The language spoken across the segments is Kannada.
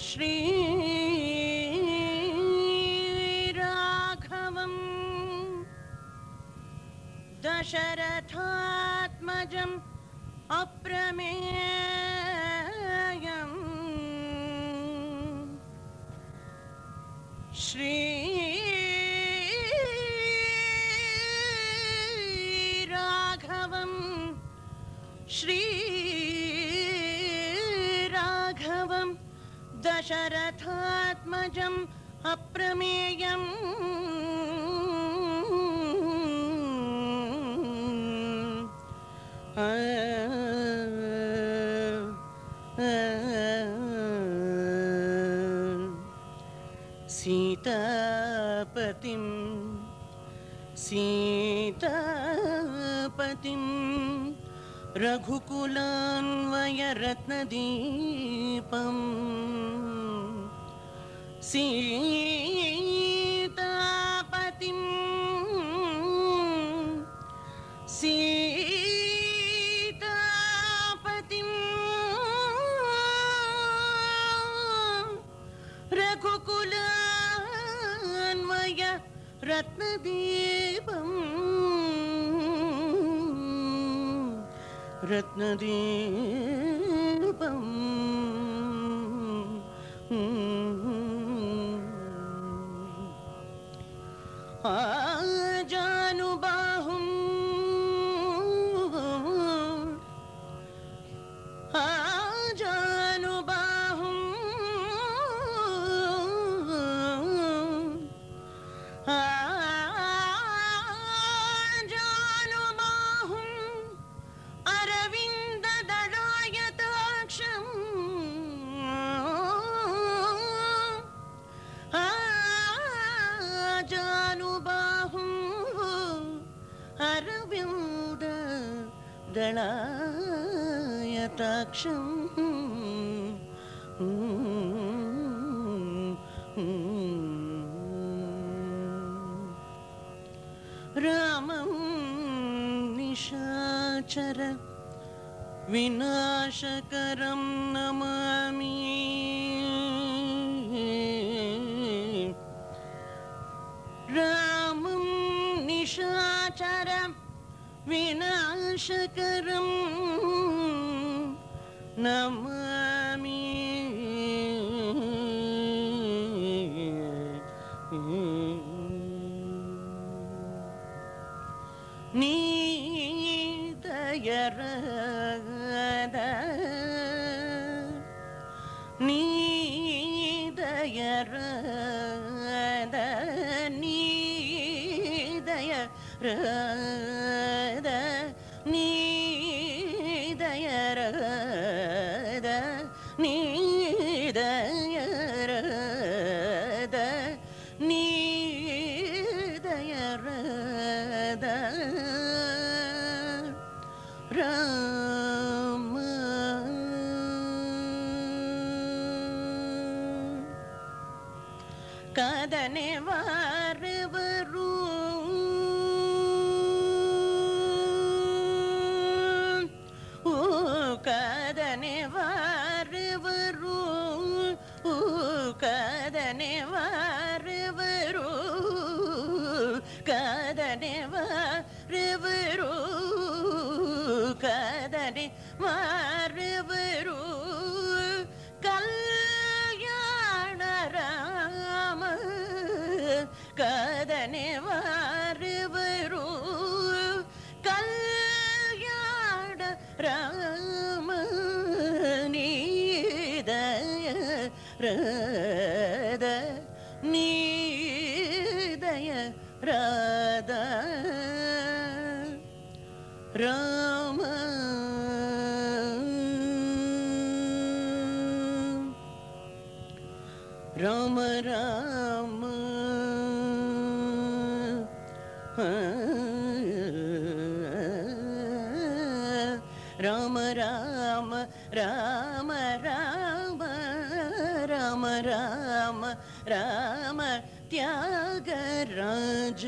श्रीराघवम् दशरथात्मजम् अप्रमेयम् श्रीराघवम् श्रीराघवम् दशरथात्मजम् अप्रमेयम् सीतापतिं सीतापतिं रघुकुलान्वयरत्नदीपम् सीतापतिं सीतापतिं रघुकुलान्वय रत्नदीपम् रत्नदीपम् आजानुबाहुम् आजानुबाहुम् आजानुबाहुम् अरविन्ददडायताक्षम् आजानुबाहुम् अरविन्द दलायताक्षम् रामं निशाचर विनाशकरं नमामि रामं निशाचर विनाशकरं नमामि ನೀದಯರದ ನೀದಯರದ ನೀದಯರದ ನೀದಯರದ ನೀದಯರದ ನೀದಯರದ ರಾಮ ಕದನೆ ವಾರವರು ಓ ಕದನೆ ವಾರವರು ಓ ಕದನೆ ವಾರವರು ಕದನೆ ವಾರವರು ಕದನೆ ಮಾರವರು ಕಲ್ಯಾಣ ರಾಮ ಕದನೆ ಮಾರವರು ಕಲ್ಯಾಣ ರಾಮ ನೀದಯ ರದ ನೀದಯ ರಾಧ ರಾಮ ರಾಮ ರಾಮ ರಾಮ ರಾಮ ರಾಮ ರಾಮ ರಾಮ ರಾಮ ರಾಮ ತ್ಯಾಗರಾಜ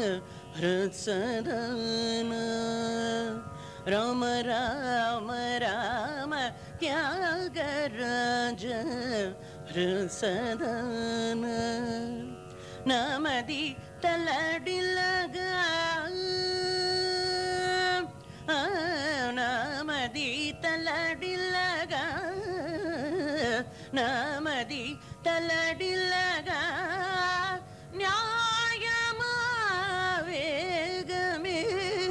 ಹೃತ್ಸದನ ರಾಮ ರಾಮ ರಾಮ ತ್ಯಾಗರಾಜ ಋಸದನ ನಮದಿ ತಲಡಿಲಗ ಆ, ನಮದಿ ತಲಡಿಲಗ ನಮದಿ ತಲಡಿಲಗ ನ್ಯಾಯಮಾ வேகமே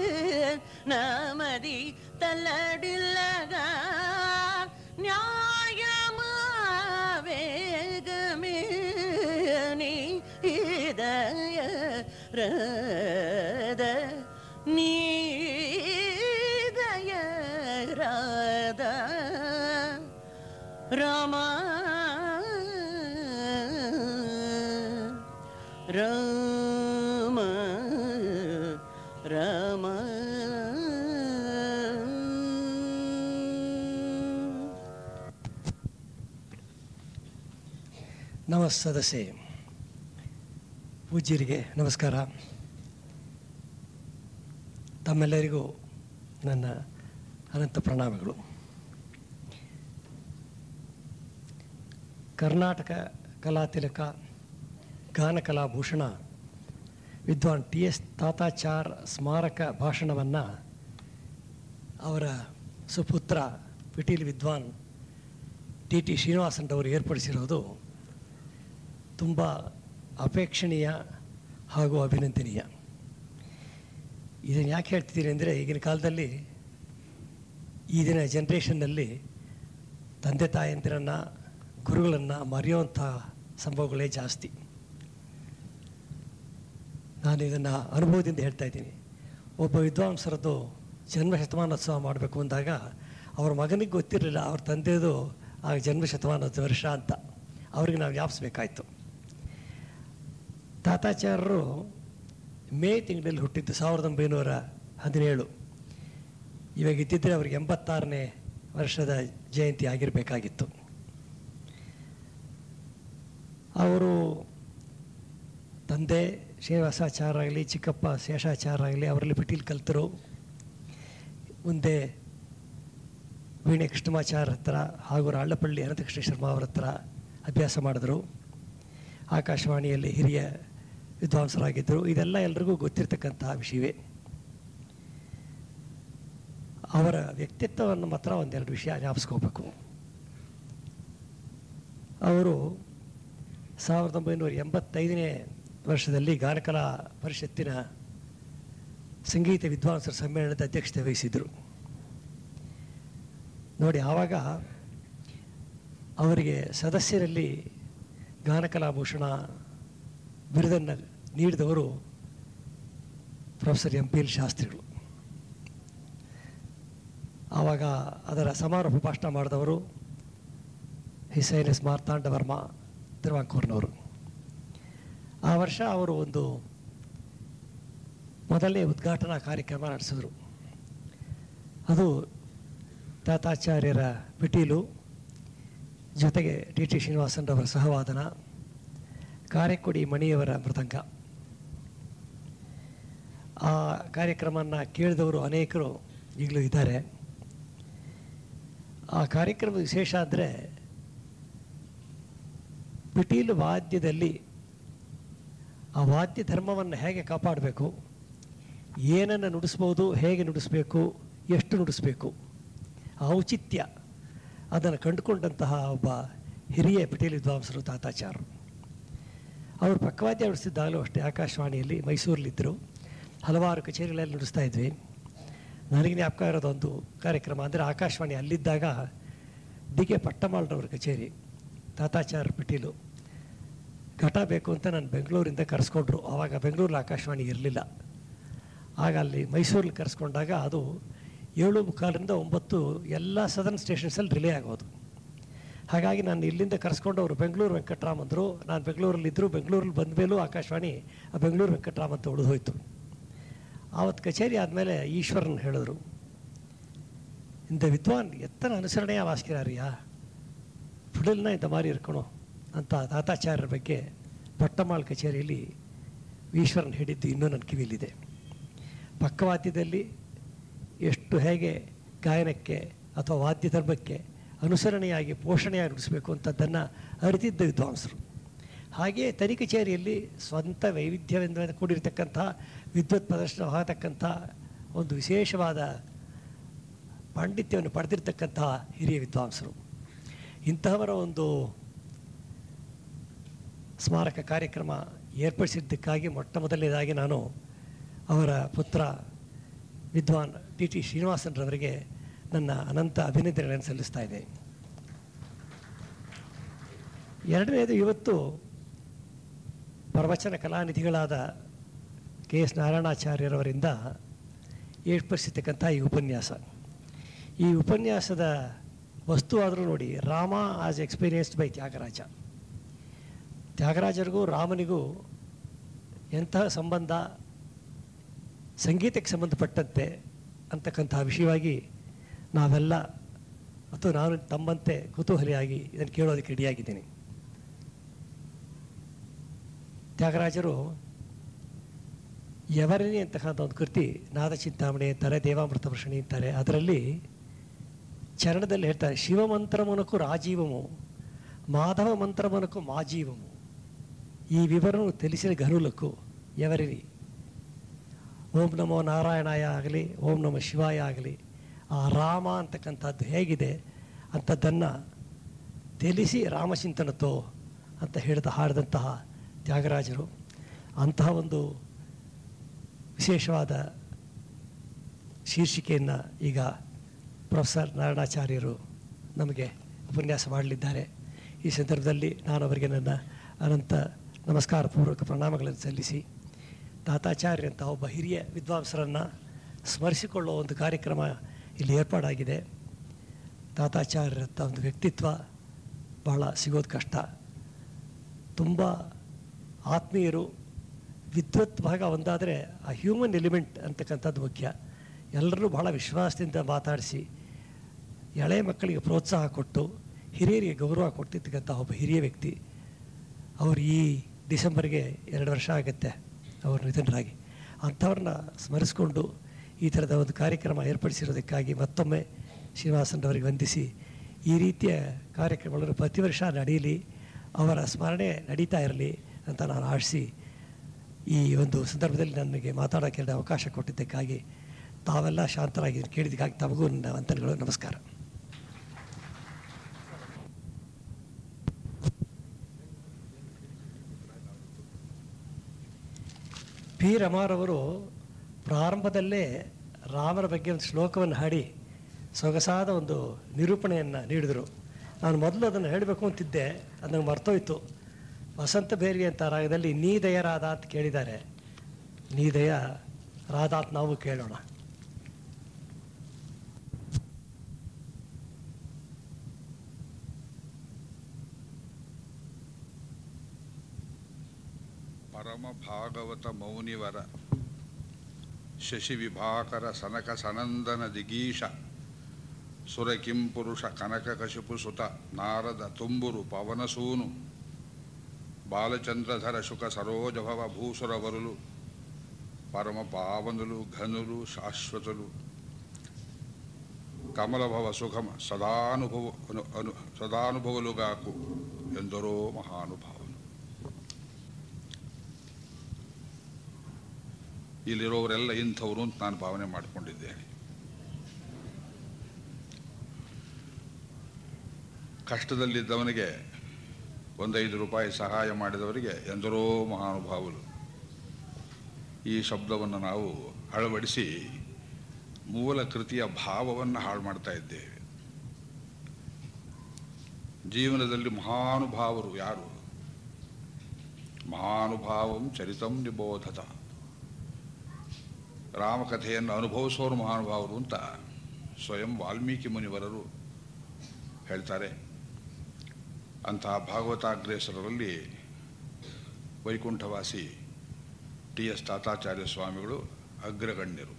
நமதி தள்ளடில்லக நியாயமா வேகமே நீ இதய ரத நீதய ராத ராமா ರಾಮ ರಾಮ ನವ ಸದಸ್ಯೆ ಪೂಜ್ಯರಿಗೆ ನಮಸ್ಕಾರ ತಮ್ಮೆಲ್ಲರಿಗೂ ನನ್ನ ಅನಂತ ಪ್ರಣಾಮಗಳು ಕರ್ನಾಟಕ ಕಲಾತಿಲಕ ಗಾನ ಕಲಾಭೂಷಣ ವಿದ್ವಾನ್ ಟಿ ಎಸ್ ತಾತಾಚಾರ್ ಸ್ಮಾರಕ ಭಾಷಣವನ್ನು ಅವರ ಸುಪುತ್ರ ಪಿಟೀಲ್ ವಿದ್ವಾನ್ ಟಿ ಟಿ ಶ್ರೀನಿವಾಸನ್ರವರು ಏರ್ಪಡಿಸಿರೋದು ತುಂಬ ಅಪೇಕ್ಷಣೀಯ ಹಾಗೂ ಅಭಿನಂದನೀಯ ಇದನ್ನು ಯಾಕೆ ಹೇಳ್ತಿದ್ದೀನಿ ಅಂದರೆ ಈಗಿನ ಕಾಲದಲ್ಲಿ ಈ ದಿನ ಜನ್ರೇಷನ್ನಲ್ಲಿ ತಂದೆ ತಾಯಂದಿರನ್ನು ಗುರುಗಳನ್ನು ಮರೆಯುವಂಥ ಸಂಭವಗಳೇ ಜಾಸ್ತಿ ನಾನು ಇದನ್ನು ಅನುಭವದಿಂದ ಹೇಳ್ತಾ ಇದ್ದೀನಿ ಒಬ್ಬ ವಿದ್ವಾಂಸರದ್ದು ಜನ್ಮ ಶತಮಾನೋತ್ಸವ ಮಾಡಬೇಕು ಅಂದಾಗ ಅವ್ರ ಮಗನಿಗೆ ಗೊತ್ತಿರಲಿಲ್ಲ ಅವ್ರ ತಂದೆದು ಆ ಜನ್ಮ ಶತಮಾನೋತ್ಸವ ವರ್ಷ ಅಂತ ಅವ್ರಿಗೆ ನಾವು ಜ್ಞಾಪಿಸ್ಬೇಕಾಯ್ತು ತಾತಾಚಾರ್ಯರು ಮೇ ತಿಂಗಳಲ್ಲಿ ಹುಟ್ಟಿದ್ದು ಸಾವಿರದ ಒಂಬೈನೂರ ಹದಿನೇಳು ಇವಾಗ ಇದ್ದಿದ್ದರೆ ಅವ್ರಿಗೆ ಎಂಬತ್ತಾರನೇ ವರ್ಷದ ಜಯಂತಿ ಆಗಿರಬೇಕಾಗಿತ್ತು ಅವರು ತಂದೆ ಶ್ರೀನಿವಾಸಾಚಾರ್ಯ ಆಗಲಿ ಚಿಕ್ಕಪ್ಪ ಶೇಷಾಚಾರ್ಯ ಆಗಲಿ ಅವರಲ್ಲಿ ಪಿಟೀಲ್ ಕಲ್ತರು ಮುಂದೆ ವೀಣೆ ಕೃಷ್ಣಮಾಚಾರ್ಯ ಹತ್ರ ಹಾಗೂ ರಾಳ್ಳಪಳ್ಳಿ ಅನಂತಕೃಷ್ಣ ಶರ್ಮಾ ಅವರ ಹತ್ರ ಅಭ್ಯಾಸ ಮಾಡಿದ್ರು ಆಕಾಶವಾಣಿಯಲ್ಲಿ ಹಿರಿಯ ವಿದ್ವಾಂಸರಾಗಿದ್ದರು ಇದೆಲ್ಲ ಎಲ್ರಿಗೂ ಗೊತ್ತಿರ್ತಕ್ಕಂತಹ ವಿಷಯವೇ ಅವರ ವ್ಯಕ್ತಿತ್ವವನ್ನು ಮಾತ್ರ ಒಂದೆರಡು ವಿಷಯ ಜ್ಞಾಪಿಸ್ಕೋಬೇಕು ಅವರು ಸಾವಿರದ ಒಂಬೈನೂರ ಎಂಬತ್ತೈದನೇ ವರ್ಷದಲ್ಲಿ ಗಾನಕಲಾ ಪರಿಷತ್ತಿನ ಸಂಗೀತ ವಿದ್ವಾಂಸರ ಸಮ್ಮೇಳನದ ಅಧ್ಯಕ್ಷತೆ ವಹಿಸಿದರು ನೋಡಿ ಆವಾಗ ಅವರಿಗೆ ಸದಸ್ಯರಲ್ಲಿ ಗಾನಕಲಾಭೂಷಣ ಬಿರುದನ್ನು ನೀಡಿದವರು ಪ್ರೊಫೆಸರ್ ಎಂ ಪಿ ಎಲ್ ಶಾಸ್ತ್ರಿಗಳು ಆವಾಗ ಅದರ ಸಮಾರೋಪ ಭಾಷಣ ಮಾಡಿದವರು ಹಿಸೈನಸ್ ಮಾರ್ತಾಂಡ ವರ್ಮ ತಿರುವಾಂಕೂರ್ನವರು ಆ ವರ್ಷ ಅವರು ಒಂದು ಮೊದಲನೇ ಉದ್ಘಾಟನಾ ಕಾರ್ಯಕ್ರಮ ನಡೆಸಿದ್ರು ಅದು ತಾತಾಚಾರ್ಯರ ಪಿಟೀಲು ಜೊತೆಗೆ ಟಿ ಟಿ ಶ್ರೀನಿವಾಸನ್ರವರ ಸಹವಾದನ ಕಾರೆಕೊಡಿ ಮಣಿಯವರ ಮೃದಂಗ ಆ ಕಾರ್ಯಕ್ರಮನ ಕೇಳಿದವರು ಅನೇಕರು ಈಗಲೂ ಇದ್ದಾರೆ ಆ ಕಾರ್ಯಕ್ರಮದ ವಿಶೇಷ ಅಂದರೆ ಪಿಟೀಲು ವಾದ್ಯದಲ್ಲಿ ಆ ವಾದ್ಯ ಧರ್ಮವನ್ನು ಹೇಗೆ ಕಾಪಾಡಬೇಕು ಏನನ್ನು ನುಡಿಸ್ಬೋದು ಹೇಗೆ ನುಡಿಸ್ಬೇಕು ಎಷ್ಟು ನುಡಿಸ್ಬೇಕು ಆ ಔಚಿತ್ಯ ಅದನ್ನು ಕಂಡುಕೊಂಡಂತಹ ಒಬ್ಬ ಹಿರಿಯ ಪಿಟೀಲ್ ವಿದ್ವಾಂಸರು ತಾತಾಚಾರ್ಯರು ಅವರು ಪಕ್ಕವಾದ್ಯ ನುಡಿಸ್ತಿದ್ದಾಗಲೂ ಅಷ್ಟೇ ಆಕಾಶವಾಣಿಯಲ್ಲಿ ಮೈಸೂರಲ್ಲಿದ್ದರು ಹಲವಾರು ಕಚೇರಿಗಳಲ್ಲಿ ನುಡಿಸ್ತಾ ಇದ್ವಿ ನನಗೆ ಜ್ಞಾಪಕ ಇರೋದೊಂದು ಕಾರ್ಯಕ್ರಮ ಅಂದರೆ ಆಕಾಶವಾಣಿ ಅಲ್ಲಿದ್ದಾಗ ಡಿ ಕೆ ಪಟ್ಟಮಾಳ್ರವ್ರ ಕಚೇರಿ ತಾತಾಚಾರ್ಯ ಪಿಟೀಲು ಘಟ ಬೇಕು ಅಂತ ನಾನು ಬೆಂಗಳೂರಿಂದ ಕರೆಸ್ಕೊಂಡ್ರು ಆವಾಗ ಬೆಂಗಳೂರಲ್ಲಿ ಆಕಾಶವಾಣಿ ಇರಲಿಲ್ಲ ಆಗ ಅಲ್ಲಿ ಮೈಸೂರಲ್ಲಿ ಕರೆಸ್ಕೊಂಡಾಗ ಅದು ಏಳು ಮುಕ್ಕಾಲರಿಂದ ಒಂಬತ್ತು ಎಲ್ಲ ಸದರ್ನ್ ಸ್ಟೇಷನ್ಸಲ್ಲಿ ರಿಲೇ ಆಗೋದು ಹಾಗಾಗಿ ನಾನು ಇಲ್ಲಿಂದ ಕರೆಸ್ಕೊಂಡು ಅವರು ಬೆಂಗಳೂರು ವೆಂಕಟರಾಮ್ ಅಂದರು ನಾನು ಬೆಂಗಳೂರಲ್ಲಿದ್ದರು ಬೆಂಗಳೂರಲ್ಲಿ ಬಂದ ಮೇಲೂ ಆಕಾಶವಾಣಿ ಆ ಬೆಂಗಳೂರು ವೆಂಕಟರಾಮ್ ಅಂತ ಉಳಿದು ಹೋಯ್ತು ಆವತ್ತು ಕಚೇರಿ ಆದಮೇಲೆ ಈಶ್ವರನ್ ಹೇಳಿದ್ರು இந்த ವಿದ್ವಾನ್ ಎತ್ತನ ಅನುಸರಣೆಯ ವಾಸ್ಕಿರಾರಿಯಾ ಫುಡಲ್ನ ಇಂಥ ಮಾರಿ ಇರ್ಕೊಣೋ ಅಂತ ತಾತಾಚಾರ್ಯರ ಬಗ್ಗೆ ಪಟ್ಟಮಾಳ್ ಕಚೇರಿಯಲ್ಲಿ ಈಶ್ವರನ್ ಹೇಳಿದ್ದು ಇನ್ನೂ ನನ್ನ ಕಿವಿಯಲ್ಲಿದೆ ಪಕ್ಕವಾದ್ಯದಲ್ಲಿ ಎಷ್ಟು ಹೇಗೆ ಗಾಯನಕ್ಕೆ ಅಥವಾ ವಾದ್ಯ ಧರ್ಮಕ್ಕೆ ಅನುಸರಣೆಯಾಗಿ ಪೋಷಣೆಯಾಗಿ ನುಡಿಸಬೇಕು ಅಂತದ್ದನ್ನು ಅರಿತಿದ್ದ ವಿದ್ವಾಂಸರು ಹಾಗೆಯೇ ತರಿ ಕಚೇರಿಯಲ್ಲಿ ಸ್ವಂತ ವೈವಿಧ್ಯದಿಂದ ಕೂಡಿರತಕ್ಕಂಥ ವಿದ್ವತ್ ಪ್ರದರ್ಶನವಾಗತಕ್ಕಂಥ ಒಂದು ವಿಶೇಷವಾದ ಪಾಂಡಿತ್ಯವನ್ನು ಪಡೆದಿರ್ತಕ್ಕಂತಹ ಹಿರಿಯ ವಿದ್ವಾಂಸರು ಇಂತಹವರ ಒಂದು ಸ್ಮಾರಕ ಕಾರ್ಯಕ್ರಮ ಏರ್ಪಡಿಸಿದ್ದಕ್ಕಾಗಿ ಮೊಟ್ಟ ಮೊದಲನೇದಾಗಿ ನಾನು ಅವರ ಪುತ್ರ ವಿದ್ವಾನ್ ಟಿ ಟಿ ಶ್ರೀನಿವಾಸನ್ರವರಿಗೆ ನನ್ನ ಅನಂತ ಅಭಿನಂದನೆಗಳನ್ನು ಸಲ್ಲಿಸ್ತಾ ಇದ್ದೇನೆ ಎರಡನೇದು ಇವತ್ತು ಪ್ರವಚನ ಕಲಾನಿಧಿಗಳಾದ ಕೆ ಎಸ್ ನಾರಾಯಣಾಚಾರ್ಯರವರಿಂದ ಏರ್ಪಡಿಸಿರ್ತಕ್ಕಂಥ ಈ ಉಪನ್ಯಾಸ ಈ ಉಪನ್ಯಾಸದ ವಸ್ತು ಆದರೂ ನೋಡಿ Rama as experienced by Tyagaraja ತ್ಯಾಗರಾಜರಿಗೂ ರಾಮನಿಗೂ ಎಂತಹ ಸಂಬಂಧ ಸಂಗೀತಕ್ಕೆ ಸಂಬಂಧಪಟ್ಟಂತೆ ಅಂತಕ್ಕಂತಹ ವಿಷಯವಾಗಿ ನಾವೆಲ್ಲ ಅಥವಾ ನಾನು ತಮ್ಮಂತೆ ಕುತೂಹಲಿಯಾಗಿ ಇದನ್ನು ಕೇಳೋದಕ್ಕೆ ರೆಡಿಯಾಗಿದ್ದೀನಿ ತ್ಯಾಗರಾಜರು ಯವರಣಿ ಅಂತಕ್ಕಂಥ ಒಂದು ಕೃತಿ ನಾದ ಚಿಂತಾಮಣಿ ಅಂತಾರೆ ದೇವಾಮೃತ ವರ್ಷಣಿ ಅಂತಾರೆ ಅದರಲ್ಲಿ ಚರಣದಲ್ಲಿ ಹೇಳ್ತಾರೆ ಶಿವಮಂತ್ರಮನಕು ರಾಜೀವము మాధవ మంత్రమునకు మా జీవము ఈ వివరము తెలిసిన గనులకు ఎవరిని ಓಂ ನಮೋ ನಾರಾಯಣಾಯ ಆಗಲಿ ಓಂ ನಮೋ ಶಿವಾಯ ಆಗಲಿ ಆ ರಾಮ ಅಂತಕ್ಕಂಥದ್ದು ಹೇಗಿದೆ ಅಂಥದ್ದನ್ನು ತಿಳಿಸಿ ರಾಮಚಿಂತನತೋ ಅಂತ ಹೇಳಿದ ಹಾಡಿದಂತಹ ತ್ಯಾಗರಾಜರು ಅಂತಹ ಒಂದು ವಿಶೇಷವಾದ ಶೀರ್ಷಿಕೆಯನ್ನು ಈಗ ಪ್ರೊಫೆಸರ್ ನಾರಾಯಣಾಚಾರ್ಯರು ನಮಗೆ ಉಪನ್ಯಾಸ ಮಾಡಲಿದ್ದಾರೆ ಈ ಸಂದರ್ಭದಲ್ಲಿ ನಾನು ಅವರಿಗೆ ನನ್ನ ಅನಂತ ನಮಸ್ಕಾರ ಪೂರ್ವಕ ಪ್ರಣಾಮಗಳನ್ನು ಸಲ್ಲಿಸಿ ತಾತಾಚಾರ್ಯಂಥ ಒಬ್ಬ ಹಿರಿಯ ವಿದ್ವಾಂಸರನ್ನು ಸ್ಮರಿಸಿಕೊಳ್ಳುವ ಒಂದು ಕಾರ್ಯಕ್ರಮ ಇಲ್ಲಿ ಏರ್ಪಾಡಾಗಿದೆ ತಾತಾಚಾರ್ಯರಂಥ ಒಂದು ವ್ಯಕ್ತಿತ್ವ ಬಹಳ ಸಿಗೋದು ಕಷ್ಟ ತುಂಬ ಆತ್ಮೀಯರು ವಿದ್ವತ್ ಭಾಗ ಒಂದಾದರೆ ಆ ಹ್ಯೂಮನ್ ಎಲಿಮೆಂಟ್ ಅಂತಕ್ಕಂಥದ್ದು ಮುಖ್ಯ ಎಲ್ಲರೂ ಬಹಳ ವಿಶ್ವಾಸದಿಂದ ಮಾತಾಡಿಸಿ ಎಳೆ ಮಕ್ಕಳಿಗೆ ಪ್ರೋತ್ಸಾಹ ಕೊಟ್ಟು ಹಿರಿಯರಿಗೆ ಗೌರವ ಕೊಡ್ತಿರ್ತಕ್ಕಂಥ ಒಬ್ಬ ಹಿರಿಯ ವ್ಯಕ್ತಿ ಅವರು ಈ ಡಿಸೆಂಬರ್ಗೆ ಎರಡು ವರ್ಷ ಆಗುತ್ತೆ ಅವರು ನಿಧನರಾಗಿ ಅಂಥವ್ರನ್ನ ಸ್ಮರಿಸ್ಕೊಂಡು ಈ ಥರದ ಒಂದು ಕಾರ್ಯಕ್ರಮ ಏರ್ಪಡಿಸಿರೋದಕ್ಕಾಗಿ ಮತ್ತೊಮ್ಮೆ ಶ್ರೀನಿವಾಸನವರಿಗೆ ವಂದಿಸಿ ಈ ರೀತಿಯ ಕಾರ್ಯಕ್ರಮಗಳು ಪ್ರತಿ ವರ್ಷ ನಡೆಯಲಿ ಅವರ ಸ್ಮರಣೆ ನಡೀತಾ ಇರಲಿ ಅಂತ ನಾನು ಆಶಿಸಿ ಈ ಒಂದು ಸಂದರ್ಭದಲ್ಲಿ ನನಗೆ ಮಾತಾಡೋಕ್ಕೆ ಅವಕಾಶ ಕೊಟ್ಟಿದ್ದಕ್ಕಾಗಿ ತಾವೆಲ್ಲ ಶಾಂತರಾಗಿ ಕೇಳಿದ್ದಕ್ಕಾಗಿ ತಮಗೂ ನನ್ನ ವಂದನೆಗಳು ನಮಸ್ಕಾರ ಪಿ ರಮಾರವರು ಪ್ರಾರಂಭದಲ್ಲೇ ರಾಮರ ಬಗ್ಗೆ ಒಂದು ಶ್ಲೋಕವನ್ನು ಹಾಡಿ ಸೊಗಸಾದ ಒಂದು ನಿರೂಪಣೆಯನ್ನು ನೀಡಿದರು ನಾನು ಮೊದಲು ಅದನ್ನು ಹೇಳಬೇಕು ಅಂತಿದ್ದೆ ಅದು ನಂಗೆ ಮರ್ತೋಯ್ತು ವಸಂತ ಬೇರಿ ಅಂತ ರಾಗದಲ್ಲಿ ನೀ ದಯ ರಾಧ ಅಂತ ಕೇಳಿದ್ದಾರೆ ನೀ ದಯ ರಾಧ ಅಂತ ನಾವು ಕೇಳೋಣ ಪರಮ ಭಾಗವತ ಮೌನಿವರ ಶಶಿ ವಿಭಾಕರ ಸನಕ ಸನಂದನ ದಿಗೀಶ ಸುರ ಕಿಂಪುರುಷ ಕನಕ ಕಶಿಪು ಸುತ ನಾರದ ತುಂಬುರು ಪವನಸೂನು ಬಾಲಚಂದ್ರಧರ ಶುಕ ಸರೋಜಭವ ಭೂಸುರ ವರುಲು ಪರಮ ಪಾವನುಲು ಘನುಲು ಶಾಶ್ವತಲು ಕಮಲಭವ ಸುಖಮ ಸದಾನುಭವ ಅನು ಅನು ಸದಾನುಭವಲುಗಾಕು ಎಂದರೋ ಮಹಾನುಭಾವನು ಇಲ್ಲಿರೋರೆಲ್ಲ ಇಂಥವ್ರು ಅಂತ ನಾನು ಭಾವನೆ ಮಾಡಿಕೊಂಡಿದ್ದೇನೆ ಕಷ್ಟದಲ್ಲಿದ್ದವನಿಗೆ ಒಂದೈದು ರೂಪಾಯಿ ಸಹಾಯ ಮಾಡಿದವರಿಗೆ ಎಂದರೋ ಮಹಾನುಭಾವರು ಈ ಶಬ್ದವನ್ನು ನಾವು ಅಳವಡಿಸಿ ಮೂಲ ಕೃತಿಯ ಭಾವವನ್ನು ಹಾಳು ಮಾಡ್ತಾ ಇದ್ದೇವೆ ಜೀವನದಲ್ಲಿ ಮಹಾನುಭಾವರು ಯಾರು ಮಹಾನುಭಾವಂ ಚರಿತಂ ನಿಬೋಧತ ರಾಮಕಥೆಯನ್ನು ಅನುಭವಿಸೋರು ಮಹಾನುಭಾವರು ಅಂತ ಸ್ವಯಂ ವಾಲ್ಮೀಕಿ ಮುನಿವರರು ಹೇಳ್ತಾರೆ ಅಂತಹ ಭಾಗವತಾಗ್ರೇಸರಲ್ಲಿ ವೈಕುಂಠವಾಸಿ ಟಿ ಎಸ್ ತಾತಾಚಾರ್ಯ ಸ್ವಾಮಿಗಳು ಅಗ್ರಗಣ್ಯರು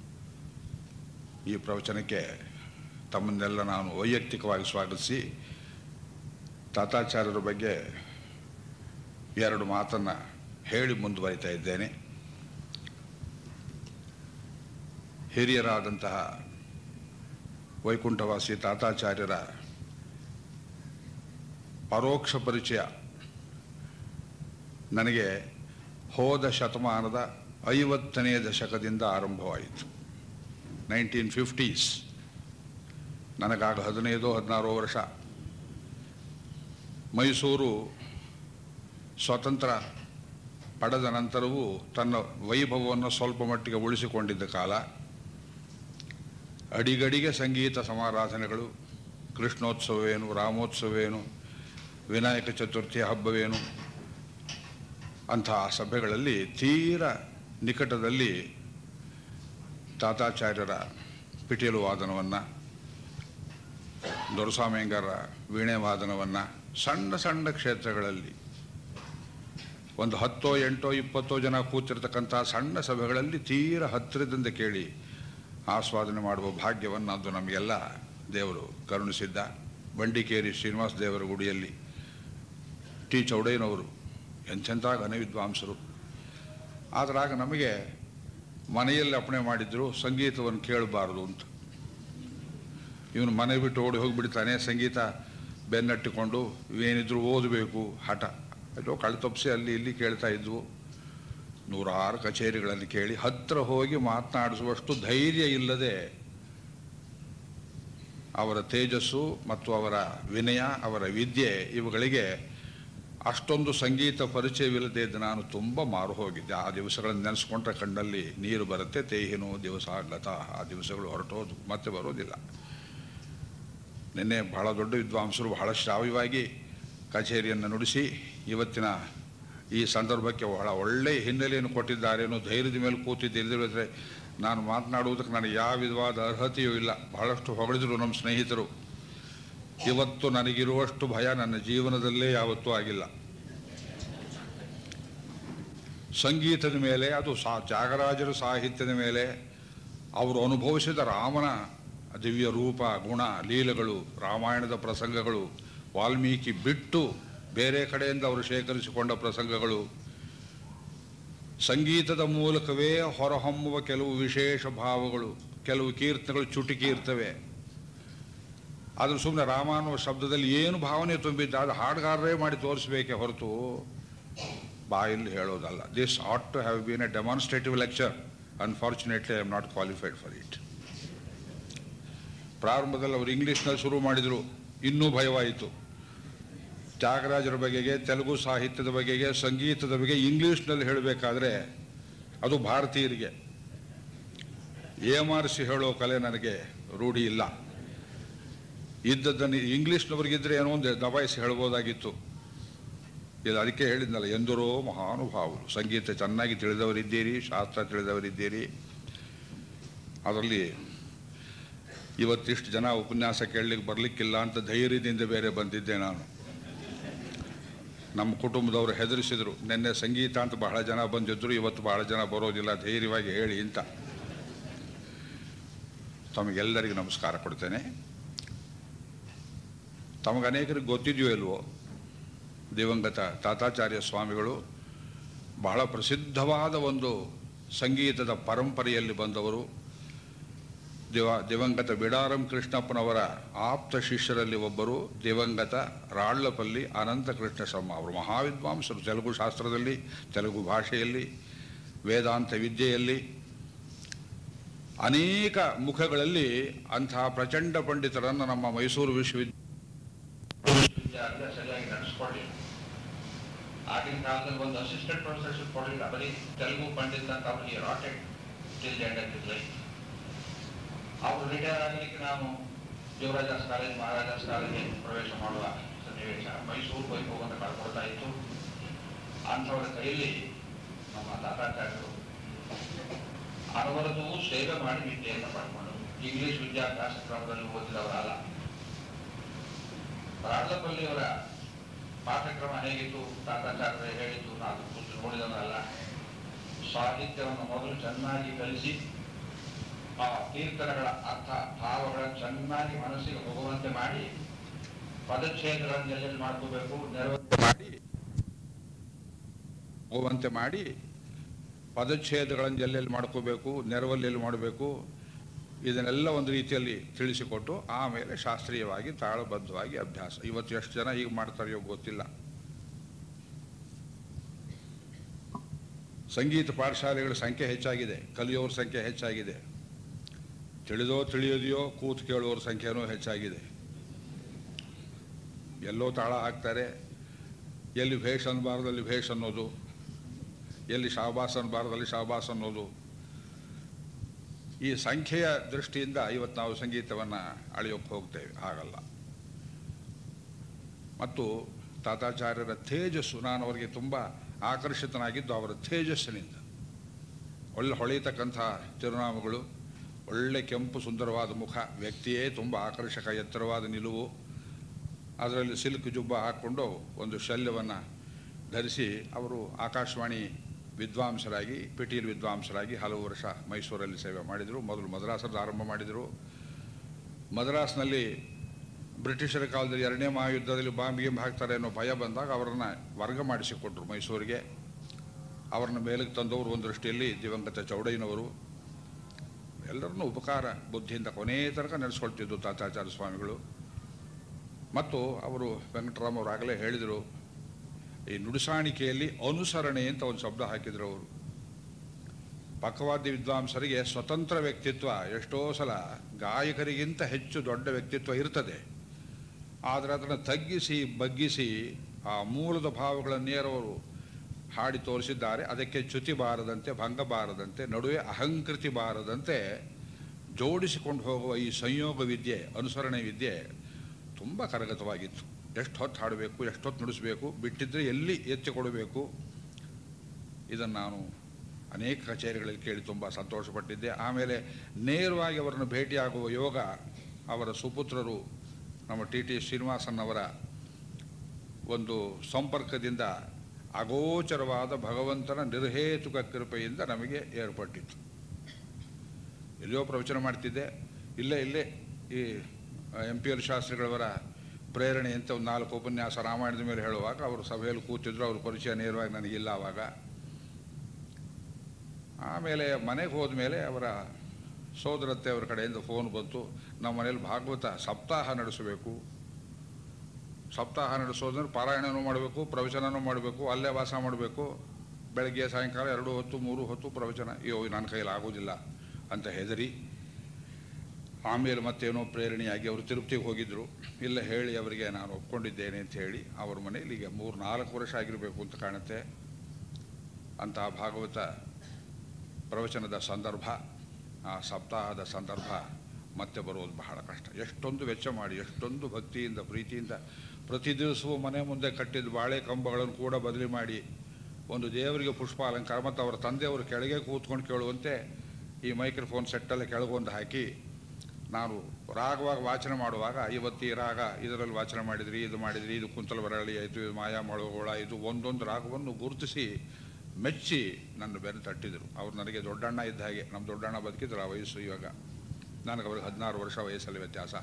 ಈ ಪ್ರವಚನಕ್ಕೆ ತಮ್ಮನ್ನೆಲ್ಲ ನಾನು ವೈಯಕ್ತಿಕವಾಗಿ ಸ್ವಾಗತಿಸಿ ತಾತಾಚಾರ್ಯರ ಬಗ್ಗೆ ಎರಡು ಮಾತನ್ನು ಹೇಳಿ ಮುಂದುವರಿತಾ ಇದ್ದೇನೆ ಹಿರಿಯರಾದಂತಹ ವೈಕುಂಠವಾಸಿ ತಾತಾಚಾರ್ಯರ ಪರೋಕ್ಷ ಪರಿಚಯ ನನಗೆ ಹೋದ ಶತಮಾನದ ಐವತ್ತನೇ ದಶಕದಿಂದ ಆರಂಭವಾಯಿತು ನೈನ್ಟೀನ್ ಫಿಫ್ಟೀಸ್ ನನಗಾಗ ಹದಿನೈದು ಹದಿನಾರು ವರ್ಷ ಮೈಸೂರು ಸ್ವತಂತ್ರ ಪಡೆದ ನಂತರವೂ ತನ್ನ ವೈಭವವನ್ನು ಸ್ವಲ್ಪ ಮಟ್ಟಿಗೆ ಉಳಿಸಿಕೊಂಡಿದ್ದ ಕಾಲ ಅಡಿಗಡಿಗೆ ಸಂಗೀತ ಸಮಾರಾಧನೆಗಳು ಕೃಷ್ಣೋತ್ಸವವೇನು ರಾಮೋತ್ಸವವೇನು ವಿನಾಯಕ ಚತುರ್ಥಿಯ ಹಬ್ಬವೇನು ಅಂತಹ ಸಭೆಗಳಲ್ಲಿ ತೀರ ನಿಕಟದಲ್ಲಿ ತಾತಾಚಾರ್ಯರ ಪಿಟೀಲು ವಾದನವನ್ನು ದೊರಸ್ವಾಮಿಯಂಗರ ವೀಣೆ ವಾದನವನ್ನು ಸಣ್ಣ ಸಣ್ಣ ಕ್ಷೇತ್ರಗಳಲ್ಲಿ ಒಂದು ಹತ್ತೋ ಎಂಟೋ ಇಪ್ಪತ್ತೋ ಜನ ಕೂತಿರ್ತಕ್ಕಂಥ ಸಣ್ಣ ಸಭೆಗಳಲ್ಲಿ ತೀರ ಹತ್ತಿರದಿಂದ ಕೇಳಿ ಆಸ್ವಾದನೆ ಮಾಡುವ ಭಾಗ್ಯವನ್ನು ಅದು ನಮಗೆಲ್ಲ ದೇವರು ಕರುಣಿಸಿದ್ದ ಬಂಡಿಕೇರಿ ಶ್ರೀನಿವಾಸ ದೇವರ ಗುಡಿಯಲ್ಲಿ ಟಿ ಚೌಡಯ್ಯನವರು ಎಂತೆಂಥ ಘನವಿದ್ವಾಂಸರು ಆದ್ರಾಗ ನಮಗೆ ಮನೆಯಲ್ಲಿ ಅಪ್ಪಣೆ ಮಾಡಿದ್ರು ಸಂಗೀತವನ್ನು ಕೇಳಬಾರದು ಅಂತ ಇವನು ಮನೆ ಬಿಟ್ಟು ಓಡಿ ಹೋಗಿಬಿಡ್ತಾನೆ ಸಂಗೀತ ಬೆನ್ನಟ್ಟಿಕೊಂಡು ಏನಿದ್ರು ಓದಬೇಕು ಹಠ ಎಲ್ಲೋ ಕಳ್ತಪ್ಸಿ ಅಲ್ಲಿ ಇಲ್ಲಿ ಕೇಳ್ತಾ ಇದ್ವು ನೂರಾರು ಕಚೇರಿಗಳಲ್ಲಿ ಕೇಳಿ ಹತ್ತಿರ ಹೋಗಿ ಮಾತನಾಡಿಸುವಷ್ಟು ಧೈರ್ಯ ಇಲ್ಲದೆ ಅವರ ತೇಜಸ್ಸು ಮತ್ತು ಅವರ ವಿನಯ ಅವರ ವಿದ್ಯೆ ಇವುಗಳಿಗೆ ಅಷ್ಟೊಂದು ಸಂಗೀತ ಪರಿಚಯವಿಲ್ಲದೆ ಇದ್ದ ನಾನು ತುಂಬ ಮಾರು ಹೋಗಿದ್ದೆ ಆ ದಿವಸಗಳನ್ನು ನೆನೆಸ್ಕೊಂಡ್ರೆ ಕಣ್ಣಲ್ಲಿ ನೀರು ಬರುತ್ತೆ ತೇಹಿನು ದಿವಸ ಲತಾ ಆ ದಿವಸಗಳು ಹೊರಟೋದು ಮತ್ತೆ ಬರೋದಿಲ್ಲ ನಿನ್ನೆ ಬಹಳ ದೊಡ್ಡ ವಿದ್ವಾಂಸರು ಬಹಳ ಶ್ರಾವ್ಯವಾಗಿ ಕಚೇರಿಯನ್ನು ನುಡಿಸಿ ಇವತ್ತಿನ ಈ ಸಂದರ್ಭಕ್ಕೆ ಬಹಳ ಒಳ್ಳೆಯ ಹಿನ್ನೆಲೆಯನ್ನು ಕೊಟ್ಟಿದ್ದಾರೆ ಅನ್ನೋ ಧೈರ್ಯದ ಮೇಲೆ ಕೂತಿದ್ದಿಲ್ಲದಿದ್ರೆ ನಾನು ಮಾತನಾಡುವುದಕ್ಕೆ ನನಗೆ ಯಾವ ವಿಧವಾದ ಅರ್ಹತೆಯೂ ಇಲ್ಲ ಬಹಳಷ್ಟು ಹೊಗಳಿದ್ರು ನಮ್ಮ ಸ್ನೇಹಿತರು ಇವತ್ತು ನನಗಿರುವಷ್ಟು ಭಯ ನನ್ನ ಜೀವನದಲ್ಲೇ ಯಾವತ್ತೂ ಆಗಿಲ್ಲ ಸಂಗೀತದ ಮೇಲೆ ಅದು ಸಾ ತ್ಯಾಗರಾಜರ ಸಾಹಿತ್ಯದ ಮೇಲೆ ಅವರು ಅನುಭವಿಸಿದ ರಾಮನ ದಿವ್ಯ ರೂಪ ಗುಣ ಲೀಲೆಗಳು ರಾಮಾಯಣದ ಪ್ರಸಂಗಗಳು ವಾಲ್ಮೀಕಿ ಬಿಟ್ಟು ಬೇರೆ ಕಡೆಯಿಂದ ಅವರು ಶೇಖರಿಸಿಕೊಂಡ ಪ್ರಸಂಗಗಳು ಸಂಗೀತದ ಮೂಲಕವೇ ಹೊರಹೊಮ್ಮುವ ಕೆಲವು ವಿಶೇಷ ಭಾವಗಳು ಕೆಲವು ಕೀರ್ತನೆಗಳು ಚುಟುಕಿ ಇರ್ತವೆ ಅದು ಸುಮ್ಮನೆ ರಾಮ ಅನ್ನುವ ಶಬ್ದದಲ್ಲಿ ಏನು ಭಾವನೆ ತುಂಬಿದ್ದ ಅದು ಹಾಡುಗಾರರೇ ಮಾಡಿ ತೋರಿಸಬೇಕೆ ಹೊರತು ಬಾಯಲ್ಲಿ ಹೇಳೋದಲ್ಲ this ought to have been a demonstrative lecture unfortunately I am not qualified for it ಪ್ರಾರಂಭದಲ್ಲಿ ಅವರು ಇಂಗ್ಲೀಷ್ನಲ್ಲಿ ಶುರು ಮಾಡಿದರು ಇನ್ನೂ ಭಯವಾಯಿತು ತ್ಯಾಗರಾಜರ ಬಗೆಗೆ ತೆಲುಗು ಸಾಹಿತ್ಯದ ಬಗೆಗೆ ಸಂಗೀತದ ಬಗ್ಗೆ ಇಂಗ್ಲೀಷ್ನಲ್ಲಿ ಹೇಳಬೇಕಾದ್ರೆ ಅದು ಭಾರತೀಯರಿಗೆ ಏಮಾರಿಸಿ ಹೇಳೋ ಕಲೆ ನನಗೆ ರೂಢಿ ಇಲ್ಲ ಇದ್ದದ್ದನ್ನು ಇಂಗ್ಲೀಷ್ನವ್ರಿಗಿದ್ರೆ ಏನೋ ಒಂದು ದಬಾಯಿಸಿ ಹೇಳ್ಬೋದಾಗಿತ್ತು ಇದು ಅದಕ್ಕೆ ಹೇಳಿದ್ನಲ್ಲ ಎಂದರೋ ಮಹಾನುಭಾವರು ಸಂಗೀತ ಚೆನ್ನಾಗಿ ತಿಳಿದವರಿದ್ದೀರಿ ಶಾಸ್ತ್ರ ತಿಳಿದವರಿದ್ದೀರಿ ಅದರಲ್ಲಿ ಇವತ್ತಿಷ್ಟು ಜನ ಉಪನ್ಯಾಸ ಕೇಳಲಿಕ್ಕೆ ಬರಲಿಕ್ಕಿಲ್ಲ ಅಂತ ಧೈರ್ಯದಿಂದ ಬೇರೆ ಬಂದಿದ್ದೆ ನಾನು ನಮ್ಮ ಕುಟುಂಬದವರು ಹೆದರಿಸಿದರು ನಿನ್ನೆ ಸಂಗೀತ ಅಂತ ಬಹಳ ಜನ ಬಂದಿದ್ದರು ಇವತ್ತು ಬಹಳ ಜನ ಬರೋದಿಲ್ಲ ಧೈರ್ಯವಾಗಿ ಹೇಳಿ ಅಂತ ತಮಗೆಲ್ಲರಿಗೂ ನಮಸ್ಕಾರ ಕೊಡ್ತೇನೆ ತಮಗೆ ಅನೇಕರಿಗೆ ಗೊತ್ತಿದೆಯೋ ಇಲ್ವೋ ದಿವಂಗತ ತಾತಾಚಾರ್ಯ ಸ್ವಾಮಿಗಳು ಬಹಳ ಪ್ರಸಿದ್ಧವಾದ ಒಂದು ಸಂಗೀತದ ಪರಂಪರೆಯಲ್ಲಿ ಬಂದವರು ದಿವ ದಿವಂಗತ ಬಿಡಾರಂ ಕೃಷ್ಣಪ್ಪನವರ ಆಪ್ತ ಶಿಷ್ಯರಲ್ಲಿ ಒಬ್ಬರು ದಿವಂಗತ ರಾళ్ಲಪಲ್ಲಿ ಅನಂತ ಕೃಷ್ಣ ಶರ್ಮ ಅವರು ಮಹಾವಿದ್ವಾಂಸರು ತೆಲುಗು ಶಾಸ್ತ್ರದಲ್ಲಿ ತೆಲುಗು ಭಾಷೆಯಲ್ಲಿ ವೇದಾಂತ ವಿದ್ಯೆಯಲ್ಲಿ ಅನೇಕ ಮುಖಗಳಲ್ಲಿ ಅಂತಹ ಪ್ರಚಂಡ ಪಂಡಿತರನ್ನು ನಮ್ಮ ಮೈಸೂರು ವಿಶ್ವವಿದ್ಯಾಲಯ ವಿಶ್ವವಿದ್ಯಾಲಯ ಸರಿಯಾಗಿ ನಡೆಸ್ಕೊಳ್ಳಿಲ್ಲ ಆಗಿನ ಕಾಲದಲ್ಲಿ ಒಂದು ಅಸಿಸ್ಟೆಂಟ್ ಪ್ರೊಫೆಸರ್ಶಿಪ್ ಕೊಡಲಿಲ್ಲ ಬರೀ ತೆಲುಗು ಪಂಡಿತ ಅಂತ ಅವರಿಗೆ rocket till the end of his life ಅವರು ರಿಟೈರ್ ಆಗಲಿಕ್ಕೆ ನಾನು ದೇವರಾಜಾಸ್ ಕಾಲೇಜ್ ಮಹಾರಾಜಾಸ್ ಕಾಲೇಜಿಗೆ ಪ್ರವೇಶ ಮಾಡುವ ಸನ್ನಿವೇಶ ಮೈಸೂರು ವೈಭವವನ್ನು ಕಳ್ಕೊಳ್ತಾ ಇತ್ತು ಅಂಥವರ ಕೈಯಲ್ಲಿ ನಮ್ಮ ತಾತಾಚಾರ್ಯರು ಅನವರದೂ ಸೇವೆ ಮಾಡಿ ವಿದ್ಯೆಯನ್ನು ಪಡ್ಕೊಂಡು ಇಂಗ್ಲಿಷ್ ವಿದ್ಯಾಭ್ಯಾಸ ಕ್ರಮದಲ್ಲಿ ಓದಿದವರಲ್ಲ ರಾಜಪಲ್ಲಿಯವರ ಪಾಠಕ್ರಮ ಹೇಗಿತ್ತು ತಾತಾಚಾರ್ಯರೇ ಹೇಳಿದ್ದು ನಾನು ಕೂತು ನೋಡಿದವರಲ್ಲ ಸಾಹಿತ್ಯವನ್ನು ಮೊದಲು ಚೆನ್ನಾಗಿ ಕಲಿಸಿ ಆ ಕೀರ್ತನೆಗಳ ಅರ್ಥ ಭಾವಗಳನ್ನು ಚೆನ್ನಾಗಿ ಮನಸ್ಸಿಗೆ ಹೋಗುವಂತೆ ಮಾಡಿ ಪದಚ್ಛೇದಗಳನ್ನು ಎಲ್ಲೆಲ್ಲಿ ಮಾಡ್ಕೋಬೇಕು ನೆರವೇರಿಕೆ ಮಾಡಿ ಹೋಗುವಂತೆ ಮಾಡಿ ಪದಚ್ಛೇದಗಳನ್ನು ಎಲ್ಲೆಲ್ಲಿ ಮಾಡ್ಕೋಬೇಕು ನೆರವಲ್ಲಿ ಎಲ್ಲಿ ಮಾಡಬೇಕು ಇದನ್ನೆಲ್ಲ ಒಂದು ರೀತಿಯಲ್ಲಿ ತಿಳಿಸಿಕೊಟ್ಟು ಆಮೇಲೆ ಶಾಸ್ತ್ರೀಯವಾಗಿ ತಾಳಬದ್ಧವಾಗಿ ಅಭ್ಯಾಸ ಇವತ್ತು ಎಷ್ಟು ಜನ ಈಗ ಮಾಡ್ತಾರೆಯೋ ಗೊತ್ತಿಲ್ಲ ಸಂಗೀತ ಪಾಠಶಾಲೆಗಳ ಸಂಖ್ಯೆ ಹೆಚ್ಚಾಗಿದೆ ಕಲಿಯೋರ ಸಂಖ್ಯೆ ಹೆಚ್ಚಾಗಿದೆ ತಿಳಿದೋ ತಿಳಿಯೋದೆಯೋ ಕೂತು ಕೇಳುವವ್ರ ಸಂಖ್ಯೆನೂ ಹೆಚ್ಚಾಗಿದೆ ಎಲ್ಲೋ ತಾಳ ಹಾಕ್ತಾರೆ ಎಲ್ಲಿ ಭೇಷ್ ಅನ್ನಬಾರ್ದಲ್ಲಿ ಭೇಷ್ ಅನ್ನೋದು ಎಲ್ಲಿ ಶಾಬಾಸ್ ಅನ್ನಬಾರ್ದಲ್ಲಿ ಶಾಬಾಸ್ ಅನ್ನೋದು ಈ ಸಂಖ್ಯೆಯ ದೃಷ್ಟಿಯಿಂದ ಇವತ್ತು ನಾವು ಸಂಗೀತವನ್ನು ಅಳೆಯೋಕ್ಕೆ ಹೋಗ್ತೇವೆ ಹಾಗಲ್ಲ ಮತ್ತು ತಾತಾಚಾರ್ಯರ ತೇಜಸ್ಸು ನಾನು ಅವರಿಗೆ ತುಂಬ ಆಕರ್ಷಿತನಾಗಿದ್ದು ಅವರ ತೇಜಸ್ಸಿನಿಂದ ಒಳ್ಳೆ ಹೊಳೆಯತಕ್ಕಂಥ ತಿರುನಾಮಗಳು ಒಳ್ಳೆ ಕೆಂಪು ಸುಂದರವಾದ ಮುಖ ವ್ಯಕ್ತಿಯೇ ತುಂಬ ಆಕರ್ಷಕ ಎತ್ತರವಾದ ನಿಲುವು ಅದರಲ್ಲಿ ಸಿಲ್ಕ್ ಜುಬ್ಬ ಹಾಕ್ಕೊಂಡು ಒಂದು ಶಲ್ಯವನ್ನು ಧರಿಸಿ ಅವರು ಆಕಾಶವಾಣಿ ವಿದ್ವಾಂಸರಾಗಿ ಪಿಟೀಲ್ ವಿದ್ವಾಂಸರಾಗಿ ಹಲವು ವರ್ಷ ಮೈಸೂರಲ್ಲಿ ಸೇವೆ ಮಾಡಿದರು ಮೊದಲು ಮದ್ರಾಸಲ್ಲಿ ಆರಂಭ ಮಾಡಿದರು ಮದ್ರಾಸ್ನಲ್ಲಿ ಬ್ರಿಟಿಷರ ಕಾಲದಲ್ಲಿ ಎರಡನೇ ಮಹಾಯುದ್ಧದಲ್ಲಿ ಬಾಂಬ್ ಗೀಂಬ್ ಹಾಕ್ತಾರೆ ಅನ್ನೋ ಭಯ ಬಂದಾಗ ಅವರನ್ನು ವರ್ಗ ಮಾಡಿಸಿಕೊಟ್ರು ಮೈಸೂರಿಗೆ ಅವರನ್ನ ಮೇಲಕ್ಕೆ ತಂದವರು ಒಂದು ದೃಷ್ಟಿಯಲ್ಲಿ ದಿವಂಗತ ಚೌಡಯ್ಯನವರು ಎಲ್ಲರನ್ನೂ ಉಪಕಾರ ಬುದ್ಧಿಯಿಂದ ಕೊನೆ ತನಕ ನಡೆಸ್ಕೊಳ್ತಿದ್ದು ತಾತಾಚಾರ್ಯ ಸ್ವಾಮಿಗಳು ಮತ್ತು ಅವರು ವೆಂಕಟರಾಮ್ ಅವರು ಆಗಲೇ ಹೇಳಿದರು ಈ ನುಡಿಸಾಣಿಕೆಯಲ್ಲಿ ಅನುಸರಣೆ ಅಂತ ಒಂದು ಶಬ್ದ ಹಾಕಿದ್ರು ಅವರು ಪಕ್ಕವಾದ್ಯ ವಿದ್ವಾಂಸರಿಗೆ ಸ್ವತಂತ್ರ ವ್ಯಕ್ತಿತ್ವ ಎಷ್ಟೋ ಸಲ ಗಾಯಕರಿಗಿಂತ ಹೆಚ್ಚು ದೊಡ್ಡ ವ್ಯಕ್ತಿತ್ವ ಇರ್ತದೆ ಆದರೆ ಅದನ್ನು ತಗ್ಗಿಸಿ ಬಗ್ಗಿಸಿ ಆ ಮೂಲದ ಭಾವಗಳನ್ನೇ ಅವರು ಹಾಡಿ ತೋರಿಸಿದ್ದಾರೆ ಅದಕ್ಕೆ ಚ್ಯುತಿ ಬಾರದಂತೆ ಭಂಗ ಬಾರದಂತೆ ನಡುವೆ ಅಹಂಕೃತಿ ಬಾರದಂತೆ ಜೋಡಿಸಿಕೊಂಡು ಹೋಗುವ ಈ ಸಂಯೋಗ ವಿದ್ಯೆ ಅನುಸರಣೆ ವಿದ್ಯೆ ತುಂಬ ಕರಗತವಾಗಿತ್ತು ಎಷ್ಟು ಹೊತ್ತು ಹಾಡಬೇಕು ಎಷ್ಟು ಹೊತ್ತು ನುಡಿಸಬೇಕು ಬಿಟ್ಟಿದ್ರೆ ಎಲ್ಲಿ ಎತ್ತಿಕೊಡಬೇಕು ಇದನ್ನು ನಾನು ಅನೇಕ ಕಚೇರಿಗಳಲ್ಲಿ ಕೇಳಿ ತುಂಬ ಸಂತೋಷಪಟ್ಟಿದ್ದೆ ಆಮೇಲೆ ನೇರವಾಗಿ ಅವರನ್ನು ಭೇಟಿಯಾಗುವ ಯೋಗ ಅವರ ಸುಪುತ್ರರು ನಮ್ಮ ಟಿ ಟಿ ಶ್ರೀನಿವಾಸನ್ ಅವರ ಒಂದು ಸಂಪರ್ಕದಿಂದ ಅಗೋಚರವಾದ ಭಗವಂತನ ನಿರ್ಹೇತುಕ ಕೃಪೆಯಿಂದ ನಮಗೆ ಏರ್ಪಟ್ಟಿತ್ತು ಎಲ್ಲಿಯೋ ಪ್ರವಚನ ಮಾಡ್ತಿದ್ದೆ ಇಲ್ಲೇ ಇಲ್ಲೇ ಈ ಎಂ ಪಿ ಎಲ್ ಶಾಸ್ತ್ರಿಗಳವರ ಪ್ರೇರಣೆ ಅಂತ ಒಂದು ನಾಲ್ಕು ಉಪನ್ಯಾಸ ರಾಮಾಯಣದ ಮೇಲೆ ಹೇಳುವಾಗ ಅವರು ಸಭೆಯಲ್ಲಿ ಕೂತಿದ್ರು ಅವ್ರ ಪರಿಚಯ ನೇರವಾಗಿ ನನಗಿಲ್ಲ ಆವಾಗ ಆಮೇಲೆ ಮನೆಗೆ ಹೋದ್ಮೇಲೆ ಅವರ ಸೋದರತ್ತೆ ಅವರ ಕಡೆಯಿಂದ ಫೋನ್ ಬಂತು ನಮ್ಮ ಮನೇಲಿ ಭಾಗವತ ಸಪ್ತಾಹ ನಡೆಸಬೇಕು ಸಪ್ತಾಹ ನಡೆಸೋದಂದ್ರೆ ಪಾರಾಯಣನೂ ಮಾಡಬೇಕು ಪ್ರವಚನನೂ ಮಾಡಬೇಕು ಅಲ್ಲೇ ವಾಸ ಮಾಡಬೇಕು ಬೆಳಗ್ಗೆ ಸಾಯಂಕಾಲ ಎರಡು ಹೊತ್ತು ಮೂರು ಹೊತ್ತು ಪ್ರವಚನ ಅಯ್ಯೋ ನನ್ನ ಕೈಯಲ್ಲಿ ಆಗೋದಿಲ್ಲ ಅಂತ ಹೆದರಿ ಆಮೇಲೆ ಮತ್ತೇನೋ ಪ್ರೇರಣೆಯಾಗಿ ಅವರು ತಿರುಪತಿಗೆ ಹೋಗಿದ್ದರು ಇಲ್ಲ ಹೇಳಿ ಅವರಿಗೆ ನಾನು ಒಪ್ಕೊಂಡಿದ್ದೇನೆ ಅಂತ ಹೇಳಿ ಅವ್ರ ಮನೇಲಿ ಈಗ ಮೂರು ನಾಲ್ಕು ವರ್ಷ ಆಗಿರಬೇಕು ಅಂತ ಕಾಣುತ್ತೆ ಅಂತಹ ಭಾಗವತ ಪ್ರವಚನದ ಸಂದರ್ಭ ಆ ಸಪ್ತಾಹದ ಸಂದರ್ಭ ಮತ್ತೆ ಬರೋದು ಬಹಳ ಕಷ್ಟ ಎಷ್ಟೊಂದು ವೆಚ್ಚ ಮಾಡಿ ಎಷ್ಟೊಂದು ಭಕ್ತಿಯಿಂದ ಪ್ರೀತಿಯಿಂದ ಪ್ರತಿ ದಿವಸವೂ ಮನೆ ಮುಂದೆ ಕಟ್ಟಿದ ಬಾಳೆ ಕಂಬಗಳನ್ನು ಕೂಡ ಬದಲಿ ಮಾಡಿ ಒಂದು ದೇವರಿಗೆ ಪುಷ್ಪ ಅಲಂಕಾರ ಮತ್ತು ಅವರ ತಂದೆಯವರು ಕೆಳಗೆ ಕೂತ್ಕೊಂಡು ಕೇಳುವಂತೆ ಈ ಮೈಕ್ರೋಫೋನ್ ಸೆಟ್ಟಲ್ಲಿ ಕೆಳಗೊಂದು ಹಾಕಿ ನಾನು ರಾಗವಾಗಿ ವಾಚನ ಮಾಡುವಾಗ ಇವತ್ತು ಈ ರಾಗ ಇದರಲ್ಲಿ ವಾಚನ ಮಾಡಿದ್ರಿ ಇದು ಮಾಡಿದ್ರಿ ಇದು ಕುಂತಲ ಬರಳಿ ಆಯಿತು ಇದು ಮಾಯಾ ಮಳಗೋಳ ಇದು ಒಂದೊಂದು ರಾಗವನ್ನು ಗುರುತಿಸಿ ಮೆಚ್ಚಿ ನನ್ನ ಬೆನ್ನು ತಟ್ಟಿದರು ಅವ್ರು ನನಗೆ ದೊಡ್ಡಣ್ಣ ಇದ್ದ ಹಾಗೆ ನಮ್ಮ ದೊಡ್ಡಣ್ಣ ಬದುಕಿದ್ರು ಆ ವಯಸ್ಸು ಇವಾಗ ನನಗೆ ಅವ್ರಿಗೆ ಹದಿನಾರು ವರ್ಷ ವಯಸ್ಸಲ್ಲಿ ವ್ಯತ್ಯಾಸ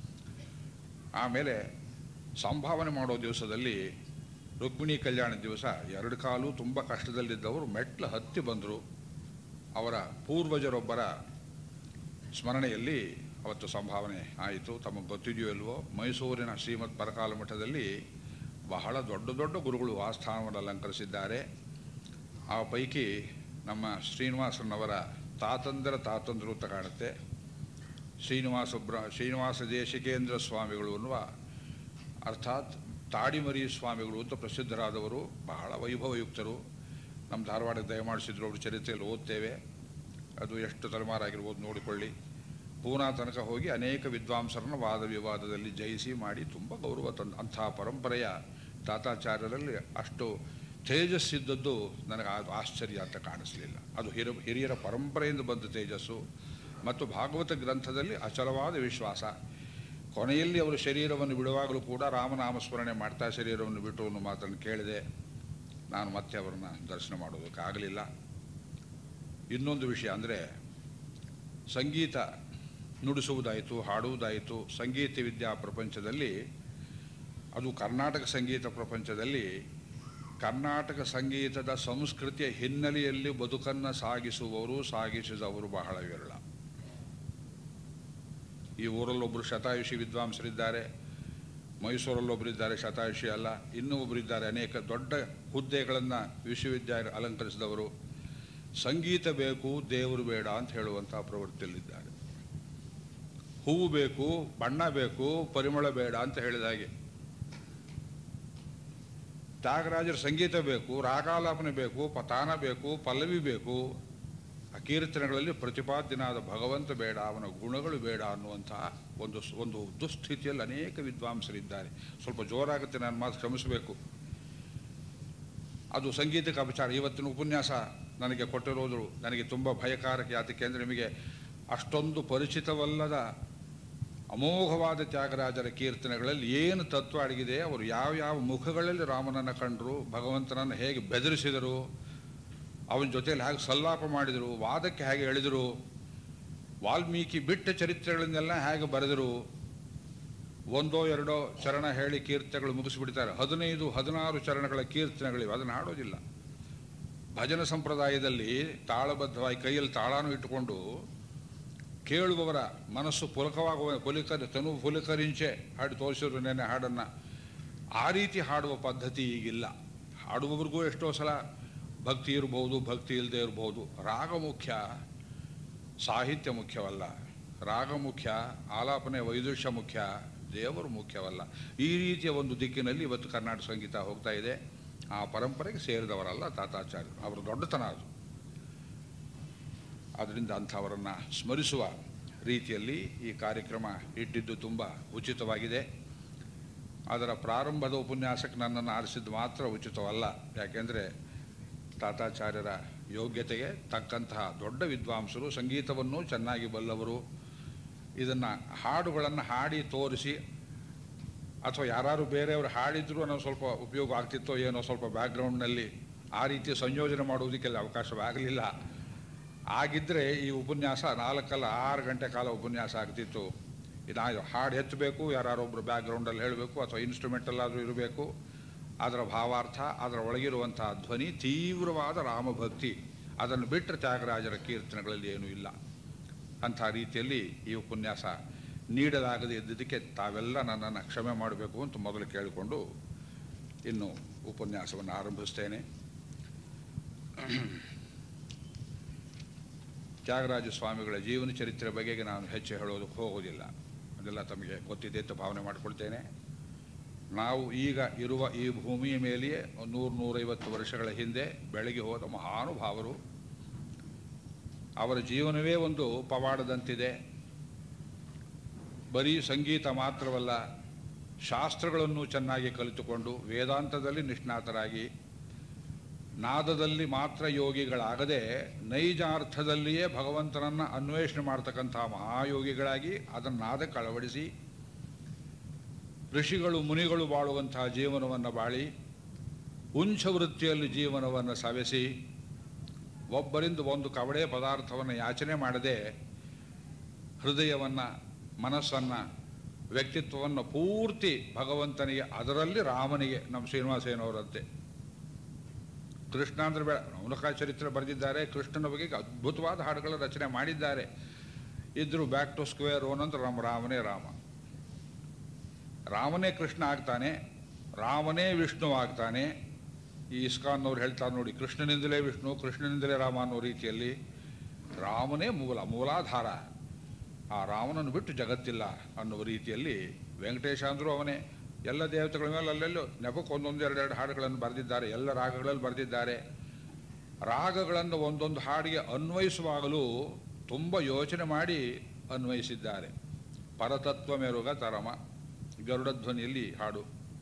ಆಮೇಲೆ ಸಂಭಾವನೆ ಮಾಡೋ ದಿವಸದಲ್ಲಿ ರುಕ್ಮಿಣಿ ಕಲ್ಯಾಣ ದಿವಸ ಎರಡು ಕಾಲು ತುಂಬ ಕಷ್ಟದಲ್ಲಿದ್ದವರು ಮೆಟ್ಲು ಹತ್ತಿ ಬಂದರು ಅವರ ಪೂರ್ವಜರೊಬ್ಬರ ಸ್ಮರಣೆಯಲ್ಲಿ ಅವತ್ತು ಸಂಭಾವನೆ ಆಯಿತು ತಮಗೆ ಗೊತ್ತಿದೆಯೋ ಇಲ್ವೋ ಮೈಸೂರಿನ ಶ್ರೀಮದ್ ಪರಕಾಲ ಮಠದಲ್ಲಿ ಬಹಳ ದೊಡ್ಡ ದೊಡ್ಡ ಗುರುಗಳು ಆ ಸ್ಥಾನವನ್ನು ಅಲಂಕರಿಸಿದ್ದಾರೆ ಆ ಪೈಕಿ ನಮ್ಮ ಶ್ರೀನಿವಾಸನವರ ತಾತಂದರ ತಾತಂದರು ಅಂತ ಕಾಣುತ್ತೆ ಶ್ರೀನಿವಾಸ ಬ್ರ ಶ್ರೀನಿವಾಸ ದೇಶಿಕೇಂದ್ರ ಸ್ವಾಮಿಗಳು ಅನ್ನುವ ಅರ್ಥಾತ್ ತಾಡಿಮರಿ ಸ್ವಾಮಿಗಳು ಅಂತ ಪ್ರಸಿದ್ಧರಾದವರು ಬಹಳ ವೈಭವಯುಕ್ತರು ನಮ್ಮ ಧಾರವಾಡಕ್ಕೆ ದಯಮಾಡಿಸಿದ್ರು ಅವರು ಚರಿತ್ರೆಯಲ್ಲಿ ಓದ್ತೇವೆ ಅದು ಎಷ್ಟು ತಲೆಮಾರಾಗಿರ್ಬೋದು ನೋಡಿಕೊಳ್ಳಿ ಪೂನಾ ತನಕ ಹೋಗಿ ಅನೇಕ ವಿದ್ವಾಂಸರನ್ನು ವಾದ ವಿವಾದದಲ್ಲಿ ಜಯಿಸಿ ಮಾಡಿ ತುಂಬ ಗೌರವ ತಂದ ಅಂತಹ ಪರಂಪರೆಯ ತಾತಾಚಾರ್ಯರಲ್ಲಿ ಅಷ್ಟು ತೇಜಸ್ಸಿದ್ದದ್ದು ನನಗೆ ಅದು ಆಶ್ಚರ್ಯ ಅಂತ ಕಾಣಿಸಲಿಲ್ಲ ಅದು ಹಿರ ಹಿರಿಯರ ಪರಂಪರೆಯಿಂದ ಬಂದ ತೇಜಸ್ಸು ಮತ್ತು ಭಾಗವತ ಗ್ರಂಥದಲ್ಲಿ ಅಚಲವಾದ ವಿಶ್ವಾಸ ಕೊನೆಯಲ್ಲಿ ಅವರು ಶರೀರವನ್ನು ಬಿಡುವಾಗಲೂ ಕೂಡ ರಾಮನಾಮಸ್ಮರಣೆ ಮಾಡ್ತಾ ಶರೀರವನ್ನು ಬಿಟ್ಟು ಅನ್ನೋ ಮಾತನ್ನು ಕೇಳಿದೆ ನಾನು ಮತ್ತೆ ಅವರನ್ನು ದರ್ಶನ ಮಾಡೋದಕ್ಕಾಗಲಿಲ್ಲ ಇನ್ನೊಂದು ವಿಷಯ ಅಂದರೆ ಸಂಗೀತ ನುಡಿಸುವುದಾಯಿತು ಹಾಡುವುದಾಯಿತು ಸಂಗೀತ ವಿದ್ಯಾ ಪ್ರಪಂಚದಲ್ಲಿ ಅದು ಕರ್ನಾಟಕ ಸಂಗೀತ ಪ್ರಪಂಚದಲ್ಲಿ ಕರ್ನಾಟಕ ಸಂಗೀತದ ಸಂಸ್ಕೃತಿಯ ಹಿನ್ನೆಲೆಯಲ್ಲಿ ಬದುಕನ್ನು ಸಾಗಿಸುವವರು ಸಾಗಿಸಿದವರು ಬಹಳ ವಿರಳ ಈ ಊರಲ್ಲೊಬ್ಬರು ಶತಾಯುಷಿ ವಿದ್ವಾಂಸರಿದ್ದಾರೆ ಮೈಸೂರಲ್ಲೊಬ್ಬರಿದ್ದಾರೆ ಶತಾಯುಷಿ ಅಲ್ಲ ಇನ್ನೂ ಒಬ್ಬರಿದ್ದಾರೆ ಅನೇಕ ದೊಡ್ಡ ಹುದ್ದೆಗಳನ್ನು ವಿಶ್ವವಿದ್ಯಾಲಯ ಅಲಂಕರಿಸಿದವರು ಸಂಗೀತ ಬೇಕು ದೇವರು ಬೇಡ ಅಂತ ಹೇಳುವಂಥ ಪ್ರವೃತ್ತಿಯಲ್ಲಿದ್ದಾರೆ ಹೂವು ಬೇಕು ಬಣ್ಣ ಬೇಕು ಪರಿಮಳ ಬೇಡ ಅಂತ ಹೇಳಿದ ಹಾಗೆ ತ್ಯಾಗರಾಜರ ಸಂಗೀತ ಬೇಕು ರಾಗಾಲಾಪನೆ ಬೇಕು ಪತಾನ ಬೇಕು ಪಲ್ಲವಿ ಬೇಕು ಆ ಕೀರ್ತನೆಗಳಲ್ಲಿ ಪ್ರತಿಪಾದ್ಯನಾದ ಭಗವಂತ ಬೇಡ ಅವನ ಗುಣಗಳು ಬೇಡ ಅನ್ನುವಂತಹ ಒಂದು ಒಂದು ದುಸ್ಥಿತಿಯಲ್ಲಿ ಅನೇಕ ವಿದ್ವಾಂಸರಿದ್ದಾರೆ ಸ್ವಲ್ಪ ಜೋರಾಗುತ್ತೆ ನಾನು ಮಾತು ಕ್ಷಮಿಸಬೇಕು ಅದು ಸಂಗೀತಕ್ಕೆ ಅಪಚಾರ ಇವತ್ತಿನ ಉಪನ್ಯಾಸ ನನಗೆ ಕೊಟ್ಟಿರೋದು ನನಗೆ ತುಂಬ ಭಯಕಾರಕ ಯಾತಕ್ಕೆ ಅಂದರೆ ನಿಮಗೆ ಅಷ್ಟೊಂದು ಪರಿಚಿತವಲ್ಲದ ಅಮೋಘವಾದ ತ್ಯಾಗರಾಜರ ಕೀರ್ತನೆಗಳಲ್ಲಿ ಏನು ತತ್ವ ಅಡಗಿದೆ ಅವರು ಯಾವ ಯಾವ ಮುಖಗಳಲ್ಲಿ ರಾಮನನ್ನು ಕಂಡರು ಭಗವಂತನನ್ನು ಹೇಗೆ ಬೆದರಿಸಿದರು ಅವನ ಜೊತೆಯಲ್ಲಿ ಹೇಗೆ ಸಲ್ಲಾಪ ಮಾಡಿದರು ವಾದಕ್ಕೆ ಹೇಗೆ ಎಳೆದರು ವಾಲ್ಮೀಕಿ ಬಿಟ್ಟ ಚರಿತ್ರೆಗಳನ್ನೆಲ್ಲ ಹೇಗೆ ಬರೆದರು ಒಂದೋ ಎರಡೋ ಚರಣ ಹೇಳಿ ಕೀರ್ತನೆಗಳು ಮುಗಿಸಿಬಿಡ್ತಾರೆ ಹದಿನೈದು ಹದಿನಾರು ಚರಣಗಳ ಕೀರ್ತನೆಗಳಿವೆ ಅದನ್ನು ಹಾಡೋದಿಲ್ಲ ಭಜನ ಸಂಪ್ರದಾಯದಲ್ಲಿ ತಾಳಬದ್ಧವಾಗಿ ಕೈಯಲ್ಲಿ ತಾಳಾನು ಇಟ್ಟುಕೊಂಡು ಕೇಳುವವರ ಮನಸ್ಸು ಪುಲಕವಾಗುವ ಪುಲಿಕರಿ ತನು ಪುಲಕರಿಂಚೆ ಹಾಡಿ ತೋರಿಸಿದ್ರು ನೆನೆ ಹಾಡನ್ನು ಆ ರೀತಿ ಹಾಡುವ ಪದ್ಧತಿ ಈಗಿಲ್ಲ ಹಾಡುವವರಿಗೂ ಎಷ್ಟೋ ಸಲ ಭಕ್ತಿ ಇರಬಹುದು ಭಕ್ತಿ ಇಲ್ಲದೆ ಇರಬಹುದು ರಾಗ ಮುಖ್ಯ ಸಾಹಿತ್ಯ ಮುಖ್ಯವಲ್ಲ ರಾಗ ಮುಖ್ಯ ಆಲಾಪನೆ ವೈದುಷ್ಯ ಮುಖ್ಯ ದೇವರು ಮುಖ್ಯವಲ್ಲ ಈ ರೀತಿಯ ಒಂದು ದಿಕ್ಕಿನಲ್ಲಿ ಇವತ್ತು ಕರ್ನಾಟಕ ಸಂಗೀತ ಹೋಗ್ತಾ ಇದೆ ಆ ಪರಂಪರೆಗೆ ಸೇರಿದವರಲ್ಲ ತಾತಾಚಾರ್ಯರು ಅವರ ದೊಡ್ಡತನ ಅದು ಅದರಿಂದ ಅಂಥವರನ್ನು ಸ್ಮರಿಸುವ ರೀತಿಯಲ್ಲಿ ಈ ಕಾರ್ಯಕ್ರಮ ಇಟ್ಟಿದ್ದು ತುಂಬ ಉಚಿತವಾಗಿದೆ ಅದರ ಪ್ರಾರಂಭದ ಉಪನ್ಯಾಸಕ್ಕೆ ನನ್ನನ್ನು ಆರಿಸಿದ್ದು ಮಾತ್ರ ಉಚಿತವಲ್ಲ ಯಾಕೆಂದರೆ ತಾತಾಚಾರ್ಯರ ಯೋಗ್ಯತೆಗೆ ತಕ್ಕಂತಹ ದೊಡ್ಡ ವಿದ್ವಾಂಸರು ಸಂಗೀತವನ್ನು ಚೆನ್ನಾಗಿ ಬಲ್ಲವರು ಇದನ್ನು ಹಾಡುಗಳನ್ನು ಹಾಡಿ ತೋರಿಸಿ ಅಥವಾ ಯಾರು ಬೇರೆಯವರು ಹಾಡಿದ್ರು ಅನ್ನೋ ಸ್ವಲ್ಪ ಉಪಯೋಗ ಆಗ್ತಿತ್ತೋ ಏನೋ ಸ್ವಲ್ಪ ಬ್ಯಾಕ್ಗ್ರೌಂಡ್ನಲ್ಲಿ ಆ ರೀತಿ ಸಂಯೋಜನೆ ಮಾಡುವುದಕ್ಕೆಲ್ಲ ಅವಕಾಶವಾಗಲಿಲ್ಲ ಆಗಿದ್ದರೆ ಈ ಉಪನ್ಯಾಸ ನಾಲ್ಕಲ್ಲ ಆರು ಗಂಟೆ ಕಾಲ ಉಪನ್ಯಾಸ ಆಗ್ತಿತ್ತು ನಾ ಹಾಡು ಎತ್ತಬೇಕು ಯಾರೊಬ್ಬರು ಬ್ಯಾಕ್ಗ್ರೌಂಡಲ್ಲಿ ಹೇಳಬೇಕು ಅಥವಾ ಇನ್ಸ್ಟ್ರೂಮೆಂಟಲ್ಲಾದರೂ ಇರಬೇಕು ಅದರ ಭಾವಾರ್ಥ ಅದರ ಒಳಗಿರುವಂಥ ಧ್ವನಿ ತೀವ್ರವಾದ ರಾಮಭಕ್ತಿ ಅದನ್ನು ಬಿಟ್ಟರೆ ತ್ಯಾಗರಾಜರ ಕೀರ್ತನೆಗಳಲ್ಲಿ ಏನೂ ಇಲ್ಲ ಅಂಥ ರೀತಿಯಲ್ಲಿ ಈ ಉಪನ್ಯಾಸ ನೀಡಲಾಗದೇ ಇದ್ದುದಕ್ಕೆ ತಾವೆಲ್ಲ ನನ್ನನ್ನು ಕ್ಷಮೆ ಮಾಡಬೇಕು ಅಂತ ಮೊದಲು ಕೇಳಿಕೊಂಡು ಇನ್ನು ಉಪನ್ಯಾಸವನ್ನು ಆರಂಭಿಸ್ತೇನೆ ತ್ಯಾಗರಾಜ ಸ್ವಾಮಿಗಳ ಜೀವನ ಚರಿತ್ರೆ ಬಗೆಗೆ ನಾನು ಹೆಚ್ಚು ಹೇಳೋದಕ್ಕೆ ಹೋಗೋದಿಲ್ಲ ಅದೆಲ್ಲ ತಮಗೆ ಗೊತ್ತಿದೆ ಅಂತ ಭಾವನೆ ಮಾಡಿಕೊಳ್ತೇನೆ ನಾವು ಈಗ ಇರುವ ಈ ಭೂಮಿಯ ಮೇಲೆಯೇ ನೂರು ನೂರೈವತ್ತು ವರ್ಷಗಳ ಹಿಂದೆ ಬೆಳಗ್ಗೆ ಹೋದ ಮಹಾನುಭಾವರು ಅವರ ಜೀವನವೇ ಒಂದು ಪವಾಡದಂತಿದೆ ಬರೀ ಸಂಗೀತ ಮಾತ್ರವಲ್ಲ ಶಾಸ್ತ್ರಗಳನ್ನು ಚೆನ್ನಾಗಿ ಕಲಿತುಕೊಂಡು ವೇದಾಂತದಲ್ಲಿ ನಿಷ್ಣಾತರಾಗಿ ನಾದದಲ್ಲಿ ಮಾತ್ರ ಯೋಗಿಗಳಾಗದೆ ನೈಜಾರ್ಥದಲ್ಲಿಯೇ ಭಗವಂತನನ್ನು ಅನ್ವೇಷಣೆ ಮಾಡ್ತಕ್ಕಂಥ ಮಹಾಯೋಗಿಗಳಾಗಿ ಅದನ್ನು ನಾದಕ್ಕೆ ಅಳವಡಿಸಿ ಋಷಿಗಳು ಮುನಿಗಳು ಬಾಳುವಂತಹ ಜೀವನವನ್ನು ಬಾಳಿ ಉಂಚ ವೃತ್ತಿಯಲ್ಲಿ ಜೀವನವನ್ನು ಸವೆಸಿ ಒಬ್ಬರಿಂದ ಒಂದು ಕವಡೆ ಪದಾರ್ಥವನ್ನು ಯಾಚನೆ ಮಾಡದೆ ಹೃದಯವನ್ನು ಮನಸ್ಸನ್ನು ವ್ಯಕ್ತಿತ್ವವನ್ನು ಪೂರ್ತಿ ಭಗವಂತನಿಗೆ ಅದರಲ್ಲಿ ರಾಮನಿಗೆ ನಮ್ಮ ಶ್ರೀನಿವಾಸಯ್ಯನವರಂತೆ ಕೃಷ್ಣ ಅಂದ್ರೆ ಬೇಡ ನವಲಕ ಚರಿತ್ರೆ ಬರೆದಿದ್ದಾರೆ ಕೃಷ್ಣನ ಬಗ್ಗೆ ಅದ್ಭುತವಾದ ಹಾಡುಗಳ ರಚನೆ ಮಾಡಿದ್ದಾರೆ ಇದ್ರು ಬ್ಯಾಕ್ ಟು ಸ್ಕ್ವೇರ್ ಓನ್ ಅಂದ್ರೆ ನಮ್ಮ ರಾಮನೇ ರಾಮ ರಾಮನೇ ಕೃಷ್ಣ ಆಗ್ತಾನೆ ರಾಮನೇ ವಿಷ್ಣು ಆಗ್ತಾನೆ ಈ ಇಸ್ಕಾನ್ನವ್ರು ಹೇಳ್ತಾರೆ ನೋಡಿ ಕೃಷ್ಣನಿಂದಲೇ ವಿಷ್ಣು ಕೃಷ್ಣನಿಂದಲೇ ರಾಮ ಅನ್ನೋ ರೀತಿಯಲ್ಲಿ ರಾಮನೇ ಮೂಲ ಮೂಲಾಧಾರ ಆ ರಾಮನನ್ನು ಬಿಟ್ಟು ಜಗತ್ತಿಲ್ಲ ಅನ್ನುವ ರೀತಿಯಲ್ಲಿ ವೆಂಕಟೇಶ ಅಂದರೂ ಅವನೇ ಎಲ್ಲ ದೇವತೆಗಳ ಮೇಲೆ ಅಲ್ಲೆಲ್ಲೋ ನೆಪಕ್ಕೆ ಒಂದೊಂದು ಎರಡೆರಡು ಹಾಡುಗಳನ್ನು ಬರೆದಿದ್ದಾರೆ ಎಲ್ಲ ರಾಗಗಳಲ್ಲಿ ಬರೆದಿದ್ದಾರೆ ರಾಗಗಳನ್ನು ಒಂದೊಂದು ಹಾಡಿಗೆ ಅನ್ವಯಿಸುವಾಗಲೂ ತುಂಬ ಯೋಚನೆ ಮಾಡಿ ಅನ್ವಯಿಸಿದ್ದಾರೆ ಪರತತ್ವ ಮೆರುಗ ತರಮ ಗರುಡಧ್ವನಿಯಲ್ಲಿ ಹಾಡು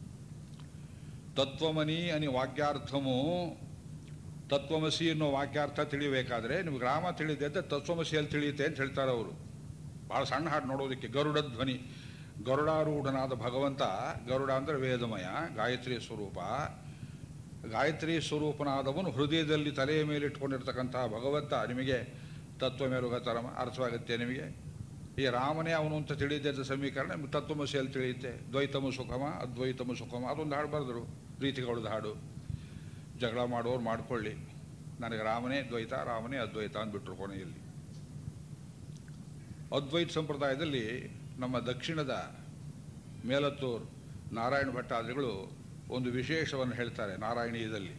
ತತ್ವಮನಿ ಅನಿ ವಾಕ್ಯಾರ್ಥಮು ತತ್ವಮಸಿ ಅನ್ನೋ ವಾಕ್ಯಾರ್ಥ ತಿಳಿಬೇಕಾದ್ರೆ ನಿಮ್ಗೆ ರಾಮ ತಿಳಿದೆ ತತ್ವಮಸಿಯಲ್ಲಿ ತಿಳಿಯುತ್ತೆ ಅಂತ ಹೇಳ್ತಾರೆ ಅವರು ಭಾಳ ಸಣ್ಣ ಹಾಡು ನೋಡೋದಕ್ಕೆ ಗರುಡ ಧ್ವನಿ ಗರುಡಾರೂಢನಾದ ಭಗವಂತ ಗರುಡ ಅಂದರೆ ವೇದಮಯ ಗಾಯತ್ರಿ ಸ್ವರೂಪ ಗಾಯತ್ರಿ ಸ್ವರೂಪನಾದವನು ಹೃದಯದಲ್ಲಿ ತಲೆಯ ಮೇಲೆ ಇಟ್ಕೊಂಡಿರ್ತಕ್ಕಂತಹ ಭಗವಂತ ನಿಮಗೆ ತತ್ವ ಮೇಲುಗ ತರಮ ಅರ್ಥವಾಗುತ್ತೆ ನಿಮಗೆ ಈ ರಾಮನೇ ಅವನು ಅಂತ ತಿಳಿದಿದ್ದ ಸಮೀಕರಣ ನಿಮ್ಗೆ ತತ್ವಮಸಿಯಲ್ಲಿ ತಿಳಿಯುತ್ತೆ ದ್ವೈತಮ ಸುಖಮ ಅದ್ವೈತಮ ಸುಖಮ ಅದೊಂದು ಹಾಡು ಬರೆದರು ರೀತಿಗಳದ ಹಾಡು ಜಗಳ ಮಾಡೋರು ಮಾಡ್ಕೊಳ್ಳಿ ನನಗೆ ರಾಮನೇ ದ್ವೈತ ರಾಮನೇ ಅದ್ವೈತ ಅಂದ್ಬಿಟ್ರು ಕೊನೆಯಲ್ಲಿ ಅದ್ವೈತ ಸಂಪ್ರದಾಯದಲ್ಲಿ ನಮ್ಮ ದಕ್ಷಿಣದ ಮೇಲತ್ತೂರು ನಾರಾಯಣ ಭಟ್ಟಾದಿಗಳು ಒಂದು ವಿಶೇಷವನ್ನು ಹೇಳ್ತಾರೆ ನಾರಾಯಣೀಯದಲ್ಲಿ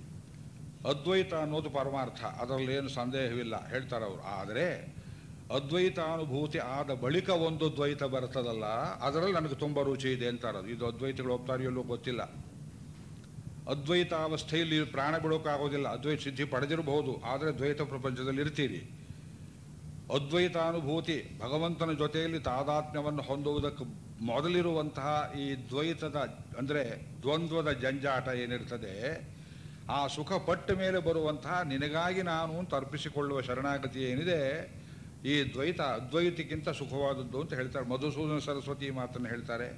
ಅದ್ವೈತ ಅನ್ನೋದು ಪರಮಾರ್ಥ ಅದರಲ್ಲಿ ಏನು ಸಂದೇಹವಿಲ್ಲ ಹೇಳ್ತಾರೆ ಅವರು ಆದರೆ ಅದ್ವೈತಾನುಭೂತಿ ಆದ ಬಳಿಕ ಒಂದು ದ್ವೈತ ಬರ್ತದಲ್ಲ ಅದರಲ್ಲಿ ನನಗೆ ತುಂಬ ರುಚಿ ಇದೆ ಅಂತಾರೆ ಇದು ಅದ್ವೈತಗಳು ಒಪ್ತಾರಿಯಲ್ಲೂ ಗೊತ್ತಿಲ್ಲ ಅದ್ವೈತಾವಸ್ಥೆಯಲ್ಲಿ ಪ್ರಾಣ ಬಿಡೋಕ್ಕಾಗೋದಿಲ್ಲ ಅದ್ವೈತ ಸಿದ್ಧಿ ಪಡೆದಿರಬಹುದು ಆದರೆ ದ್ವೈತ ಪ್ರಪಂಚದಲ್ಲಿ ಇರ್ತೀರಿ ಅದ್ವೈತಾನುಭೂತಿ ಭಗವಂತನ ಜೊತೆಯಲ್ಲಿ ತಾದಾತ್ಮ್ಯವನ್ನು ಹೊಂದುವುದಕ್ಕೆ ಮೊದಲಿರುವಂತಹ ಈ ದ್ವೈತದ ಅಂದರೆ ದ್ವಂದ್ವದ ಜಂಜಾಟ ಏನಿರ್ತದೆ ಆ ಸುಖ ಪಟ್ಟ ಮೇಲೆ ಬರುವಂತಹ ನಿನಗಾಗಿ ನಾನು ಅಂತ ಅರ್ಪಿಸಿಕೊಳ್ಳುವ ಶರಣಾಗತಿ ಏನಿದೆ ಈ ದ್ವೈತ ಅದ್ವೈತಕ್ಕಿಂತ ಸುಖವಾದದ್ದು ಅಂತ ಹೇಳ್ತಾರೆ ಮಧುಸೂದನ ಸರಸ್ವತಿ ಈ ಮಾತನ್ನು ಹೇಳ್ತಾರೆ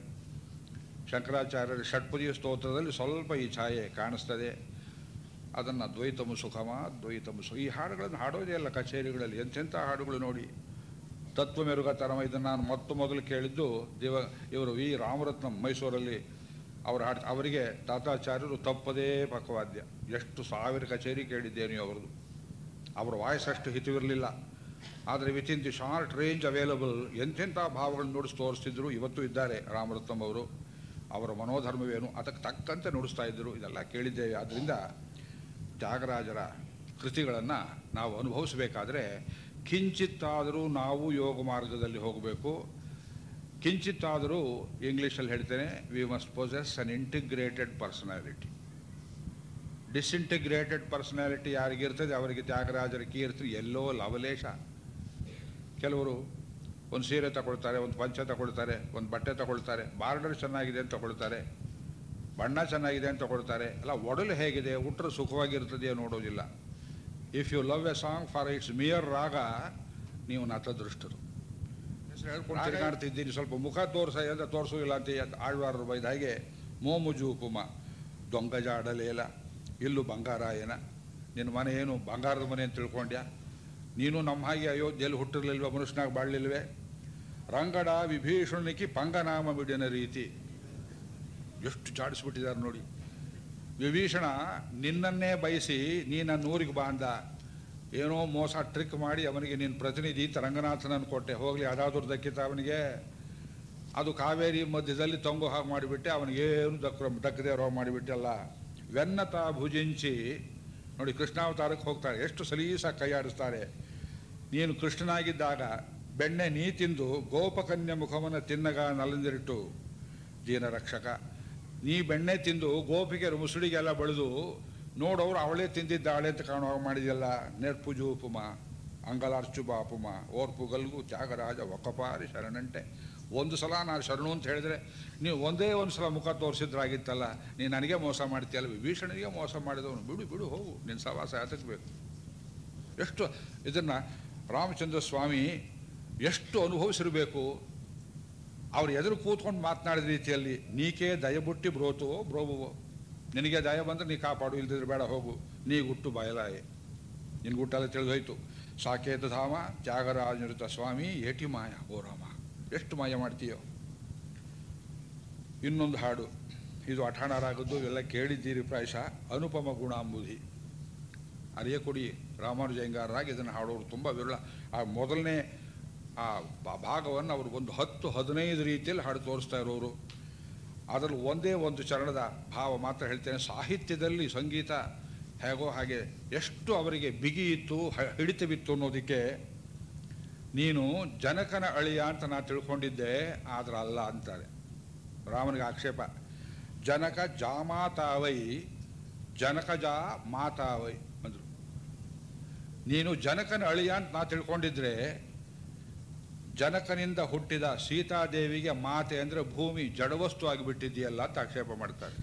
ಶಂಕರಾಚಾರ್ಯರ ಷಟ್ಪದಿಯ ಸ್ತೋತ್ರದಲ್ಲಿ ಸ್ವಲ್ಪ ಈ ಛಾಯೆ ಕಾಣಿಸ್ತದೆ ಅದನ್ನು ದ್ವೈತಮು ಸುಖಮ ದ್ವೈತಮು ಸುಖ ಈ ಹಾಡುಗಳನ್ನು ಹಾಡೋದೇ ಅಲ್ಲ ಕಚೇರಿಗಳಲ್ಲಿ ಎಂತೆಂಥ ಹಾಡುಗಳು ನೋಡಿ ತತ್ವ ಮೆರುಗತರಮ ಇದನ್ನು ನಾನು ಮೊತ್ತ ಮೊದಲು ಕೇಳಿದ್ದು ದೇವ ಇವರು ವಿ ರಾಮರತ್ನಂ ಮೈಸೂರಲ್ಲಿ ಅವರು ಹಾಡ್ ಅವರಿಗೆ ತಾತಾಚಾರ್ಯರು ತಪ್ಪದೇ ಪಕ್ಕವಾದ್ಯ ಎಷ್ಟು ಸಾವಿರ ಕಚೇರಿ ಕೇಳಿದ್ದೇನೆ ಅವರದು ಅವರ ವಾಯ್ಸ್ ಅಷ್ಟು ಹಿತವಿರಲಿಲ್ಲ ಆದರೆ within the short range available ಎಂತೆಂಥ ಭಾವಗಳನ್ನು ನುಡಿಸಿ ತೋರಿಸ್ತಿದ್ರು ಇವತ್ತು ಇದ್ದಾರೆ ರಾಮರತ್ನಂ ಅವರು ಅವರ ಮನೋಧರ್ಮವೇನು ಅದಕ್ಕೆ ತಕ್ಕಂತೆ ನುಡಿಸ್ತಾ ಇದ್ದರು ಇದೆಲ್ಲ ಕೇಳಿದ್ದೇವೆ ಆದ್ದರಿಂದ ತ್ಯಾಗರಾಜರ ಕೃತಿಗಳನ್ನು ನಾವು ಅನುಭವಿಸಬೇಕಾದ್ರೆ ಕಿಂಚಿತ್ತಾದರೂ ನಾವು ಯೋಗ ಮಾರ್ಗದಲ್ಲಿ ಹೋಗಬೇಕು ಕಿಂಚಿತ್ತಾದರೂ ಇಂಗ್ಲೀಷಲ್ಲಿ ಹೇಳ್ತೇನೆ we must possess an integrated personality disintegrated personality ಯಾರಿಗಿರ್ತದೆ ಅವರಿಗೆ ತ್ಯಾಗರಾಜರ ಕೀರ್ತಿ ಎಲ್ಲೋ ಲವಲೇಶ ಕೆಲವರು ಒಂದು ಸೀರೆ ತಗೊಳ್ತಾರೆ ಒಂದು ಪಂಚ ತಗೊಳ್ತಾರೆ ಒಂದು ಬಟ್ಟೆ ತಗೊಳ್ತಾರೆ ಬಾರ್ಡರ್ ಚೆನ್ನಾಗಿದೆ ಅಂತ ತಗೊಳ್ತಾರೆ ಬಣ್ಣ ಚೆನ್ನಾಗಿದೆ ಅಂತ ತಗೊಳ್ತಾರೆ ಅಲ್ಲ ಒಡಲು ಹೇಗಿದೆ ಉಟ್ರೆ ಸುಖವಾಗಿರ್ತದೆಯೋ ನೋಡೋದಿಲ್ಲ if you love a song for its mere raga ನೀವು ನತದೃಷ್ಟರು ಹೆಸರು ಹೇಳ್ಕೊಂಡು ತಿರುಗಾಡ್ತಿದ್ದೀನಿ ಸ್ವಲ್ಪ ಮುಖ ತೋರಿಸ ಅಂತ ತೋರಿಸೋದಿಲ್ಲ ಅಂತ ಆಳ್ವಾರರು ಬೈದ ಹಾಗೆ ಮೋಮುಜು ಉಪಮ ದೊಂಗಜಾಡಲೇಲ ಇಲ್ಲು ಬಂಗಾರ ಏನ ನಿನ್ನ ಮನೆ ಏನು ಬಂಗಾರದ ಮನೆ ಅಂತ ತಿಳ್ಕೊಂಡ್ಯಾ ನೀನು ನಮ್ಮ ಹಾಗೆ ಅಯೋಧ್ಯೆಯಲ್ಲಿ ಹುಟ್ಟಿರ್ಲಿಲ್ವ ಮನುಷ್ಯನಾಗ ಬಾಳ್ಲಿಲ್ವೇ ರಂಗಡ ವಿಭೀಷಣನಿಗೆ ಪಂಗನಾಮ ಬಿಡಿನ ರೀತಿ ಎಷ್ಟು ಜಾಡಿಸ್ಬಿಟ್ಟಿದ್ದಾರೆ ನೋಡಿ ವಿಭೀಷಣ ನಿನ್ನನ್ನೇ ಬಯಸಿ ನೀ ನನ್ನ ಊರಿಗೆ ಬಾ ಅಂದ ಏನೋ ಮೋಸ ಟ್ರಿಕ್ ಮಾಡಿ ಅವನಿಗೆ ನಿನ್ನ ಪ್ರತಿನಿಧಿ ಅಂತ ರಂಗನಾಥನನ್ನು ಕೊಟ್ಟೆ ಹೋಗಲಿ ಅದಾದ್ರೂ ದಕ್ಕಿತ ಅವನಿಗೆ ಅದು ಕಾವೇರಿ ಮಧ್ಯದಲ್ಲಿ ತಂಗು ಹಾಗೆ ಮಾಡಿಬಿಟ್ಟೆ ಅವನಿಗೇನು ದಕ್ಕ ದಕ್ಕದೆ ರೋ ಮಾಡಿಬಿಟ್ಟಲ್ಲ ವೆನ್ನತ ಭುಜಿಂಚಿ ನೋಡಿ ಕೃಷ್ಣಾವತಾರಕ್ಕೆ ಹೋಗ್ತಾರೆ ಎಷ್ಟು ಸಲೀಸಾಗಿ ಕೈಯಾಡಿಸ್ತಾರೆ ನೀನು ಕೃಷ್ಣನಾಗಿದ್ದಾಗ ಬೆಣ್ಣೆ ನೀ ತಿಂದು ಗೋಪಕನ್ಯ ಮುಖವನ್ನು ತಿನ್ನಗ ನಲಂದಿರಿಟ್ಟು ಜೀನ ರಕ್ಷಕ ನೀ ಬೆಣ್ಣೆ ತಿಂದು ಗೋಪಿಗೆರು ಮುಸುಡಿಗೆಲ್ಲ ಬೆಳೆದು ನೋಡೋರು ಅವಳೇ ತಿಂದಿದ್ದಾಳೆ ಅಂತ ಕಾಣುವ ಹಾಗೆ ಮಾಡಿದೆಯಲ್ಲ ನೆರ್ಪುಜು ಉಪಮ ಅಂಗಲಾರ್ಚು ಬಾಪುಮ ಓರ್ಪು ಗಲ್ಗು ತ್ಯಾಗರಾಜ ಒಕ್ಕಪಾರಿ ಶರಣಂಟೆ ಒಂದು ಸಲ ನಾನು ಶರಣು ಅಂತ ಹೇಳಿದ್ರೆ ನೀವು ಒಂದೇ ಒಂದು ಸಲ ಮುಖ ತೋರಿಸಿದ್ರಾಗಿತ್ತಲ್ಲ ನೀನು ನನಗೆ ಮೋಸ ಮಾಡ್ತೀಯಲ್ಲ ವಿಭೀಷಣನಿಗೆ ಮೋಸ ಮಾಡಿದವನು ಬಿಡು ಬಿಡು ಹೋಗು ನಿನ್ನ ಸವಾಸ ಯಾತಕ್ಬೇಕು ಎಷ್ಟು ಇದನ್ನು ರಾಮಚಂದ್ರ ಸ್ವಾಮಿ ಎಷ್ಟು ಅನುಭವಿಸಿರಬೇಕು ಅವ್ರು ಎದುರು ಕೂತ್ಕೊಂಡು ಮಾತನಾಡಿದ ರೀತಿಯಲ್ಲಿ ನೀಕೆ ದಯಬುಟ್ಟಿ ಬ್ರೋತುವೋ ಬ್ರೋಬುವೋ ನಿನಗೆ ದಯ ಬಂದರೆ ನೀ ಕಾಪಾಡು ಇಲ್ದಿದ್ರೆ ಬೇಡ ಹೋಗು ನೀ ಗುಟ್ಟು ಬಯಲಾಯೆ ನಿನ್ನ ಗುಟ್ಟೆಲ್ಲ ತಿಳಿದೋಯ್ತು ಸಾಕೇತ ಧಾಮ ತ್ಯಾಗರಾಜನೃತ ಸ್ವಾಮಿ ಏಟಿ ಮಾಯ ಓ ರಾಮ ಎಷ್ಟು ಮಾಯ ಮಾಡ್ತೀಯೋ ಇನ್ನೊಂದು ಹಾಡು ಇದು ಅಠಾಣರಾಗದ್ದು ಇವೆಲ್ಲ ಕೇಳಿದ್ದೀರಿ ಪ್ರಾಯಶಃ ಅನುಪಮ ಗುಣಾಂಬುಧಿ ಅರಿಯಕೊಡಿ ರಾಮಾನುಜಯಂಗಾರರಾಗಿ ಇದನ್ನು ಹಾಡೋರು ತುಂಬ ವಿರಳ ಆ ಮೊದಲನೇ ಆ ಬ- ಭಾಗವನ್ನು ಅವರು ಒಂದು ಹತ್ತು ಹದಿನೈದು ರೀತಿಯಲ್ಲಿ ಹಾಡು ತೋರಿಸ್ತಾ ಇರೋರು ಅದರಲ್ಲಿ ಒಂದೇ ಒಂದು ಚರಣದ ಭಾವ ಮಾತ್ರ ಹೇಳ್ತೇನೆ ಸಾಹಿತ್ಯದಲ್ಲಿ ಸಂಗೀತ ಹೇಗೋ ಹಾಗೆ ಎಷ್ಟು ಅವರಿಗೆ ಬಿಗಿ ಇತ್ತು ಹ- ಹಿಡಿತವಿತ್ತು ಅನ್ನೋದಕ್ಕೆ ನೀನು ಜನಕನ ಅಳಿಯ ಅಂತ ನಾ ತಿಳ್ಕೊಂಡಿದ್ದೆ ಆದ್ರೆ ಅಲ್ಲ ಅಂತಾರೆ ರಾಮನಿಗೆ ಆಕ್ಷೇಪ ಜನಕ ಜಾಮಾತಾವೈ ಜನಕ ಜಾ ಮಾತಾವೈ ಅಂದರು ನೀನು ಜನಕನ ಅಳಿಯ ಅಂತ ನಾ ತಿಳ್ಕೊಂಡಿದ್ರೆ ಜನಕನಿಂದ ಹುಟ್ಟಿದ ಸೀತಾದೇವಿಗೆ ಮಾತೆ ಅಂದರೆ ಭೂಮಿ ಜಡವಸ್ತು ಆಗಿಬಿಟ್ಟಿದೆಯಲ್ಲ ಅಂತ ಆಕ್ಷೇಪ ಮಾಡ್ತಾರೆ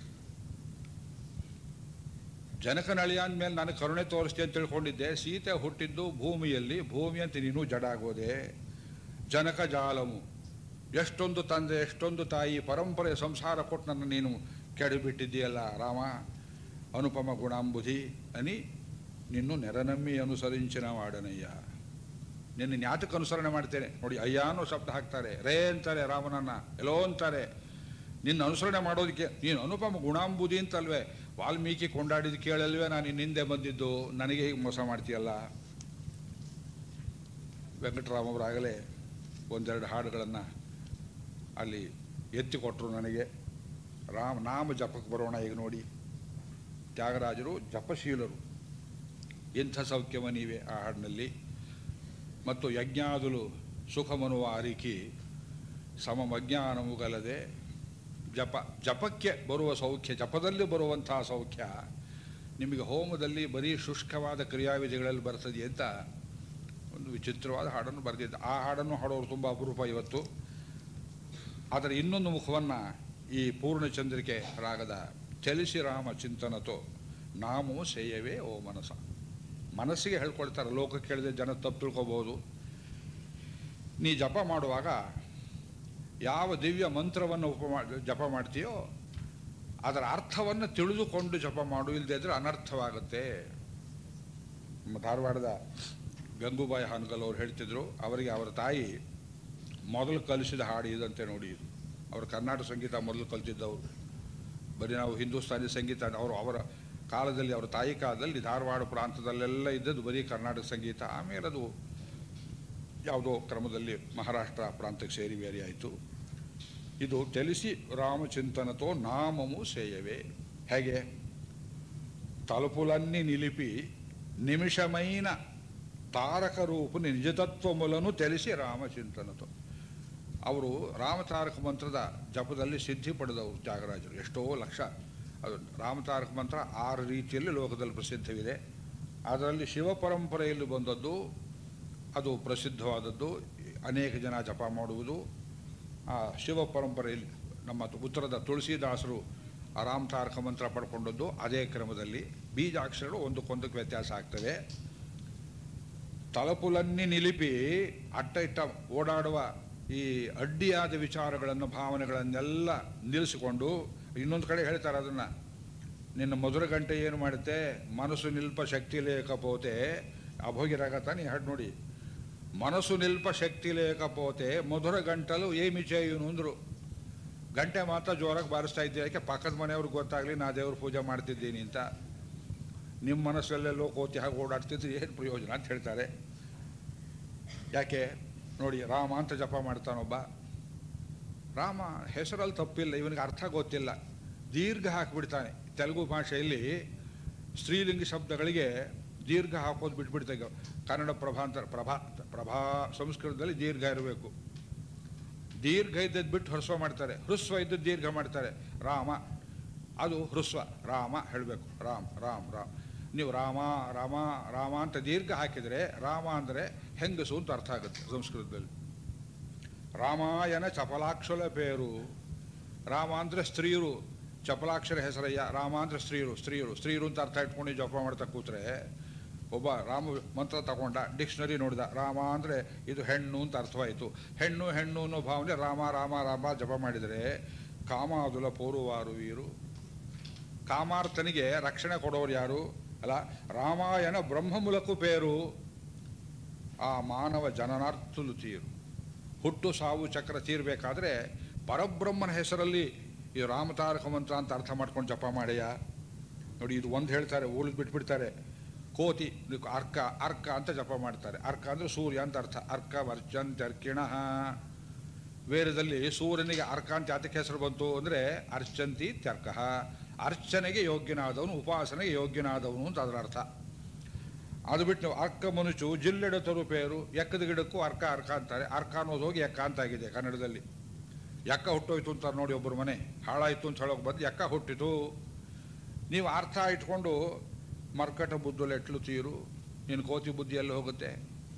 ಜನಕನ ಅಳಿಯ ಅಂದಮೇಲೆ ನಾನು ಕರುಣೆ ತೋರಿಸ್ತೆ ಅಂತ ತಿಳ್ಕೊಂಡಿದ್ದೆ ಸೀತೆ ಹುಟ್ಟಿದ್ದು ಭೂಮಿಯಲ್ಲಿ ಭೂಮಿ ಅಂತ ನೀನು ಜಡ ಆಗೋದೆ ಜನಕ ಜಾಲಮು ಎಷ್ಟೊಂದು ತಂದೆ ಎಷ್ಟೊಂದು ತಾಯಿ ಪರಂಪರೆ ಸಂಸಾರ ಕೊಟ್ಟು ನನ್ನ ನೀನು ಕೆಡಬಿಟ್ಟಿದ್ದೀಯಲ್ಲ ರಾಮ ಅನುಪಮ ಗುಣಾಂಬುಧಿ ಅನಿ ನಿನ್ನು ನೆರನಮ್ಮಿ ಅನುಸರಿಂಚಿನ ವಾಡನಯ್ಯ ನಿನ್ನ ಜ್ಞಾತಕ್ಕೆ ಅನುಸರಣೆ ಮಾಡ್ತೇನೆ ನೋಡಿ ಅಯ್ಯ ಅನ್ನೋ ಶಬ್ದ ಹಾಕ್ತಾರೆ ರೇ ಅಂತಾರೆ ರಾಮನನ್ನ ಎಲ್ಲೋ ಅಂತಾರೆ ನಿನ್ನ ಅನುಸರಣೆ ಮಾಡೋದಕ್ಕೆ ನೀನು ಅನುಪಮ ಗುಣಾಂಬುದಿ ಅಂತಲ್ವೇ ವಾಲ್ಮೀಕಿ ಕೊಂಡಾಡಿದ ಕೇಳಲ್ವೇ ನಾನು ನಿನ್ನ ಹಿಂದೆ ಬಂದಿದ್ದು ನನಗೆ ಹೀಗೆ ಮೋಸ ಮಾಡ್ತೀಯಲ್ಲ ವೆಂಕಟರಾಮವರಾಗಲೇ ಒಂದೆರಡು ಹಾಡುಗಳನ್ನು ಅಲ್ಲಿ ಎತ್ತಿ ಕೊಟ್ಟರು ನನಗೆ ರಾಮ ನಾಮ ಜಪಕ್ಕೆ ಬರೋಣ ಈಗ ನೋಡಿ ತ್ಯಾಗರಾಜರು ಜಪಶೀಲರು ಎಂಥ ಸೌಖ್ಯವ ನೀವೇ ಆ ಹಾಡಿನಲ್ಲಿ ಮತ್ತು ಯಜ್ಞಾದುಲು ಸುಖಮನುವ ಅರಿಕಿ ಸಮಮಜ್ಞಾನಮುಗಲದೆ ಜಪ ಜಪಕ್ಕೆ ಬರುವ ಸೌಖ್ಯ ಜಪದಲ್ಲಿ ಬರುವಂತಹ ಸೌಖ್ಯ ನಿಮಗೆ ಹೋಮದಲ್ಲಿ ಬರೀ ಶುಷ್ಕವಾದ ಕ್ರಿಯಾವಿಧಿಗಳಲ್ಲಿ ಬರ್ತದೆ ಅಂತ ಒಂದು ವಿಚಿತ್ರವಾದ ಹಾಡನ್ನು ಬರೆದಿದ್ದ ಆ ಹಾಡನ್ನು ಹಾಡೋರು ತುಂಬ ಅಪರೂಪ ಇವತ್ತು ಅದರ ಇನ್ನೊಂದು ಮುಖವನ್ನು ಈ ಪೂರ್ಣಚಂದ್ರಿಕೆ ರಾಗದ ಚಲಿಸಿ ರಾಮ ಚಿಂತನತೋ ನಾಮೂ ಸೇಯವೇ ಓ ಮನಸ ಮನಸ್ಸಿಗೆ ಹೇಳ್ಕೊಳ್ತಾರೆ ಲೋಕಕ್ಕೆ ಕೇಳಿದ್ರೆ ಜನ ತಪ್ಪು ತಿಳ್ಕೊಬೋದು ನೀ ಜಪ ಮಾಡುವಾಗ ಯಾವ ದಿವ್ಯ ಮಂತ್ರವನ್ನು ಉಪ ಜಪ ಮಾಡ್ತೀಯೋ ಅದರ ಅರ್ಥವನ್ನು ತಿಳಿದುಕೊಂಡು ಜಪ ಮಾಡು ಇಲ್ಲದೆ ಇದ್ರೆ ಅನರ್ಥವಾಗುತ್ತೆ ನಮ್ಮ ಧಾರವಾಡದ ಗಂಗೂಬಾಯಿ ಹಾನಗಲ್ ಅವ್ರು ಹೇಳ್ತಿದ್ರು ಅವರಿಗೆ ಅವರ ತಾಯಿ ಮೊದಲು ಕಲಿಸಿದ ಹಾಡು ಇದಂತೆ ನೋಡಿ ಇದು ಅವರು ಕರ್ನಾಟಕ ಸಂಗೀತ ಮೊದಲು ಕಲ್ತಿದ್ದವರು ಬರೀ ನಾವು ಹಿಂದೂಸ್ತಾನಿ ಸಂಗೀತ ಅವರು ಅವರ ಕಾಲದಲ್ಲಿ ಅವರ ತಾಯಿ ಕಾಲದಲ್ಲಿ ಧಾರವಾಡ ಪ್ರಾಂತದಲ್ಲೆಲ್ಲ ಇದ್ದದ್ದು ಬರೀ ಕರ್ನಾಟಕ ಸಂಗೀತ ಆಮೇಲೆ ಅದು ಯಾವುದೋ ಕ್ರಮದಲ್ಲಿ ಮಹಾರಾಷ್ಟ್ರ ಪ್ರಾಂತಕ್ಕೆ ಸೇರಿ ಬೇರೆ ಆಯಿತು ಇದು ತಿಳಿಸಿ ರಾಮಚಿಂತನತೋ ನಾಮము ಸೇಯವೇ ಹೇಗೆ తలుపులన్నీ నిలిపి నిమిషమైన తారక రూపుని నిజతత్వములను తెలిసి ರಾಮಚಿಂತನతో ಅವರು ರಾಮತಾರಕ ಮಂತ್ರದ ಜಪದಲ್ಲಿ ಸಿದ್ಧಿ ಪಡೆದವರು ತ್ಯಾಗರಾಜರು ಎಷ್ಟೋ ಲಕ್ಷ ಅದು ರಾಮತಾರಕ ಮಂತ್ರ ಆರು ರೀತಿಯಲ್ಲಿ ಲೋಕದಲ್ಲಿ ಪ್ರಸಿದ್ಧವಿದೆ ಅದರಲ್ಲಿ ಶಿವ ಪರಂಪರೆಯಲ್ಲಿ ಬಂದದ್ದು ಅದು ಪ್ರಸಿದ್ಧವಾದದ್ದು ಅನೇಕ ಜನ ಜಪ ಮಾಡುವುದು ಆ ಶಿವ ಪರಂಪರೆಯಲ್ಲಿ ನಮ್ಮ ಉತ್ತರದ ತುಳಸಿದಾಸರು ಆ ರಾಮತಾರಕ ಮಂತ್ರ ಪಡ್ಕೊಂಡದ್ದು ಅದೇ ಕ್ರಮದಲ್ಲಿ ಬೀಜಾಕ್ಷರಗಳು ಒಂದಕ್ಕೊಂದಕ್ಕೆ ವ್ಯತ್ಯಾಸ ಆಗ್ತವೆ ತಲಪುಲನ್ನಿ ನಿಲಿಪಿ ಅಟ್ಟ ಇಟ್ಟ ಓಡಾಡುವ ಈ ಅಡ್ಡಿಯಾದ ವಿಚಾರಗಳನ್ನು ಭಾವನೆಗಳನ್ನೆಲ್ಲ ನಿಲ್ಲಿಸಿಕೊಂಡು ಇನ್ನೊಂದು ಕಡೆ ಹೇಳ್ತಾರೆ ಅದನ್ನು ನಿನ್ನ ಮಧುರ ಗಂಟೆ ಏನು ಮಾಡುತ್ತೆ ಮನಸ್ಸು ನಿಲ್ಪ ಶಕ್ತಿ ಲೇಖಪೋತೆ ಅಭೋಗಿರಾಗತ್ತ ನೀ ಹಾಡು ನೋಡಿ ಮನಸ್ಸು ನಿಲ್ಪ ಶಕ್ತಿ ಲೇಖಪೋತೆ ಮಧುರ ಗಂಟಲು ಏಮಿ ಚೇಯುನು ಅಂದರು ಗಂಟೆ ಮಾತ್ರ ಜೋರಾಗಿ ಬಾರಿಸ್ತಾ ಇದ್ದೆ ಯಾಕೆ ಪಕ್ಕದ ಮನೆಯವ್ರಿಗೆ ಗೊತ್ತಾಗಲಿ ನಾ ದೇವ್ರ ಪೂಜೆ ಮಾಡ್ತಿದ್ದೀನಿ ಅಂತ ನಿಮ್ಮ ಮನಸ್ಸಲ್ಲೆಲ್ಲೋ ಕೋತಿ ಹಾಗೆ ಓಡಾಡ್ತಿದ್ರೆ ಏನು ಪ್ರಯೋಜನ ಅಂತ ಹೇಳ್ತಾರೆ ಯಾಕೆ ನೋಡಿ ರಾಮ ಅಂತ ಜಪ ಮಾಡ್ತಾನೊಬ್ಬ ರಾಮ ಹೆಸರಲ್ಲಿ ತಪ್ಪಿಲ್ಲ ಇವನಿಗೆ ಅರ್ಥ ಗೊತ್ತಿಲ್ಲ ದೀರ್ಘ ಹಾಕಿಬಿಡ್ತಾನೆ ತೆಲುಗು ಭಾಷೆಯಲ್ಲಿ ಸ್ತ್ರೀಲಿಂಗ ಶಬ್ದಗಳಿಗೆ ದೀರ್ಘ ಹಾಕೋದು ಬಿಟ್ಬಿಡ್ತಾರೆ ಕನ್ನಡ ಪ್ರಭಾಂತರ ಪ್ರಭಾ ಪ್ರಭಾ ಸಂಸ್ಕೃತದಲ್ಲಿ ದೀರ್ಘ ಇರಬೇಕು ದೀರ್ಘ ಇದ್ದದ್ದು ಬಿಟ್ಟು ಹ್ರಸ್ವ ಮಾಡ್ತಾರೆ ಹ್ರಸ್ವ ಇದ್ದದ್ದು ದೀರ್ಘ ಮಾಡ್ತಾರೆ ರಾಮ ಅದು ಹ್ರಸ್ವ ರಾಮ ಹೇಳಬೇಕು ರಾಮ್ ರಾಮ್ ರಾಮ್ ನೀವು ರಾಮ ರಾಮ ರಾಮ ಅಂತ ದೀರ್ಘ ಹಾಕಿದರೆ ರಾಮ ಅಂದರೆ ಹೆಂಗಸು ಅಂತ ಅರ್ಥ ಆಗುತ್ತೆ ಸಂಸ್ಕೃತದಲ್ಲಿ ರಾಮಾಯಣ ಚಪಲಾಕ್ಷರ ಪೇರು ರಾಮ ಅಂದರೆ ಸ್ತ್ರೀಯರು ಚಪಲಾಕ್ಷರ ಹೆಸರಯ್ಯ ರಾಮ ಅಂದರೆ ಸ್ತ್ರೀಯರು ಸ್ತ್ರೀಯರು ಸ್ತ್ರೀಯರು ಅಂತ ಅರ್ಥ ಇಟ್ಕೊಂಡು ಜಪ ಮಾಡ್ತಾ ಕೂತ್ರೆ ಒಬ್ಬ ರಾಮ ಮಂತ್ರ ತಗೊಂಡ ಡಿಕ್ಷನರಿ ನೋಡಿದ ರಾಮ ಅಂದರೆ ಇದು ಹೆಣ್ಣು ಅಂತ ಅರ್ಥವಾಯಿತು ಹೆಣ್ಣು ಹೆಣ್ಣು ಅನ್ನೋ ಭಾವನೆ ರಾಮ ರಾಮ ರಾಮ ಜಪ ಮಾಡಿದರೆ ಕಾಮಾದುಲ ಪೌರುವಾರು ವೀರು ಕಾಮಾರ್ಥನಿಗೆ ರಕ್ಷಣೆ ಕೊಡೋರು ಯಾರು ಅಲ್ಲ ರಾಮಾಯಣ ಬ್ರಹ್ಮ ಮೂಲಕು ಪೇರು ಆ ಮಾನವ ಜನನಾರ್ಥಲು ತೀರು ಹುಟ್ಟು ಸಾವು ಚಕ್ರ ತೀರಬೇಕಾದ್ರೆ ಪರಬ್ರಹ್ಮನ ಹೆಸರಲ್ಲಿ ಈ ರಾಮತಾರಕ ಮಂತ್ರ ಅಂತ ಅರ್ಥ ಮಾಡ್ಕೊಂಡು ಜಪ ಮಾಡ್ಯ ನೋಡಿ ಇದು ಒಂದು ಹೇಳ್ತಾರೆ ಉಳಿದು ಬಿಟ್ಬಿಡ್ತಾರೆ ಕೋತಿ ಇದಕ್ಕೆ ಅರ್ಕ ಅರ್ಕ ಅಂತ ಜಪ ಮಾಡ್ತಾರೆ ಅರ್ಕ ಅಂದರೆ ಸೂರ್ಯ ಅಂತ ಅರ್ಥ ಅರ್ಕ ವರ್ಚಂತ್ ಅರ್ಕಿಣ ವೇದದಲ್ಲಿ ಸೂರ್ಯನಿಗೆ ಅರ್ಕ ಅಂತ ಯಾತಕ್ಕೆ ಹೆಸರು ಬಂತು ಅಂದರೆ ಅರ್ಚಂತಿ ತ್ಯರ್ಕ ಅರ್ಚನೆಗೆ ಯೋಗ್ಯನಾದವನು ಉಪಾಸನೆಗೆ ಯೋಗ್ಯನಾದವನು ಅಂತ ಅದರ ಅರ್ಥ ಅದು ಬಿಟ್ಟು ನಾವು ಅರ್ಕ ಮನುಚು ಜಿಲ್ಲೆಡ ತರು ಪೇರು ಎಕ್ಕದ ಗಿಡಕ್ಕೂ ಅರ್ಕ ಅರ್ಕ ಅಂತಾರೆ ಅರ್ಕ ಅನ್ನೋದು ಹೋಗಿ ಎಕ್ಕ ಅಂತಾಗಿದೆ ಕನ್ನಡದಲ್ಲಿ ಎಕ್ಕ ಹುಟ್ಟೋಯ್ತು ಅಂತಾರೆ ನೋಡಿ ಒಬ್ಬರು ಮನೆ ಹಾಳಾಯ್ತು ಅಂತ ಹೇಳೋಕೆ ಬಂದು ಎಕ್ಕ ಹುಟ್ಟಿತು ನೀವು ಅರ್ಥ ಇಟ್ಕೊಂಡು ಮರ್ಕಟ ಬುದ್ಧಲು ಎಟ್ಲು ತೀರು ನಿನ್ನ ಕೋತಿ ಬುದ್ಧಿ ಎಲ್ಲಿ ಹೋಗುತ್ತೆ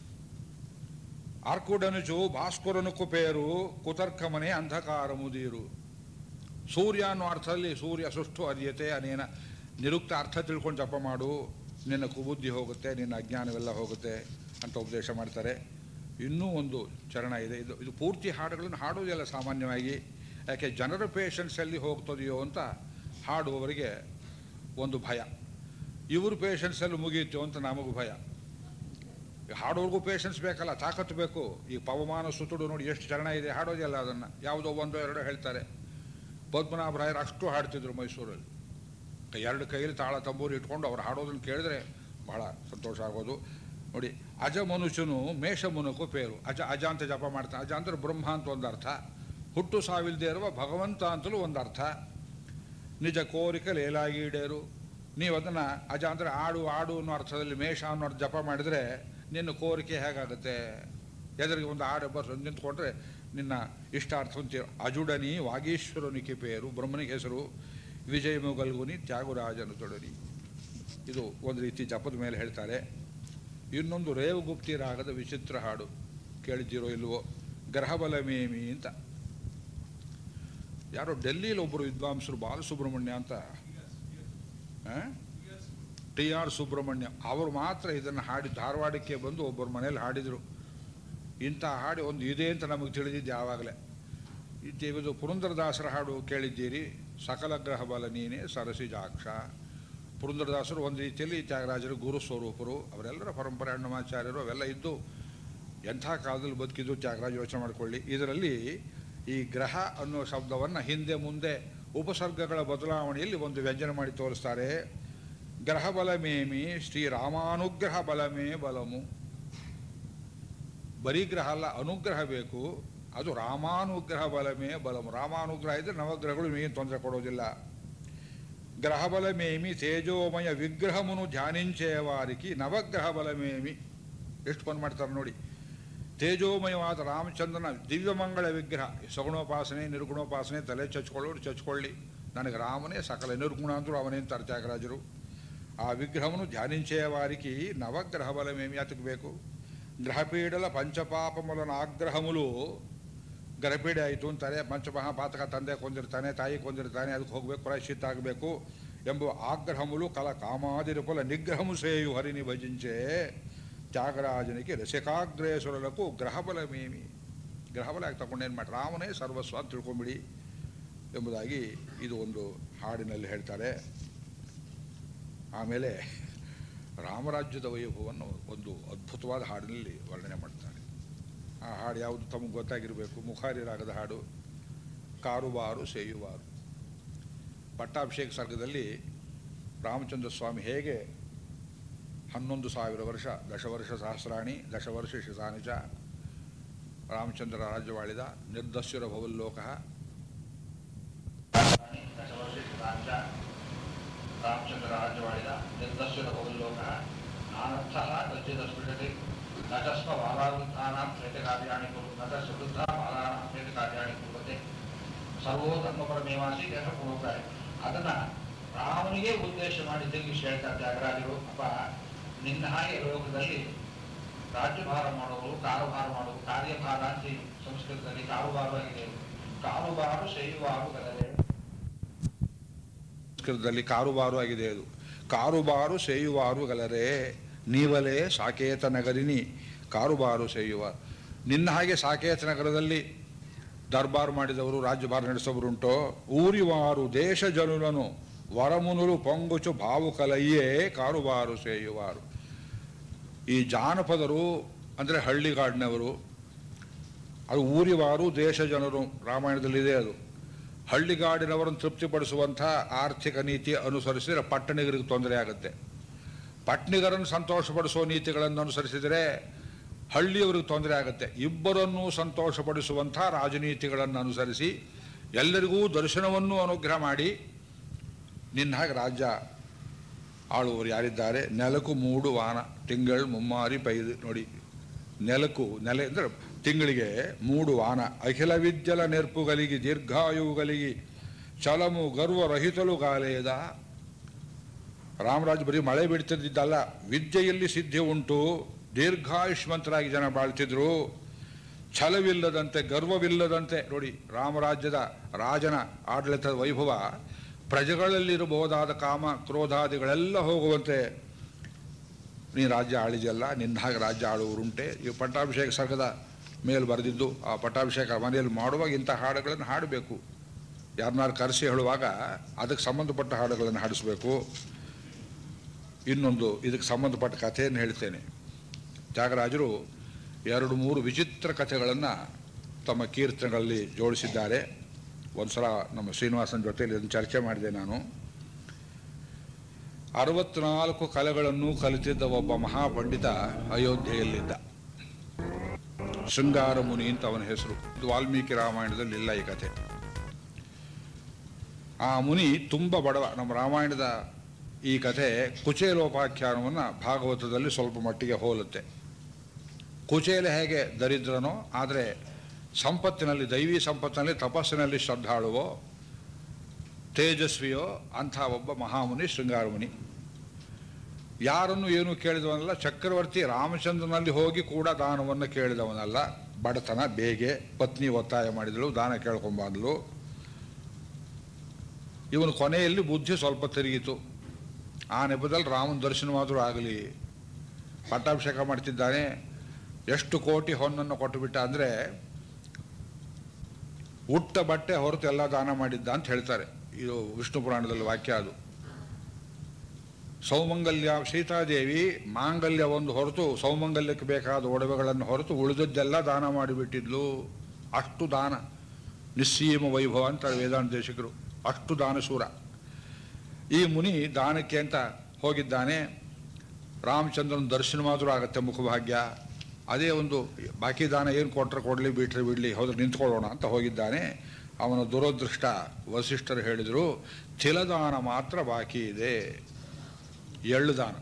ಅರ್ಕುಡನುಚು ಭಾಸ್ಕರನಕ್ಕೂ ಪೇರು ಕುತರ್ಕ ಮನೆ ಅಂಧಕಾರ ಮುದೀರು ಸೂರ್ಯ ಅನ್ನೋ ಅರ್ಥದಲ್ಲಿ ಸೂರ್ಯ ಸುಷ್ಟು ಅರಿಯತೆ ಅನೇನ ನಿರುಕ್ತ ಅರ್ಥ ತಿಳ್ಕೊಂಡು ಜಪ ಮಾಡು ನಿನ್ನ ಕುಬುದ್ಧಿ ಹೋಗುತ್ತೆ ನಿನ್ನ ಅಜ್ಞಾನವೆಲ್ಲ ಹೋಗುತ್ತೆ ಅಂತ ಉಪದೇಶ ಮಾಡ್ತಾರೆ ಇನ್ನೂ ಒಂದು ಚರಣ ಇದೆ ಇದು ಇದು ಪೂರ್ತಿ ಹಾಡುಗಳನ್ನು ಹಾಡೋದಿಲ್ಲ ಸಾಮಾನ್ಯವಾಗಿ ಯಾಕೆ ಜನರ ಪೇಷನ್ಸಲ್ಲಿ ಹೋಗ್ತದೆಯೋ ಅಂತ ಹಾಡುವವರಿಗೆ ಒಂದು ಭಯ ಇವ್ರ ಪೇಷನ್ಸಲ್ಲಿ ಮುಗಿಯಿತು ಅಂತ ನಮಗೂ ಭಯ ಹಾಡೋರ್ಗೂ ಪೇಷನ್ಸ್ ಬೇಕಲ್ಲ ತಾಕತ್ತು ಬೇಕು ಈ ಪವಮಾನ ಸುತ್ತುಡು ನೋಡಿ ಎಷ್ಟು ಚರಣ ಇದೆ ಹಾಡೋದಿಲ್ಲ ಅದನ್ನು ಯಾವುದೋ ಒಂದೋ ಎರಡೋ ಹೇಳ್ತಾರೆ ಪದ್ಮನಾಭರಾಯರು ಅಷ್ಟು ಹಾಡ್ತಿದ್ರು ಮೈಸೂರಲ್ಲಿ ಕೈ- ಎರಡು ಕೈಯಲ್ಲಿ ತಾಳ ತಂಬೂರಿ ಇಟ್ಕೊಂಡು ಅವ್ರು ಹಾಡೋದನ್ನು ಕೇಳಿದ್ರೆ ಬಹಳ ಸಂತೋಷ ಆಗೋದು ನೋಡಿ ಅಜ ಮನುಷ್ಯನು ಮೇಷ ಮುನಕು ಪೇರು ಅಜ ಅಜ ಅಂತ ಜಪ ಮಾಡ್ತಾನೆ ಅಜ ಅಂದ್ರೆ ಬ್ರಹ್ಮ ಅಂತ ಒಂದು ಅರ್ಥ ಹುಟ್ಟು ಸಾವಿಲ್ಲದೆ ಇರುವ ಭಗವಂತ ಅಂತಲೂ ಒಂದು ಅರ್ಥ ನಿಜ ಕೋರಿಕೆ ಲೇಲಾಗಿ ಈಡೇರು ನೀವು ಅದನ್ನು ಅಜ ಅಂದರೆ ಆಡು ಆಡು ಅನ್ನೋ ಅರ್ಥದಲ್ಲಿ ಮೇಷ ಅನ್ನೋ ಅರ್ಥ ಜಪ ಮಾಡಿದರೆ ನಿನ್ನ ಕೋರಿಕೆ ಹೇಗಾಗುತ್ತೆ ಎದುರಿಗೆ ಒಂದು ಆಡು ಬಸ್ ನಿಂತ್ಕೊಂಡ್ರೆ ನಿನ್ನ ಇಷ್ಟಾರ್ಥ ಅಂತೀರ ಅಜುಡನಿ ವಾಗೀಶ್ವರನಿಗೆ ಪೇರು ಬ್ರಹ್ಮನಿಗೆ ಹೆಸರು ವಿಜಯ ಮೊಗಲ್ಗುನಿ ತ್ಯಾಗುರಾಜನು ತೊಡರಿ ಇದು ಒಂದು ರೀತಿ ಜಪದ ಮೇಲೆ ಹೇಳ್ತಾರೆ ಇನ್ನೊಂದು ರೇವಗುಪ್ತಿ ರಾಗದ ವಿಚಿತ್ರ ಹಾಡು ಕೇಳಿದ್ದೀರೋ ಇಲ್ವೋ ಗ್ರಹಬಲ ಮೇಮಿ ಅಂತ ಯಾರೋ ಡೆಲ್ಲಿಲಿ ಒಬ್ಬರು ವಿದ್ವಾಂಸರು ಬಾಲಸುಬ್ರಹ್ಮಣ್ಯ ಅಂತ ಟಿ ಆರ್ ಸುಬ್ರಹ್ಮಣ್ಯ ಅವರು ಮಾತ್ರ ಇದನ್ನು ಹಾಡಿ ಧಾರವಾಡಕ್ಕೆ ಬಂದು ಒಬ್ಬರ ಮನೇಲಿ ಹಾಡಿದರು ಇಂಥ ಹಾಡು ಒಂದು ಇದೆ ಅಂತ ನಮಗೆ ತಿಳಿದಿದ್ದು ಯಾವಾಗಲೇ ಇದು ಪುರಂದರದಾಸರ ಹಾಡು ಕೇಳಿದ್ದೀರಿ ಸಕಲ ಗ್ರಹ ಬಲ ನೀನೇ ಸರಸಿಜಾಕ್ಷ ಪುರಂದರದಾಸರು ಒಂದು ರೀತಿಯಲ್ಲಿ ತ್ಯಾಗರಾಜರು ಗುರು ಸ್ವರೂಪರು ಅವರೆಲ್ಲರ ಪರಂಪರೆ ಅಣ್ಣಮಾಚಾರ್ಯರು ಅವೆಲ್ಲ ಇದ್ದು ಎಂಥ ಕಾಲದಲ್ಲಿ ಬದುಕಿದ್ದು ತ್ಯಾಗರಾಜ ಯೋಚನೆ ಮಾಡಿಕೊಳ್ಳಿ ಇದರಲ್ಲಿ ಈ ಗ್ರಹ ಅನ್ನೋ ಶಬ್ದವನ್ನು ಹಿಂದೆ ಮುಂದೆ ಉಪಸರ್ಗಗಳ ಬದಲಾವಣೆಯಲ್ಲಿ ಒಂದು ವ್ಯಂಜನ ಮಾಡಿ ತೋರಿಸ್ತಾರೆ ಗ್ರಹ ಬಲಮೇಮಿ ಶ್ರೀರಾಮಾನುಗ್ರಹ ಬಲಮೇ ಬಲಮು ಬರೀ ಗ್ರಹ ಅಲ್ಲ ಅನುಗ್ರಹ ಬೇಕು ಅದು ರಾಮಾನುಗ್ರಹ ಬಲಮೇ ಬಲಮು ರಾಮಾನುಗ್ರಹ ಇದ್ದರೆ ನವಗ್ರಹಗಳು ಏನು ತೊಂದರೆ ಕೊಡೋದಿಲ್ಲ ಗ್ರಹ ಬಲಮೇಮಿ ತೇಜೋಮಯ ವಿಗ್ರಹమును ಧ್ಯಾನಿಂಚೇ ವಾరికి ನವಗ್ರಹ ಬಲಮೇಮಿ ಎಷ್ಟು ಬಂದ್ ಮಾಡ್ತಾರೆ ನೋಡಿ ತೇಜೋಮಯವಾದ ರಾಮಚಂದ್ರನ ದಿವ್ಯಮಂಗಳ ವಿಗ್ರಹ ಸಗುಣೋಪಾಸನೆ ನಿರ್ಗುಣೋಪಾಸನೆ ತಲೆ ಚಚ್ಕೊಳ್ಳೋರು ಚಚ್ಕೊಳ್ಳಿ ನನಗೆ ರಾಮನೇ ಸಕಲ ನಿರ್ಗುಣ ಅಂದರು ಅವನೇ ಅಂತಾರೆ ತ್ಯಾಗರಾಜರು ಆ ವಿಗ್ರಹವನ್ನು ಧ್ಯಾನಿಂಚೇ ವಾరికి ನವಗ್ರಹ ಬಲಮೇಮಿ ಯಾತಕ್ಕೆ ಬೇಕು ಗ್ರಹಪೀಡಲ ಪಂಚಪಾಪములను ಆಗ್ರಹములు ಗರ್ಭಿಣಿ ಆಯಿತು ಅಂತಾರೆ ಪಂಚಮಹಾಪಾತಕ ತಂದೆ ಕೊಂದಿರ್ತಾನೆ ತಾಯಿ ಕೊಂದಿರ್ತಾನೆ ಅದಕ್ಕೆ ಹೋಗಬೇಕು ಪ್ರಾಯಶ್ಚಿತ್ತ ಆಗಬೇಕು ಎಂಬ ಆಗ್ರಹములు ಕಲ ಕಾಮಾದಿರುಕುಲ ನಿಗ್ರಹము ಸೇಯು ಹರಿನಿ ಭಜಿಂಚೆ ತ್ಯಾಗರಾಜನಿಗೆ ರಸಿಕಾಗ್ರೇಶ್ವರలకు ಗ್ರಹಬಲಮೇಮಿ ಗ್ರಹಬಲ ಆಗಿ ತಗೊಂಡೇನು ಮಾಡಿ ರಾಮನೇ ಸರ್ವಸ್ವ ಅಂತ ತಿಳ್ಕೊಂಬಿಡಿ ಎಂಬುದಾಗಿ ಇದು ಒಂದು ಹಾಡಿನಲ್ಲಿ ಹೇಳ್ತಾರೆ ಆಮೇಲೆ ರಾಮರಾಜ್ಯದ ವೈಭವವನ್ನು ಒಂದು ಅದ್ಭುತವಾದ ಹಾಡಿನಲ್ಲಿ ವರ್ಣನೆ ಮಾಡ್ತಾರೆ ಆ ಹಾಡು ಯಾವುದು ತಮಗೆ ಗೊತ್ತಾಗಿರಬೇಕು ಮುಖಾರಿ ರಾಗದ ಹಾಡು ಕಾರುಬಾರು ಸೇಯುವಾರು ಪಟ್ಟಾಭಿಷೇಕ ಸರ್ಗದಲ್ಲಿ ರಾಮಚಂದ್ರ ಸ್ವಾಮಿ ಹೇಗೆ ಹನ್ನೊಂದು ಸಾವಿರ ವರ್ಷ ದಶವರ್ಷ ಸಹಸ್ರಾಣಿ ದಶವರ್ಷ ಶಿಸಾನಿಚ ರಾಮಚಂದ್ರ ರಾಜ್ಯವಾಳಿದ ನಿರ್ದಸ್ಯುರ ಭವಲ್ಲೋಕ ರಾಮಚಂದ್ರ ರಾಜ್ಯವಾಳಿದ ನಿರ್ದಸ್ಯುರ ಭವಲ್ಲೋಕ ನಾನರ್ಥ ಗಜ್ಜಿದ ಸ್ಫುಟತೆ ನಟಸ್ವ ಬಾಲಾವೃತ್ತಾನಾಂ ಪ್ರೇತಕಾರ್ಯಾಣಿ ಕುರು ನಟಸ್ವ ವೃದ್ಧ ಬಾಲಾನಾಂ ಪ್ರೇತಕಾರ್ಯಾಣಿ ಕುರುವತೆ ಸರ್ವೋ ಧರ್ಮಪರಮೇವಾಸಿ ದೇಹ ಕೊಡುತ್ತಾರೆ ಅದನ್ನ ರಾಮನಿಗೆ ಉದ್ದೇಶ ಮಾಡಿ ತಿರುಗಿಸಿ ಹೇಳ್ತಾರೆ ತ್ಯಾಗರಾಜರು ಅಪ್ಪ ನಿನ್ನ ಹಾಗೆ ಲೋಕದಲ್ಲಿ ರಾಜ್ಯಭಾರ ಮಾಡೋರು ಕಾರುಭಾರ ಮಾಡೋರು ಕಾರ್ಯಭಾರ ಅಂತ ಈ ಸಂಸ್ಕೃತದಲ್ಲಿ ಕಾರುಬಾರು ಆಗಿದೆ ಕಾರುಬಾರು ಶೈವಾರು ಗದಲೆ ಸಂಸ್ಕೃತದಲ್ಲಿ ಕಾರುಬಾರು ಆಗಿದೆ ಅದು ಕಾರುಬಾರು ಸೇಯುವಾರು ಗಲರೆ ನೀವಲೇ ಸಾಕೇತ ನಗರಿನಿ ಕಾರುಬಾರು ಸೇಯುವ ನಿನ್ನ ಹಾಗೆ ಸಾಕೇತ ನಗರದಲ್ಲಿ ದರ್ಬಾರ್ ಮಾಡಿದವರು ರಾಜ್ಯಭಾರ ನಡೆಸೋರುಂಟೋ ಊರಿವಾರು ದೇಶ ಜನುలను ವರಮುನುಲು ಪೊಂಗುಚು ಭಾವುಕಲಯ್ಯೇ ಕಾರುಬಾರು ಸೇಯುವಾರು ಈ ಜಾನಪದರು ಅಂದರೆ ಹಳ್ಳಿಗಾಡಿನವರು ಅದು ಊರಿವಾರು ದೇಶ ಜನರು ರಾಮಾಯಣದಲ್ಲಿದೆ ಅದು ಹಳ್ಳಿಗಾಡಿನವರನ್ನು ತೃಪ್ತಿಪಡಿಸುವಂಥ ಆರ್ಥಿಕ ನೀತಿ ಅನುಸರಿಸಿದರೆ ಪಟ್ಟಣಿಗರಿಗೆ ತೊಂದರೆ ಆಗುತ್ತೆ ಪಟ್ಟಣಿಗರನ್ನು ಸಂತೋಷಪಡಿಸುವ ನೀತಿಗಳನ್ನು ಅನುಸರಿಸಿದರೆ ಹಳ್ಳಿಯವರಿಗೆ ತೊಂದರೆ ಆಗುತ್ತೆ ಇಬ್ಬರನ್ನೂ ಸಂತೋಷಪಡಿಸುವಂಥ ರಾಜನೀತಿಗಳನ್ನು ಅನುಸರಿಸಿ ಎಲ್ಲರಿಗೂ ದರ್ಶನವನ್ನು ಅನುಗ್ರಹ ಮಾಡಿ ನಿನ್ನ ಹಾಗೆ ರಾಜ್ಯ ಆಳುವರು ಯಾರಿದ್ದಾರೆ ನೆಲಕು ಮೂಡು ವಾನ ತಿಂಗಳು ಮುಮ್ಮಾರಿ ಪೈದು ನೋಡಿ ನೆಲಕು ನೆಲೆ ಅಂದರೆ ತಿಂಗಳಿಗೆ ಮೂಡು ವಾನ ಅಖಿಲ ವಿದ್ಯಲ ನೆರ್ಪುಗಳಿಗೆ ದೀರ್ಘಾಯುವುಗಳಿಗೆ ಚಲಮು ಗರ್ವ ರಹಿತಲು ಗಾಲೇದ ರಾಮರಾಜ್ ಬರೀ ಮಳೆ ಬಿಡ್ತಿದ್ದಲ್ಲ ವಿದ್ಯೆಯಲ್ಲಿ ಸಿದ್ಧಿ ಉಂಟು ದೀರ್ಘಾಯುಷ್ಮಂತರಾಗಿ ಜನ ಬಾಳ್ತಿದ್ರು ಛಲವಿಲ್ಲದಂತೆ ಗರ್ವವಿಲ್ಲದಂತೆ ನೋಡಿ ರಾಮರಾಜ್ಯದ ರಾಜನ ಆಡಳಿತದ ವೈಭವ ಪ್ರಜೆಗಳಲ್ಲಿರಬಹುದಾದ ಕಾಮ ಕ್ರೋಧಾದಿಗಳೆಲ್ಲ ಹೋಗುವಂತೆ ನೀ ರಾಜ್ಯ ಆಳಿದೆಯಲ್ಲ ನಿನ್ನ ಹಾಗೆ ರಾಜ್ಯ ಆಳುವರುಂಟೆ ಈ ಪಟ್ಟಾಭಿಷೇಕ ಸರ್ಗದ ಮೇಲೆ ಬರೆದಿದ್ದು ಆ ಪಟ್ಟಾಭಿಷೇಕ ಮನೆಯಲ್ಲಿ ಮಾಡುವಾಗ ಇಂಥ ಹಾಡುಗಳನ್ನು ಹಾಡಬೇಕು ಯಾರನ್ನಾರು ಕರೆಸಿ ಹೇಳುವಾಗ ಅದಕ್ಕೆ ಸಂಬಂಧಪಟ್ಟ ಹಾಡುಗಳನ್ನು ಹಾಡಿಸ್ಬೇಕು ಇನ್ನೊಂದು ಇದಕ್ಕೆ ಸಂಬಂಧಪಟ್ಟ ಕಥೆಯನ್ನು ಹೇಳ್ತೇನೆ ತ್ಯಾಗರಾಜರು ಎರಡು ಮೂರು ವಿಚಿತ್ರ ಕಥೆಗಳನ್ನು ತಮ್ಮ ಕೀರ್ತನೆಗಳಲ್ಲಿ ಜೋಡಿಸಿದ್ದಾರೆ ಒಂದು ಸಲ ನಮ್ಮ ಶ್ರೀನಿವಾಸನ ಜೊತೆಯಲ್ಲಿ ಇದನ್ನು ಚರ್ಚೆ ಮಾಡಿದೆ ನಾನು ಅರವತ್ನಾಲ್ಕು ಕಲೆಗಳನ್ನು ಕಲಿತಿದ್ದ ಒಬ್ಬ ಮಹಾಪಂಡಿತ ಅಯೋಧ್ಯೆಯಲ್ಲಿದ್ದ ಶೃಂಗಾರ ಮುನಿ ಅಂತ ಅವನ ಹೆಸರು ಇದು ವಾಲ್ಮೀಕಿ ರಾಮಾಯಣದಲ್ಲಿ ಇಲ್ಲ ಈ ಕಥೆ ಆ ಮುನಿ ತುಂಬ ಬಡವ ನಮ್ಮ ರಾಮಾಯಣದ ಈ ಕಥೆ ಕುಚೇಲೋಪಾಖ್ಯಾನವನ್ನು ಭಾಗವತದಲ್ಲಿ ಸ್ವಲ್ಪ ಮಟ್ಟಿಗೆ ಹೋಲುತ್ತೆ ಕುಚೇಲ ಹೇಗೆ ದರಿದ್ರನೋ ಆದರೆ ಸಂಪತ್ತಿನಲ್ಲಿ ದೈವಿ ಸಂಪತ್ತಿನಲ್ಲಿ ತಪಸ್ಸಿನಲ್ಲಿ ಶ್ರದ್ಧಾಳುವೋ ತೇಜಸ್ವಿಯೋ ಅಂಥ ಒಬ್ಬ ಮಹಾಮುನಿ ಶೃಂಗಾರಮುನಿ ಯಾರನ್ನು ಏನು ಕೇಳಿದವನಲ್ಲ ಚಕ್ರವರ್ತಿ ರಾಮಚಂದ್ರನಲ್ಲಿ ಹೋಗಿ ಕೂಡ ದಾನವನ್ನು ಕೇಳಿದವನಲ್ಲ ಬಡತನ ಬೇಗೆ ಪತ್ನಿ ಒತ್ತಾಯ ಮಾಡಿದಳು ದಾನ ಕೇಳ್ಕೊಂಬಂದಳು ಇವನು ಕೊನೆಯಲ್ಲಿ ಬುದ್ಧಿ ಸ್ವಲ್ಪ ತಿರುಗಿತು ಆ ನೆಪದಲ್ಲಿ ರಾಮನ ದರ್ಶನವಾದರೂ ಆಗಲಿ ಪಟ್ಟಾಭಿಷೇಕ ಮಾಡ್ತಿದ್ದಾನೆ ಎಷ್ಟು ಕೋಟಿ ಹೊನ್ನನ್ನು ಕೊಟ್ಟುಬಿಟ್ಟ ಅಂದರೆ ಉಟ್ಟ ಬಟ್ಟೆ ಹೊರತು ಎಲ್ಲ ದಾನ ಮಾಡಿದ್ದ ಅಂತ ಹೇಳ್ತಾರೆ ಇದು ವಿಷ್ಣು ಪುರಾಣದಲ್ಲಿ ವಾಕ್ಯ ಅದು ಸೌಮಂಗಲ್ಯ ಸೀತಾದೇವಿ ಮಾಂಗಲ್ಯ ಒಂದು ಹೊರತು ಸೌಮಂಗಲ್ಯಕ್ಕೆ ಬೇಕಾದ ಒಡವೆಗಳನ್ನು ಹೊರತು ಉಳಿದದ್ದೆಲ್ಲ ದಾನ ಮಾಡಿಬಿಟ್ಟಿದ್ಲು ಅಷ್ಟು ದಾನ ನಿಸ್ಸೀಮ ವೈಭವ ಅಂತ ವೇದಾಂತ ದೇಶಿಕರು ಅಷ್ಟು ದಾನಶೂರ ಈ ಮುನಿ ದಾನಕ್ಕೆ ಅಂತ ಹೋಗಿದ್ದಾನೆ ರಾಮಚಂದ್ರನ ದರ್ಶನ ಮಾತ್ರ ಆಗತ್ತೆ ಮುಖಭಾಗ್ಯ ಅದೇ ಒಂದು ಬಾಕಿ ದಾನ ಏನು ಕೊಟ್ಟರೆ ಕೊಡಲಿ ಬಿಟ್ರೆ ಬಿಡಲಿ ಹೋದ್ರೆ ನಿಂತ್ಕೊಳ್ಳೋಣ ಅಂತ ಹೋಗಿದ್ದಾನೆ ಅವನ ದುರದೃಷ್ಟ ವಸಿಷ್ಠರು ಹೇಳಿದರು ತಿಲದಾನ ಮಾತ್ರ ಬಾಕಿ ಇದೆ ಎಳ್ಳು ದಾನ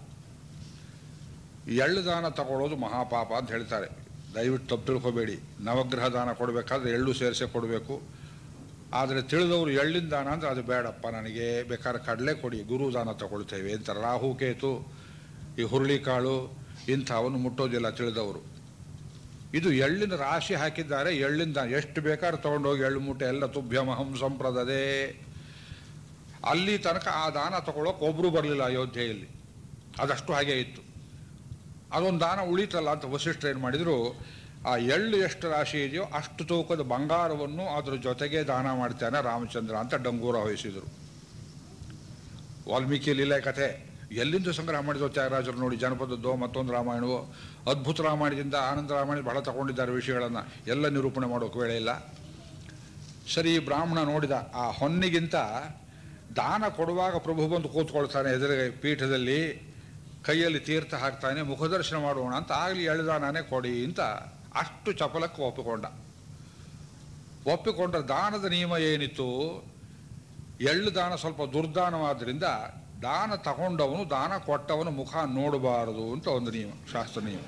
ಎಳ್ಳು ದಾನ ತಗೊಳ್ಳೋದು ಮಹಾಪಾಪ ಅಂತ ಹೇಳ್ತಾರೆ ದಯವಿಟ್ಟು ತಪ್ಪು ತಿಳ್ಕೊಬೇಡಿ ನವಗ್ರಹ ದಾನ ಕೊಡಬೇಕಾದ್ರೆ ಎಳ್ಳು ಸೇರಿಸೇ ಕೊಡಬೇಕು ಆದರೆ ತಿಳಿದವರು ಎಳ್ಳಿನ ದಾನ ಅಂದರೆ ಅದು ಬೇಡಪ್ಪ ನನಗೆ ಬೇಕಾದ್ರೆ ಕಡಲೆ ಕೊಡಿ ಗುರು ದಾನ ತಗೊಳ್ತೇವೆ ಅಂತ ರಾಹು ಕೇತು ಈ ಹುರುಳಿಕಾಳು ಇಂಥವನ್ನು ಮುಟ್ಟೋದಿಲ್ಲ ತಿಳಿದವರು ಇದು ಎಳ್ಳಿನ ರಾಶಿ ಹಾಕಿದ್ದಾರೆ ಎಳ್ಳಿನ ದಾನ ಎಷ್ಟು ಬೇಕಾದ್ರೆ ತೊಗೊಂಡೋಗಿ ಎಳ್ಳು ಮೂಟೆ ಎಲ್ಲ ತುಭ್ಯಮಹಂ ಸಂಪ್ರದದೆ ಅಲ್ಲಿ ತನಕ ಆ ದಾನ ತಗೊಳ್ಳೋಕೆ ಒಬ್ಬರು ಬರಲಿಲ್ಲ ಅಯೋಧ್ಯೆಯಲ್ಲಿ ಅದಷ್ಟು ಹಾಗೆ ಇತ್ತು ಅದೊಂದು ದಾನ ಉಳಿತಲ್ಲ ಅಂತ ವಸಿಷ್ಠರು ಏನು ಮಾಡಿದರು ಆ ಎಳ್ಳು ಎಷ್ಟು ರಾಶಿ ಇದೆಯೋ ಅಷ್ಟು ತೂಕದ ಬಂಗಾರವನ್ನು ಅದ್ರ ಜೊತೆಗೆ ದಾನ ಮಾಡ್ತಾನೆ ರಾಮಚಂದ್ರ ಅಂತ ಡಂಗೂರ ವಹಿಸಿದರು ವಾಲ್ಮೀಕಿಯಲ್ಲಿ ಇಲ್ಲ ಈ ಕಥೆ ಎಲ್ಲಿಂದ ಸಂಗ್ರಹ ಮಾಡಿದೋ ತ್ಯಾಗರಾಜರು ನೋಡಿ ಜನಪದದ್ದೋ ಮತ್ತೊಂದು ರಾಮಾಯಣವೋ ಅದ್ಭುತ ರಾಮಾಯಣದಿಂದ ಆನಂದ ರಾಮಾಯಣ ಬಹಳ ತಗೊಂಡಿದ್ದಾರೆ ವಿಷಯಗಳನ್ನು ಎಲ್ಲ ನಿರೂಪಣೆ ಮಾಡೋಕೆ ವೇಳೆ ಇಲ್ಲ ಸರಿ ಈ ಬ್ರಾಹ್ಮಣ ನೋಡಿದ ಆ ಹೊನ್ನಿಗಿಂತ ದಾನ ಕೊಡುವಾಗ ಪ್ರಭು ಬಂದು ಕೂತ್ಕೊಳ್ತಾನೆ ಎದುರಿಗೆ ಪೀಠದಲ್ಲಿ ಕೈಯಲ್ಲಿ ತೀರ್ಥ ಹಾಕ್ತಾನೆ ಮುಖದರ್ಶನ ಮಾಡೋಣ ಅಂತ ಆಗಲಿ ಎಳ್ದಾನೇ ಕೊಡಿ ಅಂತ ಅಷ್ಟು ಚಪಲಕ್ಕೆ ಒಪ್ಪಿಕೊಂಡ ಒಪ್ಪಿಕೊಂಡ್ರೆ ದಾನದ ನಿಯಮ ಏನಿತ್ತು ಎಳ್ಳು ದಾನ ಸ್ವಲ್ಪ ದುರ್ದಾನವಾದ್ರಿಂದ ದಾನ ತಗೊಂಡವನು ದಾನ ಕೊಟ್ಟವನು ಮುಖ ನೋಡಬಾರದು ಅಂತ ಒಂದು ನಿಯಮ ಶಾಸ್ತ್ರ ನಿಯಮ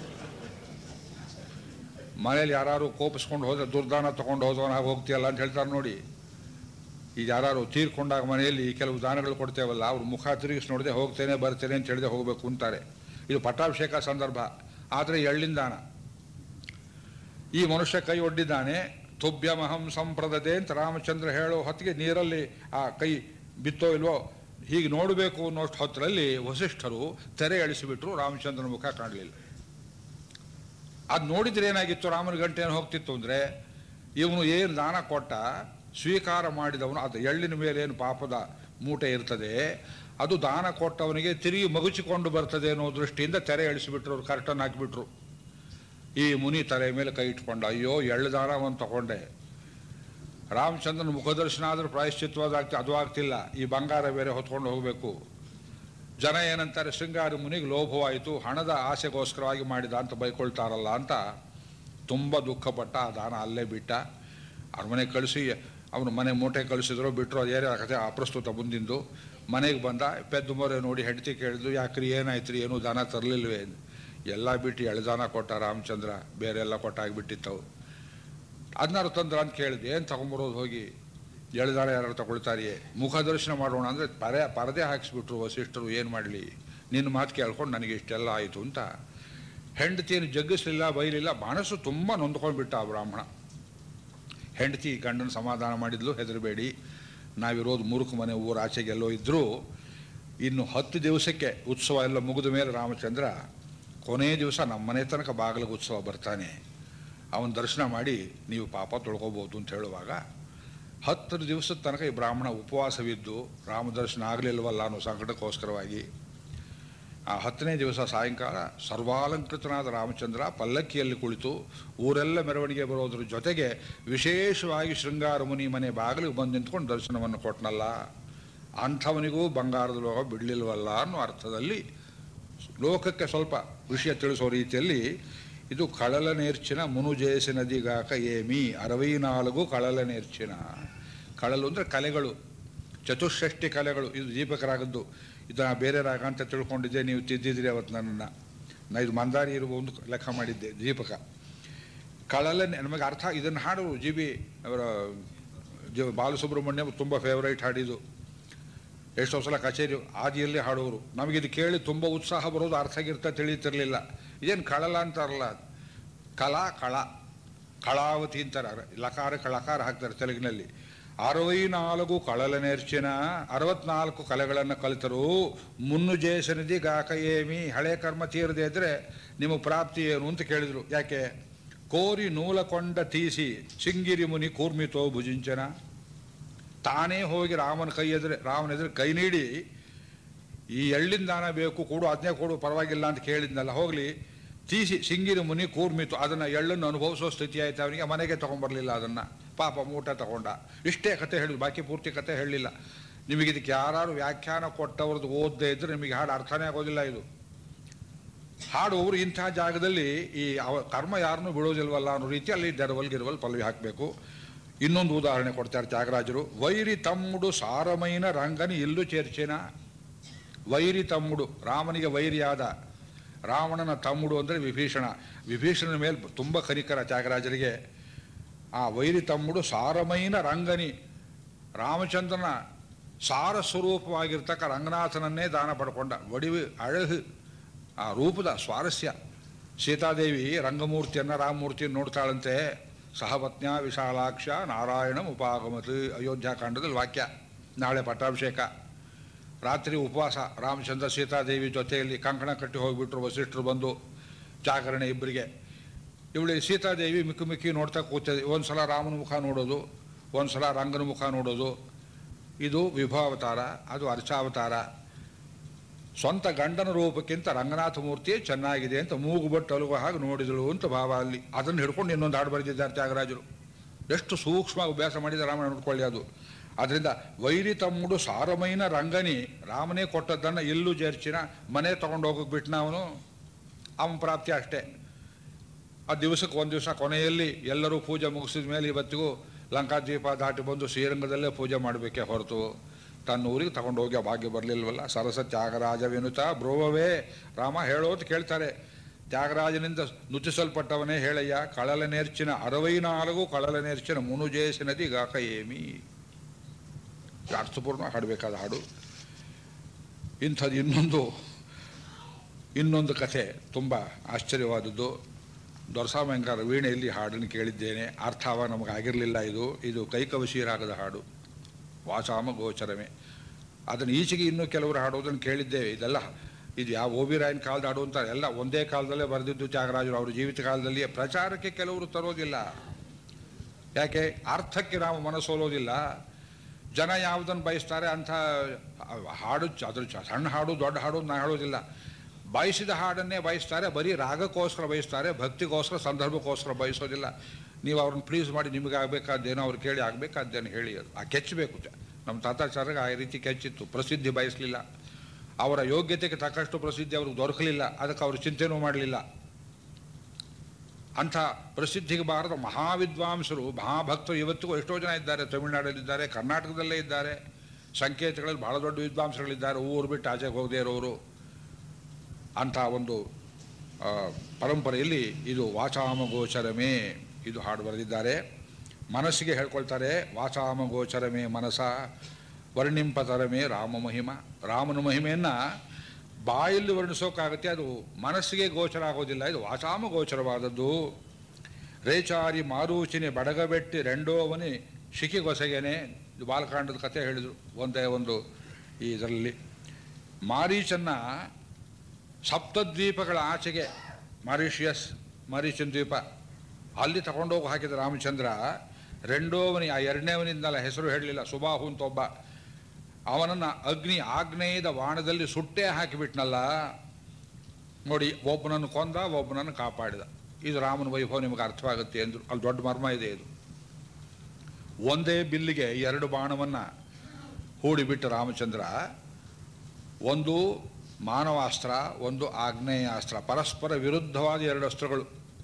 ಮನೇಲಿ ಯಾರು ಕೋಪಿಸ್ಕೊಂಡು ಹೋದ್ರೆ ದುರ್ದಾನ ತಗೊಂಡು ಹೋದವನ ಹೋಗ್ತೀಯಲ್ಲ ಅಂತ ಹೇಳ್ತಾರೆ ನೋಡಿ ಈಗ ಯಾರು ತೀರ್ಕೊಂಡಾಗ ಮನೆಯಲ್ಲಿ ಕೆಲವು ದಾನಗಳು ಕೊಡ್ತೇವಲ್ಲ ಅವ್ರ ಮುಖ ತಿರುಗಿಸಿ ನೋಡದೆ ಹೋಗ್ತೇನೆ ಬರ್ತೇನೆ ಅಂತ ಹೇಳಿದೆ ಹೋಗಬೇಕು ಅಂತಾರೆ ಇದು ಪಟ್ಟಾಭಿಷೇಕ ಸಂದರ್ಭ ಆದರೆ ಎಳ್ಳಿನ ದಾನ ಈ ಮನುಷ್ಯ ಕೈ ಒಡ್ಡಿದ್ದಾನೆ ತುಭ್ಯಮಹಂ ಸಂಪ್ರದದೆ ಅಂತ ರಾಮಚಂದ್ರ ಹೇಳೋ ಹೊತ್ತಿಗೆ ನೀರಲ್ಲಿ ಆ ಕೈ ಬಿತ್ತೋ ಇಲ್ವೋ ಹೀಗೆ ನೋಡಬೇಕು ಅನ್ನೋಷ್ಟು ಹೊತ್ತರಲ್ಲಿ ವಸಿಷ್ಠರು ತೆರೆ ಎಳಿಸಿಬಿಟ್ರು ರಾಮಚಂದ್ರನ ಮುಖ ಕಾಣಲಿಲ್ಲ ಅದು ನೋಡಿದ್ರೆ ಏನಾಗಿತ್ತು ರಾಮನ ಗಂಟೆ ಏನು ಹೋಗ್ತಿತ್ತು ಅಂದರೆ ಇವನು ಏನು ದಾನ ಕೊಟ್ಟ ಸ್ವೀಕಾರ ಮಾಡಿದವನು ಅದು ಎಳ್ಳಿನ ಮೇಲೆ ಏನು ಪಾಪದ ಮೂಟೆ ಇರ್ತದೆ ಅದು ದಾನ ಕೊಟ್ಟವನಿಗೆ ತಿರುಗಿ ಮಗುಚಿಕೊಂಡು ಬರ್ತದೆ ಅನ್ನೋ ದೃಷ್ಟಿಯಿಂದ ತೆರೆ ಎಳಿಸಿಬಿಟ್ರು ಅವ್ರು ಕರ್ಟನ್ ಹಾಕಿಬಿಟ್ರು ಈ ಮುನಿ ತಲೆ ಮೇಲೆ ಕೈ ಇಟ್ಕೊಂಡ ಅಯ್ಯೋ ಎಳ್ಳು ದಾನವನ್ನು ತಗೊಂಡೆ ರಾಮಚಂದ್ರನ ಮುಖದರ್ಶನ ಆದರೂ ಪ್ರಾಯಶ್ಚಿತ್ವಾದಾಗ್ತಿ ಅದು ಆಗ್ತಿಲ್ಲ ಈ ಬಂಗಾರ ಬೇರೆ ಹೊತ್ಕೊಂಡು ಹೋಗಬೇಕು ಜನ ಏನಂತಾರೆ ಶೃಂಗಾರ ಮುನಿಗೆ ಲೋಭವಾಯಿತು ಹಣದ ಆಸೆಗೋಸ್ಕರವಾಗಿ ಮಾಡಿದ ಅಂತ ಬೈಕೊಳ್ತಾರಲ್ಲ ಅಂತ ತುಂಬ ದುಃಖಪಟ್ಟ ಆ ದಾನ ಅಲ್ಲೇ ಬಿಟ್ಟ ಅರಮನೆ ಕಳಿಸಿ ಅವನು ಮನೆ ಮೂಟೆ ಕಳಿಸಿದ್ರು ಬಿಟ್ಟರು ಅದೇನೇ ಕಥೆ ಅಪ್ರಸ್ತುತ ಮುಂದಿಂದು ಮನೆಗೆ ಬಂದ ಪೆದ್ದು ಮೊರೆ ನೋಡಿ ಹೆಂಡತಿ ಕೇಳಿದ್ಲು ಯಾಕ್ರಿ ಏನಾಯ್ತು ರೀ ಏನೂ ದಾನ ತರಲಿಲ್ವೇ ಎಲ್ಲ ಬಿಟ್ಟು ಎಳ್ದಾನ ಕೊಟ್ಟ ರಾಮಚಂದ್ರ ಬೇರೆ ಎಲ್ಲ ಕೊಟ್ಟಾಗ್ಬಿಟ್ಟಿತ್ತವು ಅದನ್ನಾರು ತಂದ್ರ ಅಂತ ಕೇಳಿದೆ ಏನು ತಗೊಂಬರೋದು ಹೋಗಿ ಎಳ್ದಾರ ಯಾರು ತಗೊಳ್ತಾರಿಯೇ ಮುಖದರ್ಶನ ಮಾಡೋಣ ಅಂದರೆ ಪರೆ ಪರದೆ ಹಾಕಿಸ್ಬಿಟ್ರು ವಸಿಷ್ಠರು ಏನು ಮಾಡಲಿ ನಿನ್ನ ಮಾತು ಕೇಳ್ಕೊಂಡು ನನಗೆ ಇಷ್ಟೆಲ್ಲ ಆಯಿತು ಅಂತ ಹೆಂಡತಿಯನ್ನು ಜಗ್ಗಿಸ್ಲಿಲ್ಲ ಬೈಲಿಲ್ಲ ಮನಸ್ಸು ತುಂಬ ನೊಂದ್ಕೊಂಡ್ಬಿಟ್ಟ ಆ ಬ್ರಾಹ್ಮಣ ಹೆಂಡತಿ ಗಂಡನ ಸಮಾಧಾನ ಮಾಡಿದ್ಲು ಹೆದರಬೇಡಿ ನಾವಿರೋದು ಮುರುಕು ಮನೆ ಊರು ಆಚೆಗೆಲ್ಲೋ ಇದ್ದರೂ ಇನ್ನು ಹತ್ತು ದಿವಸಕ್ಕೆ ಉತ್ಸವ ಎಲ್ಲ ಮುಗಿದ ಮೇಲೆ ರಾಮಚಂದ್ರ ಕೊನೆಯ ದಿವಸ ನಮ್ಮ ಮನೆ ತನಕ ಬಾಗಿಲಿಗೆ ಉತ್ಸವ ಬರ್ತಾನೆ ಅವನ ದರ್ಶನ ಮಾಡಿ ನೀವು ಪಾಪ ತೊಳ್ಕೊಬೋದು ಅಂತ ಹೇಳುವಾಗ ಹತ್ತರ ದಿವಸದ ತನಕ ಈ ಬ್ರಾಹ್ಮಣ ಉಪವಾಸವಿದ್ದು ರಾಮದರ್ಶನ ಆಗಲಿಲ್ವಲ್ಲ ಅನ್ನೋ ಸಂಕಟಕ್ಕೋಸ್ಕರವಾಗಿ ಆ ಹತ್ತನೇ ದಿವಸ ಸಾಯಂಕಾಲ ಸರ್ವಾಲಂಕೃತನಾದ ರಾಮಚಂದ್ರ ಪಲ್ಲಕ್ಕಿಯಲ್ಲಿ ಕುಳಿತು ಊರೆಲ್ಲ ಮೆರವಣಿಗೆ ಬರೋದ್ರ ಜೊತೆಗೆ ವಿಶೇಷವಾಗಿ ಶೃಂಗಾರ ಮುನಿ ಮನೆ ಬಾಗಿಲಿಗೆ ಬಂದು ನಿಂತ್ಕೊಂಡು ದರ್ಶನವನ್ನು ಕೊಟ್ಟನಲ್ಲ ಅಂಥವನಿಗೂ ಬಂಗಾರದ ಲೋಕ ಬಿಡಲಿಲ್ವಲ್ಲ ಅನ್ನೋ ಅರ್ಥದಲ್ಲಿ ಲೋಕಕ್ಕೆ ಸ್ವಲ್ಪ ವಿಷಯ ತಿಳಿಸೋ ರೀತಿಯಲ್ಲಿ ಇದು ಕಳಲ నేర్చిన ಮುನುಜೇಸಿನದಿಗಾಕ ಏಮಿ ಅರವೈ ನಾಲ್ಕು ಕಳಲ నేర్చిన ಕಳಲು ಅಂದರೆ ಕಲೆಗಳು ಚತುಷ್ಷಷ್ಟಿ ಕಲೆಗಳು ಇದು ದೀಪಕರಾಗದ್ದು ಇದು ನಾ ಬೇರೆ ರಾಗ ಅಂತ ತಿಳ್ಕೊಂಡಿದ್ದೆ ನೀವು ತಿದ್ದಿದ್ರಿ ಅವತ್ತು ನನ್ನನ್ನು ನಾ ಇದು ಮಂದಾರಿ ಇರುವ ಒಂದು ಲೆಕ್ಕ ಮಾಡಿದ್ದೆ ದೀಪಕ ಕಳಲ ನಮಗೆ ಅರ್ಥ ಇದನ್ನು ಹಾಡು ಜಿ ಬಿ ಅವರ ಜಿ ಬಾಲಸುಬ್ರಹ್ಮಣ್ಯ ತುಂಬ ಫೇವರೈಟ್ ಹಾಡಿದು ಎಷ್ಟೋ ಸಲ ಕಚೇರಿ ಆದಿಯಲ್ಲಿ ಹಾಡೋರು ನಮಗಿದು ಕೇಳಿ ತುಂಬ ಉತ್ಸಾಹ ಬರೋದು ಅರ್ಥ ಗಿರ್ಥ ತಿಳಿತಿರಲಿಲ್ಲ ಇದೇನು ಕಳಲ ಅಂತಾರಲ್ಲ ಕಲಾ ಕಳ ಕಳಾವತಿ ಅಂತಾರೆ ಲಕಾರ ಕಳಕಾರ ಹಾಕ್ತಾರೆ ತೆಲುಗಿನಲ್ಲಿ ಅರವೈ ನಾಲ್ಕು ಕಳಲ ನೆರ್ಚಿನ ಅರವತ್ನಾಲ್ಕು ಕಲೆಗಳನ್ನು ಕಲಿತರು ಮುನ್ನು ಜೇಸನಿಧಿ ಗಾಕ ಏಮಿ ಹಳೆ ಕರ್ಮ ತೀರದೆ ಇದ್ರೆ ನಿಮ್ಮ ಪ್ರಾಪ್ತಿ ಏನು ಅಂತ ಕೇಳಿದರು ಯಾಕೆ ಕೋರಿ ನೂಲ ಕೊಂಡ ತೀಸಿ ಸಿಂಗಿರಿ ಮುನಿ ಕೂರ್ಮಿತೋ ಭುಜಿಂಚನ ತಾನೇ ಹೋಗಿ ರಾಮನ ಕೈ ಎದುರು ರಾಮನ ಎದುರು ಕೈ ನೀಡಿ ಈ ಎಳ್ಳಿನ ದಾನ ಬೇಕು ಕೊಡು ಅದನ್ನೇ ಕೊಡು ಪರವಾಗಿಲ್ಲ ಅಂತ ಕೇಳಿದ್ನಲ್ಲ ಹೋಗಲಿ ತೀಸಿ ಸಿಂಗಿರಿ ಮುನಿ ಕೂರ್ಮಿತು ಅದನ್ನು ಎಳ್ಳನ್ನು ಅನುಭವಿಸೋ ಸ್ಥಿತಿ ಆಯ್ತು ಅವನಿಗೆ ಮನೆಗೆ ತೊಗೊಂಬರ್ಲಿಲ್ಲ ಅದನ್ನು ಪಾಪ ಮೂಟ ತಗೊಂಡ ಇಷ್ಟೇ ಕತೆ ಹೇಳಿದ್ರು ಬಾಕಿ ಪೂರ್ತಿ ಕತೆ ಹೇಳಲಿಲ್ಲ ನಿಮಗೆ ಇದಕ್ಕೆ ಯಾರು ವ್ಯಾಖ್ಯಾನ ಕೊಟ್ಟವ್ರದ್ದು ಓದದೇ ಇದ್ರೆ ನಿಮಗೆ ಹಾಡು ಅರ್ಥನೇ ಆಗೋದಿಲ್ಲ ಇದು ಹಾಡುವವರು ಇಂಥ ಜಾಗದಲ್ಲಿ ಈ ಅವ ಕರ್ಮ ಯಾರನ್ನೂ ಬಿಡೋದಿಲ್ವಲ್ಲ ಅನ್ನೋ ರೀತಿಯಲ್ಲಿ ದೆರವಲ್ ಗಿರವಲ್ ಪಲ್ಲವಿ ಹಾಕಬೇಕು ಇನ್ನೊಂದು ಉದಾಹರಣೆ ಕೊಡ್ತಾರೆ ತ್ಯಾಗರಾಜರು ವೈರಿ ತಮ್ಮುಡು ಸಾರಮೈನ ರಂಗನಿ ಇಲ್ಲು ಚೇರ್ಚಿನ ವೈರಿ ತಮ್ಮುಡು ರಾಮನಿಗೆ ವೈರಿಯಾದ ರಾವಣನ ತಮ್ಮುಡು ಅಂದರೆ ವಿಭೀಷಣ ವಿಭೀಷಣನ ಮೇಲೆ ತುಂಬ ಕನಿಕರ ತ್ಯಾಗರಾಜರಿಗೆ ಆ ವೈರಿ ತಮ್ಮುಡು ಸಾರಮೈನ ರಂಗನಿ ರಾಮಚಂದ್ರನ ಸಾರ ಸ್ವರೂಪವಾಗಿರ್ತಕ್ಕ ರಂಗನಾಥನನ್ನೇ ದಾನ ಪಡ್ಕೊಂಡ ಒಡಿವು ಅழகு ಆ ರೂಪದ ಸ್ವಾರಸ್ಯ ಸೀತಾದೇವಿ ರಂಗಮೂರ್ತಿಯನ್ನು ರಾಮಮೂರ್ತಿಯನ್ನು ನೋಡ್ತಾಳಂತೆ ಸಹಪತ್ನ್ಯ ವಿಶಾಲಾಕ್ಷ ನಾರಾಯಣ ಉಪಾಗಮತ್ ಅಯೋಧ್ಯಾಕಾಂಡದಲ್ಲಿ ವಾಕ್ಯ ನಾಳೆ ಪಟ್ಟಾಭಿಷೇಕ ರಾತ್ರಿ ಉಪವಾಸ ರಾಮಚಂದ್ರ ಸೀತಾದೇವಿ ಜೊತೆಯಲ್ಲಿ ಕಂಕಣ ಕಟ್ಟಿ ಹೋಗಿಬಿಟ್ರು ವಸಿಷ್ಠರು ಬಂದು ಜಾಗರಣೆ ಇಬ್ಬರಿಗೆ ಇವಳು ಸೀತಾದೇವಿ ಮಿಕ್ಕಿ ಮಿಕ್ಕಿ ನೋಡ್ತಾ ಕೂತಿದೆ ಒಂದು ಸಲ ರಾಮನ ಮುಖ ನೋಡೋದು ಒಂದು ಸಲ ರಂಗನ ಮುಖ ನೋಡೋದು ಇದು ವಿಭಾವತಾರ ಅದು ಅರ್ಚಾವತಾರ ಸ್ವಂತ ಗಂಡನ ರೂಪಕ್ಕಿಂತ ರಂಗನಾಥ ಮೂರ್ತಿಯೇ ಚೆನ್ನಾಗಿದೆ ಅಂತ ಮೂಗು ಬಟ್ಟು ಅಲುವ ಹಾಗೆ ನೋಡಿದಳು ಅಂತ ಭಾವ ಅಲ್ಲಿ ಅದನ್ನು ಹಿಡ್ಕೊಂಡು ಇನ್ನೊಂದು ಹಾಡು ಬರೆದಿದ್ದಾರೆ ತ್ಯಾಗರಾಜರು ಎಷ್ಟು ಸೂಕ್ಷ್ಮ ಅಭ್ಯಾಸ ಮಾಡಿದ ರಾಮನ ನೋಡ್ಕೊಳ್ಳಿ ಅದು ಅದರಿಂದ ವೈರಿ ತಮ್ಮುಡು ಸಾರಮೈನ ರಂಗನಿ ರಾಮನೇ ಕೊಟ್ಟದ್ದನ್ನು ಎಲ್ಲೂ ಜರ್ಚಿನ ಮನೆ ತಗೊಂಡು ಹೋಗಕ್ಕೆ ಬಿಟ್ಟನ ಅವನು ಅವನ ಪ್ರಾಪ್ತಿ ಅಷ್ಟೇ ಆ ದಿವಸಕ್ಕೆ ಒಂದು ದಿವಸ ಕೊನೆಯಲ್ಲಿ ಎಲ್ಲರೂ ಪೂಜೆ ಮುಗಿಸಿದ ಮೇಲೆ ಇವತ್ತಿಗೂ ಲಂಕಾದ್ವೀಪ ದಾಟಿ ಬಂದು ಶ್ರೀರಂಗದಲ್ಲೇ ಪೂಜೆ ಮಾಡಬೇಕೇ ಹೊರತು ತನ್ನ ಊರಿಗೆ ತಗೊಂಡು ಹೋಗಿ ಆ ಭಾಗ್ಯ ಬರಲಿಲ್ವಲ್ಲ ಸರಸ ತ್ಯಾಗರಾಜ ವಿನುತ ಬ್ರೋವವೇ ರಾಮ ಹೇಳೋದು ಕೇಳ್ತಾರೆ ತ್ಯಾಗರಾಜನಿಂದ ನುತಿಸಲ್ಪಟ್ಟವನೇ ಹೇಳಯ್ಯ ಕಳಲ ನೇರ್ಚಿನ ಅರವೈ ನಾಲ್ಕು ಕಳಲ ನೇರ್ಚಿನ ಮುನುಜೇಸಿನದಿ ಗಾಕ ಏಮಿ ಅರ್ಥಪೂರ್ಣ ಹಾಡಬೇಕಾದ ಹಾಡು ಇಂಥದ್ದು ಇನ್ನೊಂದು ಇನ್ನೊಂದು ಕಥೆ ತುಂಬ ಆಶ್ಚರ್ಯವಾದದ್ದು ದೊರಸಾಮಂಗಾರ ವೀಣೆಯಲ್ಲಿ ಹಾಡನ್ನು ಕೇಳಿದ್ದೇನೆ ಅರ್ಥವ ನಮಗೆ ಆಗಿರಲಿಲ್ಲ ಇದು ಇದು ಕೈಕವಶೀರಾಗದ ಹಾಡು ವಾಸಾಮ ಗೋಚರಮೇ ಅದನ್ನು ಈಚೆಗೆ ಇನ್ನೂ ಕೆಲವರು ಹಾಡೋದನ್ನು ಕೇಳಿದ್ದೇವೆ ಇದೆಲ್ಲ ಇದು ಯಾವ ಓಬಿರಾಯನ ಕಾಲದ ಹಾಡು ಅಂತ ಎಲ್ಲ ಒಂದೇ ಕಾಲದಲ್ಲೇ ಬರೆದಿದ್ದು ತ್ಯಾಗರಾಜರು ಅವರ ಜೀವಿತ ಕಾಲದಲ್ಲಿ ಪ್ರಚಾರಕ್ಕೆ ಕೆಲವರು ತರೋದಿಲ್ಲ ಯಾಕೆ ಅರ್ಥಕ್ಕೆ ನಾವು ಮನಸ್ಸೋಲೋದಿಲ್ಲ ಜನ ಯಾವುದನ್ನು ಬಯಸ್ತಾರೆ ಅಂಥ ಹಾಡು ಚ- ಅದ್ರ ಚ- ಸಣ್ಣ ಹಾಡು ದೊಡ್ಡ ಹಾಡು ನಾ ಹೇಳೋದಿಲ್ಲ ಬಯಸಿದ ಹಾಡನ್ನೇ ಬಯಸ್ತಾರೆ ಬರೀ ರಾಗಕ್ಕೋಸ್ಕರ ಬಯಸ್ತಾರೆ ಭಕ್ತಿಗೋಸ್ಕರ ಸಂದರ್ಭಕ್ಕೋಸ್ಕರ ಬಯಸೋದಿಲ್ಲ ನೀವು ಅವ್ರನ್ನ ಪ್ಲೀಸ್ ಮಾಡಿ ನಿಮಗೆ ಆಗಬೇಕಾದ್ದೇನೋ ಅವ್ರು ಕೇಳಿ ಆಗಬೇಕಾದ್ದೇನೋ ಹೇಳಿ ಅದು ಆ ಕೆಚ್ಚಬೇಕು ಚ- ನಮ್ಮ ತಾತಾಚಾರ್ಯಗೆ ಆ ರೀತಿ ಕೆಚ್ಚಿತ್ತು ಪ್ರಸಿದ್ಧಿ ಬಯಸಲಿಲ್ಲ ಅವರ ಯೋಗ್ಯತೆಗೆ ತಕ್ಕಷ್ಟು ಪ್ರಸಿದ್ಧಿ ಅವ್ರಿಗೆ ದೊರಕಲಿಲ್ಲ ಅದಕ್ಕೆ ಅವರು ಚಿಂತೆನೂ ಮಾಡಲಿಲ್ಲ ಅಂಥ ಪ್ರಸಿದ್ಧಿಗೆ ಬಾರದ ಮಹಾವಿದ್ವಾಂಸರು ಮಹಾಭಕ್ತರು ಇವತ್ತಿಗೂ ಎಷ್ಟೋ ಜನ ಇದ್ದಾರೆ ತಮಿಳುನಾಡಲ್ಲಿದ್ದಾರೆ ಕರ್ನಾಟಕದಲ್ಲೇ ಇದ್ದಾರೆ ಸಂಕೇತಗಳಲ್ಲಿ ಬಹಳ ದೊಡ್ಡ ವಿದ್ವಾಂಸರುಗಳಿದ್ದಾರೆ ಊರು ಬಿಟ್ಟು ಆಚೆಗೆ ಹೋಗದೇ ಇರೋರು ಅಂಥ ಒಂದು ಆ, ಪರಂಪರೆಯಲ್ಲಿ ಇದು ವಾಚಾಮ ಗೋಚರಮೇ ಇದು ಹಾಡು ಬರೆದಿದ್ದಾರೆ ಮನಸ್ಸಿಗೆ ಹೇಳ್ಕೊಳ್ತಾರೆ ವಾಚಾಮ ಗೋಚರಮೇ ಮನಸ ವರ್ಣಿಂಪತರಮೇ ರಾಮ ಮಹಿಮ ರಾಮನ ಮಹಿಮೆಯನ್ನು ಬಾಯಲ್ಲಿ ವರ್ಣಿಸೋಕ್ಕಾಗತ್ತೆ ಅದು ಮನಸ್ಸಿಗೆ ಗೋಚರ ಆಗೋದಿಲ್ಲ ಇದು ವಾಚಾಮ ಗೋಚರವಾದದ್ದು ರೇಚಾರಿ ಮಾರೂಚಿನಿ ಬಡಗಬೆಟ್ಟಿ ರೆಂಡೋವನಿ ಶಿಖಿಗೊಸಗೆನೆ ಇದು ಬಾಲಕಾಂಡದ ಕಥೆ ಹೇಳಿದರು ಒಂದೇ ಒಂದು ಈ ಇದರಲ್ಲಿ ಮಾರೀಚನ್ನ ಸಪ್ತದ್ವೀಪಗಳ ಆಚೆಗೆ ಮಾರಿಷಿಯಸ್ ಮಾರೀಚನ್ ದ್ವೀಪ ಅಲ್ಲಿ ತಗೊಂಡೋಗಿ ಹಾಕಿದ ರಾಮಚಂದ್ರ ರೆಂಡೋವನಿ ಆ ಎರಡನೇವನಿಂದಲ್ಲ ಹೆಸರು ಹೇಳಲಿಲ್ಲ ಸುಬಾಹು ಅಂತ ಒಬ್ಬ ಅವನನ್ನು ಅಗ್ನಿ ಆಗ್ನೇಯದ ವಾಣದಲ್ಲಿ ಸುಟ್ಟೇ ಹಾಕಿಬಿಟ್ನಲ್ಲ ನೋಡಿ ಒಬ್ಬನನ್ನು ಕೊಂದ ಒಬ್ಬನನ್ನು ಕಾಪಾಡಿದ ಇದು ರಾಮನ ವೈಭವ ನಿಮಗೆ ಅರ್ಥವಾಗುತ್ತೆ ಅಂದರು ಅಲ್ಲಿ ದೊಡ್ಡ ಮರ್ಮ ಇದೆ ಇದು ಒಂದೇ ಬಿಲ್ಲಿಗೆ ಎರಡು ಬಾಣವನ್ನು ಹೂಡಿಬಿಟ್ಟ ರಾಮಚಂದ್ರ ಒಂದು ಮಾನವಾಸ್ತ್ರ ಒಂದು ಆಗ್ನೇಯಾಸ್ತ್ರ ಪರಸ್ಪರ ವಿರುದ್ಧವಾದ ಎರಡು ಅಸ್ತ್ರಗಳು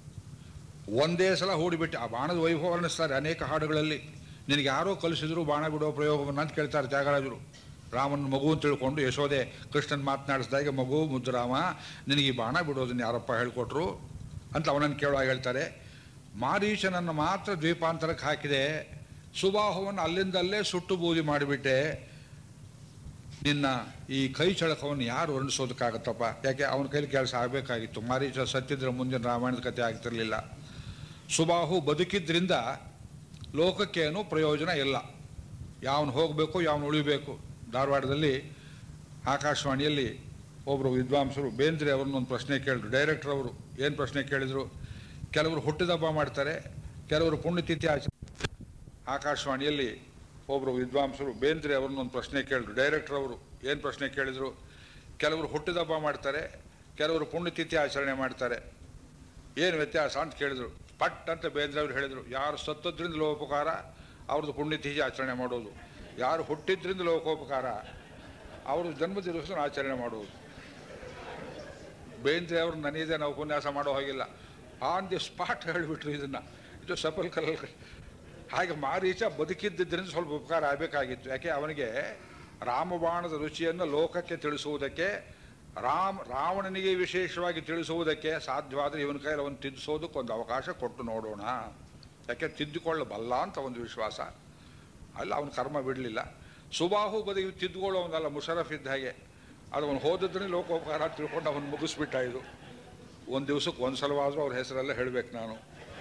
ಒಂದೇ ಸಲ ಹೂಡಿಬಿಟ್ಟು ಆ ಬಾಣದ ವೈಭವ ವರ್ಣಿಸ್ತಾರೆ ಅನೇಕ ಹಾಡುಗಳಲ್ಲಿ ನಿನಗೆ ಯಾರೋ ಕಲಿಸಿದ್ರು ಬಾಣ ಬಿಡೋ ಪ್ರಯೋಗವನ್ನು ಅಂತ ಕೇಳ್ತಾರೆ ತ್ಯಾಗರಾಜರು ರಾಮನ ಮಗು ಅಂತ ತಿಳ್ಕೊಂಡು ಯಶೋದೆ ಕೃಷ್ಣನ್ ಮಾತನಾಡಿಸಿದಾಗ ಮಗು ಮುದ್ದುರಾಮ ನಿನಗೆ ಈ ಬಾಣ ಬಿಡೋದನ್ನ ಯಾರಪ್ಪ ಹೇಳ್ಕೊಟ್ರು ಅಂತ ಅವನನ್ನು ಕೇಳುವಾಗ ಹೇಳ್ತಾರೆ ಮಾರೀಚನನ್ನು ಮಾತ್ರ ದ್ವೀಪಾಂತರಕ್ಕೆ ಹಾಕಿದೆ ಸುಬಾಹುವನ್ನು ಅಲ್ಲಿಂದಲ್ಲೇ ಸುಟ್ಟು ಬೂದಿ ಮಾಡಿಬಿಟ್ಟೆ ನಿನ್ನ ಈ ಕೈ ಚಳಕವನ್ನು ಯಾರು ವರ್ಣಿಸೋದಕ್ಕಾಗತ್ತಪ್ಪ ಯಾಕೆ ಅವನ ಕೈಲಿ ಕೆಲಸ ಆಗಬೇಕಾಗಿತ್ತು ಮಾರೀಚ ಸತ್ತಿದ್ರೆ ಮುಂದಿನ ರಾಮಾಯಣದ ಕಥೆ ಆಗ್ತಿರ್ಲಿಲ್ಲ ಸುಬಾಹು ಬದುಕಿದ್ರಿಂದ ಲೋಕಕ್ಕೇನು ಪ್ರಯೋಜನ ಇಲ್ಲ ಯಾವನು ಹೋಗಬೇಕು ಯಾವನು ಉಳಿಬೇಕು ಧಾರವಾಡದಲ್ಲಿ ಆಕಾಶವಾಣಿಯಲ್ಲಿ ಒಬ್ಬರು ವಿದ್ವಾಂಸರು ಬೇಂದ್ರೆ ಅವ್ರನ್ನ ಒಂದು ಪ್ರಶ್ನೆ ಕೇಳಿದ್ರು ಡೈರೆಕ್ಟರ್ ಅವರು ಏನು ಪ್ರಶ್ನೆ ಕೇಳಿದರು ಕೆಲವರು ಹುಟ್ಟಿದಬ್ಬ ಮಾಡ್ತಾರೆ ಕೆಲವರು ಪುಣ್ಯತಿಥಿ ಆಚ ಆಕಾಶವಾಣಿಯಲ್ಲಿ ಒಬ್ಬರು ವಿದ್ವಾಂಸರು ಬೇಂದ್ರೆ ಅವ್ರನ್ನ ಒಂದು ಪ್ರಶ್ನೆ ಕೇಳಿದ್ರು ಡೈರೆಕ್ಟರ್ ಅವರು ಏನು ಪ್ರಶ್ನೆ ಕೇಳಿದರು ಕೆಲವರು ಹುಟ್ಟಿದಬ್ಬ ಮಾಡ್ತಾರೆ ಕೆಲವರು ಪುಣ್ಯತಿಥಿ ಆಚರಣೆ ಮಾಡ್ತಾರೆ ಏನು ವ್ಯತ್ಯಾಸ ಅಂತ ಕೇಳಿದರು ಪಟ್ ಅಂತ ಬೇಂದ್ರೆ ಅವರು ಹೇಳಿದರು ಯಾರು ಸತ್ತದ್ರಿಂದ ಲೋಕೋಪಕಾರ ಅವ್ರದ್ದು ಪುಣ್ಯತಿಥಿ ಆಚರಣೆ ಮಾಡೋದು ಯಾರು ಹುಟ್ಟಿದ್ರಿಂದ ಲೋಕೋಪಕಾರ ಅವ್ರದ್ದು ಜನ್ಮದಿವಸ ಆಚರಣೆ ಮಾಡುವುದು ಬೇಂದ್ರೆ ಅವರು ನನಗಿದೆ ನಾವು ಉಪನ್ಯಾಸ ಮಾಡೋ ಹಾಗಿಲ್ಲ ಆನ್ ದಿ ಸ್ಪಾಟ್ ಹೇಳಿಬಿಟ್ರು ಇದನ್ನ ಇದು ಸಫಲ್ ಕಲ್ ಹಾಗೆ ಮಾರೀಚ ಬದುಕಿದ್ದರಿಂದ ಸ್ವಲ್ಪ ಉಪಕಾರ ಆಗಬೇಕಾಗಿತ್ತು ಯಾಕೆ ಅವನಿಗೆ ರಾಮಬಾಣದ ರುಚಿಯನ್ನು ಲೋಕಕ್ಕೆ ತಿಳಿಸುವುದಕ್ಕೆ ರಾಮ್ ರಾವಣನಿಗೆ ವಿಶೇಷವಾಗಿ ತಿಳಿಸುವುದಕ್ಕೆ ಸಾಧ್ಯವಾದರೆ ಇವನ ಕೈಯಲ್ಲಿ ಅವನು ತಿದ್ದಿಸೋದಕ್ಕೆ ಒಂದು ಅವಕಾಶ ಕೊಟ್ಟು ನೋಡೋಣ ಯಾಕೆ ತಿದ್ದುಕೊಳ್ಳಬಲ್ಲ ಅಂತ ಒಂದು ವಿಶ್ವಾಸ ಅಲ್ಲ ಅವನ ಕರ್ಮ ಬಿಡಲಿಲ್ಲ ಸುಬಾಹು ಬದುಕಿ ತಿದ್ದುಕೊಳ್ಳೋವನಲ್ಲ ಮುಷರಫ್ ಇದ್ದ ಹಾಗೆ ಅದು ಅವನು ಹೋದದ್ರೆ ಲೋಕೋಪಕಾರ ಅಂತ ತಿಳ್ಕೊಂಡು ಅವನು ಮುಗಿಸ್ಬಿಟ್ಟ ಇದು ಒಂದು ದಿವಸಕ್ಕೆ ಒಂದು ಸಲವಾದರೂ ಅವ್ರ ಹೆಸರೆಲ್ಲ ಹೇಳಬೇಕು ನಾನು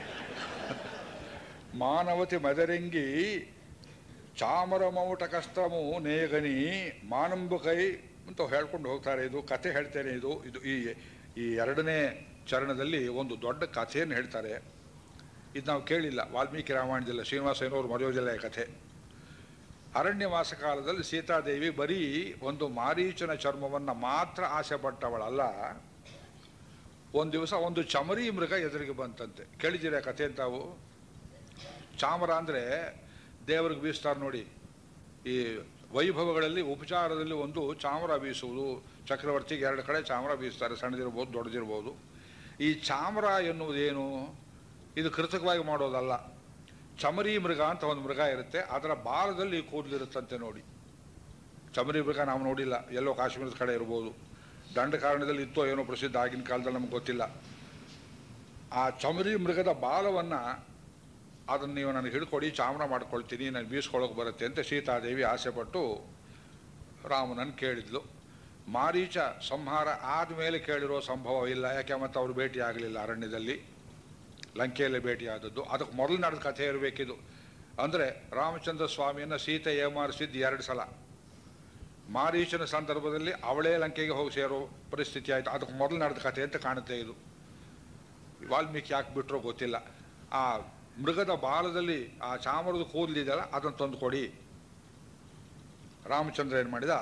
ಮಾನವತಿ ಮದರಿಂಗಿ ಚಾಮರ ಮೌಟ ಕಸ್ತಮು ನೇಗನಿ ಮಾನಂಬು ಕೈ ಅಂತ ಹೇಳ್ಕೊಂಡು ಹೋಗ್ತಾರೆ ಇದು ಕಥೆ ಹೇಳ್ತೇನೆ ಇದು ಇದು ಈ ಈ ಎರಡನೇ ಚರಣದಲ್ಲಿ ಒಂದು ದೊಡ್ಡ ಕಥೆಯನ್ನು ಹೇಳ್ತಾರೆ ಇದು ನಾವು ಕೇಳಿಲ್ಲ ವಾಲ್ಮೀಕಿ ರಾಮಾಯಣದಲ್ಲಿ ಶ್ರೀನಿವಾಸಯ್ಯನವರು ಮರೆಯೋದಿಲ್ಲ ಈ ಕಥೆ ಅರಣ್ಯವಾಸ ಕಾಲದಲ್ಲಿ ಸೀತಾದೇವಿ ಬರೀ ಒಂದು ಮಾರೀಚನ ಚರ್ಮವನ್ನು ಮಾತ್ರ ಆಸೆ ಪಟ್ಟವಳಲ್ಲ ಒಂದು ದಿವಸ ಒಂದು ಚಮರಿ ಮೃಗ ಎದುರಿಗೆ ಬಂತಂತೆ ಕೇಳಿದ್ದೀರಾ ಕಥೆ ತಾವು ಚಾಮರ ಅಂದರೆ ದೇವರಿಗೆ ಬೀಸ್ತಾರೆ ನೋಡಿ ಈ ವೈಭವಗಳಲ್ಲಿ ಉಪಚಾರದಲ್ಲಿ ಒಂದು ಚಾಮರ ಬೀಸುವುದು ಚಕ್ರವರ್ತಿಗೆ ಎರಡು ಕಡೆ ಚಾಮರ ಬೀಸ್ತಾರೆ ಸಣ್ಣದಿರ್ಬೋದು ದೊಡ್ಡದಿರ್ಬೋದು ಈ ಚಾಮರ ಎನ್ನುವುದೇನು ಇದು ಕೃತಕವಾಗಿ ಮಾಡೋದಲ್ಲ ಚಮರಿ ಮೃಗ ಅಂತ ಒಂದು ಮೃಗ ಇರುತ್ತೆ ಅದರ ಬಾಲದಲ್ಲಿ ಕೂದಲಿರುತ್ತಂತೆ ನೋಡಿ ಚಮರಿ ಮೃಗ ನಾವು ನೋಡಿಲ್ಲ ಎಲ್ಲೋ ಕಾಶ್ಮೀರದ ಕಡೆ ಇರ್ಬೋದು ದಂಡ ಕಾರಣದಲ್ಲಿ ಇತ್ತೋ ಏನೋ ಪ್ರಸಿದ್ಧ ಆಗಿನ ಕಾಲದಲ್ಲಿ ನಮ್ಗೆ ಗೊತ್ತಿಲ್ಲ ಆ ಚಮರಿ ಮೃಗದ ಬಾಲವನ್ನು ಅದನ್ನು ನೀವು ನನಗೆ ಹಿಡ್ಕೊಡಿ ಚಾಮರ ಮಾಡ್ಕೊಳ್ತೀನಿ ನಾನು ಬೀಸ್ಕೊಳ್ಳೋಕೆ ಬರುತ್ತೆ ಅಂತ ಸೀತಾದೇವಿ ಆಸೆಪಟ್ಟು ರಾಮನನ್ನು ಕೇಳಿದ್ಲು ಮಾರೀಚ ಸಂಹಾರ ಆದಮೇಲೆ ಕೇಳಿರೋ ಸಂಭವ ಇಲ್ಲ ಯಾಕೆ ಮತ್ತೆ ಅವರು ಭೇಟಿ ಆಗಲಿಲ್ಲ ಅರಣ್ಯದಲ್ಲಿ ಲಂಕೆಯಲ್ಲಿ ಭೇಟಿಯಾದದ್ದು ಅದಕ್ಕೆ ಮೊದಲು ನಡೆದ ಕಥೆ ಇರಬೇಕಿದು ಅಂದರೆ ರಾಮಚಂದ್ರ ಸ್ವಾಮಿಯನ್ನು ಸೀತೆ ಏಮಾರಿಸಿದ್ದು ಎರಡು ಸಲ ಮಾರೀಚನ ಸಂದರ್ಭದಲ್ಲಿ ಅವಳೇ ಲಂಕೆಗೆ ಹೋಗಿ ಸೇರೋ ಪರಿಸ್ಥಿತಿ ಆಯಿತು ಅದಕ್ಕೆ ಮೊದಲು ನಡೆದ ಕಥೆ ಅಂತ ಕಾಣುತ್ತೆ ಇದು ವಾಲ್ಮೀಕಿ ಯಾಕೆ ಬಿಟ್ಟರೋ ಗೊತ್ತಿಲ್ಲ ಆ ಮೃಗದ ಬಾಲದಲ್ಲಿ ಆ ಚಾಮರದ ಕೂದಲಿದೆಯಲ್ಲ ಅದನ್ನು ತಂದು ಕೊಡಿ ರಾಮಚಂದ್ರ ಏನು ಮಾಡಿದ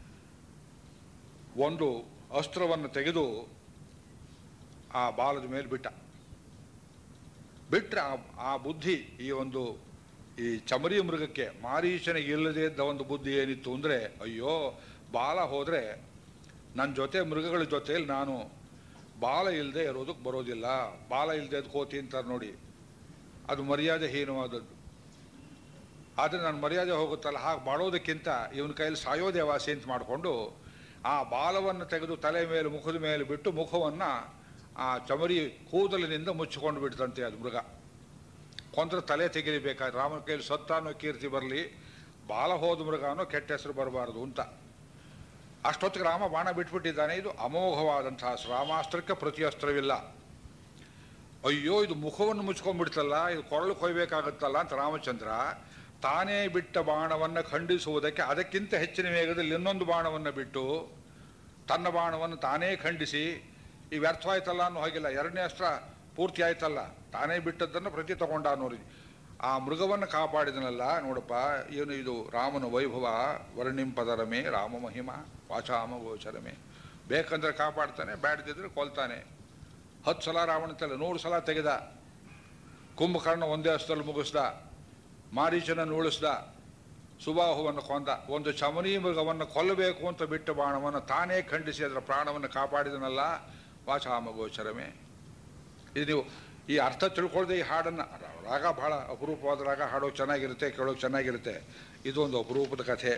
ಒಂದು ಅಸ್ತ್ರವನ್ನು ತೆಗೆದು ಆ ಬಾಲದ ಮೇಲೆ ಬಿಟ್ಟ ಬಿಟ್ಟರೆ ಆ ಆ ಬುದ್ಧಿ ಈ ಒಂದು ಈ ಚಮರಿ ಮೃಗಕ್ಕೆ ಮಾರೀಚನಿಗೆ ಇಲ್ಲದೇ ಇದ್ದ ಒಂದು ಬುದ್ಧಿ ಏನಿತ್ತು ಅಂದರೆ ಅಯ್ಯೋ ಬಾಲ ಹೋದರೆ ನನ್ನ ಜೊತೆ ಮೃಗಗಳ ಜೊತೆಯಲ್ಲಿ ನಾನು ಬಾಲ ಇಲ್ಲದೆ ಇರೋದಕ್ಕೆ ಬರೋದಿಲ್ಲ ಬಾಲ ಇಲ್ಲದೆ ಕೋತಿ ಅಂತಾರೆ ನೋಡಿ ಅದು ಮರ್ಯಾದೆ ಹೀನವಾದದ್ದು ಆದರೆ ನನ್ನ ಮರ್ಯಾದೆ ಹೋಗುತ್ತಲ್ಲ ಹಾಗೆ ಮಾಡೋದಕ್ಕಿಂತ ಇವನ ಕೈಯಲ್ಲಿ ಸಾಯೋದೇ ವಾಸಿ ಅಂತ ಮಾಡಿಕೊಂಡು ಆ ಬಾಲವನ್ನು ತೆಗೆದು ತಲೆ ಮೇಲೆ ಮುಖದ ಮೇಲೆ ಬಿಟ್ಟು ಮುಖವನ್ನು ಆ ಚಮರಿ ಕೂದಲಿನಿಂದ ಮುಚ್ಚಿಕೊಂಡು ಬಿಡ್ತಂತೆ ಅದು ಮೃಗ ಕೊಂದ್ರೆ ತಲೆ ತೆಗಿಲಿಬೇಕಾದ್ರೆ ರಾಮನ ಕೈಯಲ್ಲಿ ಸತ್ತ ಅನ್ನೋ ಕೀರ್ತಿ ಬರಲಿ ಬಾಲ ಹೋದ ಮೃಗ ಅನ್ನೋ ಕೆಟ್ಟ ಹೆಸರು ಬರಬಾರದು ಅಂತ ಅಷ್ಟೊತ್ತಿಗೆ ರಾಮ ಬಾಣ ಬಿಟ್ಬಿಟ್ಟಿದ್ದಾನೆ ಇದು ಅಮೋಘವಾದಂತಹ ರಾಮಾಸ್ತ್ರಕ್ಕೆ ಪ್ರತಿ ಅಸ್ತ್ರವಿಲ್ಲ ಅಯ್ಯೋ ಇದು ಮುಖವನ್ನು ಮುಚ್ಕೊಂಡ್ಬಿಡ್ತಲ್ಲ ಇದು ಕೊರಳು ಕೊಯ್ಬೇಕಾಗುತ್ತಲ್ಲ ಅಂತ ರಾಮಚಂದ್ರ ತಾನೇ ಬಿಟ್ಟ ಬಾಣವನ್ನು ಖಂಡಿಸುವುದಕ್ಕೆ ಅದಕ್ಕಿಂತ ಹೆಚ್ಚಿನ ವೇಗದಲ್ಲಿ ಇನ್ನೊಂದು ಬಾಣವನ್ನು ಬಿಟ್ಟು ತನ್ನ ಬಾಣವನ್ನು ತಾನೇ ಖಂಡಿಸಿ ಈ ವ್ಯರ್ಥವಾಯ್ತಲ್ಲ ಅನ್ನೋ ಹಾಗಿಲ್ಲ ಎರಡನೇ ಅಸ್ತ್ರ ಪೂರ್ತಿ ಆಯ್ತಲ್ಲ ತಾನೇ ಬಿಟ್ಟದ್ದನ್ನು ಪ್ರತಿ ತಗೊಂಡ ಅನ್ನೋರಿ ಆ ಮೃಗವನ್ನು ಕಾಪಾಡಿದನಲ್ಲ ನೋಡಪ್ಪ ಏನು ಇದು ರಾಮನ ವೈಭವ ವರ್ಣಿಂಪದರಮೇ ರಾಮ ಮಹಿಮ ವಾಚಾಮ ಗೋಚರಮೇ ಬೇಕಂದ್ರೆ ಕಾಪಾಡ್ತಾನೆ ಬ್ಯಾಡ್ದಿದ್ರೆ ಕೊಲ್ತಾನೆ ಹತ್ತು ಸಲ ರಾವಣ ತಲೆ ನೂರು ಸಲ ತೆಗೆದ ಕುಂಭಕರ್ಣ ಒಂದೇ ಹಸ್ತದಲ್ಲಿ ಮುಗಿಸ್ದ ಮಾರೀಚನನ್ನು ಉಳಿಸ್ದ ಸುಬಾಹುವನ್ನು ಕೊಂದ ಒಂದು ಚಮನಿ ಮೃಗವನ್ನು ಕೊಲ್ಲಬೇಕು ಅಂತ ಬಿಟ್ಟ ಬಾಣವನ್ನು ತಾನೇ ಖಂಡಿಸಿ ಅದರ ಪ್ರಾಣವನ್ನು ಕಾಪಾಡಿದನಲ್ಲ ವಾಚಾಮ ಗೋಚರಮೇ ಇದು ನೀವು ಈ ಅರ್ಥ ತಿಳ್ಕೊಳ್ದೆ ಈ ಹಾಡನ್ನು ರಾಗ ಬಹಳ ಅಪರೂಪವಾದ ರಾಗ ಹಾಡೋಕೆ ಚೆನ್ನಾಗಿರುತ್ತೆ ಕೇಳೋಕೆ ಚೆನ್ನಾಗಿರುತ್ತೆ ಇದು ಒಂದು ಅಪರೂಪದ ಕಥೆ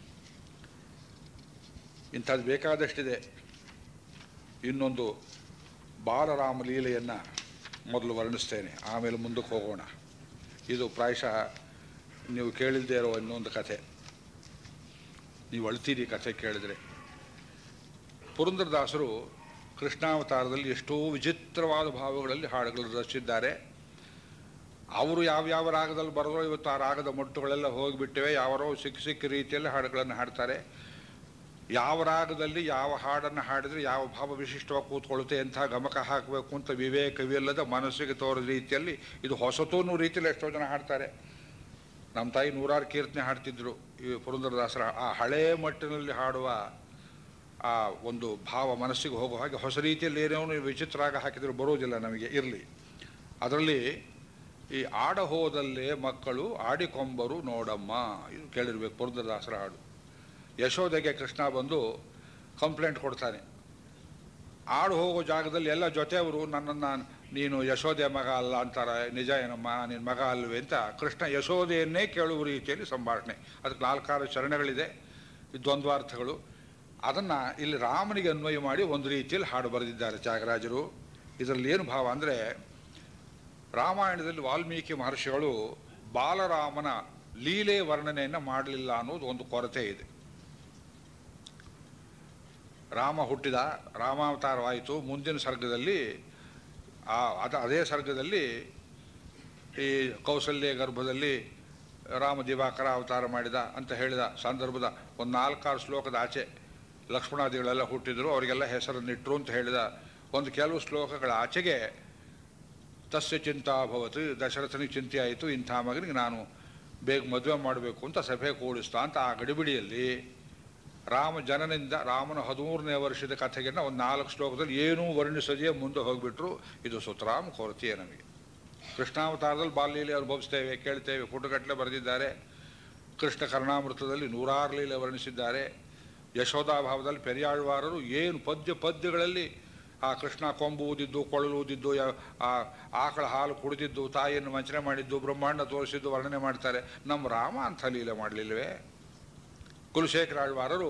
ಇಂಥದ್ದು ಬೇಕಾದಷ್ಟಿದೆ ಇನ್ನೊಂದು ಬಾಲರಾಮ ಲೀಲೆಯನ್ನು ಮೊದಲು ವರ್ಣಿಸ್ತೇನೆ ಆಮೇಲೆ ಮುಂದಕ್ಕೆ ಹೋಗೋಣ ಇದು ಪ್ರಾಯಶಃ ನೀವು ಕೇಳಿಲ್ಲದೆ ಇರೋ ಇನ್ನೊಂದು ಕಥೆ ನೀವು ಅಳ್ತೀರಿ ಕಥೆ ಕೇಳಿದರೆ ಪುರಂದರದಾಸರು ಕೃಷ್ಣಾವತಾರದಲ್ಲಿ ಎಷ್ಟೋ ವಿಚಿತ್ರವಾದ ಭಾವಗಳಲ್ಲಿ ಹಾಡುಗಳನ್ನು ರಚಿಸಿದ್ದಾರೆ ಅವರು ಯಾವ ಯಾವ ರಾಗದಲ್ಲಿ ಬರೆದೋ ಇವತ್ತು ಆ ರಾಗದ ಮೊಟ್ಟುಗಳೆಲ್ಲ ಹೋಗಿಬಿಟ್ಟಿವೆ ಯಾವರೋ ಸಿಕ್ಕ ಸಿಕ್ಕ ರೀತಿಯಲ್ಲಿ ಹಾಡುಗಳನ್ನು ಹಾಡ್ತಾರೆ ಯಾವ ರಾಗದಲ್ಲಿ ಯಾವ ಹಾಡನ್ನು ಹಾಡಿದರೆ ಯಾವ ಭಾವ ವಿಶಿಷ್ಟವಾಗಿ ಕೂತ್ಕೊಳ್ಳುತ್ತೆ ಎಂಥ ಗಮಕ ಹಾಕಬೇಕು ಅಂತ ವಿವೇಕವಿಲ್ಲದ ಮನಸ್ಸಿಗೆ ತೋರಿದ ರೀತಿಯಲ್ಲಿ ಇದು ಹೊಸತು ಅನ್ನೋ ರೀತಿಯಲ್ಲಿ ಎಷ್ಟೋ ಜನ ಹಾಡ್ತಾರೆ ನಮ್ಮ ತಾಯಿ ನೂರಾರು ಕೀರ್ತನೆ ಹಾಡ್ತಿದ್ರು ಈ ಪುರಂದರದಾಸರ ಆ ಹಳೇ ಮಟ್ಟಿನಲ್ಲಿ ಹಾಡುವ ಆ ಒಂದು ಭಾವ ಮನಸ್ಸಿಗೆ ಹೋಗೋ ಹಾಗೆ ಹೊಸ ರೀತಿಯಲ್ಲಿ ಏನೋ ವಿಚಿತ್ರ ರಾಗ ಹಾಕಿದ್ರು ಬರೋದಿಲ್ಲ ನಮಗೆ ಇರಲಿ ಅದರಲ್ಲಿ ಈ ಆಡ ಹೋದಲ್ಲೇ ಮಕ್ಕಳು ಆಡಿಕೊಂಬರು ನೋಡಮ್ಮ ಇದು ಕೇಳಿರ್ಬೇಕು ಪುರಂದರದಾಸರ ಹಾಡು ಯಶೋದೆಗೆ ಕೃಷ್ಣ ಬಂದು ಕಂಪ್ಲೇಂಟ್ ಕೊಡ್ತಾನೆ ಆಡು ಹೋಗೋ ಜಾಗದಲ್ಲಿ ಎಲ್ಲ ಜೊತೆಯವರು ನನ್ನನ್ನು ನೀನು ಯಶೋದೆ ಮಗ ಅಲ್ಲ ಅಂತಾರೆ ನಿಜ ಏನಮ್ಮ ನಿನ್ನ ಮಗ ಅಲ್ವೇ ಅಂತ ಕೃಷ್ಣ ಯಶೋದೆಯನ್ನೇ ಕೇಳುವ ರೀತಿಯಲ್ಲಿ ಸಂಭಾಷಣೆ ಅದಕ್ಕೆ ನಾಲ್ಕಾರು ಚರಣಗಳಿದೆ ಈ ದ್ವಂದ್ವಾರ್ಥಗಳು ಅದನ್ನು ಇಲ್ಲಿ ರಾಮನಿಗೆ ಅನ್ವಯ ಮಾಡಿ ಒಂದು ರೀತಿಯಲ್ಲಿ ಹಾಡು ಬರೆದಿದ್ದಾರೆ ತ್ಯಾಗರಾಜರು ಇದರಲ್ಲಿ ಏನು ಭಾವ ಅಂದರೆ ರಾಮಾಯಣದಲ್ಲಿ ವಾಲ್ಮೀಕಿ ಮಹರ್ಷಿಗಳು ಬಾಲರಾಮನ ಲೀಲೆ ವರ್ಣನೆಯನ್ನು ಮಾಡಲಿಲ್ಲ ಅನ್ನೋದು ಒಂದು ಕೊರತೆ ಇದೆ ರಾಮ ಹುಟ್ಟಿದ ರಾಮಾವತಾರವಾಯಿತು ಮುಂದಿನ ಸರ್ಗದಲ್ಲಿ ಆ ಅದ ಅದೇ ಸರ್ಗದಲ್ಲಿ ಈ ಕೌಸಲ್ಯ ಗರ್ಭದಲ್ಲಿ ರಾಮ ದಿವಾಕರ ಅವತಾರ ಮಾಡಿದ ಅಂತ ಹೇಳಿದ ಸಂದರ್ಭದ ಒಂದು ನಾಲ್ಕಾರು ಶ್ಲೋಕದ ಆಚೆ ಲಕ್ಷ್ಮಣಾದಿಗಳೆಲ್ಲ ಹುಟ್ಟಿದ್ರು ಅವರಿಗೆಲ್ಲ ಹೆಸರನ್ನಿಟ್ರು ಅಂತ ಹೇಳಿದ ಒಂದು ಕೆಲವು ಶ್ಲೋಕಗಳ ಆಚೆಗೆ ತಸ್ಯ ಚಿಂತಾಭವತ್ ದಶರಥನಿಗೆ ಚಿಂತೆ ಆಯಿತು ಇಂಥ ಮಗನಿಗೆ ನಾನು ಬೇಗ ಮದುವೆ ಮಾಡಬೇಕು ಅಂತ ಸಭೆ ಕೂಡಿಸ್ತಾ ಅಂತ ಆ ಗಡಿಬಿಡಿಯಲ್ಲಿ ರಾಮ ಜನನಿಂದ ರಾಮನ ಹದಿಮೂರನೇ ವರ್ಷದ ಕಥೆಗೆನ್ನ ಒಂದು ನಾಲ್ಕು ಶ್ಲೋಕದಲ್ಲಿ ಏನೂ ವರ್ಣಿಸದೆಯೇ ಮುಂದೆ ಹೋಗಿಬಿಟ್ರು ಇದು ಸುತರಾಮ್ ಕೊರತೆಯೇ ನಮಗೆ ಕೃಷ್ಣಾವತಾರದಲ್ಲಿ ಬಾಲ್ಯಲೀಲೆ ಅನುಭವಿಸ್ತೇವೆ ಕೇಳ್ತೇವೆ ಪುಟಗಟ್ಟಲೆ ಬರೆದಿದ್ದಾರೆ ಕೃಷ್ಣ ಕರ್ಣಾಮೃತದಲ್ಲಿ ನೂರಾರು ಲೀಲೆ ವರ್ಣಿಸಿದ್ದಾರೆ ಯಶೋಧಾಭಾವದಲ್ಲಿ ಪೆರಿಯಾಳ್ವಾರರು ಏನು ಪದ್ಯ ಪದ್ಯಗಳಲ್ಲಿ ಆ ಕೃಷ್ಣ ಕೊಂಬು ಊದಿದ್ದು ಕೊಳಲು ಊದಿದ್ದು ಯ- ಆ ಆಕಳ ಹಾಲು ಕುಡಿದಿದ್ದು ತಾಯಿಯನ್ನು ವಂಚನೆ ಮಾಡಿದ್ದು ಬ್ರಹ್ಮಾಂಡ ತೋರಿಸಿದ್ದು ವರ್ಣನೆ ಮಾಡ್ತಾರೆ ನಮ್ಮ ರಾಮ ಅಂಥ ಲೀಲೆ ಮಾಡಲಿಲ್ವೇ ಕುಲಶೇಖರ ಆಳ್ವಾರರು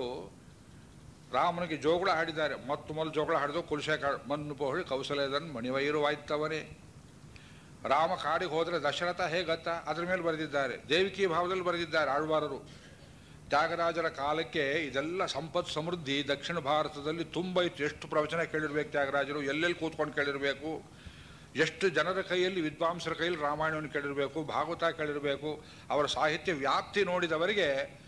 ರಾಮನಿಗೆ ಜೋಗುಳ ಹಾಡಿದ್ದಾರೆ ಮತ್ತು ಮೊದಲು ಜೋಗುಳ ಹಾಡಿದು ಕುಲಶೇಖರ ಮಣ್ಣು ಪೋಹಳಿ ಕೌಶಲ್ಯದನ್ ಮಣಿವೈರುವಾಯ್ತವನೇ ರಾಮ ಕಾಡಿಗೆ ಹೋದರೆ ದಶರಥ ಹೇಗತ್ತ ಅದ್ರ ಮೇಲೆ ಬರೆದಿದ್ದಾರೆ ದೇವಿಕಿ ಭಾವದಲ್ಲಿ ಬರೆದಿದ್ದಾರೆ ಆಳ್ವಾರರು ತ್ಯಾಗರಾಜರ ಕಾಲಕ್ಕೆ ಇದೆಲ್ಲ ಸಂಪತ್ ಸಮೃದ್ಧಿ ದಕ್ಷಿಣ ಭಾರತದಲ್ಲಿ ತುಂಬ ಇತ್ತು ಎಷ್ಟು ಪ್ರವಚನ ಕೇಳಿರ್ಬೇಕು ತ್ಯಾಗರಾಜರು ಎಲ್ಲೆಲ್ಲಿ ಕೂತ್ಕೊಂಡು ಕೇಳಿರಬೇಕು ಎಷ್ಟು ಜನರ ಕೈಯಲ್ಲಿ ವಿದ್ವಾಂಸರ ಕೈಯಲ್ಲಿ ರಾಮಾಯಣವನ್ನು ಕೇಳಿರಬೇಕು ಭಾಗವತ ಕೇಳಿರಬೇಕು ಅವರ ಸಾಹಿತ್ಯ ವ್ಯಾಪ್ತಿ ನೋಡಿದವರಿಗೆ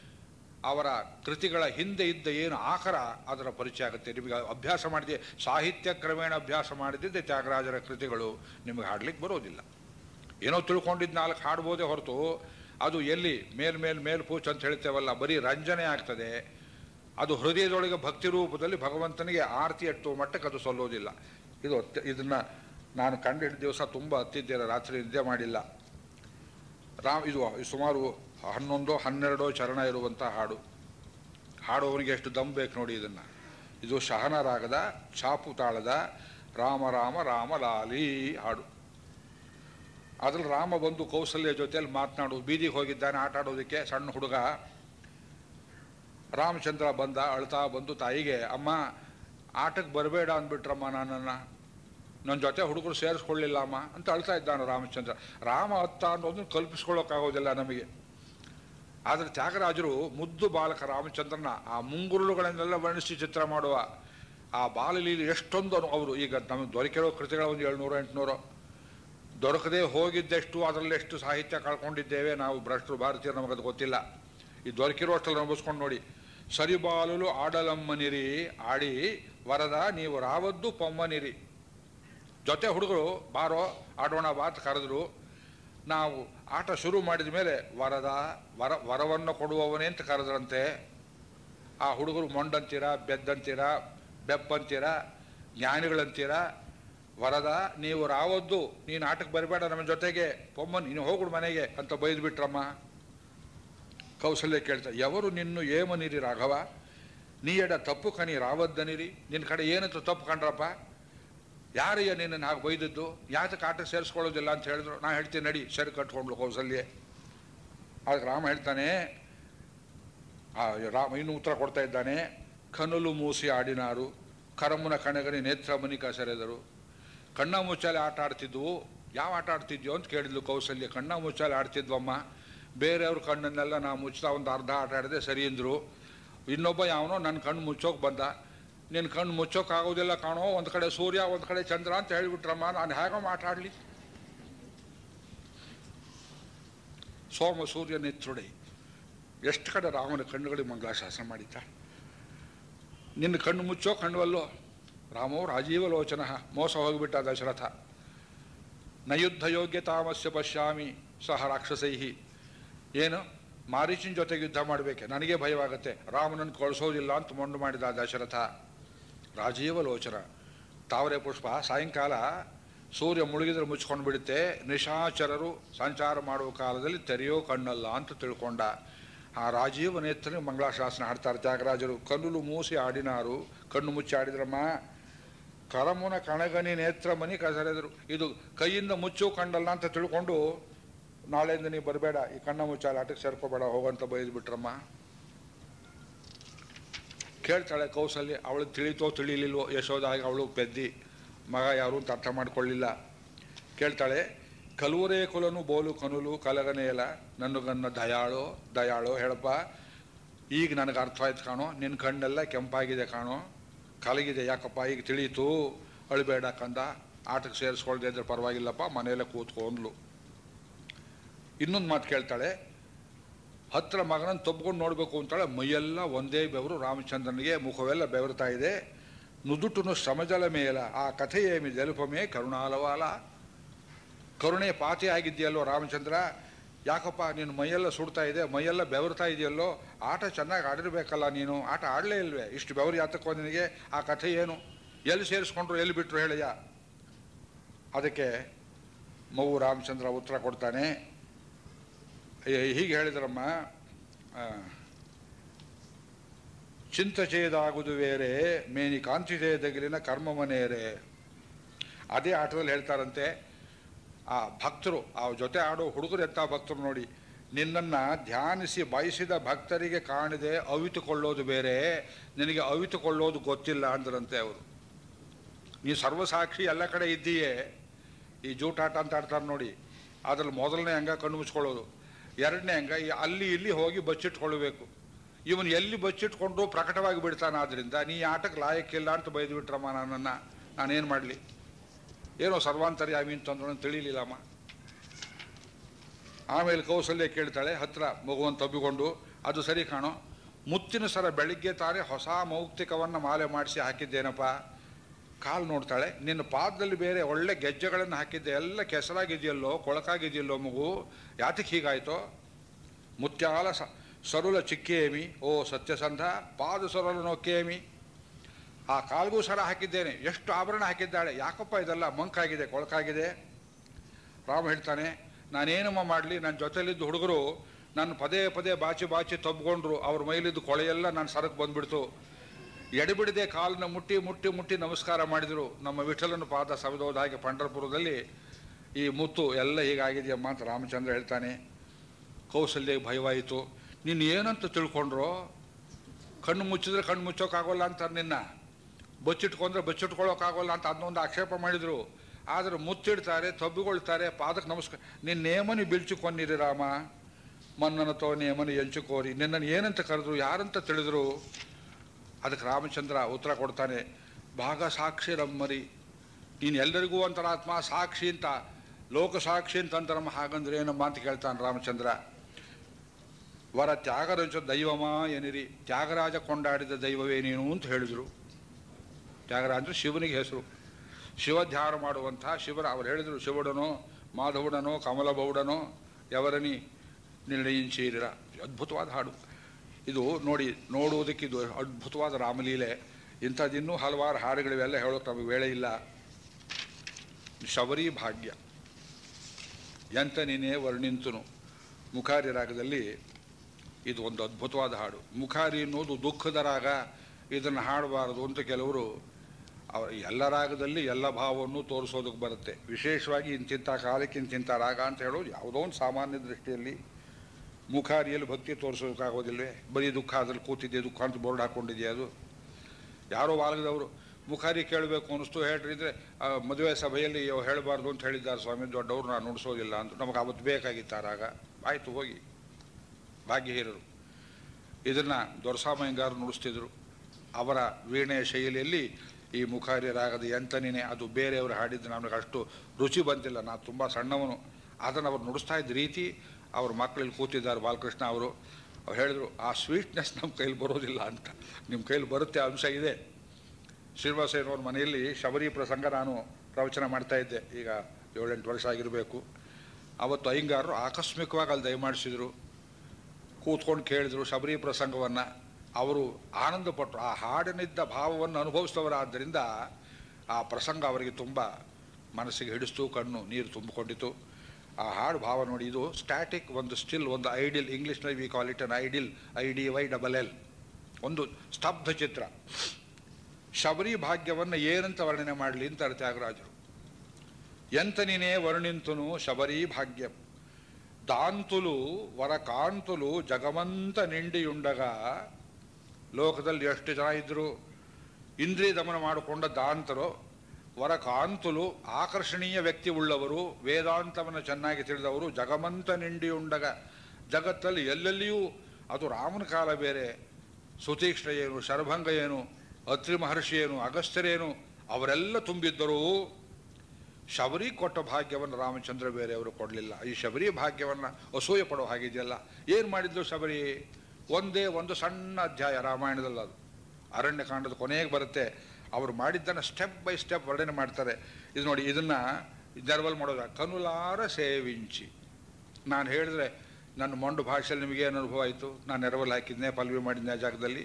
ಅವರ ಕೃತಿಗಳ ಹಿಂದೆ ಇದ್ದ ಏನು ಆಕರ ಅದರ ಪರಿಚಯ ಆಗುತ್ತೆ ನಿಮಗೆ ಅಭ್ಯಾಸ ಮಾಡಿದೆ ಸಾಹಿತ್ಯ ಕ್ರಮೇಣ ಅಭ್ಯಾಸ ಮಾಡಿದ್ದೆ ತ್ಯಾಗರಾಜರ ಕೃತಿಗಳು ನಿಮಗೆ ಹಾಡ್ಲಿಕ್ಕೆ ಬರೋದಿಲ್ಲ ಏನೋ ತಿಳ್ಕೊಂಡಿದ್ದು ನಾಲ್ಕು ಹಾಡ್ಬೋದೇ ಹೊರತು ಅದು ಎಲ್ಲಿ ಮೇಲ್ ಮೇಲ್ ಮೇಲ್ ಪೂಚ್ ಅಂತ ಹೇಳ್ತೇವಲ್ಲ ಬರೀ ರಂಜನೆ ಆಗ್ತದೆ ಅದು ಹೃದಯದೊಳಗೆ ಭಕ್ತಿ ರೂಪದಲ್ಲಿ ಭಗವಂತನಿಗೆ ಆರತಿ ಎಟ್ಟುವ ಮಟ್ಟಕ್ಕೆ ಅದು ಸಲ್ಲೋದಿಲ್ಲ ಇದು ಅತ್ಯ ಇದನ್ನು ನಾನು ಕಂಡಿದ್ದ ದಿವಸ ತುಂಬ ಹತ್ತಿದ್ದೇನೆ ರಾತ್ರಿ ನಿದ್ದೆ ಮಾಡಿಲ್ಲ ರಾಮ್ ಇದು ಸುಮಾರು ಹನ್ನೊಂದು ಹನ್ನೆರಡೋ ಚರಣ ಇರುವಂಥ ಹಾಡು ಹಾಡುವವನಿಗೆ ಎಷ್ಟು ದಮ್ ಬೇಕು ನೋಡಿ ಇದನ್ನು ಇದು ಶಹನ ರಾಗದ ಛಾಪು ತಾಳದ ರಾಮ ರಾಮ ರಾಮ ಲಾಲಿ ಹಾಡು ಅದ್ರಲ್ಲಿ ರಾಮ ಬಂದು ಕೌಸಲ್ಯ ಜೊತೆಯಲ್ಲಿ ಮಾತನಾಡು ಬೀದಿಗೆ ಹೋಗಿದ್ದಾನೆ ಆಟ ಆಡೋದಕ್ಕೆ ಸಣ್ಣ ಹುಡುಗ ರಾಮಚಂದ್ರ ಬಂದ ಅಳ್ತಾ ಬಂದು ತಾಯಿಗೆ ಅಮ್ಮ ಆಟಕ್ಕೆ ಬರಬೇಡ ಅಂದ್ಬಿಟ್ರಮ್ಮ ನನ್ನನ್ನು ನನ್ನ ಜೊತೆ ಹುಡುಗರು ಸೇರಿಸ್ಕೊಳ್ಳಿಲ್ಲ ಅಮ್ಮ ಅಂತ ಅಳ್ತಾ ಇದ್ದಾನೆ ರಾಮಚಂದ್ರ ರಾಮ ಅತ್ತ ಅನ್ನೋದನ್ನು ಕಲ್ಪಿಸ್ಕೊಳ್ಳೋಕ್ಕಾಗೋದಿಲ್ಲ ನಮಗೆ ಆದರೆ ತ್ಯಾಗರಾಜರು ಮುದ್ದು ಬಾಲಕ ರಾಮಚಂದ್ರನ ಆ ಮುಂಗುರುಳುಗಳನ್ನೆಲ್ಲ ವರ್ಣಿಸಿ ಚಿತ್ರ ಮಾಡುವ ಆ ಬಾಲಲೀಲೆ ಎಷ್ಟೊಂದು ಅನು- ಅವರು ಈಗ ನಮಗೆ ದೊರಕಿರೋ ಕೃತಿಗಳ ಒಂದು ಏಳ್ನೂರು ಎಂಟುನೂರು ದೊರಕದೇ ಹೋಗಿದ್ದೆಷ್ಟು ಅದರಲ್ಲೆಷ್ಟು ಸಾಹಿತ್ಯ ಕಳ್ಕೊಂಡಿದ್ದೇವೆ ನಾವು ಭ್ರಷ್ಟರು ಭಾರತೀಯರು ನಮಗದು ಗೊತ್ತಿಲ್ಲ ಈ ದೊರಕಿರೋ ಅಷ್ಟಲ್ಲಿ ನಂಬಿಸ್ಕೊಂಡು ನೋಡಿ ಸರಿಬಾಲಲು ಆಡಲಮ್ಮನಿರಿ ಆಡಿ ವರದ ನೀವು ರಾವದ್ದು ಪೊಮ್ಮನಿರಿ ಜೊತೆ ಹುಡುಗರು ಬಾರೋ ಆಡೋಣ ಬಾತ್ ಕರೆದ್ರು ನಾವು ಆಟ ಶುರು ಮಾಡಿದ ಮೇಲೆ ವರದ ವರ ವರವನ್ನು ಕೊಡುವವನೇ ಅಂತ ಕರೆದ್ರಂತೆ ಆ ಹುಡುಗರು ಮೊಂಡಂತೀರ ಬೆದ್ದಂತೀರ ಬೆಪ್ಪಂತೀರ ಜ್ಞಾನಿಗಳಂತೀರ ವರದ ನೀವು ರಾವದ್ದು ನೀನು ಆಟಕ್ಕೆ ಬರಬೇಡ ನಮ್ಮ ಜೊತೆಗೆ ಪೊಮ್ಮ ನೀನು ಹೋಗುಡು ಮನೆಗೆ ಅಂತ ಬೈದು ಬಿಟ್ರಮ್ಮ ಕೌಸಲ್ಯ ಕೇಳ್ತಾ ಎವರು ನಿನ್ನು ಏಮನಿರಿ ರಾಘವ ನೀ ಎಡ ತಪ್ಪು ಕನಿ ರಾವದ್ದನಿರಿ ನಿನ್ನ ಕಡೆ ಏನಂತ ತಪ್ಪು ಕಂಡ್ರಪ್ಪ ಯಾರಯ್ಯ ನಿನ್ನನ್ನು ಹಾಗೆ ಬೈದದ್ದು ಯಾತಕ್ಕೆ ಆಟಕ್ಕೆ ಸೇರಿಸ್ಕೊಳ್ಳೋದಿಲ್ಲ ಅಂತ ಹೇಳಿದ್ರು ನಾ ಹೇಳ್ತೀನಿ ನಡಿ ಸರಿ ಕಟ್ಕೊಂಡ್ಲು ಕೌಸಲ್ಯ ಅದಕ್ಕೆ ರಾಮ ಹೇಳ್ತಾನೆ ಆ ರಾಮ ಇನ್ನು ಉತ್ತರ ಕೊಡ್ತಾ ಇದ್ದಾನೆ ಕನಲು ಮೂಸಿ ಆಡಿನಾರು ಕರಮುನ ಕಣಗನಿ ನೇತ್ರ ಮನಿ ಕಸರೆದರು ಕಣ್ಣ ಮುಚ್ಚಾಲೆ ಆಟ ಆಡ್ತಿದ್ವು ಯಾವ ಆಟ ಆಡ್ತಿದ್ಯೋ ಅಂತ ಕೇಳಿದ್ಲು ಕೌಸಲ್ಯ ಕಣ್ಣ ಮುಚ್ಚಾಲೆ ಆಡ್ತಿದ್ವಮ್ಮ ಬೇರೆಯವ್ರ ಕಣ್ಣನ್ನೆಲ್ಲ ನಾ ಮುಚ್ತಾ ಒಂದು ಅರ್ಧ ಆಟ ಆಡಿದೆ ಸರಿ ಅಂದರು ಇನ್ನೊಬ್ಬ ಯಾವನೋ ನನ್ನ ಕಣ್ಣು ಮುಚ್ಚೋಕೆ ಬಂದ ನಿನ್ನ ಕಣ್ಣು ಮುಚ್ಚೋಕ್ಕಾಗೋದಿಲ್ಲ ಕಾಣೋ ಒಂದು ಕಡೆ ಸೂರ್ಯ ಒಂದು ಕಡೆ ಚಂದ್ರ ಅಂತ ಹೇಳಿಬಿಟ್ರಮ್ಮ ನಾನು ಹೇಗೋ ಮಾತಾಡಲಿ ಸೋಮ ಸೂರ್ಯ ನೆತ್ರುಡೆ ಎಷ್ಟು ಕಡೆ ರಾಮನ ಕಣ್ಣುಗಳಿಗೆ ಮಂಗಳಾಶಾಸನ ಮಾಡಿದ್ದ ನಿನ್ನ ಕಣ್ಣು ಮುಚ್ಚೋ ಕಣ್ಣುವಲ್ಲೋ ರಾಮೋ ರಾಜೀವ ಲೋಚನ ಮೋಸ ಹೋಗಿಬಿಟ್ಟ ದಶರಥ ನಯುದ್ಧ ಯೋಗ್ಯ ತಾಮಸ್ಯ ಪಶ್ಯಾಮಿ ಸಹ ರಾಕ್ಷಸೈಹಿ ಏನು ಮಾರೀಚಿನ ಜೊತೆಗೆ ಯುದ್ಧ ಮಾಡಬೇಕೆ ನನಗೆ ಭಯವಾಗುತ್ತೆ ರಾಮನನ್ನು ಕಳಿಸೋದಿಲ್ಲ ಅಂತ ಮೊಂಡು ಮಾಡಿದ ದಶರಥ ರಾಜೀವ ಲೋಚನ ತಾವರೆ ಪುಷ್ಪ ಸಾಯಂಕಾಲ ಸೂರ್ಯ ಮುಳುಗಿದ್ರೆ ಮುಚ್ಕೊಂಡು ಬಿಡುತ್ತೆ ನಿಶಾಚರರು ಸಂಚಾರ ಮಾಡುವ ಕಾಲದಲ್ಲಿ ತೆರೆಯೋ ಕಣ್ಣಲ್ಲ ಅಂತ ತಿಳ್ಕೊಂಡ ಆ ರಾಜೀವ ನೇತ್ರ ಮಂಗಳಾಶಾಸನ ಹಾಡ್ತಾರೆ ತ್ಯಾಗರಾಜರು ಕಲ್ಲುಲು ಮೂಸಿ ಆಡಿನಾರು ಕಣ್ಣು ಮುಚ್ಚಿ ಆಡಿದ್ರಮ್ಮ ಕರಮುನ ಕಣಗನಿ ನೇತ್ರ ಮನಿ ಕಸರೆದರು ಇದು ಕೈಯಿಂದ ಮುಚ್ಚು ಕಂಡಲ್ಲ ಅಂತ ತಿಳ್ಕೊಂಡು ನಾಳೆಯಿಂದ ನೀವು ಬರಬೇಡ ಈ ಕಣ್ಣ ಮುಚ್ಚಾಲ ಆಟಕ್ಕೆ ಸೇರ್ಕೋಬೇಡ ಹೋಗಂತ ಬೈದು ಬಿಟ್ರಮ್ಮ ಕೇಳ್ತಾಳೆ ಕೌಸಲ್ಯ ಅವಳು ತಿಳಿತೋ ತಿಳಿಲಿಲ್ವೋ ಯಶೋದಾಗ ಅವಳು ಪೆದ್ದಿ ಮಗ ಯಾರು ಅಂತ ಅರ್ಥ ಮಾಡ್ಕೊಳ್ಳಿಲ್ಲ ಕೇಳ್ತಾಳೆ ಕಲೂರೇ ಕುಲನು ಬೋಲು ಕನುಲು ಕಲಗನೆಯಲ ನನ್ನಗನ್ನ ದಯಾಳೋ ದಯಾಳೋ ಹೇಳಪ್ಪ ಈಗ ನನಗೆ ಅರ್ಥ ಆಯ್ತು ಕಾಣೋ ನಿನ್ನ ಕಣ್ಣೆಲ್ಲ ಕೆಂಪಾಗಿದೆ ಕಾಣೋ ಕಲಗಿದೆ ಯಾಕಪ್ಪ ಈಗ ತಿಳಿಯಿತು ಅಳಬೇಡ ಕಂದ ಆಟಕ್ಕೆ ಸೇರಿಸ್ಕೊಳ್ದೆ ಇದ್ರೆ ಪರವಾಗಿಲ್ಲಪ್ಪ ಮನೆಯಲ್ಲೇ ಕೂತ್ಕೊಂಡ್ಲು ಇನ್ನೊಂದು ಮಾತು ಕೇಳ್ತಾಳೆ ಹತ್ರ ಮಗನನ್ನು ತಬ್ಕೊಂಡು ನೋಡಬೇಕು ಅಂತಾಳೆ ಮೈಯೆಲ್ಲ ಒಂದೇ ಬೆವರು ರಾಮಚಂದ್ರನಿಗೆ ಮುಖವೆಲ್ಲ ಬೆವರ್ತಾ ಇದೆ ನುದುಟುನು ಶ್ರಮಜಲ ಮೇಲ ಆ ಕಥೆಯೇಮಿ ಜಲುಪಮೇ ಕರುಣಾಲವಾಲ ಕರುಣೆ ಪಾತಿ ಆಗಿದೆಯಲ್ಲೋ ರಾಮಚಂದ್ರ ಯಾಕಪ್ಪ ನಿನ್ನ ಮೈಯೆಲ್ಲ ಸುಡ್ತಾ ಇದೆ ಮೈಯೆಲ್ಲ ಬೆವರ್ತಾ ಇದೆಯಲ್ಲೋ ಆಟ ಚೆನ್ನಾಗಿ ಆಡಿರ್ಬೇಕಲ್ಲ ನೀನು ಆಟ ಆಡಲೇ ಇಲ್ವೇ ಇಷ್ಟು ಬೆವರು ಯಾತಕ್ಕೋ ನಿನಗೆ ಆ ಕಥೆ ಏನು ಎಲ್ಲಿ ಸೇರಿಸ್ಕೊಂಡ್ರು ಎಲ್ಲಿ ಬಿಟ್ರು ಹೇಳಯ್ಯ ಅದಕ್ಕೆ ಮಗು ರಾಮಚಂದ್ರ ಉತ್ತರ ಕೊಡ್ತಾನೆ ಹೀ- ಹೀಗೆ ಹೇಳಿದ್ರಮ್ಮ ಆ, ಚಿಂತಚೇದಾಗುದು ಬೇರೆ ಮೇನಿ ಕಾಂತಿದೇದಗಿಲಿನ ಕರ್ಮ ಮನೆಯರೆ ಅದೇ ಆಟದಲ್ಲಿ ಹೇಳ್ತಾರಂತೆ ಆ ಭಕ್ತರು ಆ ಜೊತೆ ಆಡೋ ಹುಡುಗರು ಎಂಥ ಭಕ್ತರು ನೋಡಿ ನಿನ್ನನ್ನು ಧ್ಯಾನಿಸಿ ಬಯಸಿದ ಭಕ್ತರಿಗೆ ಕಾಣದೆ ಅವಿತುಕೊಳ್ಳೋದು ಬೇರೆ ನಿನಗೆ ಅವಿತುಕೊಳ್ಳೋದು ಗೊತ್ತಿಲ್ಲ ಅಂದ್ರಂತೆ ಅವರು ನೀ ಸರ್ವಸಾಕ್ಷಿ ಎಲ್ಲ ಕಡೆ ಇದ್ದೀಯೇ ಈ ಜೂಟಾಟ ಅಂತ ಆಡ್ತಾರೆ ನೋಡಿ ಅದ್ರಲ್ಲಿ ಮೊದಲನೇ ಅಂಗ ಕಣ್ಣು ಮುಚ್ಕೊಳ್ಳೋದು ಎರಡನೇ ಅಂಗ ಈ ಅಲ್ಲಿ ಇಲ್ಲಿ ಹೋಗಿ ಬಚ್ಚಿಟ್ಕೊಳ್ಬೇಕು ಇವನು ಎಲ್ಲಿ ಬಚ್ಚಿಟ್ಕೊಂಡ್ರು ಪ್ರಕಟವಾಗಿ ಬಿಡ್ತಾನೆ ಆದ್ರಿಂದ ನೀ ಆಟಕ್ಕೆ ಲಾಯಕ್ಕಿಲ್ಲ ಅಂತ ಬೈದು ಬಿಟ್ರಮ್ಮ ನನ್ನನ್ನು ನಾನೇನು ಮಾಡಲಿ ಏನೋ ಸರ್ವಾಂತರ್ಯಾಮಿ ಅಂತಂದ್ರು ತಿಳಿಲಿಲ್ಲಮ್ಮ ಆಮೇಲೆ ಕೌಸಲ್ಯ ಕೇಳ್ತಾಳೆ ಹತ್ರ ಮಗುವನ್ನು ತಬ್ಬಿಕೊಂಡು ಅದು ಸರಿ ಕಾಣೋ ಮುತ್ತಿನ ಸರ ಬೆಳಿಗ್ಗೆ ತಾನೇ ಹೊಸ ಮೌಕ್ತಿಕವನ್ನು ಮಾಲೆ ಮಾಡಿಸಿ ಹಾಕಿದ್ದೇನಪ್ಪ ಕಾಲು ನೋಡ್ತಾಳೆ ನಿನ್ನ ಪಾದದಲ್ಲಿ ಬೇರೆ ಒಳ್ಳೆ ಗೆಜ್ಜೆಗಳನ್ನು ಹಾಕಿದ್ದೆ ಎಲ್ಲ ಕೆಸರಾಗಿದೆಯಲ್ಲೋ ಕೊಳಕಾಗಿದೆಯಲ್ಲೋ ಮಗು ಯಾತಕ್ಕೆ ಹೀಗಾಯ್ತೋ ಮುತ್ಯಾಲ ಸ ಸರುಲ ಚಿಕ್ಕೇಮಿ ಓ ಸತ್ಯಸಂಧ ಪಾದ ಸರಳ ನೊಕ್ಕೇಮಿ ಆ ಕಾಲ್ಗೂ ಸರ ಹಾಕಿದ್ದೇನೆ ಎಷ್ಟು ಆಭರಣ ಹಾಕಿದ್ದಾಳೆ ಯಾಕಪ್ಪ ಇದೆಲ್ಲ ಮಂಕಾಗಿದೆ ಕೊಳಕಾಗಿದೆ ರಾಮ ಹೇಳ್ತಾನೆ ನಾನೇನಮ್ಮ ಮಾಡಲಿ ನನ್ನ ಜೊತೆಲಿದ್ದ ಹುಡುಗರು ನನ್ನ ಪದೇ ಪದೇ ಬಾಚಿ ಬಾಚಿ ತಬ್ಕೊಂಡ್ರು ಅವ್ರ ಮೈಲಿದ್ದು ಕೊಳೆಯೆಲ್ಲ ನನ್ನ ಸರಕ್ಕೆ ಬಂದ್ಬಿಡ್ತು ಎಡೆಬಿಡದೆ ಕಾಲನ್ನ ಮುಟ್ಟಿ ಮುಟ್ಟಿ ಮುಟ್ಟಿ ನಮಸ್ಕಾರ ಮಾಡಿದರು ನಮ್ಮ ವಿಠಲನ ಪಾದ ಸವಿದೋದ ಹಾಗೆ ಪಂಡರಪುರದಲ್ಲಿ ಈ ಮುತ್ತು ಎಲ್ಲ ಹೀಗಾಗಿದೆಯಮ್ಮ ಅಂತ ರಾಮಚಂದ್ರ ಹೇಳ್ತಾನೆ ಕೌಸಲ್ಯ ಭಯವಾಯಿತು ನೀನು ಏನಂತ ತಿಳ್ಕೊಂಡ್ರೋ ಕಣ್ಣು ಮುಚ್ಚಿದ್ರೆ ಕಣ್ಣು ಮುಚ್ಚೋಕ್ಕಾಗೋಲ್ಲ ಅಂತ ನಿನ್ನ ಬಚ್ಚಿಟ್ಕೊಂಡ್ರೆ ಬಚ್ಚಿಟ್ಕೊಳ್ಳೋಕ್ಕಾಗೋಲ್ಲ ಅಂತ ಅದನ್ನೊಂದು ಆಕ್ಷೇಪ ಮಾಡಿದರು ಆದರೆ ಮುತ್ತಿಡ್ತಾರೆ ತಬ್ಬಿಕೊಳ್ತಾರೆ ಪಾದಕ್ಕೆ ನಮಸ್ಕಾರ ನಿನ್ನ ನೇಮನಿ ಬಿಲ್ಚಿಕೊಂಡಿರಿ ರಾಮ ಮನ್ನನತೋ ನೇಮನಿ ಎಂಚುಕೋರಿ ನಿನ್ನನ್ನು ಏನಂತ ಕರೆದ್ರು ಯಾರಂತ ತಿಳಿದ್ರು ಅದಕ್ಕೆ ರಾಮಚಂದ್ರ ಉತ್ತರ ಕೊಡ್ತಾನೆ ಭಾಗ ಸಾಕ್ಷಿ ರಮ್ಮರಿ ನೀನು ಎಲ್ಲರಿಗೂ ಅಂತರಾತ್ಮ ಸಾಕ್ಷಿ ಅಂತ ಲೋಕ ಸಾಕ್ಷಿ ಅಂತ ಅಂತಾರಮ್ಮ ಹಾಗಂದ್ರೆ ಏನಮ್ಮ ಅಂತ ಕೇಳ್ತಾನೆ ರಾಮಚಂದ್ರ ವರ ತ್ಯಾಗರಾಜ ದೈವಮ ಎನಿರಿ ತ್ಯಾಗರಾಜ ಕೊಂಡಾಡಿದ ದೈವವೇ ನೀನು ಅಂತ ಹೇಳಿದರು ತ್ಯಾಗರಾಜ ಅಂದ್ರೆ ಶಿವನಿಗೆ ಹೆಸರು ಶಿವ ಧ್ಯಾನ ಮಾಡುವಂಥ ಶಿವರ ಅವ್ರು ಹೇಳಿದರು ಶಿವಡನೋ ಮಾಧವುಡನೋ ಕಮಲಬೌಡನೋ ಯವರನಿ ನಿರ್ಣಯಿಂಚೀರಿರ ಅದ್ಭುತವಾದ ಹಾಡು ಇದು ನೋಡಿ ನೋಡುವುದಕ್ಕಿದು ಅದ್ಭುತವಾದ ರಾಮಲೀಲೆ ಇಂಥದ್ದಿನ್ನೂ ಹಲವಾರು ಹಾಡುಗಳಿವೆಲ್ಲ ಹೇಳೋಕೆ ನಮಗೆ ವೇಳೆ ಇಲ್ಲ ಶಬರಿ ಭಾಗ್ಯ ಎಂತ ನೀನೇ ವರ್ಣಿಂತನು ಮುಖಾರಿ ರಾಗದಲ್ಲಿ ಇದು ಒಂದು ಅದ್ಭುತವಾದ ಹಾಡು ಮುಖಾರಿ ಅನ್ನೋದು ದುಃಖದ ರಾಗ ಇದನ್ನು ಹಾಡಬಾರದು ಅಂತ ಕೆಲವರು ಅವರ ಎಲ್ಲ ರಾಗದಲ್ಲಿ ಎಲ್ಲ ಭಾವವನ್ನು ತೋರಿಸೋದಕ್ಕೆ ಬರುತ್ತೆ ವಿಶೇಷವಾಗಿ ಇಂತಿಂಥ ಕಾಲಕ್ಕೆ ಇಂತಿಂಥ ರಾಗ ಅಂತ ಹೇಳೋದು ಯಾವುದೋ ಒಂದು ಸಾಮಾನ್ಯ ದೃಷ್ಟಿಯಲ್ಲಿ ಮುಖಾರಿಯಲ್ಲಿ ಭಕ್ತಿ ತೋರಿಸೋದಕ್ಕಾಗೋದಿಲ್ವೇ ಬರೀ ದುಃಖ ಅದ್ರಲ್ಲಿ ಕೂತಿದ್ದೆ ದುಃಖ ಅಂತ ಬೋರ್ಡ್ ಹಾಕ್ಕೊಂಡಿದ್ಯಾ ಅದು ಯಾರೋ ವಾಲ್ಗದವರು ಮುಖಾರಿ ಕೇಳಬೇಕು ಅನ್ನಿಸ್ತು ಹೇಳ್ರಿದ್ರೆ ಆ, ಮದುವೆ ಸಭೆಯಲ್ಲಿ ಇವ್ ಹೇಳಬಾರ್ದು ಅಂತ ಹೇಳಿದ್ದಾರೆ ಸ್ವಾಮಿ ದೊಡ್ಡವರು ನಾನು ನುಡಿಸೋದಿಲ್ಲ ಅಂತ ನಮಗೆ ಅವತ್ತು ಬೇಕಾಗಿತ್ತು ಆ ರಾಗ ಆಯಿತು ಹೋಗಿ ಭಾಗ್ಯಹೀರರು ಇದನ್ನು ದೊರಸಾಮಯ್ಯಂಗಾರು ನುಡಿಸ್ತಿದ್ರು ಅವರ ವೀಣೆಯ ಶೈಲಿಯಲ್ಲಿ ಈ ಮುಖಾರಿ ರಾಗದ ಎಂತನಿನೇ ಅದು ಬೇರೆಯವರು ಹಾಡಿದ್ದು ನಮಗೆ ಅಷ್ಟು ರುಚಿ ಬಂದಿಲ್ಲ ನಾನು ತುಂಬ ಸಣ್ಣವನು ಅದನ್ನು ಅವ್ರು ನುಡಿಸ್ತಾ ಇದ್ದ ರೀತಿ ಅವ್ರ ಮಕ್ಕಳಲ್ಲಿ ಕೂತಿದ್ದಾರೆ ಬಾಲಕೃಷ್ಣ ಅವರು ಅವ್ರು ಹೇಳಿದ್ರು ಆ ಸ್ವೀಟ್ನೆಸ್ ನಮ್ಮ ಕೈಲಿ ಬರೋದಿಲ್ಲ ಅಂತ ನಿಮ್ಮ ಕೈಲಿ ಬರುತ್ತೆ ಅಂಶ ಇದೆ ಶ್ರೀನಿವಾಸಯ್ಯನವ್ರ ಮನೆಯಲ್ಲಿ ಶಬರಿ ಪ್ರಸಂಗ ನಾನು ಪ್ರವಚನ ಮಾಡ್ತಾ ಇದ್ದೆ ಈಗ ಏಳೆಂಟು ವರ್ಷ ಆಗಿರಬೇಕು ಅವತ್ತು ಅಯ್ಯಂಗಾರರು ಆಕಸ್ಮಿಕವಾಗಿ ಅಲ್ಲಿ ದಯಮಾಡಿಸಿದ್ರು ಕೂತ್ಕೊಂಡು ಕೇಳಿದರು ಶಬರಿ ಪ್ರಸಂಗವನ್ನು ಅವರು ಆನಂದಪಟ್ಟರು ಆ ಹಾಡಿನಿದ್ದ ಭಾವವನ್ನು ಅನುಭವಿಸಿದವರಾದ್ದರಿಂದ ಆ ಪ್ರಸಂಗ ಅವರಿಗೆ ತುಂಬ ಮನಸ್ಸಿಗೆ ಹಿಡಿಸ್ತು ಕಣ್ಣು ನೀರು ತುಂಬಿಕೊಂಡಿತು ಆ ಹಾಡು ಭಾವ ನೋಡಿ ಇದು ಸ್ಟ್ಯಾಟಿಕ್ ಒಂದು ಸ್ಟಿಲ್ ಒಂದು ಐಡಿಲ್ ಇಂಗ್ಲೀಷ್ನಲ್ಲಿ we call it an idyll I D Y double L ಒಂದು ಸ್ತಬ್ಧ ಚಿತ್ರ ಶಬರಿ ಭಾಗ್ಯವನ್ನು ಏನಂತ ವರ್ಣನೆ ಮಾಡಲಿ ಅಂತಾರೆ ತ್ಯಾಗರಾಜರು ಎಂತನಿನೇ ವರ್ಣಿಂತನು ಶಬರಿ ಭಾಗ್ಯಂ ದಾಂತುಲು ವರ ಕಾಂತುಲು ಜಗವಂತ ನಿಂಡಿಯುಂಡಗ ಲೋಕದಲ್ಲಿ ಎಷ್ಟು ಜನ ಇದ್ರು ಇಂದ್ರಿಯ ದಮನ ಮಾಡಿಕೊಂಡ ದಾಂತರು ವರ ಕಾಂತುಲು ಆಕರ್ಷಣೀಯ ವ್ಯಕ್ತಿ ಉಳ್ಳವರು ವೇದಾಂತವನ್ನು ಚೆನ್ನಾಗಿ ತಿಳಿದವರು ಜಗವಂತ ನಿಂಡಿಯುಂಡಗ ಜಗತ್ತಲ್ಲಿ ಎಲ್ಲೆಲ್ಲಿಯೂ ಅದು ರಾಮನ ಕಾಲ ಬೇರೆ ಸುತೀಕ್ಷ್ಣ ಏನು ಶರಭಂಗ ಏನು ಅತ್ರಿ ಮಹರ್ಷಿ ಏನು ಅಗಸ್ತ್ಯರೇನು ಅವರೆಲ್ಲ ತುಂಬಿದ್ದರು ಶಬರಿ ಕೊಟ್ಟ ಭಾಗ್ಯವನ್ನು ರಾಮಚಂದ್ರ ಬೇರೆಯವರು ಕೊಡಲಿಲ್ಲ ಈ ಶಬರಿ ಭಾಗ್ಯವನ್ನು ಅಸೂಯೆ ಪಡೋ ಹಾಗಿದೆಯಲ್ಲ ಏನು ಮಾಡಿದ್ರು ಶಬರಿ ಒಂದೇ ಒಂದು ಸಣ್ಣ ಅಧ್ಯಾಯ ರಾಮಾಯಣದಲ್ಲಿ ಅದು ಅರಣ್ಯಕಾಂಡದ ಕೊನೆಗೆ ಬರುತ್ತೆ ಅವರು ಮಾಡಿದ್ದನ್ನು ಸ್ಟೆಪ್ ಬೈ ಸ್ಟೆಪ್ ವರ್ಣನೆ ಮಾಡ್ತಾರೆ ಇದು ನೋಡಿ ಇದನ್ನು ನೆರವಲ್ ಮಾಡೋದ ಕನುಲಾರ ಸೇವಿಂಚಿ ನಾನು ಹೇಳಿದ್ರೆ ನನ್ನ ಮೊಂಡು ಭಾಷೆಯಲ್ಲಿ ನಿಮಗೆ ಏನು ಅನುಭವ ಆಯಿತು ನಾನು ನೆರವಲ್ ಹಾಕಿದ್ನೆ ಪಲ್ವಿ ಮಾಡಿದ್ನೆ ಆ ಜಾಗದಲ್ಲಿ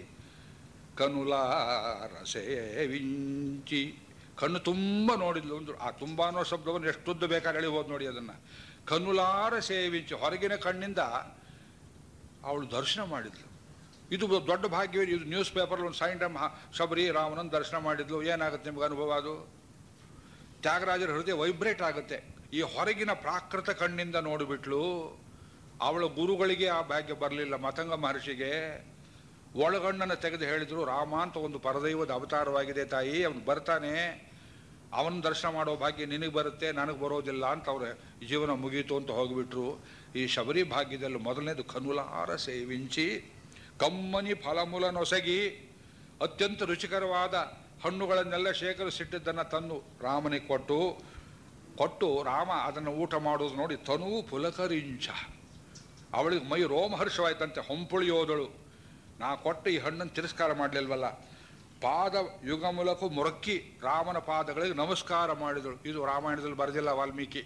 ಕನುಲಾರ ಸೇವಿಂಚಿ ಕಣ್ಣು ತುಂಬ ನೋಡಿದ್ಲು ಒಂದು ಆ ತುಂಬ ಅನ್ನೋ ಶಬ್ದವನ್ನು ಎಷ್ಟುದ್ದು ಬೇಕಾದ್ರೆ ಎಳಿಬೋದು ನೋಡಿ ಅದನ್ನು ಕನುಲಾರ ಸೇವಿಂಚಿ ಹೊರಗಿನ ಕಣ್ಣಿಂದ ಅವಳು ದರ್ಶನ ಮಾಡಿದ್ಲು ಇದು ದೊಡ್ಡ ಭಾಗ್ಯವೇ ಇದು ನ್ಯೂಸ್ ಪೇಪರ್ ಒಂದು ಸೈನ್ ಟೈಮ್ ಶಬರಿ ರಾಮನನ್ನು ದರ್ಶನ ಮಾಡಿದ್ಲು ಏನಾಗುತ್ತೆ ನಿಮ್ಗೆ ಅನುಭವ ಅದು ತ್ಯಾಗರಾಜರ ಹೃದಯ ವೈಬ್ರೇಟ್ ಆಗುತ್ತೆ ಈ ಹೊರಗಿನ ಪ್ರಾಕೃತ ಕಣ್ಣಿಂದ ನೋಡಿಬಿಟ್ಲು ಅವಳ ಗುರುಗಳಿಗೆ ಆ ಭಾಗ್ಯ ಬರಲಿಲ್ಲ ಮತಂಗ ಮಹರ್ಷಿಗೆ ಒಳಗಣ್ಣನ್ನು ತೆಗೆದು ಹೇಳಿದ್ರು ರಾಮ ಅಂತ ಒಂದು ಪರದೈವದ ಅವತಾರವಾಗಿದೆ ತಾಯಿ ಅವನು ಬರ್ತಾನೆ ಅವನ ದರ್ಶನ ಮಾಡೋ ಭಾಗ್ಯ ನಿನಗೆ ಬರುತ್ತೆ ನನಗೆ ಬರೋದಿಲ್ಲ ಅಂತ ಅವ್ರ ಜೀವನ ಮುಗೀತು ಅಂತ ಹೋಗಿಬಿಟ್ರು ಈ ಶಬರಿ ಭಾಗ್ಯದಲ್ಲಿ ಮೊದಲನೇದು ಕನುಲಾರ ಸೇವಿಂಚಿ ಕಮ್ಮನಿ ಫಲಮೂಲ ನೊಸಗಿ ಅತ್ಯಂತ ರುಚಿಕರವಾದ ಹಣ್ಣುಗಳನ್ನೆಲ್ಲ ಶೇಖರಿಸಿಟ್ಟಿದ್ದನ್ನು ತಂದು ರಾಮನಿಗೆ ಕೊಟ್ಟು ಕೊಟ್ಟು ರಾಮ ಅದನ್ನು ಊಟ ಮಾಡೋದು ನೋಡಿ ತನು ಪುಲಕರಿಂಚ ಅವಳಿಗೆ ಮೈ ರೋಮಹರ್ಷವಾಯ್ತಂತೆ ಹೊಂಪುಳಿಯೋದಳು ನಾ ಕೊಟ್ಟು ಈ ಹಣ್ಣನ್ನು ತಿರಸ್ಕಾರ ಮಾಡಲಿಲ್ವಲ್ಲ ಪಾದ ಯುಗ ಮೂಲಕ ಮುರಕ್ಕಿ ರಾಮನ ಪಾದಗಳಿಗೆ ನಮಸ್ಕಾರ ಮಾಡಿದಳು ಇದು ರಾಮಾಯಣದಲ್ಲಿ ಬರೆದಿಲ್ಲ ವಾಲ್ಮೀಕಿ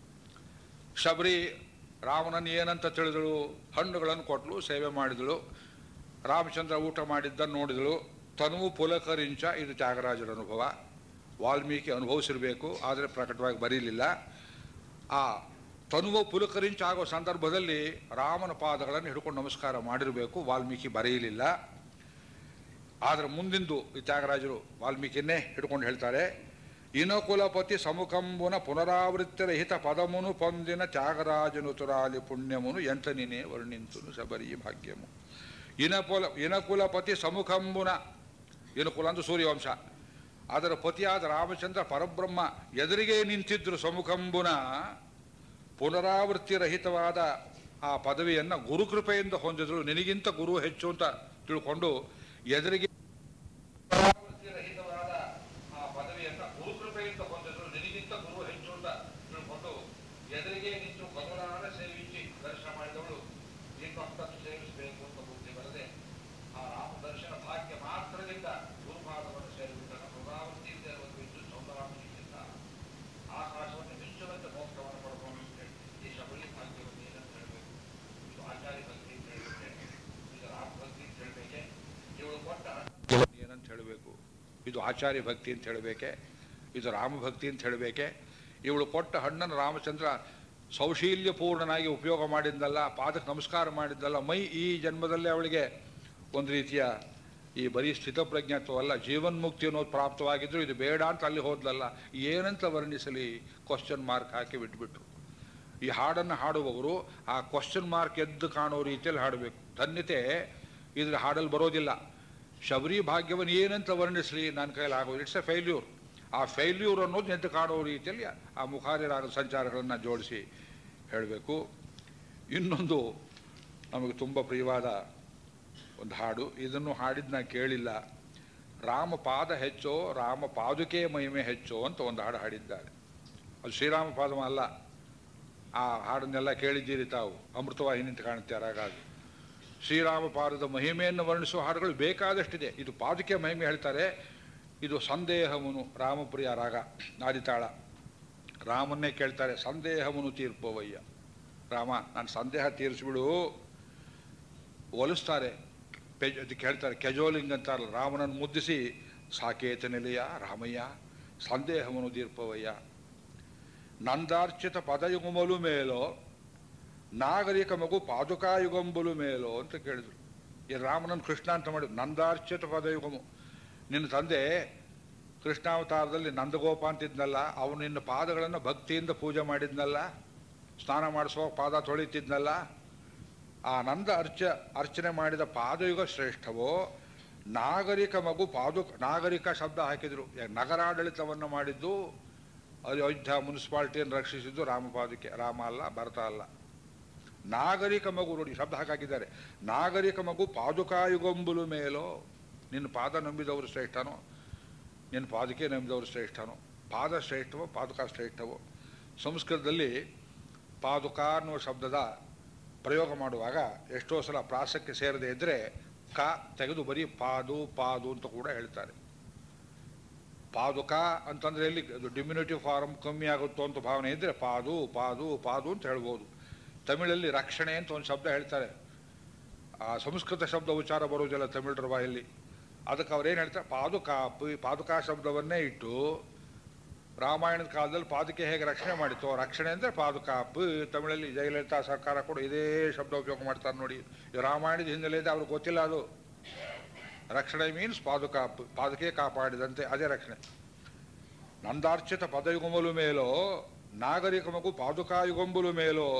ಶಬರಿ ರಾಮನನ್ನು ಏನಂತ ತಿಳಿದಳು ಹಣ್ಣುಗಳನ್ನು ಕೊಟ್ಟಳು ಸೇವೆ ಮಾಡಿದಳು ರಾಮಚಂದ್ರ ಊಟ ಮಾಡಿದ್ದನ್ನು ನೋಡಿದಳು ತನುವು ಪುಲಕರಿಂಚ ಇದು ತ್ಯಾಗರಾಜರ ಅನುಭವ ವಾಲ್ಮೀಕಿ ಅನುಭವಿಸಿರಬೇಕು ಆದರೆ ಪ್ರಕಟವಾಗಿ ಬರೀಲಿಲ್ಲ ಆ ತನುವ ಪುಲಕರಿಂಚ ಆಗೋ ಸಂದರ್ಭದಲ್ಲಿ ರಾಮನ ಪಾದಗಳನ್ನು ಹಿಡ್ಕೊಂಡು ನಮಸ್ಕಾರ ಮಾಡಿರಬೇಕು ವಾಲ್ಮೀಕಿ ಬರೆಯಲಿಲ್ಲ ಆದರೆ ಮುಂದಿಂದು ಈ ತ್ಯಾಗರಾಜರು ವಾಲ್ಮೀಕಿಯನ್ನೇ ಹಿಡ್ಕೊಂಡು ಹೇಳ್ತಾರೆ ಇನಕುಲಪತಿ ಸముఖంబున పునరావృత్తిరహిత పదమును పొందిన త్యాగరాజను తురాలి పుణ్యమును ఎంతనినే వర్ణింతును శబరి భాగ్యము ಇನಕುಲ ಇನಕುಲಪತಿ ಸముఖంబున ಇನಕುಲ ಅಂದ್ರೆ ಸೂರ್ಯವಂಶ ಅದರ ಪತಿಯಾದ ರಾಮಚಂದ್ರ ಪರಬ್ರಹ್ಮ ಎದುರಿಗೆ ನಿಂತಿದ್ರು ಸముఖంబుನ ಪುನರಾವೃತ್ತಿ ರಹಿತವಾದ ಆ ಪದವಿಯನ್ನು ಗುರುಕೃಪೆಯಿಂದ ಹೊಂದಿದ್ರು ನಿನಗಿಂತ ಗುರು ಹೆಚ್ಚು ಅಂತ ತಿಳ್ಕೊಂಡು ಎದುರಿಗೆ ಪುನರಾವೃತ್ತಿ ರಹಿತವಾದ ಆ ಪದವಿಯನ್ನು ಗುರುಕೃಪೆಯಿಂದ ಹೊಂದಿದ್ರು ನಿನಗಿಂತ ಗುರು ಹೆಚ್ಚು ಅಂತ ತಿಳ್ಕೊಂಡು ಎದುರಿಗೆ ನಿಂತು ಕಮಲಾನ ಸೇವಿಸಿ ದರ್ಶನ ಮಾಡಿದವಳು ಇನ್ನು ಹತ್ತತ್ತು ಸೇವಿಸಬೇಕು ಅಂತ ಬುದ್ಧಿ ಬರದೆ ಆ ರಾಮ ದರ್ಶನ ಭಾಗ್ಯ ಮಾತ್ರದಿಂದ ಗುರುಪಾದವನ್ನು ಸೇರಿಬಿಟ್ಟ ಪುನರಾವೃತ್ತಿಯಿಂದ ಒಂದು ವಿದ್ಯುತ್ ಸೌಂದರಾಮನಿಗಿಂತ ಆಕಾಶವನ್ನು ಮಿಂಚುವಂತೆ ಮೋಕ್ಷವನ್ನು ಪಡ್ಕೊಂಡು ಅಂತೇಳಿ ಈ ಶಬರಿ ಭಾಗ್ಯವನ್ನು ಏನಂತ ಹೇಳಬೇಕು ಇದು ಆಚಾರ್ಯ ಭಕ್ತಿ ಅಂತ ಹೇಳ್ಬೇಕೆ ಇದು ರಾಮ ಭಕ್ತಿ ಅಂತ ಹೇಳ್ಬೇಕೆ ಇವಳು ಕೊಟ್ಟ ಏನಂತ ಹೇಳಬೇಕು ಇದು ಆಚಾರ್ಯ ಭಕ್ತಿ ಅಂತ ಹೇಳಬೇಕೆ ಇದು ರಾಮಭಕ್ತಿ ಅಂತ ಹೇಳಬೇಕೆ ಇವಳು ಕೊಟ್ಟ ಹಣ್ಣನ್ನು ರಾಮಚಂದ್ರ ಸೌಶೀಲ್ಯಪೂರ್ಣನಾಗಿ ಉಪಯೋಗ ಮಾಡಿದ್ದಲ್ಲ ಪಾದಕ್ಕೆ ನಮಸ್ಕಾರ ಮಾಡಿದ್ದಲ್ಲ ಮೈ ಈ ಜನ್ಮದಲ್ಲೇ ಅವಳಿಗೆ ಒಂದು ರೀತಿಯ ಈ ಬರೀ ಸ್ಥಿತಪ್ರಜ್ಞತ್ವವಲ್ಲ ಜೀವನ್ಮುಕ್ತಿ ಅನ್ನೋದು ಪ್ರಾಪ್ತವಾಗಿದ್ರು ಇದು ಬೇಡ ಅಂತ ಅಲ್ಲಿ ಹೋದ್ಲಲ್ಲ ಏನಂತ ವರ್ಣಿಸಲಿ ಕ್ವಶನ್ ಮಾರ್ಕ್ ಹಾಕಿ ಬಿಟ್ಬಿಟ್ರು ಈ ಹಾಡನ್ನು ಹಾಡುವವರು ಆ ಕ್ವಶನ್ ಮಾರ್ಕ್ ಎದ್ದು ಕಾಣೋ ರೀತಿಯಲ್ಲಿ ಹಾಡಬೇಕು ಧನ್ಯತೆ ಇದ್ರ ಹಾಡಲ್ಲಿ ಬರೋದಿಲ್ಲ ಶಬರಿ ಭಾಗ್ಯವನ್ನು ಏನಂತ ವರ್ಣಿಸಲಿ ನನ್ನ ಕೈಯಲ್ಲಿ ಆಗೋದು ಇಟ್ಸ್ ಎ ಫೈಲ್ಯೂರ್ ಆ ಫೈಲ್ಯೂರ್ ಅನ್ನೋದು ಎದ್ದು ಕಾಣೋ ರೀತಿಯಲ್ಲಿ ಆ ಮುಖಾರಿ ರಾಗ ಸಂಚಾರಗಳನ್ನು ಜೋಡಿಸಿ ಹೇಳಬೇಕು ಇನ್ನೊಂದು ನಮಗೆ ತುಂಬ ಪ್ರಿಯವಾದ ಒಂದು ಹಾಡು ಇದನ್ನು ಹಾಡಿದ್ದು ನಾನು ಕೇಳಿಲ್ಲ ರಾಮ ಪಾದ ಹೆಚ್ಚೋ ರಾಮ ಪಾದುಕೆ ಮಹಿಮೆ ಹೆಚ್ಚೋ ಅಂತ ಒಂದು ಹಾಡು ಹಾಡಿದ್ದಾರೆ ಅದು ಶ್ರೀರಾಮ ಪಾದಮ ಅಲ್ಲ ಆ ಹಾಡನ್ನೆಲ್ಲ ಕೇಳಿದ್ದೀರಿ ತಾವು ಅಮೃತವಾಹಿನಿಂದ ಕಾಣುತ್ತೆ ಹಾಗಾಗಿ ಶ್ರೀರಾಮ ಪಾದದ ಮಹಿಮೆಯನ್ನು ವರ್ಣಿಸುವ ಹಾಡುಗಳು ಬೇಕಾದಷ್ಟಿದೆ ಇದು ಪಾದುಕೆ ಮಹಿಮೆ ಹೇಳ್ತಾರೆ ಇದು ಸಂದೇಹಮುನು ರಾಮಪ್ರಿಯ ರಾಗ ಆದಿತಾಳ ರಾಮನ್ನೇ ಕೇಳ್ತಾರೆ ಸಂದೇಹಮುನು ತೀರ್ಪವಯ್ಯ ರಾಮ ನಾನು ಸಂದೇಹ ತೀರಿಸ್ಬಿಡು ಒಲಿಸ್ತಾರೆ ಪೆಜ್ ಅದಕ್ಕೆ ಹೇಳ್ತಾರೆ ಕೆಜೋಲಿಂಗ್ ಅಂತಾರಲ್ಲ ರಾಮನನ್ನು ಮುದ್ದಿಸಿ ಸಾಕೇತ ನೆಲೆಯ ರಾಮಯ್ಯ ಸಂದೇಹವನ್ನು ದೀರ್ಪವಯ್ಯ ನಂದಾರ್ಚಿತ ಪದಯುಗಮಲು ಮೇಲೋ ನಾಗರಿಕ ಮಗು ಪಾದುಕಾಯುಗಂಬಲು ಮೇಲೋ ಅಂತ ಕೇಳಿದ್ರು ಈ ರಾಮನನ್ನು ಕೃಷ್ಣ ಅಂತ ಮಾಡಿದ್ರು ನಂದಾರ್ಚಿತ ಪದಯುಗಮು ನಿನ್ನ ತಂದೆ ಕೃಷ್ಣಾವತಾರದಲ್ಲಿ ನಂದಗೋಪ ಅಂತಿದ್ನಲ್ಲ ಅವನು ನಿನ್ನ ಪಾದಗಳನ್ನು ಭಕ್ತಿಯಿಂದ ಪೂಜೆ ಮಾಡಿದ್ನಲ್ಲ ಸ್ನಾನ ಮಾಡಿಸುವ ಪಾದ ತೊಳಿತಿದ್ನಲ್ಲ ಆ ನಂದ ಅರ್ಚ ಅರ್ಚನೆ ಮಾಡಿದ ಪಾದಯುಗ ಶ್ರೇಷ್ಠವೋ ನಾಗರಿಕ ಮಗು ಪಾದು ನಾಗರಿಕ ಶಬ್ದ ಹಾಕಿದ್ರು ಯಾ- ನಗರಾಡಳಿತವನ್ನು ಮಾಡಿದ್ದು ಅದು ಅಯೋಧ್ಯ ಮುನ್ಸಿಪಾಲ್ಟಿಯನ್ನು ರಕ್ಷಿಸಿದ್ದು ರಾಮಪಾದಕ್ಕೆ ರಾಮ ಅಲ್ಲ ಭರತ ಅಲ್ಲ ನಾಗರಿಕ ಮಗು ನೋಡಿ ಶಬ್ದ ಹಾಕಿದ್ದಾರೆ ನಾಗರಿಕ ಮಗು ಪಾದುಕಾಯುಗೊಂಬುಲು ಮೇಲೋ ನಿನ್ನ ಪಾದ ನಂಬಿದವರು ಶ್ರೇಷ್ಠನೋ ನಿನ್ನ ಪಾದಕ್ಕೆ ನಂಬಿದವರು ಶ್ರೇಷ್ಠನೋ ಪಾದ ಶ್ರೇಷ್ಠವೋ ಪಾದುಕ ಶ್ರೇಷ್ಠವೋ ಸಂಸ್ಕೃತದಲ್ಲಿ ಪಾದುಕ ಅನ್ನುವ ಶಬ್ದದ ಪ್ರಯೋಗ ಮಾಡುವಾಗ ಎಷ್ಟೋ ಸಲ ಪ್ರಾಸಕ್ಕೆ ಸೇರದೆ ಇದ್ದರೆ ಕ ತೆಗೆದು ಬರೀ ಪಾದು ಪಾದು ಅಂತ ಕೂಡ ಹೇಳ್ತಾರೆ ಪಾದುಕ ಅಂತಂದ್ರೆ ಎಲ್ಲಿ ಡಿಮ್ಯುನಿಟಿವ್ ಫಾರ್ಮ್ ಕಮ್ಮಿ ಆಗುತ್ತೋ ಅಂತ ಭಾವನೆ ಇದ್ದರೆ ಪಾದು ಪಾದು ಪಾದು ಅಂತ ಹೇಳ್ಬೋದು ತಮಿಳಲ್ಲಿ ರಕ್ಷಣೆ ಅಂತ ಒಂದು ಶಬ್ದ ಹೇಳ್ತಾರೆ ಆ ಸಂಸ್ಕೃತ ಶಬ್ದ ಉಚ್ಚಾರ ಬರುವುದಿಲ್ಲ ತಮಿಳರ ಬಾಯಲ್ಲಿ ಅದಕ್ಕೆ ಅವ್ರೇನು ಹೇಳ್ತಾರೆ ಪಾದುಕ ಪಿ ಪಾದುಕ ಶಬ್ದವನ್ನೇ ಇಟ್ಟು ರಾಮಾಯಣದ ಕಾಲದಲ್ಲಿ ಪಾದುಕೆ ಹೇಗೆ ರಕ್ಷಣೆ ಮಾಡಿತ್ತು ರಕ್ಷಣೆ ಅಂದರೆ ಪಾದುಕ ಪ ತಮಿಳಲ್ಲಿ ಜಯಲಲಿತಾ ಸರ್ಕಾರ ಕೂಡ ಇದೇ ಶಬ್ದ ಉಪಯೋಗ ಮಾಡ್ತಾರೆ ನೋಡಿ ಇದು ರಾಮಾಯಣದ ಹಿನ್ನೆಲೆ ಇದೆ ಅವ್ರಿಗೆ ಗೊತ್ತಿಲ್ಲ ಅದು ರಕ್ಷಣೆ ಮೀನ್ಸ್ ಪಾದುಕ ಪ- ಪಾದುಕೆ ಕಾಪಾಡಿದಂತೆ ಅದೇ ರಕ್ಷಣೆ ನಂದಾರ್ಚಿತ ಪದಯುಗಮಲು ಮೇಲೋ ನಾಗರಿಕ ಮಗು ಪಾದುಕಾಯುಗೊಂಬುಲು ಮೇಲೋ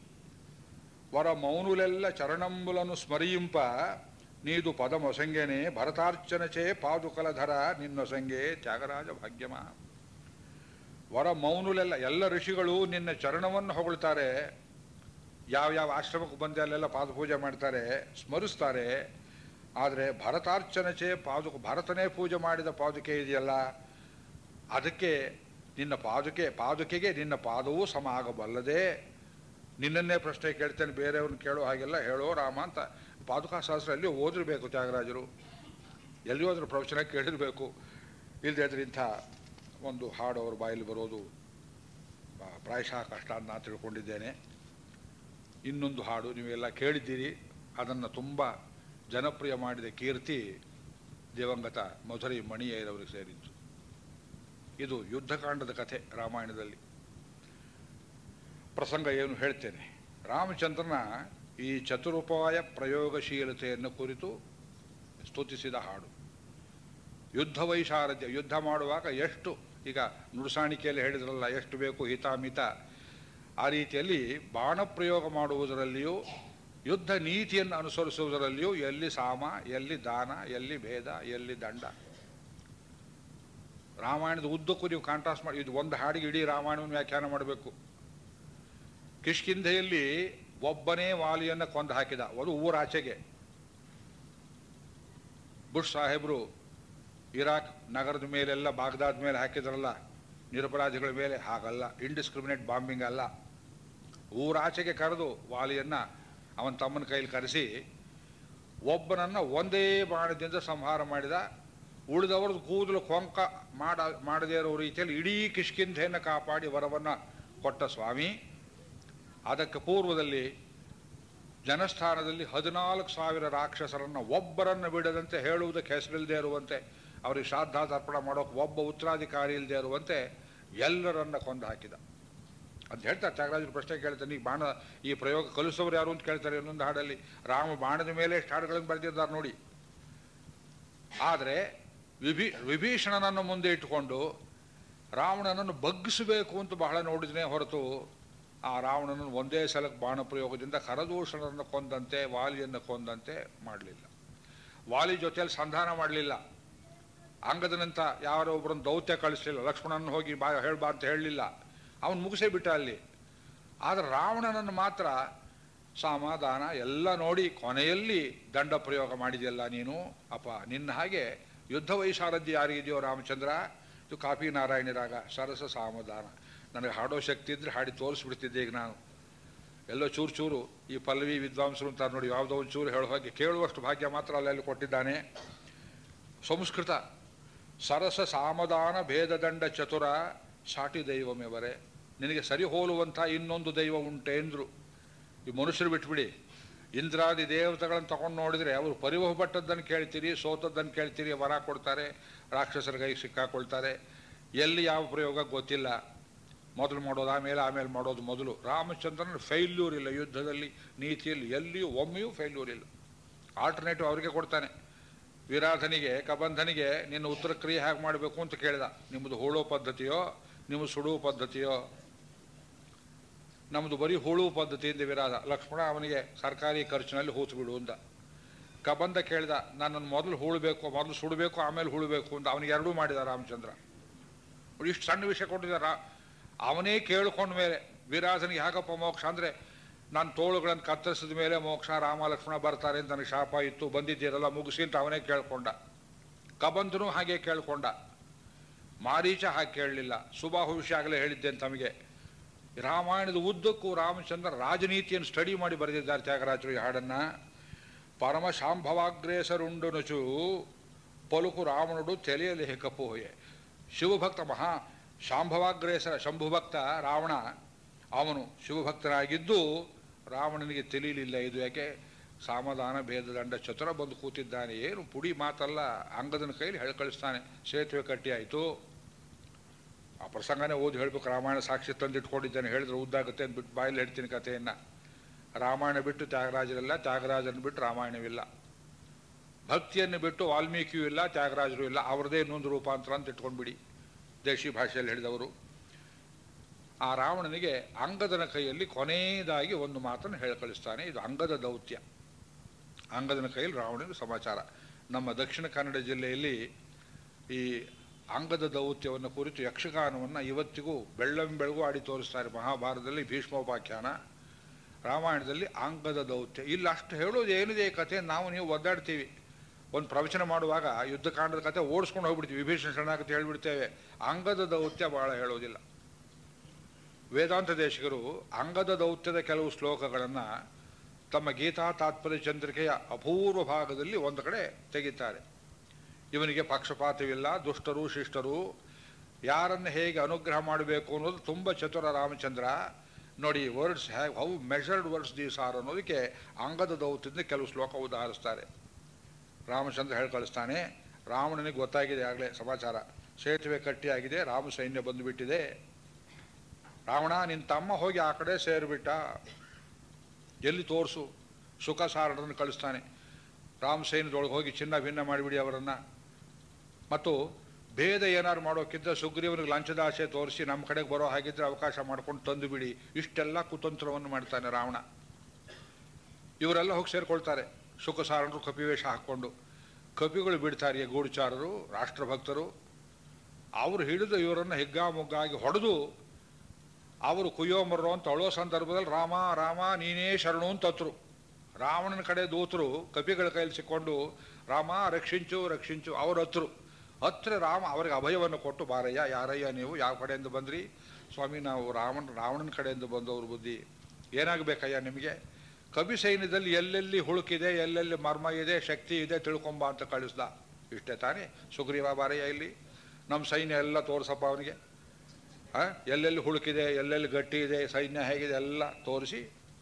ವರ ಮೌನುಲೆಲ್ಲ ಚರಣಂಬುలను ಸ್ಮರಿಯಿಂಪ ನೀದು ಪದಮೊಸಂಗೆನೆ ಭರತಾರ್ಚನಚೇ ಪಾದುಕಲಧರ ನಿನ್ನೊಸಂಗೆ ತ್ಯಾಗರಾಜ ಭಾಗ್ಯಮ ವರ ಮೌನುಲೆಲ್ಲ ಎಲ್ಲ ಋಷಿಗಳು ನಿನ್ನ ಚರಣವನ್ನು ಹೊಗಳ್ತಾರೆ ಯಾವ ಯಾವ ಆಶ್ರಮಕ್ಕೆ ಬಂದೆ ಅಲ್ಲೆಲ್ಲ ಪಾದಪೂಜೆ ಮಾಡ್ತಾರೆ ಸ್ಮರಿಸ್ತಾರೆ ಆದರೆ ಭರತಾರ್ಚನಚೆ ಪಾದುಕ ಭರತನೇ ಪೂಜೆ ಮಾಡಿದ ಪಾದುಕೆ ಇದೆಯಲ್ಲ ಅದಕ್ಕೆ ನಿನ್ನ ಪಾದುಕೆ ಪಾದುಕೆಗೆ ನಿನ್ನ ಪಾದವೂ ಸಮ ಆಗಬಲ್ಲದೆ ನಿನ್ನನ್ನೇ ಪ್ರಶ್ನೆ ಕೇಳ್ತೇನೆ ಬೇರೆಯವ್ರನ್ನ ಕೇಳೋ ಹಾಗೆಲ್ಲ ಹೇಳೋ ರಾಮ ಅಂತ ಪಾದುಕಾ ಶಾಸ್ತ್ರ ಎಲ್ಲಿಯೋ ಓದಿರ್ಬೇಕು ತ್ಯಾಗರಾಜರು ಎಲ್ಲಿಯೋ ಅದ್ರ ಪ್ರವಚನ ಕೇಳಿರಬೇಕು ಇಲ್ಲದೆ ಅದ್ರ ಇಂಥ ಒಂದು ಹಾಡು ಅವ್ರ ಬಾಯಲ್ಲಿ ಬರೋದು ಆ, ಪ್ರಾಯಶಃ ಕಷ್ಟ ಅಂತ ನಾನು ತಿಳ್ಕೊಂಡಿದ್ದೇನೆ ಇನ್ನೊಂದು ಹಾಡು ನೀವೆಲ್ಲ ಕೇಳಿದ್ದೀರಿ ಅದನ್ನು ತುಂಬ ಜನಪ್ರಿಯ ಮಾಡಿದ ಕೀರ್ತಿ ದಿವಂಗತ ಮಧುರೈ ಮಣಿಯರವರಿಗೆ ಸೇರಿದ್ದು ಇದು ಯುದ್ಧಕಾಂಡದ ಕಥೆ ರಾಮಾಯಣದಲ್ಲಿ ಪ್ರಸಂಗ ಏನು ಹೇಳ್ತೇನೆ ರಾಮಚಂದ್ರನ ಈ ಚತುರುಪಾಯ ಪ್ರಯೋಗಶೀಲತೆಯನ್ನು ಕುರಿತು ಸ್ತುತಿಸಿದ ಹಾಡು ಯುದ್ಧ ವೈಶಾರಥ್ಯ ಯುದ್ಧ ಮಾಡುವಾಗ ಎಷ್ಟು ಈಗ ನುಡಿಸಾಣಿಕೆಯಲ್ಲಿ ಹೇಳಿದ್ರಲ್ಲ ಎಷ್ಟು ಬೇಕು ಹಿತಾಮಿತ ಆ ರೀತಿಯಲ್ಲಿ ಬಾಣ ಪ್ರಯೋಗ ಮಾಡುವುದರಲ್ಲಿಯೂ ಯುದ್ಧ ನೀತಿಯನ್ನು ಅನುಸರಿಸುವುದರಲ್ಲಿಯೂ ಎಲ್ಲಿ ಸಾಮ ಎಲ್ಲಿ ದಾನ ಎಲ್ಲಿ ಭೇದ ಎಲ್ಲಿ ದಂಡ ರಾಮಾಯಣದ ಉದ್ದಕ್ಕೂ ನೀವು ಕಾಂಟ್ರಾಸ್ಟ್ ಮಾಡಿ ಇದು ಒಂದು ಹಾಡಿಗೆ ಇಡೀ ರಾಮಾಯಣವನ್ನು ವ್ಯಾಖ್ಯಾನ ಮಾಡಬೇಕು ಕಿಷ್ಕಿಂಧೆಯಲ್ಲಿ ಒಬ್ಬನೇ ವಾಲಿಯನ್ನು ಕೊಂದು ಹಾಕಿದ ಅದು ಊರಾಚೆಗೆ ಬುಷ್ ಸಾಹೇಬರು ಇರಾಕ್ ನಗರದ ಮೇಲೆಲ್ಲ ಬಾಗ್ದಾದ್ ಮೇಲೆ ಹಾಕಿದ್ರಲ್ಲ ನಿರಪರಾಧಿಗಳ ಮೇಲೆ ಹಾಗಲ್ಲ ಇಂಡಿಸ್ಕ್ರಿಮಿನೇಟ್ ಬಾಂಬಿಂಗ್ ಅಲ್ಲ ಊರಾಚೆಗೆ ಕರೆದು ವಾಲಿಯನ್ನ ಅವನ ತಮ್ಮನ ಕೈಲಿ ಕರೆಸಿ ಒಬ್ಬನನ್ನ ಒಂದೇ ಬಾಣದಿಂದ ಸಂಹಾರ ಮಾಡಿದ ಉಳಿದವರದ್ದು ಕೂದಲು ಕೊಂಕ ಮಾಡ ಮಾಡದೇ ಇರೋ ರೀತಿಯಲ್ಲಿ ಇಡೀ ಕಿಷ್ಕಿಂಧೆಯನ್ನು ಕಾಪಾಡಿ ವರವನ್ನು ಕೊಟ್ಟ ಸ್ವಾಮಿ ಅದಕ್ಕೆ ಪೂರ್ವದಲ್ಲಿ ಜನಸ್ಥಾನದಲ್ಲಿ ಹದಿನಾಲ್ಕು ಸಾವಿರ ರಾಕ್ಷಸರನ್ನು ಒಬ್ಬರನ್ನು ಬಿಡದಂತೆ ಹೇಳುವುದಕ್ಕೆ ಹೆಸರಿಲ್ಲದೆ ಇರುವಂತೆ ಅವರಿಗೆ ಶ್ರಾದ್ದ ತರ್ಪಣ ಮಾಡೋಕೆ ಒಬ್ಬ ಉತ್ತರಾಧಿಕಾರಿ ಇಲ್ಲದೆ ಇರುವಂತೆ ಎಲ್ಲರನ್ನ ಕೊಂದು ಹಾಕಿದ ಅಂತ ಹೇಳ್ತಾರೆ ತ್ಯಾಗರಾಜರು ಪ್ರಶ್ನೆ ಕೇಳ್ತಾನೆ ಈ ಬಾಣ ಈ ಪ್ರಯೋಗ ಕಲಿಸೋರು ಯಾರು ಅಂತ ಕೇಳ್ತಾರೆ ಇನ್ನೊಂದು ಹಾಡಲ್ಲಿ ರಾಮ ಬಾಣದ ಮೇಲೆ ಎಷ್ಟು ಹಾಡುಗಳನ್ನು ಬರೆದಿದ್ದಾರೆ ನೋಡಿ ಆದರೆ ವಿಭೀ ವಿಭೀಷಣನನ್ನು ಮುಂದೆ ಇಟ್ಟುಕೊಂಡು ರಾವಣನನ್ನು ಬಗ್ಗಿಸಬೇಕು ಅಂತ ಬಹಳ ನೋಡಿದನೇ ಹೊರತು ಆ ರಾವಣನನ್ನು ಒಂದೇ ಸಲಕ್ಕೆ ಬಾಣ ಪ್ರಯೋಗದಿಂದ ಖರದೂಷಣರನ್ನು ಕೊಂದಂತೆ ವಾಲಿಯನ್ನು ಕೊಂದಂತೆ ಮಾಡಲಿಲ್ಲ ವಾಲಿ ಜೊತೆಯಲ್ಲಿ ಸಂಧಾನ ಮಾಡಲಿಲ್ಲ ಅಂಗದನಂತ ಯಾರೋ ಒಬ್ಬರನ್ನು ದೌತ್ಯ ಕಳಿಸ್ಲಿಲ್ಲ ಲಕ್ಷ್ಮಣನ ಹೋಗಿ ಬಾ ಹೇಳ್ಬಾ ಅಂತ ಹೇಳಲಿಲ್ಲ ಅವನು ಮುಗಿಸೇ ಬಿಟ್ಟ ಅಲ್ಲಿ ಆದರೆ ರಾವಣನನ್ನು ಮಾತ್ರ ಸಮಾಧಾನ ಎಲ್ಲ ನೋಡಿ ಕೊನೆಯಲ್ಲಿ ದಂಡ ಪ್ರಯೋಗ ಮಾಡಿದೆಯಲ್ಲ ನೀನು ಅಪ್ಪ ನಿನ್ನ ಹಾಗೆ ಯುದ್ಧ ವೈಶಾರಥ್ಯ ಯಾರಿಗಿದೆಯೋ ರಾಮಚಂದ್ರ ಇದು ಕಾಪಿ ನಾರಾಯಣ ರಾಗ ಸರಸ ಸಾಮಧಾನ ನನಗೆ ಹಾಡೋ ಶಕ್ತಿ ಇದ್ರೆ ಹಾಡಿ ತೋರಿಸ್ಬಿಡ್ತಿದ್ದೆ ಈಗ ನಾನು ಎಲ್ಲೋ ಚೂರು ಚೂರು ಈ ಪಲ್ಲವಿ ವಿದ್ವಾಂಸರು ಅಂತಾರೆ ನೋಡಿ ಯಾವುದೋ ಒಂದು ಚೂರು ಹೇಳೋ ಹಾಗೆ ಕೇಳುವಷ್ಟು ಭಾಗ್ಯ ಮಾತ್ರ ಅಲ್ಲೆಲ್ಲಿ ಕೊಟ್ಟಿದ್ದಾನೆ ಸಂಸ್ಕೃತ ಸರಸ ಸಾಮಧಾನ ಭೇದದಂಡ ಚತುರ ಸಾಟಿ ದೈವಮೆವರೆ ನಿನಗೆ ಸರಿ ಹೋಲುವಂಥ ಇನ್ನೊಂದು ದೈವ ಉಂಟೇಂದ್ರು ಈ ಮನುಷ್ಯರು ಬಿಟ್ಬಿಡಿ ಇಂದ್ರಾದಿ ದೇವತೆಗಳನ್ನು ತಗೊಂಡು ನೋಡಿದರೆ ಅವರು ಪರಿವಹ ಪಟ್ಟದ್ದನ್ನು ಕೇಳ್ತೀರಿ ಸೋತದ್ದನ್ನು ಕೇಳ್ತೀರಿ ವರ ಕೊಡ್ತಾರೆ ರಾಕ್ಷಸರ ಕೈಗೆ ಸಿಕ್ಕಾಕೊಳ್ತಾರೆ ಎಲ್ಲಿ ಯಾವ ಪ್ರಯೋಗ ಗೊತ್ತಿಲ್ಲ ಮೊದಲು ಮಾಡೋದು ಆಮೇಲೆ ಆಮೇಲೆ ಮಾಡೋದು ಮೊದಲು ರಾಮಚಂದ್ರನ ಫೈಲ್ಯೂರ್ ಇಲ್ಲ ಯುದ್ಧದಲ್ಲಿ ನೀತಿಯಲ್ಲಿ ಎಲ್ಲಿಯೂ ಒಮ್ಮೆಯೂ ಫೈಲ್ಯೂರ್ ಇಲ್ಲ ಆಲ್ಟರ್ನೇಟಿವ್ ಅವರಿಗೆ ಕೊಡ್ತಾನೆ ವಿರಾಧನಿಗೆ ಕಬಂಧನಿಗೆ ನಿನ್ನ ಉತ್ತರ ಕ್ರಿಯೆ ಹೇಗೆ ಮಾಡಬೇಕು ಅಂತ ಕೇಳಿದ ನಿಮ್ಮದು ಹೂಳೋ ಪದ್ಧತಿಯೋ ನಿಮ್ಮದು ಸುಡುವ ಪದ್ಧತಿಯೋ ನಮ್ಮದು ಬರೀ ಹೂಳುವ ಪದ್ಧತಿಯಿಂದ ವಿರಾಧ ಲಕ್ಷ್ಮಣ ಅವನಿಗೆ ಸರ್ಕಾರಿ ಖರ್ಚಿನಲ್ಲಿ ಹೂತು ಬಿಡು ಅಂದ ಕಬಂಧ ಕೇಳಿದ ನನ್ನನ್ನು ಮೊದಲು ಹೂಳಬೇಕು ಮೊದಲು ಸುಡಬೇಕು ಆಮೇಲೆ ಹೂಳಬೇಕು ಅಂತ ಅವನಿಗೆ ಎರಡೂ ಮಾಡಿದ ರಾಮಚಂದ್ರ ನೋಡಿ, ಇಷ್ಟು ಸಣ್ಣ ವಿಷಯ ಕೊಟ್ಟಿದ್ದ ರಾ ಅವನೇ ಕೇಳ್ಕೊಂಡ ಮೇಲೆ ವಿರಾಜನಿಗೆ ಹೇಗಪ್ಪ ಮೋಕ್ಷ ಅಂದರೆ ನಾನು ತೋಳುಗಳನ್ನು ಕತ್ತರಿಸಿದ ಮೇಲೆ ಮೋಕ್ಷ ರಾಮ ಲಕ್ಷ್ಮಣ ಬರ್ತಾರೆ ಅಂತ ನನಗೆ ಶಾಪ ಇತ್ತು ಬಂದಿದ್ದೀರಲ್ಲ ಮುಗಿಸಿ ಅಂತ ಅವನೇ ಕೇಳ್ಕೊಂಡ ಕಬಂಧನು ಹಾಗೆ ಕೇಳ್ಕೊಂಡ ಮಾರೀಚ ಹಾಗೆ ಕೇಳಲಿಲ್ಲ ಸುಬಾಹು ವಿಷಯ ಆಗಲೇ ಹೇಳಿದ್ದೆ ತಮಗೆ ರಾಮಾಯಣದ ಉದ್ದಕ್ಕೂ ರಾಮಚಂದ್ರ ರಾಜನೀತಿಯನ್ನು ಸ್ಟಡಿ ಮಾಡಿ ಬರೆದಿದ್ದಾರೆ ತ್ಯಾಗರಾಜರು ಈ ಹಾಡನ್ನು ಪರಮ ಶಾಂಭವಾಗ್ರೇಸರುಂಡು ನಚು ಪಲುಕು ರಾವಣುಡು ತೆಲೆಯಲ್ಲಿ ಹೆಕಪ್ಪು ಹೋಯೆ ಶಿವಭಕ್ತ ಮಹಾ ಶಾಂಭವಾಗ್ರೇಸರ ಶಂಭುಭಕ್ತ ರಾವಣ ಅವನು ಶಿವಭಕ್ತನಾಗಿದ್ದು ರಾವಣನಿಗೆ ತಿಳಿಯಲಿಲ್ಲ ಇದು ಯಾಕೆ ಸಾಮಧಾನ ಭೇದದಂಡ ಚತುರ ಬಂದು ಕೂತಿದ್ದಾನೆ ಏನು ಪುಡಿ ಮಾತಲ್ಲ ಅಂಗದನ ಕೈಲಿ ಹೇಳಿ ಕಳಿಸ್ತಾನೆ ಸೇತುವೆ ಕಟ್ಟಿ ಆಯಿತು ಆ ಪ್ರಸಂಗನೇ ಓದಿ ಹೇಳ್ಬೇಕು ರಾಮಾಯಣ ಸಾಕ್ಷಿ ತಂದು ಇಟ್ಕೊಂಡಿದ್ದೇನೆ ಹೇಳಿದ್ರೆ ಉದ್ದಾಗುತ್ತೆ ಅಂದ್ಬಿಟ್ಟು ಬಾಯಲ್ಲಿ ಹೇಳ್ತೀನಿ ಕಥೆಯನ್ನು ರಾಮಾಯಣ ಬಿಟ್ಟು ತ್ಯಾಗರಾಜರಿಲ್ಲ ತ್ಯಾಗರಾಜನ ಬಿಟ್ಟು ರಾಮಾಯಣವಿಲ್ಲ ಭಕ್ತಿಯನ್ನು ಬಿಟ್ಟು ವಾಲ್ಮೀಕಿಯೂ ಇಲ್ಲ ತ್ಯಾಗರಾಜರು ಇಲ್ಲ ಅವರದೇ ಇನ್ನೊಂದು ರೂಪಾಂತರ ಅಂತ ಇಟ್ಕೊಂಡ್ಬಿಡಿ ದೇಶಿ ಭಾಷೆಯಲ್ಲಿ ಹೇಳಿದವರು ಆ ರಾವಣನಿಗೆ ಅಂಗದನ ಕೈಯಲ್ಲಿ ಕೊನೆಯದಾಗಿ ಒಂದು ಮಾತನ್ನು ಹೇಳಿ ಕಳಿಸ್ತಾನೆ ಇದು ಅಂಗದ ದೌತ್ಯ ಅಂಗದನ ಕೈಯಲ್ಲಿ ರಾವಣನಿಗೆ ಸಮಾಚಾರ ನಮ್ಮ ದಕ್ಷಿಣ ಕನ್ನಡ ಜಿಲ್ಲೆಯಲ್ಲಿ ಈ ಅಂಗದ ದೌತ್ಯವನ್ನು ಕುರಿತು ಯಕ್ಷಗಾನವನ್ನು ಇವತ್ತಿಗೂ ಬೆಳ್ಳಂ ಬೆಳಗು ಆಡಿ ತೋರಿಸ್ತಾರೆ ಮಹಾಭಾರತದಲ್ಲಿ ಭೀಷ್ಮೋಪಾಖ್ಯಾನ ರಾಮಾಯಣದಲ್ಲಿ ಅಂಗದ ದೌತ್ಯ ಇಲ್ಲಿ ಅಷ್ಟು ಹೇಳೋದು ಏನಿದೆ ಈ ಕಥೆ ನಾವು ನೀವು ಒದ್ದಾಡ್ತೀವಿ ಒಂದು ಪ್ರವಚನ ಮಾಡುವಾಗ ಯುದ್ಧಕಾಂಡದ ಕಥೆ ಓಡಿಸ್ಕೊಂಡು ಹೋಗ್ಬಿಡ್ತೀವಿ ವಿಭೀಷಣ ಶರಣಾಗತಿ ಹೇಳ್ಬಿಡ್ತೇವೆ ಅಂಗದ ದೌತ್ಯ ಬಹಳ ಹೇಳೋದಿಲ್ಲ ವೇದಾಂತ ದೇಶಿಗರು ಅಂಗದ ದೌತ್ಯದ ಕೆಲವು ಶ್ಲೋಕಗಳನ್ನು ತಮ್ಮ ಗೀತಾ ತಾತ್ಪರ್ಯ ಚಂದ್ರಿಕೆಯ ಅಪೂರ್ವ ಭಾಗದಲ್ಲಿ ಒಂದು ಕಡೆ ತೆಗಿತಾರೆ ಇವನಿಗೆ ಪಕ್ಷಪಾತವಿಲ್ಲ ದುಷ್ಟರು ಶಿಷ್ಟರು ಯಾರನ್ನು ಹೇಗೆ ಅನುಗ್ರಹ ಮಾಡಬೇಕು ಅನ್ನೋದು ತುಂಬ ಚತುರ ರಾಮಚಂದ್ರ ನೋಡಿ words have how measured words these are ಅನ್ನೋದಕ್ಕೆ ಅಂಗದ ದೌತ್ಯದಿಂದ ಕೆಲವು ಶ್ಲೋಕ ಉದಾಹರಿಸ್ತಾರೆ ರಾಮಚಂದ್ರ ಹೇಳಿ ಕಳಿಸ್ತಾನೆ ರಾವಣನಿಗೆ ಗೊತ್ತಾಗಿದೆ ಆಗಲೇ ಸಮಾಚಾರ ಸೇತುವೆ ಕಟ್ಟಿಯಾಗಿದೆ ರಾಮ ಸೈನ್ಯ ಬಂದುಬಿಟ್ಟಿದೆ ರಾವಣ ನಿನ್ನ ತಮ್ಮ ಹೋಗಿ ಆ ಕಡೆ ಸೇರಿಬಿಟ್ಟ ಎಲ್ಲಿ ತೋರಿಸು ಸುಖ ಸಾರಡನ್ನು ಕಳಿಸ್ತಾನೆ ರಾಮ ಸೈನ್ಯದೊಳಗೆ ಹೋಗಿ ಚಿನ್ನ ಭಿನ್ನ ಮಾಡಿಬಿಡಿ ಅವರನ್ನು ಮತ್ತು ಭೇದ ಏನಾರು ಮಾಡೋಕ್ಕಿಂತ ಸುಗ್ರೀವನಿಗೆ ಲಂಚದ ಆಸೆ ತೋರಿಸಿ ನಮ್ಮ ಕಡೆಗೆ ಬರೋ ಹಾಗಿದ್ರೆ ಅವಕಾಶ ಮಾಡ್ಕೊಂಡು ತಂದು ಬಿಡಿ ಇಷ್ಟೆಲ್ಲ ಕುತಂತ್ರವನ್ನು ಮಾಡ್ತಾನೆ ರಾವಣ ಇವರೆಲ್ಲ ಹೋಗಿ ಸೇರ್ಕೊಳ್ತಾರೆ ಸುಖ ಸಾರಣರು ಕಪಿವೇಷ ಹಾಕ್ಕೊಂಡು ಕಪಿಗಳು ಬಿಡ್ತಾರೆ ಗೂಢಚಾರರು ರಾಷ್ಟ್ರಭಕ್ತರು ಅವರು ಹಿಡಿದು ಇವರನ್ನು ಹಿಗ್ಗಾಮುಗ್ಗಾಗಿ ಹೊಡೆದು ಅವರು ಕುಯ್ಯೋಮರ್ರೋ ಅಂತ ಅಳೋ ಸಂದರ್ಭದಲ್ಲಿ ರಾಮ ರಾಮ ನೀನೇ ಶರಣು ಅಂತ ಹತ್ರು ರಾವಣನ ಕಡೆ ದೂತರು ಕಪಿಗಳ ಕೈಯಲ್ಲಿ ಸಿಕ್ಕೊಂಡು ರಾಮ ರಕ್ಷಿಂಚು ರಕ್ಷಿಂಚು ಅವ್ರ ಹತ್ರು ಹತ್ರ ರಾಮ ಅವರಿಗೆ ಅಭಯವನ್ನು ಕೊಟ್ಟು ಬಾರಯ್ಯ ಯಾರಯ್ಯ ನೀವು ಯಾವ ಕಡೆಯಿಂದ ಬಂದ್ರಿ ಸ್ವಾಮಿ ನಾವು ರಾವಣ ರಾವಣನ ಕಡೆಯಿಂದ ಬಂದವರು ಬುದ್ಧಿ ಏನಾಗಬೇಕಯ್ಯ ನಿಮಗೆ ಕಪಿ ಸೈನ್ಯದಲ್ಲಿ ಎಲ್ಲೆಲ್ಲಿ ಹುಳುಕಿದೆ ಎಲ್ಲೆಲ್ಲಿ ಮರ್ಮ ಇದೆ ಶಕ್ತಿ ಇದೆ ತಿಳ್ಕೊಂಬ ಅಂತ ಕಳಿಸ್ದ ಇಷ್ಟೇ ತಾನೇ ಸುಗ್ರೀವ ಬಾರಯ್ಯ ಇಲ್ಲಿ ನಮ್ಮ ಸೈನ್ಯ ಎಲ್ಲ ತೋರಿಸಪ್ಪ ಅವನಿಗೆ ಆ, ಎಲ್ಲೆಲ್ಲಿ ಹುಳುಕಿದೆ ಎಲ್ಲೆಲ್ಲಿ ಗಟ್ಟಿ ಇದೆ ಸೈನ್ಯ ಹೇಗಿದೆ ಎಲ್ಲ ತೋರಿಸಿ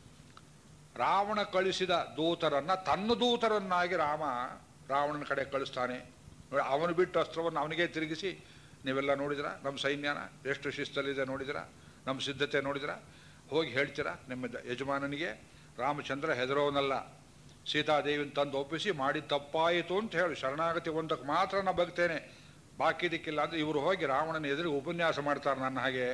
ರಾವಣ ಕಳಿಸಿದ ದೂತರನ್ನ ತನ್ನ ದೂತರನ್ನಾಗಿ ರಾಮ ರಾವಣನ ಕಡೆ ಕಳಿಸ್ತಾನೆ ನೋಡಿ, ಅವನು ಬಿಟ್ಟು ಅಸ್ತ್ರವನ್ನು ಅವನಿಗೆ ತಿರುಗಿಸಿ ನೀವೆಲ್ಲ ನೋಡಿದ್ರ ನಮ್ಮ ಸೈನ್ಯನ ಎಷ್ಟು ಶಿಸ್ತಲ್ಲಿದೆ ನೋಡಿದ್ರ ನಮ್ಮ ಸಿದ್ಧತೆ ನೋಡಿದ್ರ ಹೋಗಿ ಹೇಳ್ತೀರಾ ನಿಮ್ಮ ದ- ಯಜಮಾನನಿಗೆ ರಾಮಚಂದ್ರ ಹೆದರೋನಲ್ಲ ಸೀತಾದೇವಿನ ತಂದು ಒಪ್ಪಿಸಿ ಮಾಡಿ ತಪ್ಪಾಯಿತು ಅಂತ ಹೇಳಿ ಶರಣಾಗತಿ ಒಂದಕ್ಕೆ ಮಾತ್ರ ನಾ ಬಗ್ತೇನೆ ಬಾಕಿದಕ್ಕಿಲ್ಲ ಅಂದ್ರೆ ಇವರು ಹೋಗಿ ರಾವಣನ ಎದುರಿಗೆ ಉಪನ್ಯಾಸ ಮಾಡ್ತಾರೆ ನನ್ನ ಹಾಗೆ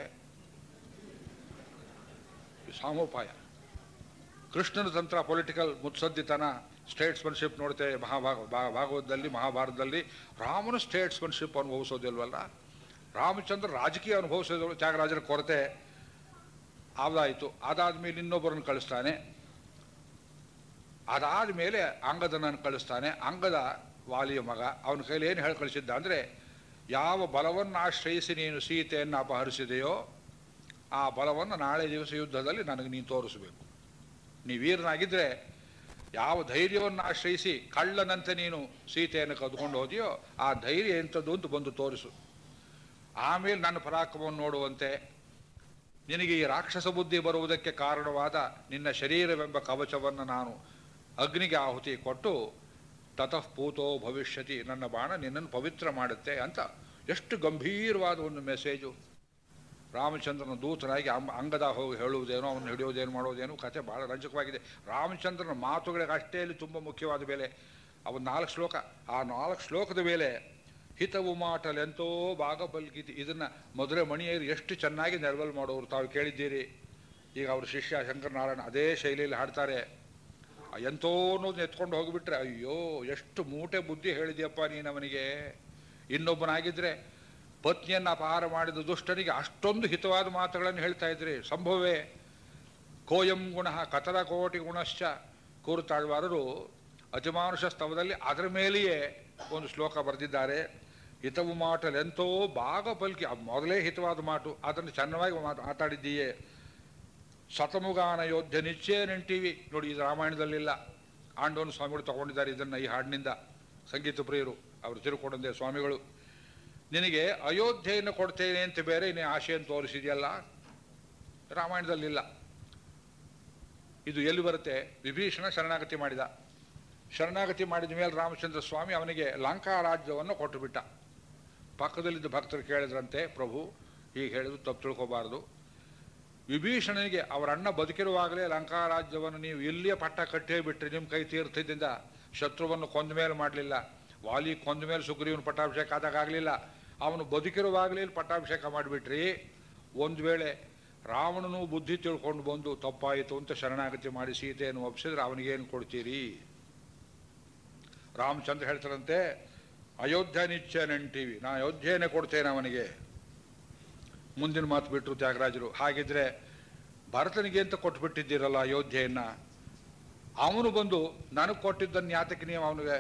ಸಾಮೋಪಾಯ ಕೃಷ್ಣನ ತಂತ್ರ ಪೊಲಿಟಿಕಲ್ ಮುತ್ಸದ್ದಿತನ ಸ್ಟೇಟ್ಸ್ಮನ್ಶಿಪ್ ನೋಡ್ತೇವೆ ಮಹಾಭಾಗ ಭಾ- ಭಾಗವತದಲ್ಲಿ ಮಹಾಭಾರತದಲ್ಲಿ ರಾಮನ ಸ್ಟೇಟ್ಸ್ಮನ್ಶಿಪ್ ಅನುಭವಿಸೋದಿಲ್ವಲ್ಲ ರಾಮಚಂದ್ರ ರಾಜಕೀಯ ಅನುಭವಿಸೋದು ತ್ಯಾಗರಾಜರ ಕೊರತೆ ಆದಾಯಿತು ಅದಾದ್ಮೇಲೆ ಇನ್ನೊಬ್ಬರನ್ನು ಕಳಿಸ್ತಾನೆ ಅದಾದ ಮೇಲೆ ಅಂಗದನನ್ನು ಕಳಿಸ್ತಾನೆ ಅಂಗದ ವಾಲಿಯ ಮಗ ಅವನ ಕೈಲಿ ಏನು ಹೇಳಿ ಕಳಿಸಿದ್ದ ಅಂದರೆ ಯಾವ ಬಲವನ್ನು ಆಶ್ರಯಿಸಿ ನೀನು ಸೀತೆಯನ್ನು ಅಪಹರಿಸಿದೆಯೋ ಆ ಬಲವನ್ನು ನಾಳೆ ದಿವಸ ಯುದ್ಧದಲ್ಲಿ ನನಗೆ ನೀನು ತೋರಿಸಬೇಕು ನೀ ವೀರನಾಗಿದ್ದರೆ ಯಾವ ಧೈರ್ಯವನ್ನು ಆಶ್ರಯಿಸಿ ಕಳ್ಳನಂತೆ ನೀನು ಸೀತೆಯನ್ನು ಕದ್ಕೊಂಡು ಹೋದೆಯೋ ಆ ಧೈರ್ಯ ಎಂಥದ್ದು ಅಂತ ಬಂದು ತೋರಿಸು ಆಮೇಲೆ ನನ್ನ ಪರಾಕ್ರಮವನ್ನು ನೋಡುವಂತೆ ನಿನಗೆ ಈ ರಾಕ್ಷಸ ಬುದ್ಧಿ ಬರುವುದಕ್ಕೆ ಕಾರಣವಾದ ನಿನ್ನ ಶರೀರವೆಂಬ ಕವಚವನ್ನು ನಾನು ಅಗ್ನಿಗೆ ಆಹುತಿ ಕೊಟ್ಟು ತತಃ ಪೂತೋ ಭವಿಷ್ಯತಿ ನನ್ನ ಬಾಣ ನಿನ್ನನ್ನು ಪವಿತ್ರ ಮಾಡುತ್ತೆ ಅಂತ ಎಷ್ಟು ಗಂಭೀರವಾದ ಒಂದು ಮೆಸೇಜು ರಾಮಚಂದ್ರನ ದೂತನಾಗಿ ಅಂಬ ಅಂಗದ ಹೋಗಿ ಹೇಳುವುದೇನೋ ಅವನು ಹಿಡಿಯೋದೇನು ಮಾಡೋದೇನು ಕತೆ ಬಹಳ ರಂಜಕವಾಗಿದೆ ರಾಮಚಂದ್ರನ ಮಾತುಗಳಿಗೆ ಅಷ್ಟೇ ಇಲ್ಲಿ ತುಂಬ ಮುಖ್ಯವಾದ ಬೆಲೆ ಅವನ ನಾಲ್ಕು ಶ್ಲೋಕ ಆ ನಾಲ್ಕು ಶ್ಲೋಕದ ಮೇಲೆ ಹಿತವು ಮಾಟಲೆಂತೋ ಭಾಗ ಬಲ್ಗಿತಿ ಇದನ್ನು ಮಧುರೆ ಮಣಿಯರು ಎಷ್ಟು ಚೆನ್ನಾಗಿ ನೆರವಲ್ ಮಾಡೋರು ತಾವು ಕೇಳಿದ್ದೀರಿ ಈಗ ಅವ್ರ ಶಿಷ್ಯ ಶಂಕರನಾರಾಯಣ ಅದೇ ಶೈಲಿಯಲ್ಲಿ ಹಾಡ್ತಾರೆ ಆ ಎಂತೋ ಅನ್ನೋದನ್ನ ಎತ್ಕೊಂಡು ಹೋಗಿಬಿಟ್ರೆ ಅಯ್ಯೋ ಎಷ್ಟು ಮೂಟೆ ಬುದ್ಧಿ ಹೇಳಿದ್ಯಪ್ಪ ನೀನು ಅವನಿಗೆ ಇನ್ನೊಬ್ಬನಾಗಿದ್ದರೆ ಪತ್ನಿಯನ್ನು ಅಪಹಾರ ಮಾಡಿದ ದುಷ್ಟನಿಗೆ ಅಷ್ಟೊಂದು ಹಿತವಾದ ಮಾತುಗಳನ್ನು ಹೇಳ್ತಾ ಇದ್ರಿ ಸಂಭವವೇ ಕೋಯಂ ಗುಣ ಕತರ ಕೋಟಿ ಗುಣಶ್ಚ ಕೂರುತಾಳ್ವಾರರು ಅತಿಮಾನುಷ ಸ್ತವದಲ್ಲಿ ಅದರ ಮೇಲೆಯೇ ಒಂದು ಶ್ಲೋಕ ಬರೆದಿದ್ದಾರೆ ಹಿತವು ಮಾಟಲೆಂತೋ ಭಾಗ ಪಲ್ಕಿ ಅದು ಮೊದಲೇ ಹಿತವಾದ ಮಾತು ಅದನ್ನು ಚೆನ್ನಾಗಿ ಮಾತು ಮಾತಾಡಿದ್ದೀಯೇ ಶತಮುಗಾನ ಯೋಧ್ಯ ನಿಶ್ಚಯ ನೆಂಟಿವಿ ನೋಡಿ ಇದು ರಾಮಾಯಣದಲ್ಲಿಲ್ಲ ಆಂಡೋನ್ ಸ್ವಾಮಿಗಳು ತಗೊಂಡಿದ್ದಾರೆ ಇದನ್ನು ಈ ಹಾಡಿನಿಂದ ಸಂಗೀತ ಪ್ರಿಯರು ಅವರು ತಿರುಕೊಂಡಂದೆ ಸ್ವಾಮಿಗಳು ನಿನಗೆ ಅಯೋಧ್ಯೆಯನ್ನು ಕೊಡ್ತೇನೆ ಅಂತ ಬೇರೆ ನೀ ಆಶೆಯನ್ನು ತೋರಿಸಿದೆಯಲ್ಲ ರಾಮಾಯಣದಲ್ಲಿಲ್ಲ ಇದು ಎಲ್ಲಿ ಬರುತ್ತೆ ವಿಭೀಷಣ ಶರಣಾಗತಿ ಮಾಡಿದ ಶರಣಾಗತಿ ಮಾಡಿದ ಮೇಲೆ ರಾಮಚಂದ್ರ ಸ್ವಾಮಿ ಅವನಿಗೆ ಲಂಕಾ ರಾಜ್ಯವನ್ನು ಕೊಟ್ಟು ಬಿಟ್ಟ ಪಕ್ಕದಲ್ಲಿದ್ದ ಭಕ್ತರು ಕೇಳಿದ್ರಂತೆ ಪ್ರಭು ಹೀಗೆ ಹೇಳಿದ್ರು ತಪ್ಪು ತಿಳ್ಕೋಬಾರ್ದು ವಿಭೀಷಣನಿಗೆ ಅವರ ಅಣ್ಣ ಬದುಕಿರುವಾಗಲೇ ಲಂಕಾ ರಾಜ್ಯವನ್ನು ನೀವು ಇಲ್ಲಿಯೇ ಪಟ್ಟ ಕಟ್ಟೇ ಬಿಟ್ರಿ ನಿಮ್ಮ ಕೈ ತೀರ್ಥದಿಂದ ಶತ್ರುವನ್ನು ಕೊಂದ ಮೇಲೆ ಮಾಡಲಿಲ್ಲ ವಾಲಿ ಕೊಂದ ಮೇಲೆ ಸುಗ್ರೀವನ ಪಟ್ಟಾಭಿಷೇಕ ಆದಾಗ ಆಗಲಿಲ್ಲ ಅವನು ಬದುಕಿರುವಾಗಲೇ ಇಲ್ಲಿ ಪಟ್ಟಾಭಿಷೇಕ ಮಾಡಿಬಿಟ್ರಿ ಒಂದು ವೇಳೆ ರಾವಣನು ಬುದ್ಧಿ ತಿಳ್ಕೊಂಡು ಬಂದು ತಪ್ಪಾಯಿತು ಅಂತ ಶರಣಾಗತಿ ಮಾಡಿ ಸೀತೆಯನ್ನು ಒಪ್ಪಿಸಿದ್ರೆ ಅವನಿಗೇನು ಕೊಡ್ತೀರಿ ರಾಮಚಂದ್ರ ಹೇಳ್ತಾರಂತೆ ಅಯೋಧ್ಯ ನಿಶ್ಚಯ ನೆಂಟಿವಿ ನಾ ಅಯೋಧ್ಯೆಯನ್ನೇ ಕೊಡ್ತೇನೆ ಅವನಿಗೆ ಮುಂದಿನ ಮಾತು ಬಿಟ್ಟರು ತ್ಯಾಗರಾಜರು ಹಾಗಿದ್ರೆ ಭರತನಿಗೆ ಅಂತ ಕೊಟ್ಬಿಟ್ಟಿದ್ದೀರಲ್ಲ ಅಯೋಧ್ಯೆಯನ್ನ ಅವನು ಬಂದು ನನಗೆ ಕೊಟ್ಟಿದ್ದನ್ನು ಯಾತಕ್ಕೆ ನೀವು ಅವನಿಗೆ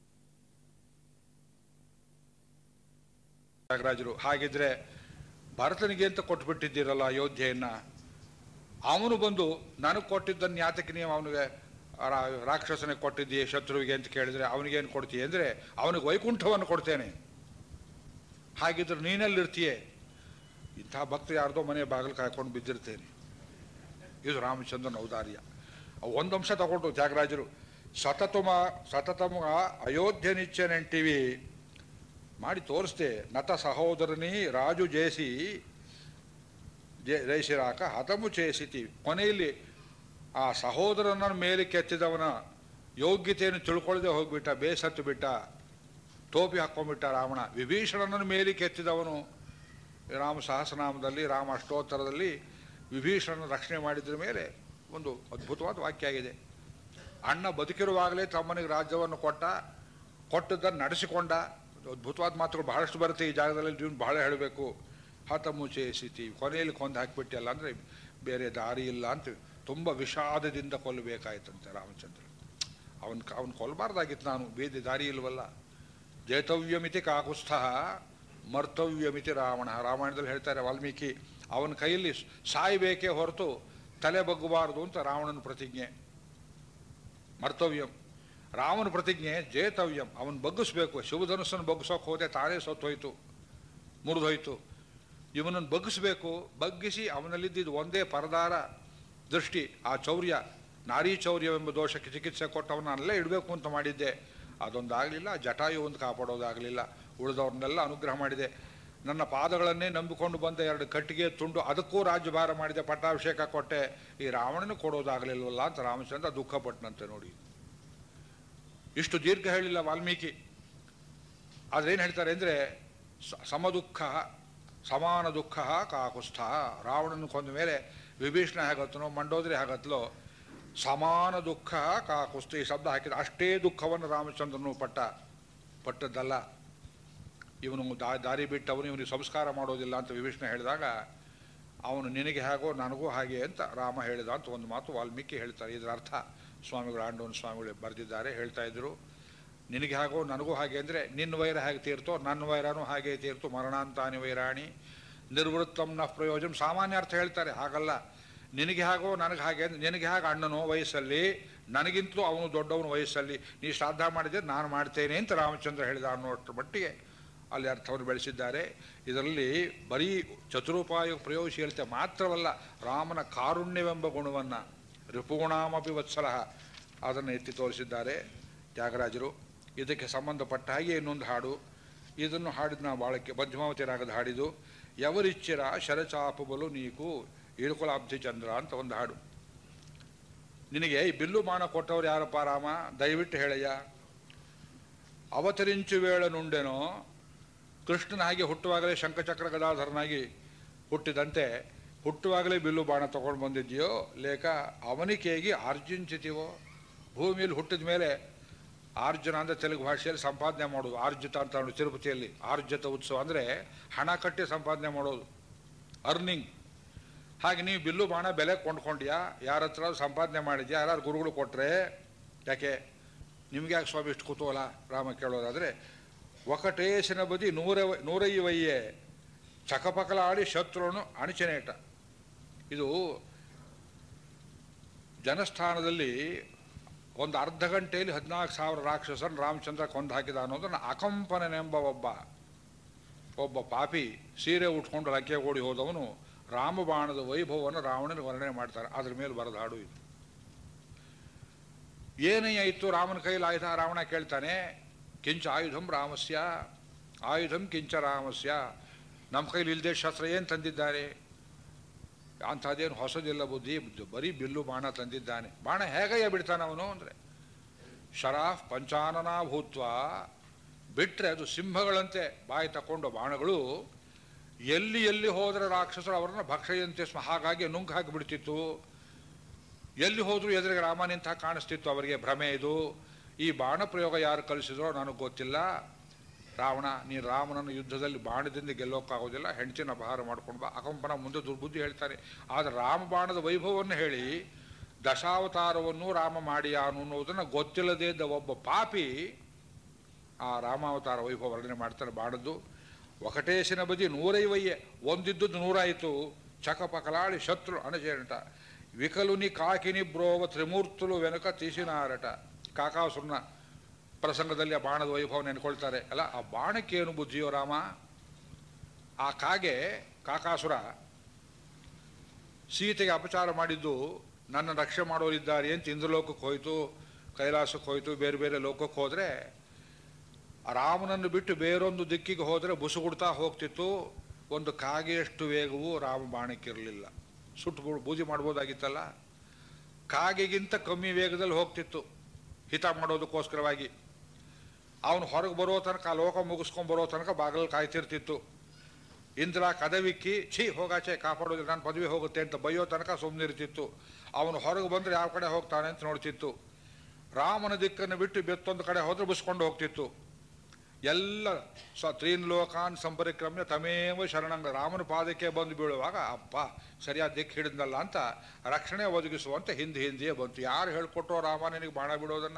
ತ್ಯಾಗರಾಜರು ಹಾಗಿದ್ರೆ ಭರತನಿಗೆ ಅಂತ ಕೊಟ್ಬಿಟ್ಟಿದ್ದೀರಲ್ಲ ಅಯೋಧ್ಯೆಯನ್ನ ಅವನು ಬಂದು ನನಗೆ ಕೊಟ್ಟಿದ್ದನ್ನು ಯಾತಕ್ಕೆ ನೀವು ಅವನಿಗೆ ರಾ- ರಾಕ್ಷಸನಿಗೆ ಕೊಟ್ಟಿದ್ದೀಯ ಶತ್ರುವಿಗೆ ಅಂತ ಕೇಳಿದ್ರೆ ಅವನಿಗೇನು ಕೊಡ್ತೀಯ ಅಂದರೆ ಅವನಿಗೆ ವೈಕುಂಠವನ್ನು ಕೊಡ್ತೇನೆ ಹಾಗಿದ್ರೆ ನೀನೆಲ್ಲಿರ್ತೀಯೇ ಇಂಥ ಭಕ್ತ ಯಾರ್ದೋ ಮನೆ ಬಾಗಿಲು ಕಾಯ್ಕೊಂಡು ಬಿದ್ದಿರ್ತೇನೆ ಇದು ರಾಮಚಂದ್ರನ ಔದಾರ್ಯ ಒಂದು ಅಂಶ ತಗೊಂಡು ತ್ಯಾಗರಾಜರು ಸತತಮ ಸತತಮ ಅಯೋಧ್ಯ ನಿಚ್ಚ ನೆಂಟಿವಿ ಮಾಡಿ ತೋರಿಸ್ದೆ ನತ ಸಹೋದರನಿ ರಾಜು ಜೇಸಿ ಜೇ ಜಯಿಸಿರಾಕ ಹತಮು ಚೇಸಿತಿ ಕೊನೆಯಲ್ಲಿ ಆ ಸಹೋದರನ ಮೇಲೆ ಕೆತ್ತಿದವನ ಯೋಗ್ಯತೆಯನ್ನು ತಿಳ್ಕೊಳ್ಳದೆ ಹೋಗ್ಬಿಟ್ಟ ಬೇಸತ್ತು ಬಿಟ್ಟ ಟೋಪಿ ಹಾಕ್ಕೊಂಡ್ಬಿಟ್ಟ ರಾವಣ ವಿಭೀಷಣನ ಮೇಲೆ ಕೆತ್ತಿದವನು ರಾಮ ಸಹಸ್ರನಾಮದಲ್ಲಿ ರಾಮ ಅಷ್ಟೋತ್ತರದಲ್ಲಿ ವಿಭೀಷಣನ ರಕ್ಷಣೆ ಮಾಡಿದ್ರ ಮೇಲೆ ಒಂದು ಅದ್ಭುತವಾದ ವಾಕ್ಯ ಆಗಿದೆ ಅಣ್ಣ ಬದುಕಿರುವಾಗಲೇ ತಮ್ಮನಿಗೆ ರಾಜ್ಯವನ್ನು ಕೊಟ್ಟ ಕೊಟ್ಟದ್ದನ್ನು ನಡೆಸಿಕೊಂಡ ಅದ್ಭುತವಾದ ಮಾತುಗಳು ಬಹಳಷ್ಟು ಬರುತ್ತೆ ಈ ಜಾಗದಲ್ಲಿ ನೀವು ಬಹಳ ಹೇಳಬೇಕು ಹತ ಮುಚೆ ಸ್ಥಿತಿ ಕೊನೆಯಲ್ಲಿ ಕೊಂದು ಹಾಕಿಬಿಟ್ಟಿಲ್ಲ ಅಂದರೆ ಬೇರೆ ದಾರಿ ಇಲ್ಲ ಅಂತ ತುಂಬ ವಿಷಾದದಿಂದ ಕೊಲ್ಲಬೇಕಾಯ್ತಂತೆ ರಾಮಚಂದ್ರ ಅವನ್ ಅವನು ಕೊಲ್ಲಬಾರ್ದಾಗಿತ್ತು ನಾನು ಬೇರೆ ದಾರಿ ಇಲ್ವಲ್ಲ ಜೇತವ್ಯಮಿತಿ ಕಾಕುತ್ಸ್ಥ ಮರ್ತವ್ಯಮಿತಿ ರಾವಣ ರಾಮಾಯಣದಲ್ಲಿ ಹೇಳ್ತಾರೆ ವಾಲ್ಮೀಕಿ ಅವನ ಕೈಯಲ್ಲಿ ಸಾಯಬೇಕೇ ಹೊರತು ತಲೆ ಬಗ್ಗಬಾರದು ಅಂತ ರಾವಣನ ಪ್ರತಿಜ್ಞೆ ಮರ್ತವ್ಯಂ ರಾಮನ ಪ್ರತಿಜ್ಞೆ ಜೇತವ್ಯಂ ಅವನು ಬಗ್ಗಿಸ್ಬೇಕು ಶಿವಧನುಸ್ಸನ್ನು ಬಗ್ಗಿಸೋಕೆ ಹೋದೆ ತಾನೇ ಸತ್ತೋಯ್ತು ಮುರಿದೋಯ್ತು ಇವನನ್ನು ಬಗ್ಗಿಸ್ಬೇಕು ಬಗ್ಗಿಸಿ ಅವನಲ್ಲಿದ್ದಿದ್ದು ಒಂದೇ ಪರದಾರ ದೃಷ್ಟಿ ಆ ಚೌರ್ಯ ನಾರಿ ಚೌರ್ಯವೆಂಬ ದೋಷಕ್ಕೆ ಚಿಕಿತ್ಸೆ ಕೊಟ್ಟು ಅವನ್ನ ಅಲ್ಲೇ ಇಡಬೇಕು ಅಂತ ಮಾಡಿದ್ದೆ ಅದೊಂದಾಗಲಿಲ್ಲ ಜಟಾಯು ಒಂದು ಕಾಪಾಡೋದಾಗಲಿಲ್ಲ ಉಳಿದವ್ರನ್ನೆಲ್ಲ ಅನುಗ್ರಹ ಮಾಡಿದೆ ನನ್ನ ಪಾದಗಳನ್ನೇ ನಂಬಿಕೊಂಡು ಬಂದ ಎರಡು ಕಟ್ಟಿಗೆ ತುಂಡು ಅದಕ್ಕೂ ರಾಜ್ಯಭಾರ ಮಾಡಿದೆ ಪಟ್ಟಾಭಿಷೇಕ ಕೊಟ್ಟೆ ಈ ರಾವಣನ ಕೊಡೋದಾಗಲಿಲ್ವಲ್ಲ ಅಂತ ರಾಮಚಂದ್ರ ದುಃಖಪಟ್ಟನಂತೆ ನೋಡಿ ಇಷ್ಟು ದೀರ್ಘ ಹೇಳಿಲ್ಲ ವಾಲ್ಮೀಕಿ ಆದ್ರೆ ಏನು ಹೇಳ್ತಾರೆ ಅಂದರೆ ಸಮದುಃಖ ಸಮಾನ ದುಃಖ ಕಾಕುಸ್ಥ ರಾವಣನ ಕೊಂದ ಮೇಲೆ ವಿಭೀಷಣ ಹೇಗತ್ತನೋ ಮಂಡೋದ್ರಿ ಹೇಗತ್ಲೋ ಸಮಾನ ದುಃಖ ಕಾಕುಸ್ಥ ಈ ಶಬ್ದ ಹಾಕಿದ ಅಷ್ಟೇ ದುಃಖವನ್ನು ರಾಮಚಂದ್ರನು ಪಟ್ಟ ಪಟ್ಟದ್ದಲ್ಲ ಇವನು ದಾ ದಾರಿ ಬಿಟ್ಟವನು ಇವನಿಗೆ ಸಂಸ್ಕಾರ ಮಾಡೋದಿಲ್ಲ ಅಂತ ವಿಭೀಷಣ ಹೇಳಿದಾಗ ಅವನು ನಿನಗೆ ಹೇಗೋ ನನಗೂ ಹಾಗೆ ಅಂತ ರಾಮ ಹೇಳಿದ ಅಂತ ಒಂದು ಮಾತು ವಾಲ್ಮೀಕಿ ಹೇಳ್ತಾರೆ ಇದರ ಅರ್ಥ ಸ್ವಾಮಿಗಳು ಆಂಡೋನ್ ಸ್ವಾಮಿಗಳು ಬರೆದಿದ್ದಾರೆ ಹೇಳ್ತಾ ಇದ್ರು ನಿನಗೆ ಹಾಗೋ ನನಗೂ ಹಾಗೆ ಅಂದರೆ ನಿನ್ನ ವೈರ ಹೇಗೆ ತೀರ್ತೋ ನನ್ನ ವೈರನೂ ಹಾಗೆ ತೀರ್ತು ಮರಣಾಂತಾನಿ ವೈರಾಣಿ ನಿರ್ವೃತ್ತಂ ನ ಪ್ರಯೋಜನ ಸಾಮಾನ್ಯ ಅರ್ಥ ಹೇಳ್ತಾರೆ ಹಾಗಲ್ಲ ನಿನಗೆ ಹಾಗೋ ನನಗೆ ಹಾಗೆ ಅಂದ್ರೆ ನಿನಗೆ ಹಾಗೆ ಅಣ್ಣನೋ ವಯಸ್ಸಲ್ಲಿ ನನಗಿಂತಲೂ ಅವನು ದೊಡ್ಡವನು ವಯಸ್ಸಲ್ಲಿ ನೀ ಶ್ರಾದ್ದ ಮಾಡಿದ್ರೆ ನಾನು ಮಾಡ್ತೇನೆ ಅಂತ ರಾಮಚಂದ್ರ ಹೇಳಿದ ಅನ್ನೋಷ್ಟರ ಮಟ್ಟಿಗೆ ಅಲ್ಲಿ ಅರ್ಥವನ್ನು ಬೆಳೆಸಿದ್ದಾರೆ ಇದರಲ್ಲಿ ಬರೀ ಚತುರೋಪಾಯ ಪ್ರಯೋಗಶೀಲತೆ ಮಾತ್ರವಲ್ಲ ರಾಮನ ಕಾರುಣ್ಯವೆಂಬ ಗುಣವನ್ನು ರಿಪುಗುಣಾಮಪಿ ವತ್ಸಲ ಅದನ್ನು ಎತ್ತಿ ತೋರಿಸಿದ್ದಾರೆ ತ್ಯಾಗರಾಜರು ಇದಕ್ಕೆ ಸಂಬಂಧಪಟ್ಟ ಹಾಗೆ ಇನ್ನೊಂದು ಹಾಡು ಇದನ್ನು ಹಾಡಿದ ನಾವು ಬಾಳಕ್ಕೆ ಮಧ್ಯಮಾವತಿ ರಾಗದ ಹಾಡಿದು ಯವರಿಚ್ಚಿರ ಶರಚಾಪು ಬಲು ನೀಕು ಇಳುಕುಲಾಬ್ಧಿ ಚಂದ್ರ ಅಂತ ಒಂದು ಹಾಡು ನಿನಗೆ ಈ ಬಿಲ್ಲು ಬಾಣ ಕೊಟ್ಟವ್ರು ಯಾರಪ್ಪ ರಾಮ ದಯವಿಟ್ಟು ಹೇಳಯ್ಯ ಅವತರಿಂಚು ವೇಳ ನುಂಡೆನೋ ಕೃಷ್ಣನ ಹಾಗೆ ಹುಟ್ಟುವಾಗಲೇ ಶಂಖಚಕ್ರ ಗದಾಧರನಾಗಿ ಹುಟ್ಟಿದಂತೆ ಹುಟ್ಟುವಾಗಲೇ ಬಿಲ್ಲು ಬಾಣ ತಗೊಂಡು ಬಂದಿದ್ಯೋ ಲೇಕ ಅವನಿಕೇಗಿ ಆರ್ಜಿಂಚಿತೀವೋ ಭೂಮಿಯಲ್ಲಿ ಹುಟ್ಟಿದ ಮೇಲೆ ಆರ್ಜನ ಅಂದರೆ ತೆಲುಗು ಭಾಷೆಯಲ್ಲಿ ಸಂಪಾದನೆ ಮಾಡೋದು ಆರ್ಜಿತ ಅಂತ ನೋಡಿ ತಿರುಪತಿಯಲ್ಲಿ ಆರ್ಜಿತ ಉತ್ಸವ ಅಂದರೆ ಹಣ ಕಟ್ಟಿ ಸಂಪಾದನೆ ಮಾಡೋದು ಅರ್ನಿಂಗ್ ಹಾಗೆ ನೀವು ಬಿಲ್ಲು ಬಾಣ ಬೆಲೆ ಕೊಂಡ್ಕೊಂಡ್ಯಾ ಯಾರ ಹತ್ರ ಸಂಪಾದನೆ ಮಾಡಿದ್ಯಾ ಯಾರು ಗುರುಗಳು ಕೊಟ್ಟರೆ ಯಾಕೆ ನಿಮ್ಗೆ ಯಾಕೆ ಸ್ವಾಮಿ ಇಷ್ಟು ಕುತೂಹಲ ರಾಮ ಕೇಳೋದಾದರೆ ಒಕಟೇಶನ ಬದಿ ನೂರ ನೂರೈವಯ್ಯೆ ಚಕಪಕಲಾಡಿ ಶತ್ರುನು ಅಣಚನೇಟ ಇದು ಜನಸ್ಥಾನದಲ್ಲಿ ಒಂದು ಅರ್ಧ ಗಂಟೆಯಲ್ಲಿ ಹದಿನಾಲ್ಕು ಸಾವಿರ ರಾಕ್ಷಸರನ್ನು ರಾಮಚಂದ್ರ ಕೊಂದು ಹಾಕಿದ ಅನ್ನೋದನ್ನು ಅಕಂಪನೆಂಬ ಒಬ್ಬ ಒಬ್ಬ ಪಾಪಿ ಸೀರೆ ಉಟ್ಕೊಂಡು ಲಕ್ಕೆ ಓಡಿ ಹೋದವನು ರಾಮಬಾಣದ ವೈಭವವನ್ನು ರಾವಣನ ವರ್ಣನೆ ಮಾಡ್ತಾರೆ ಅದ್ರ ಮೇಲೆ ಬರೆದ ಹಾಡು ಇದು ಏನಯ್ಯ ಇತ್ತು ರಾಮನ ಕೈಲಿ ಆಯುಧ ರಾವಣ ಕೇಳ್ತಾನೆ ಕಿಂಚ ಆಯುಧಂ ರಾಮಸ್ಯ ಆಯುಧಂ ಕಿಂಚ ರಾಮಸ್ಯ ನಮ್ಮ ಕೈಲಿ ಇಲ್ಲದೆ ಶಸ್ತ್ರ ಏನು ತಂದಿದ್ದಾರೆ ಅಂಥದ್ದೇನು ಹೊಸದಿಲ್ಲ ಬುದ್ಧಿ ಬರೀ ಬಿಲ್ಲು ಬಾಣ ತಂದಿದ್ದಾನೆ ಬಾಣ ಹೇಗಯ್ಯ ಬಿಡ್ತಾನೆ ಅವನು ಅಂದರೆ ಶರಾಫ್ ಪಂಚಾನನ ಭೂತ್ವ ಬಿಟ್ಟರೆ ಅದು ಸಿಂಹಗಳಂತೆ ಬಾಯಿ ತಕೊಂಡು ಬಾಣಗಳು ಎಲ್ಲಿ ಎಲ್ಲಿ ಹೋದರೆ ರಾಕ್ಷಸರು ಅವರನ್ನು ಭಕ್ಷಯಂತೆ ಸ್ಮ ಹಾಗಾಗಿ ನುಂಗ್ ಹಾಕಿಬಿಡ್ತಿತ್ತು ಎಲ್ಲಿ ಹೋದರೂ ಎದುರಿಗೆ ರಾಮ ನಿಂತ ಕಾಣಿಸ್ತಿತ್ತು ಅವರಿಗೆ ಭ್ರಮೆ ಇದು ಈ ಬಾಣ ಪ್ರಯೋಗ ಯಾರು ಕಲಿಸಿದ್ರೋ ನನಗೆ ಗೊತ್ತಿಲ್ಲ ರಾವಣ ನೀ ರಾಮನನ್ನು ಯುದ್ಧದಲ್ಲಿ ಬಾಣದಿಂದ ಗೆಲ್ಲೋಕ್ಕಾಗೋದಿಲ್ಲ ಹೆಂಡತಿನ ಅಪಹಾರ ಮಾಡ್ಕೊಂಡು ಬಾ ಅಕಂಪನ ಮುಂದೆ ದುರ್ಬುದ್ಧಿ ಹೇಳ್ತಾರೆ ಆದರೆ ರಾಮ ಬಾಣದ ವೈಭವವನ್ನು ಹೇಳಿ ದಶಾವತಾರವನ್ನು ರಾಮ ಮಾಡಿಯಾನು ಅನ್ನೋದನ್ನು ಗೊತ್ತಿಲ್ಲದೇ ಇದ್ದ ಒಬ್ಬ ಪಾಪಿ ಆ ರಾಮಾವತಾರ ವೈಭವ ವರ್ಣನೆ ಮಾಡ್ತಾರೆ ಬಾಣದ್ದು ಒಕಟೇಶನ ಬದಿ ನೂರೈವಯ್ಯೆ ಒಂದಿದ್ದದ್ದು ನೂರಾಯಿತು ಚಕಪಕಲಾಳಿ ಶತ್ರು ಅಣಜೇನಟ ವಿಕಲುನಿ ಕಾಕಿನಿ ಬ್ರೋವ ತ್ರಿಮೂರ್ತುಲು ವೆನಕ ತೀಸಿನಾರಟ ಕಾಕಾಸುರನ ಪ್ರಸಂಗದಲ್ಲಿ ಆ ಬಾಣದ ವೈಭವ ನೆನ್ಕೊಳ್ತಾರೆ ಅಲ್ಲ ಆ ಬಾಣಕ್ಕೇನು ಬುದ್ಧಿಯೋ ರಾಮ ಆ ಕಾಗೆ ಕಾಕಾಸುರ ಸೀತೆಗೆ ಅಪಚಾರ ಮಾಡಿದ್ದು ನನ್ನ ರಕ್ಷೆ ಮಾಡೋರಿದ್ದಾರೆ ಅಂತ ಇಂದ್ರಲೋಕಕ್ಕೆ ಹೋಯ್ತು ಕೈಲಾಸಕ್ಕೆ ಹೋಯ್ತು ಬೇರೆ ಬೇರೆ ಲೋಕಕ್ಕೆ ಹೋದರೆ ರಾಮನನ್ನು ಬಿಟ್ಟು ಬೇರೊಂದು ದಿಕ್ಕಿಗೆ ಹೋದರೆ ಬುಸುಗುಡ್ತಾ ಹೋಗ್ತಿತ್ತು ಒಂದು ಕಾಗೆಯಷ್ಟು ವೇಗವೂ ರಾಮ ಬಾಣಕ್ಕಿರಲಿಲ್ಲ ಸುಟ್ಟು ಬೂದಿ ಮಾಡ್ಬೋದಾಗಿತ್ತಲ್ಲ ಕಾಗೆಗಿಂತ ಕಮ್ಮಿ ವೇಗದಲ್ಲಿ ಹೋಗ್ತಿತ್ತು ಹಿತ ಮಾಡೋದಕ್ಕೋಸ್ಕರವಾಗಿ ಅವನು ಹೊರಗೆ ಬರೋ ತನಕ ಆ ಲೋಕ ಮುಗಿಸ್ಕೊಂಡು ಬರೋ ತನಕ ಬಾಗಿಲಲ್ಲಿ ಕಾಯ್ತಿರ್ತಿತ್ತು ಇಂದ್ರ ಕದವಿಕ್ಕಿ ಛೀ ಹೋಗಾಚೆ ಕಾಪಾಡೋದಿಲ್ಲ ನನ್ನ ಪದವಿ ಹೋಗುತ್ತೆ ಅಂತ ಬೈಯೋ ತನಕ ಸುಮ್ಮನಿರ್ತಿತ್ತು ಅವನು ಹೊರಗೆ ಬಂದರೆ ಯಾವ ಕಡೆ ಹೋಗ್ತಾನೆ ಅಂತ ನೋಡ್ತಿತ್ತು ರಾಮನ ದಿಕ್ಕನ್ನು ಬಿಟ್ಟು ಬೆತ್ತೊಂದು ಕಡೆ ಹೋದ್ರೆ ಬುಸ್ಕೊಂಡು ಹೋಗ್ತಿತ್ತು ಎಲ್ಲ ಸ ತ್ರೀನ್ ಲೋಕಾನ್ ಸಂಪರಿಕ್ರಮ್ಯ ತಮೇವ ಶರಣಂಗ ರಾಮನ ಪಾದಕ್ಕೆ ಬಂದು ಬೀಳುವಾಗ ಅಪ್ಪ ಸರಿಯಾದ ದಿಕ್ಕು ಹಿಡಿದ್ನಲ್ಲ ಅಂತ ರಕ್ಷಣೆ ಒದಗಿಸುವಂತೆ ಹಿಂದೆ ಹಿಂದೆಯೇ ಬಂತು ಯಾರು ಹೇಳ್ಕೊಟ್ರೋ ರಾಮ ನಿನಗೆ ಬಾಣ ಬಿಡೋದನ್ನ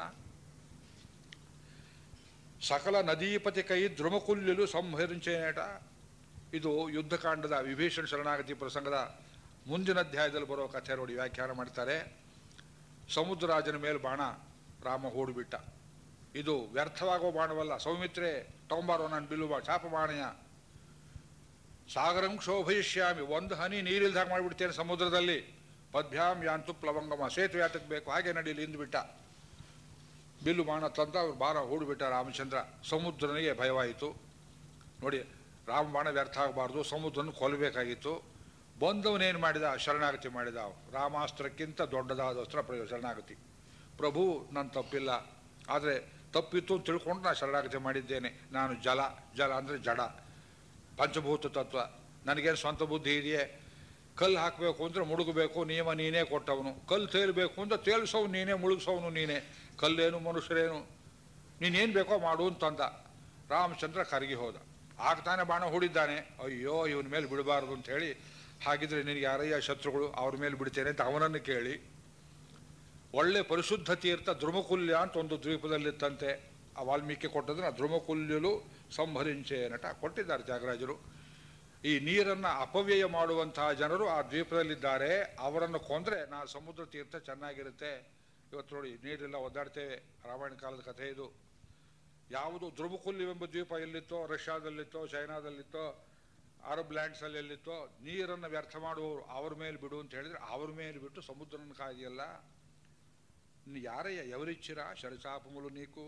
ಸಕಲ ನದೀಪತಿ ಕೈ ಧ್ರುಮಕುಲ್ಯಲು ಸಂಹರಿಂಚೇನೇಟ ಇದು ಯುದ್ಧಕಾಂಡದ ವಿಭೀಷಣ ಶರಣಾಗತಿ ಪ್ರಸಂಗದ ಮುಂದಿನ ಅಧ್ಯಾಯದಲ್ಲಿ ಬರೋ ಕಥೆ ನೋಡಿ ವ್ಯಾಖ್ಯಾನ ಮಾಡ್ತಾರೆ ಸಮುದ್ರರಾಜನ ಮೇಲೆ ಬಾಣ ರಾಮ ಹೂಡಿಬಿಟ್ಟ ಇದು ವ್ಯರ್ಥವಾಗೋ ಬಾಣವಲ್ಲ ಸೌಮಿತ್ರೆ ತಗೊಂಬಾರೋ ನಾನು ಬಿಲ್ಲು ಬಾ ಚಾಪ ಬಾಣಯ ಸಾಗರಂ ಕ್ಷೋಭಯಿಷ್ಯಾಮಿ ಒಂದು ಹನಿ ನೀರಿಲ್ದಾಗ ಮಾಡಿಬಿಡ್ತೇನೆ ಸಮುದ್ರದಲ್ಲಿ ಪದ್ಭ್ಯಾಮ್ ಯಾಂತು ಪ್ಲವಂಗಮ ಸೇತುವೆ ಯಾತಕ್ಕೆ ಬೇಕು ಹಾಗೆ ನಡೀಲಿ ಇಂದುಬಿಟ್ಟ ಬಿಲ್ಲು ಬಾಣ ತಂದ ಅವ್ರು ಬಾಣ ಹೂಡಿಬಿಟ್ಟ ರಾಮಚಂದ್ರ ಸಮುದ್ರನಿಗೆ ಭಯವಾಯಿತು ನೋಡಿ ರಾಮ ಬಾಣ ವ್ಯರ್ಥ ಆಗಬಾರ್ದು ಸಮುದ್ರನ ಕೊಲ್ಲಬೇಕಾಗಿತ್ತು ಬಂದವನೇನು ಮಾಡಿದ ಶರಣಾಗತಿ ಮಾಡಿದ ರಾಮಾಸ್ತ್ರಕ್ಕಿಂತ ದೊಡ್ಡದಾದ ಅಸ್ತ್ರ ಪ್ರಯೋಗ ಶರಣಾಗತಿ ಪ್ರಭು ನನ್ನ ತಪ್ಪಿಲ್ಲ ಆದರೆ ತಪ್ಪಿತ್ತು ಅಂತ ತಿಳ್ಕೊಂಡು ನಾನು ಶರಣಾಗತಿ ಮಾಡಿದ್ದೇನೆ ನಾನು ಜಲ ಜಲ ಅಂದರೆ ಜಡ ಪಂಚಭೂತ ತತ್ವ ನನಗೇನು ಸ್ವಂತ ಬುದ್ಧಿ ಇದೆಯೇ ಕಲ್ಲು ಹಾಕಬೇಕು ಅಂದರೆ ಮುಳುಗಬೇಕು ನಿಯಮ ನೀನೇ ಕೊಟ್ಟವನು ಕಲ್ಲು ತೇಲ್ಬೇಕು ಅಂತ ತೇಲ್ಸೋನು ನೀನೇ ಮುಳುಗಿಸೋನು ನೀನೇ ಕಲ್ಲೇನು ಮನುಷ್ಯರೇನು ನೀನೇನು ಬೇಕೋ ಮಾಡು ಅಂತಂದ ರಾಮಚಂದ್ರ ಕರಗಿ ಹೋದ ಆಗ ತಾನೇ ಬಾಣ ಹೂಡಿದ್ದಾನೆ ಅಯ್ಯೋ ಇವನ ಮೇಲೆ ಬಿಡಬಾರ್ದು ಅಂತ ಹೇಳಿ ಹಾಗಿದ್ರೆ ನಿನಗೆ ಯಾರಯ್ಯ ಶತ್ರುಗಳು ಅವ್ರ ಮೇಲೆ ಬಿಡ್ತೇನೆ ಅಂತ ಅವನನ್ನು ಕೇಳಿ ಒಳ್ಳೆ ಪರಿಶುದ್ಧ ತೀರ್ಥ ಧ್ರುಮಕುಲ್ಯ ಅಂತ ಒಂದು ದ್ವೀಪದಲ್ಲಿತ್ತಂತೆ ಆ ವಾಲ್ಮೀಕಿ ಕೊಟ್ಟದನ್ನ ಧ್ರುಮಕುಲ್ಯಲು ಸಂಹರಿಂಚೆ ನಟ ಕೊಟ್ಟಿದ್ದಾರೆ ತ್ಯಾಗರಾಜರು ಈ ನೀರನ್ನು ಅಪವ್ಯಯ ಮಾಡುವಂತಹ ಜನರು ಆ ದ್ವೀಪದಲ್ಲಿದ್ದಾರೆ ಅವರನ್ನು ಕೊಂದರೆ ನಾ ಸಮುದ್ರ ತೀರ್ಥ ಚೆನ್ನಾಗಿರುತ್ತೆ ಇವತ್ತು ನೋಡಿ ನೀರೆಲ್ಲ ಒದ್ದಾಡ್ತೇವೆ ರಾಮಾಯಣ ಕಾಲದ ಕಥೆ ಇದು ಯಾವುದು ಧ್ರುವಕುಲ್ಯವೆಂಬ ದ್ವೀಪ ಎಲ್ಲಿತ್ತೋ ರಷ್ಯಾದಲ್ಲಿತ್ತೋ ಚೈನಾದಲ್ಲಿತ್ತೋ ಅರಬ್ ಲ್ಯಾಂಡ್ಸಲ್ಲಿ ಎಲ್ಲಿತ್ತೋ ನೀರನ್ನು ವ್ಯರ್ಥ ಮಾಡುವವರು ಅವ್ರ ಮೇಲೆ ಬಿಡು ಅಂತ ಹೇಳಿದ್ರೆ ಅವ್ರ ಮೇಲೆ ಬಿಟ್ಟು ಸಮುದ್ರನ ಕಾಯ್ದೆಯಲ್ಲ ಇನ್ನು ಯಾರಯ್ಯ ఎవరిచ్చిరా శరచాపములు నీకు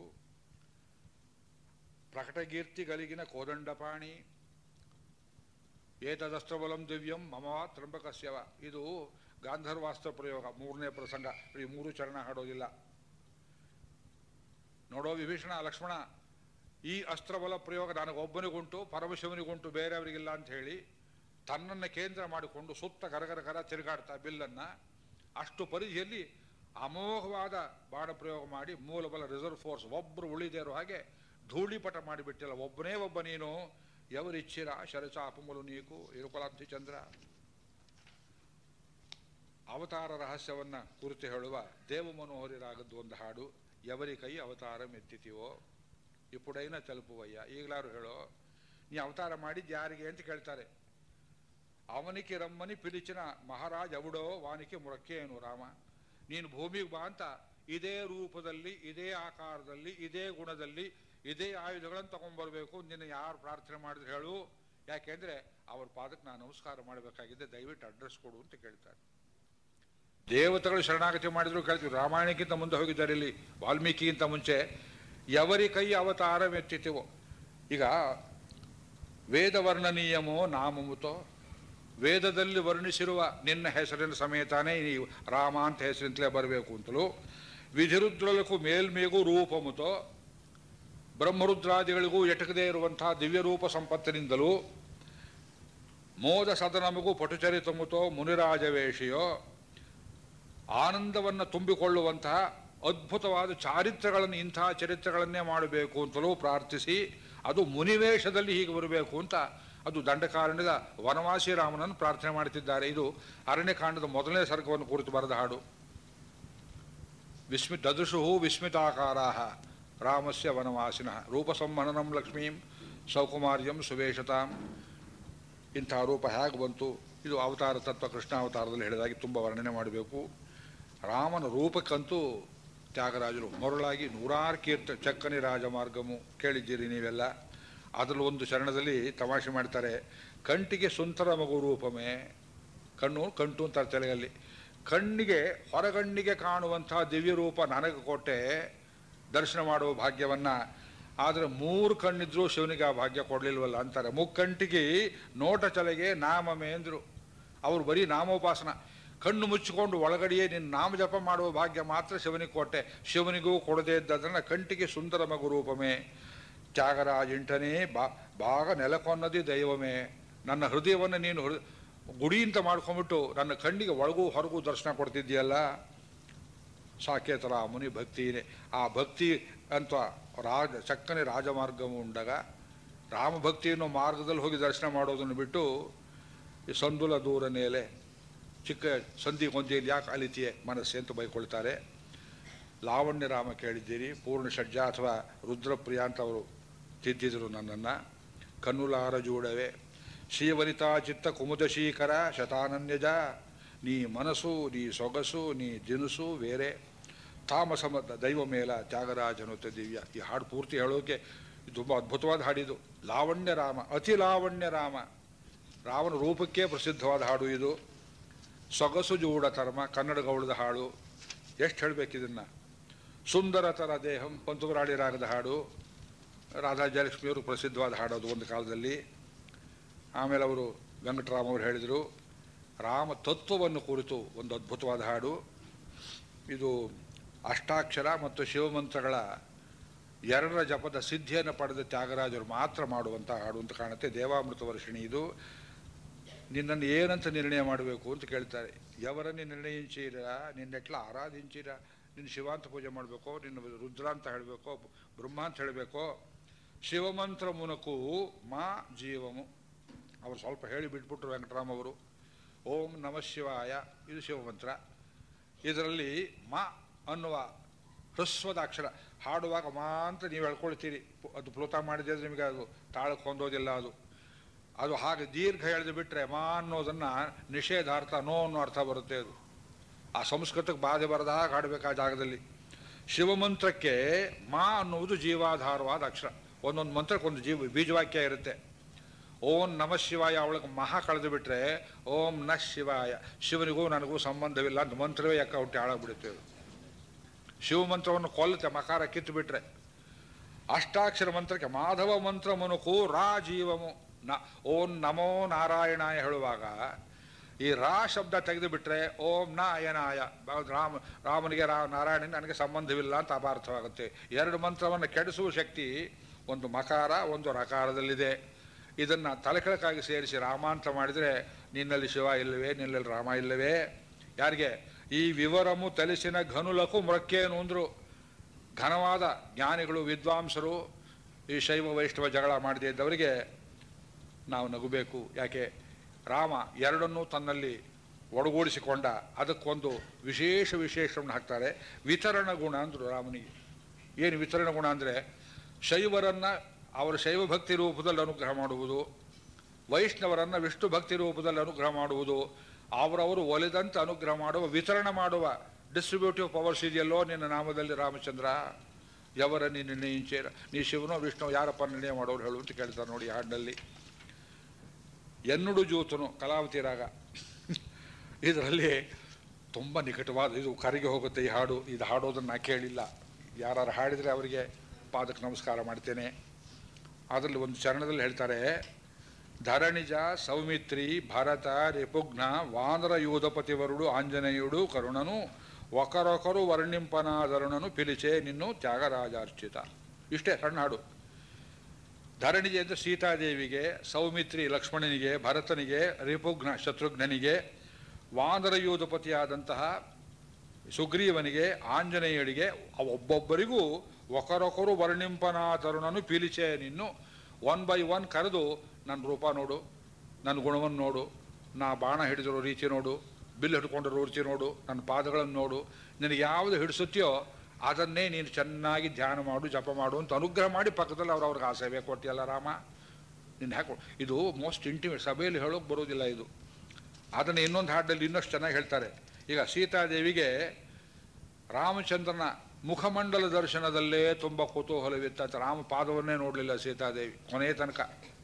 ప్రకటకీర్తి కలిగిన కోదండపాణಿ ಏತದಸ್ತ್ರಬಲಂ ದಿವ್ಯಂ ಮಮವಾ ತ್ರಂಬಕಸ್ಯವ ಇದು ಗಾಂಧರ್ವಾಸ್ತ್ರ ಪ್ರಯೋಗ ಮೂರನೇ ಪ್ರಸಂಗ ಈ ಮೂರು ಚರಣ ಹಾಡೋದಿಲ್ಲ ನೋಡೋ ವಿಭೀಷಣ ಲಕ್ಷ್ಮಣ ಈ ಅಸ್ತ್ರಬಲ ಪ್ರಯೋಗ ನನಗೊಬ್ಬನಿಗುಂಟು ಪರಮಶಿವನಿಗುಂಟು ಬೇರೆಯವರಿಗಿಲ್ಲ ಅಂತ ಹೇಳಿ ತನ್ನನ್ನು ಕೇಂದ್ರ ಮಾಡಿಕೊಂಡು ಸುತ್ತ ಕರಗರ ಕರ ತಿರುಗಾಡ್ತಾ ಬಿಲ್ಲನ್ನು ಅಷ್ಟು ಪರಿಧಿಯಲ್ಲಿ ಅಮೋಘವಾದ ಬಾಣ ಪ್ರಯೋಗ ಮಾಡಿ ಮೂಲಬಲ ರಿಸರ್ವ್ ಫೋರ್ಸ್ ಒಬ್ಬರು ಉಳಿದೇ ಇರೋ ಹಾಗೆ ಧೂಳಿಪಟ ಮಾಡಿಬಿಟ್ಟಿಲ್ಲ ಒಬ್ಬನೇ ಒಬ್ಬ ನೀನು ఎవరిచ్చిరా శరచాపములు నీకు ఇరుకులాబ్ಧಿ ಚಂದ್ರ ಅವತಾರ ರಹಸ್ಯವನ್ನ ಕುರಿತು ಹೇಳುವ ದೇವ ಮನೋಹರಿ ರಾಗದ್ದು ಒಂದು ಹಾಡು ఎవరి ಕೈ ಅವತಾರ ಮೆತ್ತಿತೀವೋ ಇಪ್ಪುಡೈನ ತಲುಪುವಯ್ಯ ಈಗಲಾರು ಹೇಳೋ ನೀ ಅವತಾರ ಮಾಡಿದ್ದು ಯಾರಿಗೆ ಅಂತ ಕೇಳ್ತಾರೆ ಅವನಿಗೆ ರಮ್ಮನಿ ಪಿಲಿಚಿನ ಮಹಾರಾಜ್ ಅವಡೋ ವಾನಿಕೆ ಮುರಕ್ಕೇನು ರಾಮ ನೀನು ಭೂಮಿಗೆ ಬಾ ಅಂತ ಇದೇ ರೂಪದಲ್ಲಿ ಇದೇ ಆಕಾರದಲ್ಲಿ ಇದೇ ಗುಣದಲ್ಲಿ ಇದೇ ಆಯುಧಗಳನ್ನು ತಗೊಂಡ್ಬರ್ಬೇಕು ನಿನ್ನ ಯಾರು ಪ್ರಾರ್ಥನೆ ಮಾಡಿದ್ರೆ ಹೇಳು ಯಾಕೆಂದ್ರೆ ಅವ್ರ ಪಾದಕ್ಕೆ ನಾನು ನಮಸ್ಕಾರ ಮಾಡಬೇಕಾಗಿದೆ ದಯವಿಟ್ಟು ಅಡ್ರೆಸ್ ಕೊಡು ಅಂತ ಕೇಳ್ತಾರೆ ದೇವತೆಗಳು ಶರಣಾಗತಿ ಮಾಡಿದ್ರು ಕೇಳ್ತೀವಿ ರಾಮಾಯಣಕ್ಕಿಂತ ಮುಂದೆ ಹೋಗಿದ್ದಾರೆ ಇಲ್ಲಿ ವಾಲ್ಮೀಕಿಗಿಂತ ಮುಂಚೆ ఎవరి ಕೈ ಅವತಾರ ಮೆತ್ತಿತಿವೋ ಈಗ ವೇದವರ್ಣನೀಯಮೋ ನಾಮಮುತೋ ವೇದದಲ್ಲಿ ವರ್ಣಿಸಿರುವ ನಿನ್ನ ಹೆಸರಿನ ಸಮೇತಾನೇ ನೀವು ರಾಮ ಅಂತ ಹೆಸರಿಂತಲೇ ಬರಬೇಕು ಅಂತಲೂ ವಿಧಿರುದ್ರಲಕ್ಕೂ ಮೇಲ್ಮೇಗೂ ರೂಪಮುತೋ ಬ್ರಹ್ಮರುದ್ರಾದಿಗಳಿಗೂ ಎಟಕದೇ ಇರುವಂತಹ ದಿವ್ಯರೂಪ ಸಂಪತ್ತಿನಿಂದಲೂ ಮೋದ ಸದನಮಗೂ ಪಟುಚರಿತಮುತೋ ಮುನಿರಾಜವೇಶಿಯೋ ಆನಂದವನ್ನು ತುಂಬಿಕೊಳ್ಳುವಂತಹ ಅದ್ಭುತವಾದ ಚಾರಿತ್ರ್ಯಗಳನ್ನು ಇಂತಹ ಚರಿತ್ರೆಗಳನ್ನೇ ಮಾಡಬೇಕು ಅಂತಲೂ ಪ್ರಾರ್ಥಿಸಿ ಅದು ಮುನಿವೇಶದಲ್ಲಿ ಹೀಗೆ ಬರಬೇಕು ಅಂತ ಅದು ದಂಡಕಾರಣ್ಯದ ವನವಾಸಿ ರಾಮನನ್ನು ಪ್ರಾರ್ಥನೆ ಮಾಡುತ್ತಿದ್ದಾರೆ ಇದು ಅರಣ್ಯಕಾಂಡದ ಮೊದಲನೇ ಸರ್ಗವನ್ನು ಕುರಿತು ಬರೆದ ಹಾಡು ವಿಸ್ಮಿ ದದೃಶು ವಿಸ್ಮಿತಾಕಾರಾ ರಾಮಸ್ಯ ವನವಾಸಿನ ರೂಪಸಂಹನನಂ ಲಕ್ಷ್ಮೀಂ ಸೌಕುಮಾರ್ಯಂ ಸುವೇಶತಾಂ ಇಂಥ ರೂಪ ಹೇಗೆ ಬಂತು ಇದು ಅವತಾರ ತತ್ವ ಕೃಷ್ಣ ಅವತಾರದಲ್ಲಿ ಹೇಳಿದಾಗಿ ತುಂಬ ವರ್ಣನೆ ಮಾಡಬೇಕು ರಾಮನ ರೂಪಕ್ಕಂತೂ ತ್ಯಾಗರಾಜರು ಮರುಳಾಗಿ ನೂರಾರು ಕೀರ್ತ ಚಕ್ಕನಿ ರಾಜಮಾರ್ಗಮು ಕೇಳಿದ್ದೀರಿ ನೀವೆಲ್ಲ ಅದರಲ್ಲಿ ಒಂದು ಚರಣದಲ್ಲಿ ತಮಾಷೆ ಮಾಡ್ತಾರೆ ಕಂಟಿಗೆ ಸುಂದರ ಮಗು ರೂಪಮೇ ಕಣ್ಣು ಕಂಟು ಅಂತಾರೆ ತೆಲುಗಲ್ಲಿ ಕಣ್ಣಿಗೆ ಹೊರಗಣ್ಣಿಗೆ ಕಾಣುವಂತಹ ದಿವ್ಯ ರೂಪ ನನಗೆ ಕೊಟ್ಟೆ ದರ್ಶನ ಮಾಡುವ ಭಾಗ್ಯವನ್ನ ಆದರೆ ಮೂರು ಕಣ್ಣಿದ್ರೂ ಶಿವನಿಗೆ ಆ ಭಾಗ್ಯ ಕೊಡಲಿಲ್ವಲ್ಲ ಅಂತಾರೆ ಮುಕ್ಕಂಟಿಗೆ ನೋಟ ಚಲೆಗೆ ನಾಮಮೇ ಅಂದರು ಅವರು ಬರೀ ನಾಮೋಪಾಸನ ಕಣ್ಣು ಮುಚ್ಚಿಕೊಂಡು ಒಳಗಡೆಯೇ ನಿನ್ನ ನಾಮ ಜಪ ಮಾಡುವ ಭಾಗ್ಯ ಮಾತ್ರ ಶಿವನಿಗೆ ಕೊಟ್ಟೆ ಶಿವನಿಗೂ ಕೊಡದೇ ಇದ್ದದನ್ನು ಕಂಟಿಗೆ ಸುಂದರ ಮಗು ರೂಪಮೇ ತ್ಯಾಗರಾಜ ಇಂಟನೇ ಬಾ ಭಾಗ ನೆಲಕೊನ್ನದಿ ದೈವಮೇ ನನ್ನ ಹೃದಯವನ್ನು ನೀನು ಹೃ ಗುಡಿ ಅಂತ ಮಾಡ್ಕೊಂಬಿಟ್ಟು ನನ್ನ ಕಣ್ಣಿಗೆ ಒಳಗೂ ಹೊರಗೂ ದರ್ಶನ ಕೊಡ್ತಿದ್ದೀಯಲ್ಲ ಸಾಕೇತರ ಮುನಿ ಭಕ್ತಿನೇ ಆ ಭಕ್ತಿ ಅಂತ ರಾಜ ಚಕ್ಕನೆ ರಾಜಮಾರ್ಗವು ಉಂಡಾಗ ರಾಮಭಕ್ತಿ ಅನ್ನೋ ಮಾರ್ಗದಲ್ಲಿ ಹೋಗಿ ದರ್ಶನ ಮಾಡೋದನ್ನು ಬಿಟ್ಟು ಈ ಸಂದುಲ ದೂರ ನೇಲೆ ಚಿಕ್ಕ ಸಂಧಿ ಗೊಂದಿಯಲ್ಲಿ ಯಾಕೆ ಅಲಿತಿಯೇ ಮನಸ್ಸೆ ಅಂತ ಬೈಕೊಳ್ತಾರೆ ಲಾವಣ್ಯ ರಾಮ ಕೇಳಿದ್ದೀರಿ ಪೂರ್ಣ ಷಡ್ಜ ಅಥವಾ ರುದ್ರಪ್ರಿಯ ಅಂತ ಅವರು ತಿದ್ದಿದ್ರು ನನ್ನನ್ನು ಕನ್ನುಲಾರ ಜೂಡವೆ ಶ್ರೀವನಿತಾ ಚಿತ್ತ ಕುಮುದಶೀಕರ ಶತಾನನ್ಯಜ ನೀ ಮನಸ್ಸು ನೀ ಸೊಗಸು ನೀ ದಿನಸು ಬೇರೆ ತಾಮಸಮ ದೈವ ಮೇಲ ತ್ಯಾಗರಾಜನುತ ದಿವ್ಯ ಈ ಹಾಡು ಪೂರ್ತಿ ಹೇಳೋಕೆ ಇದು ತುಂಬ ಅದ್ಭುತವಾದ ಹಾಡಿದು ಲಾವಣ್ಯ ರಾಮ ಅತಿ ಲಾವಣ್ಯ ರಾಮ ರಾಮನ ರೂಪಕ್ಕೆ ಪ್ರಸಿದ್ಧವಾದ ಹಾಡು ಇದು ಸೊಗಸು ಜೂಡ ತರ್ಮ ಕನ್ನಡ ಗೌಳದ ಹಾಡು ಎಷ್ಟು ಹೇಳಬೇಕಿದನ್ನು ಸುಂದರತರ ದೇಹಂ ಪಂತುರಾಳಿ ರಾಗದ ಹಾಡು ರಾಧಾ ಜಯಲಕ್ಷ್ಮಿಯವರು ಪ್ರಸಿದ್ಧವಾದ ಹಾಡು ಅದು ಒಂದು ಕಾಲದಲ್ಲಿ ಆಮೇಲೆ ಅವರು ವೆಂಕಟರಾಮ್ ಅವರು ಹೇಳಿದರು ರಾಮ ತತ್ವವನ್ನು ಕುರಿತು ಒಂದು ಅದ್ಭುತವಾದ ಹಾಡು ಇದು ಅಷ್ಟಾಕ್ಷರ ಮತ್ತು ಶಿವಮಂತ್ರಗಳ ಎರಡರ ಜಪದ ಸಿದ್ಧಿಯನ್ನು ಪಡೆದ ತ್ಯಾಗರಾಜರು ಮಾತ್ರ ಮಾಡುವಂಥ ಹಾಡು ಅಂತ ಕಾಣುತ್ತೆ ದೇವಾಮೃತ ವರ್ಷಿಣಿ ಇದು ನಿನ್ನನ್ನು ಏನಂತ ನಿರ್ಣಯ ಮಾಡಬೇಕು ಅಂತ ಕೇಳ್ತಾರೆ ఎవరని ನಿರ್ಣಯಿಸಿರ ನಿನ್ನೆಟ್ಲ ಆರಾಧಿಂಚಿರ ನಿನ್ನ ಶಿವಾಂತ ಪೂಜೆ ಮಾಡಬೇಕೋ ನಿನ್ನ ರುದ್ರ ಅಂತ ಹೇಳಬೇಕೋ ಬ್ರಹ್ಮ ಅಂತ ಹೇಳಬೇಕೋ ಶಿವಮಂತ್ರ ಮುನಕು ಮಾ ಜೀವಮು ಅವರು ಸ್ವಲ್ಪ ಹೇಳಿ ಬಿಟ್ಬಿಟ್ರು ವೆಂಕಟರಾಮ್ ಅವರು ಓಂ ನಮಃ ಶಿವಾಯ ಇದು ಶಿವಮಂತ್ರ ಇದರಲ್ಲಿ ಮ ಅನ್ನುವ ಹ್ರಸ್ವದ ಅಕ್ಷರ ಹಾಡುವಾಗ ಮಾ ಅಂತ ನೀವು ಹೇಳ್ಕೊಳ್ತೀರಿ ಪು- ಅದು ಪ್ಲೋತ ಮಾಡಿದ್ರೆ ನಿಮಗೆ ಅದು ತಾಳಕ್ಕೆ ಹೊಂದೋದಿಲ್ಲ ಅದು ಅದು ಹಾಗೆ ದೀರ್ಘ ಎಳೆದು ಬಿಟ್ಟರೆ ಮಾ ಅನ್ನೋದನ್ನ ನಿಷೇಧಾರ್ಥ ನೋ ಅನ್ನೋ ಅರ್ಥ ಬರುತ್ತೆ ಅದು ಆ ಸಂಸ್ಕೃತಕ್ಕೆ ಬಾಧೆ ಬರದ ಹಾಗೆ ಹಾಡಬೇಕು ಆ ಜಾಗದಲ್ಲಿ ಶಿವಮಂತ್ರಕ್ಕೆ ಮಾ ಅನ್ನುವುದು ಜೀವಾಧಾರವಾದ ಅಕ್ಷರ ಒಂದೊಂದು ಮಂತ್ರಕ್ಕೊಂದು ಜೀವ ಬೀಜವಾಕ್ಯ ಇರುತ್ತೆ ಓಂ ನಮಃ ಶಿವಾಯ ಅವಳಿಗೆ ಮಹಾ ಕಳೆದು ಬಿಟ್ರೆ ಓಂ ನ ಶಿವಾಯ ಶಿವನಿಗೂ ನನಗೂ ಸಂಬಂಧವಿಲ್ಲ ಅಂತ ಮಂತ್ರವೇ ಯಾಕೆ ಹುಟ್ಟಿ ಹಾಳಾಗ್ಬಿಡುತ್ತೆ ಅದು ಶಿವಮಂತ್ರವನ್ನು ಕೊಲ್ಲುತ್ತೆ ಮಕಾರ ಕಿತ್ತು ಬಿಟ್ರೆ ಅಷ್ಟಾಕ್ಷರ ಮಂತ್ರಕ್ಕೆ ಮಾಧವ ಮಂತ್ರ ಮನುಕು ರಾ ಜೀವಮು ನ ಓಂ ನಮೋ ನಾರಾಯಣಾಯ ಹೇಳುವಾಗ ಈ ರಾ ಶಬ್ದ ತೆಗೆದು ಬಿಟ್ರೆ ಓಂ ನ ಅಯನಾಯ ಬ- ರಾಮ ರಾಮನಿಗೆ ರಾ ನಾರಾಯಣನಿಗೆ ನನಗೆ ಸಂಬಂಧವಿಲ್ಲ ಅಂತ ಅಪಾರ್ಥವಾಗುತ್ತೆ ಎರಡು ಮಂತ್ರವನ್ನು ಕೆಡಿಸುವ ಶಕ್ತಿ ಒಂದು ಮಕಾರ ಒಂದು ರಕಾರದಲ್ಲಿದೆ ಇದನ್ನು ತಲೆಕೆಳಕಾಗಿ ಸೇರಿಸಿ ರಾಮ ಅಂತ ಮಾಡಿದರೆ ನಿನ್ನಲ್ಲಿ ಶಿವ ಇಲ್ಲವೇ ನಿನ್ನಲ್ಲಿ ರಾಮ ಇಲ್ಲವೇ ಯಾರಿಗೆ ಈ ವಿವರಮು ತಲೆಸಿನ ಘನುಲಕು ಮೃಕ್ಕೇನು ಅಂದರು ಘನವಾದ ಜ್ಞಾನಿಗಳು ವಿದ್ವಾಂಸರು ಈ ಶೈವ ವೈಷ್ಣವ ಜಗಳ ಮಾಡದೇ ಇದ್ದವರಿಗೆ ನಾವು ನಗುಬೇಕು ಯಾಕೆ ರಾಮ ಎರಡನ್ನೂ ತನ್ನಲ್ಲಿ ಒಡಗೂಡಿಸಿಕೊಂಡ ಅದಕ್ಕೊಂದು ವಿಶೇಷ ವಿಶೇಷವನ್ನು ಹಾಕ್ತಾರೆ ವಿತರಣ ಗುಣ ಅಂದರು ರಾಮನಿಗೆ ಏನು ವಿತರಣ ಗುಣ ಅಂದರೆ ಶೈವರನ್ನು ಅವರ ಶೈವ ಭಕ್ತಿ ರೂಪದಲ್ಲಿ ಅನುಗ್ರಹ ಮಾಡುವುದು ವೈಷ್ಣವರನ್ನು ವಿಷ್ಣು ಭಕ್ತಿ ರೂಪದಲ್ಲಿ ಅನುಗ್ರಹ ಮಾಡುವುದು ಅವರವರು ಒಲಿದಂತೆ ಅನುಗ್ರಹ ಮಾಡುವ ವಿತರಣೆ ಮಾಡುವ ಡಿಸ್ಟ್ರಿಬ್ಯೂಟಿವ್ ಪವರ್ಸ್ ಇದೆಯಲ್ಲೋ ನಿನ್ನ ನಾಮದಲ್ಲಿ ರಾಮಚಂದ್ರ ಯವರ ನೀನು ನಿರ್ಣಯಿಂಚೇರ ನೀ ಶಿವನೋ ವಿಷ್ಣು ಯಾರಪ್ಪ ನಿರ್ಣಯ ಮಾಡೋರು ಹೇಳು ಅಂತ ಕೇಳ್ತಾರೆ ನೋಡಿ ಈ ಹಾಡಿನಲ್ಲಿ ಎನ್ನುಡು ಜೂತನು ಕಲಾವತಿ ರಾಗ ಇದರಲ್ಲಿ ತುಂಬ ನಿಕಟವಾದ ಇದು ಕರಿಗೆ ಹೋಗುತ್ತೆ ಈ ಹಾಡು ಇದು ಹಾಡೋದನ್ನು ನಾ ಕೇಳಿಲ್ಲ ಯಾರು ಹಾಡಿದರೆ ಅವರಿಗೆ ಪಾದಕ್ಕೆ ನಮಸ್ಕಾರ ಮಾಡ್ತೇನೆ ಅದರಲ್ಲಿ ಒಂದು ಚರಣದಲ್ಲಿ ಹೇಳ್ತಾರೆ ಧರಣಿಜ ಸೌಮಿತ್ರಿ ಭರತ ರಿಪುಘ್ನ ವಾನರ ಯೂಧಪತಿವರುಡು ಆಂಜನೇಯುಡು ಕರುಣನು ಒಕರೊಕರು ವರ್ಣಿಂಪನಾದರುಣನು ಪಿಲಿಚೆ ನಿನ್ನು ತ್ಯಾಗರಾಜಾರ್ಚಿತ ಇಷ್ಟೇ ಸಣ್ಣ ಹಾಡು ಧರಣಿಜೆ ಅಂದರೆ ಸೀತಾದೇವಿಗೆ ಸೌಮಿತ್ರಿ ಲಕ್ಷ್ಮಣನಿಗೆ ಭರತನಿಗೆ ರಿಪುಘ್ನ ಶತ್ರುಘ್ನನಿಗೆ ವಾನರ ಯೂಧಪತಿಯಾದಂತಹ ಸುಗ್ರೀವನಿಗೆ ಆಂಜನೇಯರಿಗೆ ಅವ್ ಒಬ್ಬೊಬ್ಬರಿಗೂ ಒಕರೊಕರು ವರ್ಣಿಂಪನ ತರುಣನು ಪೀಲಿಚೆ ನಿನ್ನು ಒನ್ ಬೈ ಒನ್ ಕರೆದು ನನ್ನ ರೂಪ ನೋಡು ನನ್ನ ಗುಣವನ್ನು ನೋಡು ನಾ ಬಾಣ ಹಿಡಿದಿರೋ ರೀತಿ ನೋಡು ಬಿಲ್ ಹಿಡ್ಕೊಂಡಿರೋ ರೀತಿ ನೋಡು ನನ್ನ ಪಾದಗಳನ್ನು ನೋಡು ನಿನಗೆ ಯಾವುದು ಹಿಡಿಸುತ್ತೆಯೋ ಅದನ್ನೇ ನೀನು ಚೆನ್ನಾಗಿ ಧ್ಯಾನ ಮಾಡು ಜಪ ಮಾಡು ಅಂತ ಅನುಗ್ರಹ ಮಾಡಿ ಪಕ್ಕದಲ್ಲಿ ಅವ್ರು ಅವ್ರಿಗೆ ಆ ಸೇವೆ ಕೊಟ್ಟಿಯಲ್ಲ ರಾಮ ನಿನ್ನ ಹಾಕೊ ಇದು ಮೋಸ್ಟ್ ಇಂಟಿಮೇಟ್ ಸಭೆಯಲ್ಲಿ ಹೇಳೋಕೆ ಬರೋದಿಲ್ಲ ಇದು ಅದನ್ನು ಇನ್ನೊಂದು ಹಾಡಲ್ಲಿ ಇನ್ನಷ್ಟು ಚೆನ್ನಾಗಿ ಹೇಳ್ತಾರೆ ಈಗ ಸೀತಾದೇವಿಗೆ ರಾಮಚಂದ್ರನ ಮುಖಮಂಡಲ ದರ್ಶನದಲ್ಲೇ ತುಂಬ ಕುತೂಹಲವಿತ್ತ ಅಂತ ರಾಮ ಪಾದವನ್ನೇ ನೋಡಲಿಲ್ಲ ಸೀತಾದೇವಿ ಕೊನೆಯ ತನಕ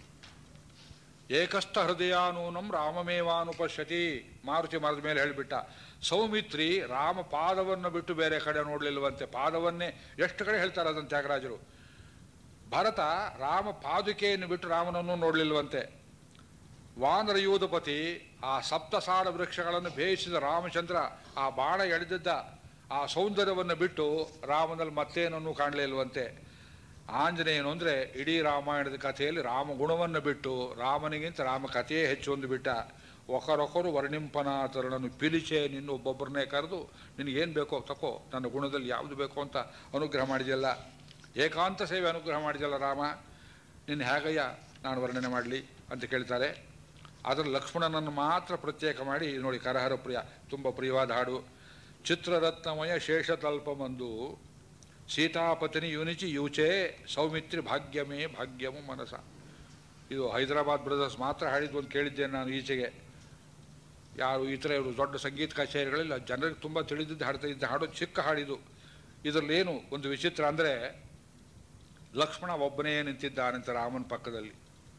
ಏಕಸ್ಥ ಹೃದಯಾನೂನಂ ರಾಮಮೇವಾನುಪಶ್ಯತಿ ಮಾರುತಿ ಮರದ ಮೇಲೆ ಹೇಳಿಬಿಟ್ಟ ಸೌಮಿತ್ರಿ ರಾಮ ಪಾದವನ್ನು ಬಿಟ್ಟು ಬೇರೆ ಕಡೆ ನೋಡಲಿಲ್ವಂತೆ ಪಾದವನ್ನೇ ಎಷ್ಟು ಕಡೆ ಹೇಳ್ತಾರೆ ಅದನ್ನು ತ್ಯಾಗರಾಜರು ಭರತ ರಾಮ ಪಾದುಕೆಯನ್ನು ಬಿಟ್ಟು ರಾಮನನ್ನು ನೋಡಲಿಲ್ವಂತೆ ವಾನರ ಯೂಧಪತಿ ಆ ಸಪ್ತಸಾರ ವೃಕ್ಷಗಳನ್ನು ಬೇಯಿಸಿದ ರಾಮಚಂದ್ರ ಆ ಬಾಣ ಎಳೆದಿದ್ದ ಆ ಸೌಂದರ್ಯವನ್ನು ಬಿಟ್ಟು ರಾಮನಲ್ಲಿ ಮತ್ತೇನನ್ನು ಕಾಣಲಿಲ್ವಂತೆ ಆಂಜನೇಯನು ಅಂದರೆ ಇಡೀ ರಾಮಾಯಣದ ಕಥೆಯಲ್ಲಿ ರಾಮ ಗುಣವನ್ನು ಬಿಟ್ಟು ರಾಮನಿಗಿಂತ ರಾಮ ಕಥೆಯೇ ಹೆಚ್ಚು ಒಂದು ಬಿಟ್ಟ ಒಕರೊಕರು ವರ್ಣಿಂಪನ ತರುಣನು ಪಿಲಿಚೆ ನಿನ್ನ ಒಬ್ಬೊಬ್ಬರನ್ನೇ ಕರೆದು ನಿನಗೇನು ಬೇಕೋ ತಕೋ ನನ್ನ ಗುಣದಲ್ಲಿ ಯಾವುದು ಬೇಕೋ ಅಂತ ಅನುಗ್ರಹ ಮಾಡಿದೆಯಲ್ಲ ಏಕಾಂತ ಸೇವೆ ಅನುಗ್ರಹ ಮಾಡಿದೆಯಲ್ಲ ರಾಮ ನಿನ್ನ ಹೇಗಯ್ಯ ನಾನು ವರ್ಣನೆ ಮಾಡಲಿ ಅಂತ ಕೇಳ್ತಾರೆ ಅದರ ಲಕ್ಷ್ಮಣನನ್ನು ಮಾತ್ರ ಪ್ರತ್ಯೇಕ ಮಾಡಿ ಇದು ನೋಡಿ ಕರಹರ ಪ್ರಿಯ ತುಂಬ ಪ್ರಿಯವಾದ ಹಾಡು ಚಿತ್ರರತ್ನಮಯ ಶೇಷತಲ್ಪಮಂದು ಸೀತಾಪತಿನಿ ಯುನಿಚಿ ಯೂಚೆ ಸೌಮಿತ್ರಿ ಭಾಗ್ಯಮೇ ಭಾಗ್ಯಮು ಮನಸ ಇದು ಹೈದರಾಬಾದ್ ಬ್ರದರ್ಸ್ ಮಾತ್ರ ಹಾಡಿದ್ದು ಒಂದು ಕೇಳಿದ್ದೇನೆ ನಾನು ಈಚೆಗೆ ಯಾರು ಈ ಥರ ಇವರು ದೊಡ್ಡ ಸಂಗೀತ ಕಚೇರಿಗಳಲ್ಲಿ ಜನರಿಗೆ ತುಂಬ ತಿಳಿದಿದ್ದು ಹಾಡ್ತಾ ಇದ್ದ ಹಾಡು ಚಿಕ್ಕ ಹಾಡಿದು ಇದರಲ್ಲೇನು ಒಂದು ವಿಚಿತ್ರ ಅಂದರೆ ಲಕ್ಷ್ಮಣ ಒಬ್ಬನೇ ನಿಂತಿದ್ದಾನಂತೆ ರಾಮನ ಪಕ್ಕದಲ್ಲಿ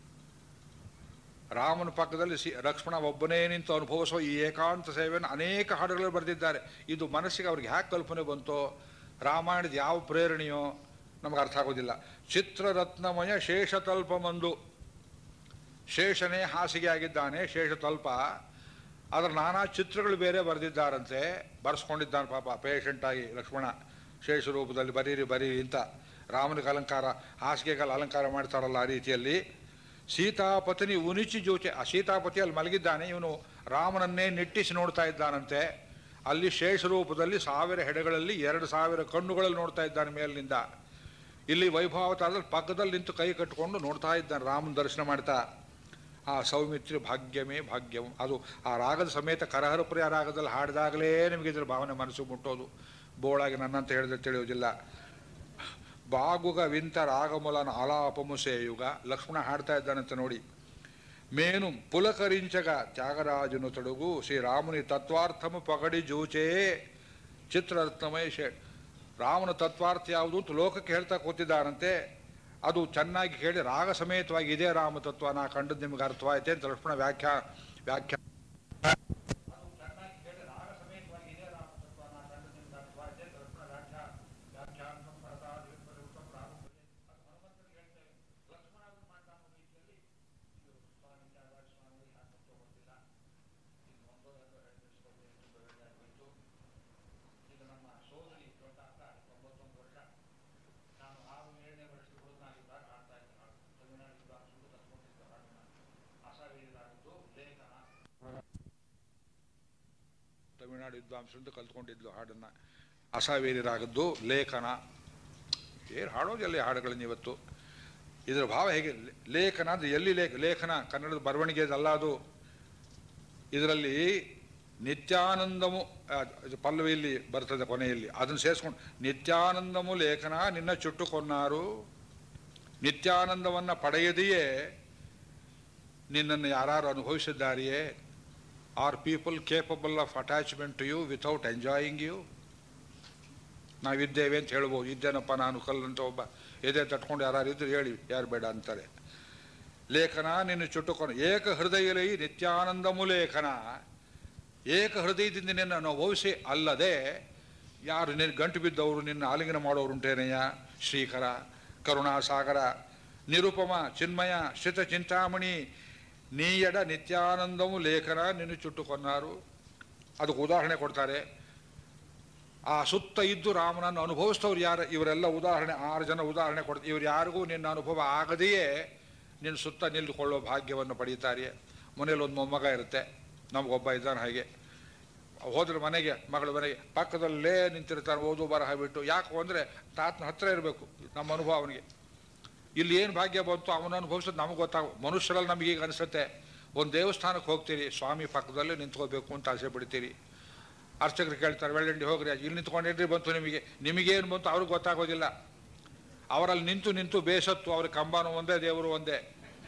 ರಾಮನ ಪಕ್ಕದಲ್ಲಿ ಸಿ ಲಕ್ಷ್ಮಣ ಒಬ್ಬನೇ ನಿಂತು ಅನುಭವಿಸುವ ಈ ಏಕಾಂತ ಸೇವೆಯನ್ನು ಅನೇಕ ಹಾಡುಗಳು ಬರೆದಿದ್ದಾರೆ ಇದು ಮನಸ್ಸಿಗೆ ಅವ್ರಿಗೆ ಹ್ಯಾಕೆ ಕಲ್ಪನೆ ಬಂತೋ ರಾಮಾಯಣದ ಯಾವ ಪ್ರೇರಣೆಯೋ ನಮಗೆ ಅರ್ಥ ಆಗೋದಿಲ್ಲ ಚಿತ್ರರತ್ನಮಯ ಶೇಷತಲ್ಪಮಂದು ಶೇಷನೇ ಹಾಸಿಗೆ ಆಗಿದ್ದಾನೆ ಶೇಷತಲ್ಪ ಅದರ ನಾನಾ ಚಿತ್ರಗಳು ಬೇರೆ ಬರೆದಿದ್ದಾರಂತೆ ಬರೆಸ್ಕೊಂಡಿದ್ದಾನೆ ಪಾಪ ಪೇಷಂಟಾಗಿ ಲಕ್ಷ್ಮಣ ಶೇಷ ರೂಪದಲ್ಲಿ ಬರೀರಿ ಬರೀರಿ ಅಂತ ರಾಮನಿಗೆ ಅಲಂಕಾರ ಹಾಸಿಗೆಗಲ್ಲಿ ಅಲಂಕಾರ ಮಾಡ್ತಾರಲ್ಲ ಆ ರೀತಿಯಲ್ಲಿ ಸೀತಾಪತಿನಿ ಉನಿಚಿ ಜೋಚೆ ಆ ಸೀತಾಪತಿ ಅಲ್ಲಿ ಮಲಗಿದ್ದಾನೆ ಇವನು ರಾಮನನ್ನೇ ನಿಟ್ಟಿಸಿ ನೋಡ್ತಾ ಇದ್ದಾನಂತೆ ಅಲ್ಲಿ ಶೇಷ ರೂಪದಲ್ಲಿ ಸಾವಿರ ಹೆಡೆಗಳಲ್ಲಿ ಎರಡು ಸಾವಿರ ಕಣ್ಣುಗಳಲ್ಲಿ ನೋಡ್ತಾ ಇದ್ದಾನೆ ಮೇಲಿನಿಂದ ಇಲ್ಲಿ ವೈಭವತಾರದಲ್ಲಿ ಪಕ್ಕದಲ್ಲಿ ನಿಂತು ಕೈ ಕಟ್ಟಿಕೊಂಡು ನೋಡ್ತಾ ಇದ್ದಾನೆ ರಾಮನ ದರ್ಶನ ಮಾಡ್ತಾ ಆ ಸೌಮಿತ್ರಿ ಭಾಗ್ಯವೇ ಭಾಗ್ಯಂ ಅದು ಆ ರಾಗದ ಸಮೇತ ಕರಹರಪ್ರಿಯ ರಾಗದಲ್ಲಿ ಹಾಡಿದಾಗಲೇ ನಿಮಗೆ ಇದ್ರ ಭಾವನೆ ಮನಸ್ಸು ಮುಟ್ಟೋದು ಬೋಳಾಗಿ ನನ್ನಂತ ಹೇಳಿದ್ರೆ ತಿಳಿಯೋದಿಲ್ಲ ಬಾಗುಗ ವಿಂತ ರಾಗಮುಲನ ಆಲಾಪಮು ಸೇಯುಗ ಲಕ್ಷ್ಮಣ ಹಾಡ್ತಾ ಇದ್ದಾನಂತ ನೋಡಿ ಮೇನು ಪುಲಕರಿಂಚಗ ತ್ಯಾಗರಾಜನು ತೊಡಗು ಶ್ರೀರಾಮುನಿ ತತ್ವಾರ್ಥಮ ಪಗಡಿ ಜೂಚೇ ಚಿತ್ರರತ್ನಮಯ ಶೇಡ್ ರಾಮನ ತತ್ವಾರ್ಥ ಯಾವುದು ಅಂತ ಲೋಕಕ್ಕೆ ಹೇಳ್ತಾ ಕೂತಿದ್ದಾನಂತೆ ಅದು ಚೆನ್ನಾಗಿ ಕೇಳಿ ರಾಗ ಸಮೇತವಾಗಿ ಇದೇ ರಾಮ ತತ್ವ ನಾ ಕಂಡದ್ದು ನಿಮ್ಗೆ ಅರ್ಥವಾಯ್ತೆ ಅಂತ ಲಕ್ಷ್ಮಣ ವ್ಯಾಖ್ಯಾ ವ್ಯಾಖ್ಯಾ ತಮಿಳುನಾಡು ವಿದ್ವಾಂಸರಿಂದ ಕಲ್ತ್ಕೊಂಡಿದ್ಲು ಹಾಡನ್ನು ಅಸಾವೇರಿ ರಾಗದ್ದು ಲೇಖನ ಏನು ಹಾಡೋದಿಲ್ಲ ಈ ಹಾಡುಗಳನ್ನ ಇವತ್ತು ಇದರ ಭಾವ ಹೇಗೆ ಲೇ- ಲೇಖನ ಅಂದರೆ ಎಲ್ಲಿ ಲೇಖ ಲೇಖನ ಕನ್ನಡದ ಬರವಣಿಗೆದಲ್ಲ ಅದು ಇದರಲ್ಲಿ ನಿತ್ಯಾನಂದಮು ಆ, ಇದು ಪಲ್ಲವಿಯಲ್ಲಿ ಬರ್ತದೆ ಕೊನೆಯಲ್ಲಿ ಅದನ್ನು ಸೇರಿಸ್ಕೊಂಡು ನಿತ್ಯಾನಂದಮು ಲೇಖನ ನಿನ್ನ ಚುಟ್ಟು ಕೊನ್ನಾರು ನಿತ್ಯಾನಂದವನ್ನು ಪಡೆಯದೆಯೇ ನಿನ್ನನ್ನು ಯಾರು ಅನುಭವಿಸಿದ್ದಾರೆಯೇ are people capable of attachment to you without enjoying you ನಾವಿದ್ದೇವೆ ಅಂತ ಹೇಳ್ಬೋದು ಇದ್ದೇನಪ್ಪ ನಾನು ಕಲ್ಲಂತ ಒಬ್ಬ ಎದೆ ತಟ್ಕೊಂಡು ಯಾರು ಇದ್ರು ಹೇಳಿ ಯಾರು ಬೇಡ ಅಂತಾರೆ ಲೇಖನ ನಿನ್ನ ಚುಟ್ಟುಕೊಂಡು ಏಕ ಹೃದಯಲೈ ನಿತ್ಯಾನಂದಮು ಲೇಖನ ಏಕ ಹೃದಯದಿಂದ ನಿನ್ನ ಅನುಭವಿಸಿ ಅಲ್ಲದೆ ಯಾರು ನಿನ್ನ ಗಂಟು ಬಿದ್ದವರು ನಿನ್ನ ಆಲಿಂಗನ ಮಾಡೋರುಂಟೇನೆಯ ಶ್ರೀಕರ ಕರುಣಾಸಾಗರ ನಿರುಪಮ ಚಿನ್ಮಯ ಶ್ರಿತ ಚಿಂತಾಮಣಿ ನೀಯಡ ನಿತ್ಯಾನಂದಮು ಲೇಖನ ನಿನ್ನ ಚುಟ್ಟುಕೊನ್ನಾರು ಅದಕ್ಕೆ ಉದಾಹರಣೆ ಕೊಡ್ತಾರೆ ಆ ಸುತ್ತ ಇದ್ದು ರಾಮನನ್ನು ಅನುಭವಿಸ್ತವ್ರು ಯಾರು ಇವರೆಲ್ಲ ಉದಾಹರಣೆ ಆರು ಜನ ಉದಾಹರಣೆ ಕೊಡ್ತಾರೆ ಇವ್ರು ಯಾರಿಗೂ ನಿನ್ನ ಅನುಭವ ಆಗದೆಯೇ ನಿನ್ನ ಸುತ್ತ ನಿಂತುಕೊಳ್ಳೋ ಭಾಗ್ಯವನ್ನು ಪಡೀತಾರೆ ಮನೇಲಿ ಒಂದು ಮೊಮ್ಮಗ ಇರುತ್ತೆ ನಮಗೊಬ್ಬ ಇದ್ದಾನೆ ಹಾಗೆ ಹೋದ್ರೆ ಮನೆಗೆ ಮಗಳ ಮನೆಗೆ ಪಕ್ಕದಲ್ಲೇ ನಿಂತಿರ್ತಾನೆ ಓದು ಬರಹ ಬಿಟ್ಟು ಯಾಕೆ ಅಂದರೆ ತಾತನ ಹತ್ರ ಇರಬೇಕು ನಮ್ಮ ಅನುಭವ ಅವನಿಗೆ ಇಲ್ಲಿ ಏನು ಭಾಗ್ಯ ಬಂತು ಅವನ ಅನುಭವಿಸೋದು ನಮಗೆ ಗೊತ್ತಾಗ ಮನುಷ್ಯರಲ್ಲಿ ನಮಗೆ ಈಗ ಅನಿಸುತ್ತೆ ಒಂದು ದೇವಸ್ಥಾನಕ್ಕೆ ಹೋಗ್ತೀರಿ ಸ್ವಾಮಿ ಪಕ್ಕದಲ್ಲೇ ನಿಂತ್ಕೋಬೇಕು ಅಂತ ಆಸೆ ಪಡ್ತೀರಿ ಅರ್ಚಕರು ಕೇಳ್ತಾರೆ ಬೆಳ್ಳಂಡಿ ಹೋಗ್ರಿ ಇಲ್ಲಿ ನಿಂತ್ಕೊಂಡಿರ್ರಿ ಬಂತು ನಿಮಗೆ ನಿಮಗೇನು ಬಂತು ಅವ್ರಿಗೆ ಗೊತ್ತಾಗೋದಿಲ್ಲ ಅವರಲ್ಲಿ ನಿಂತು ನಿಂತು ಬೇಸತ್ತು ಅವ್ರ ಕಂಬಾನು ಒಂದೇ ದೇವರು ಒಂದೇ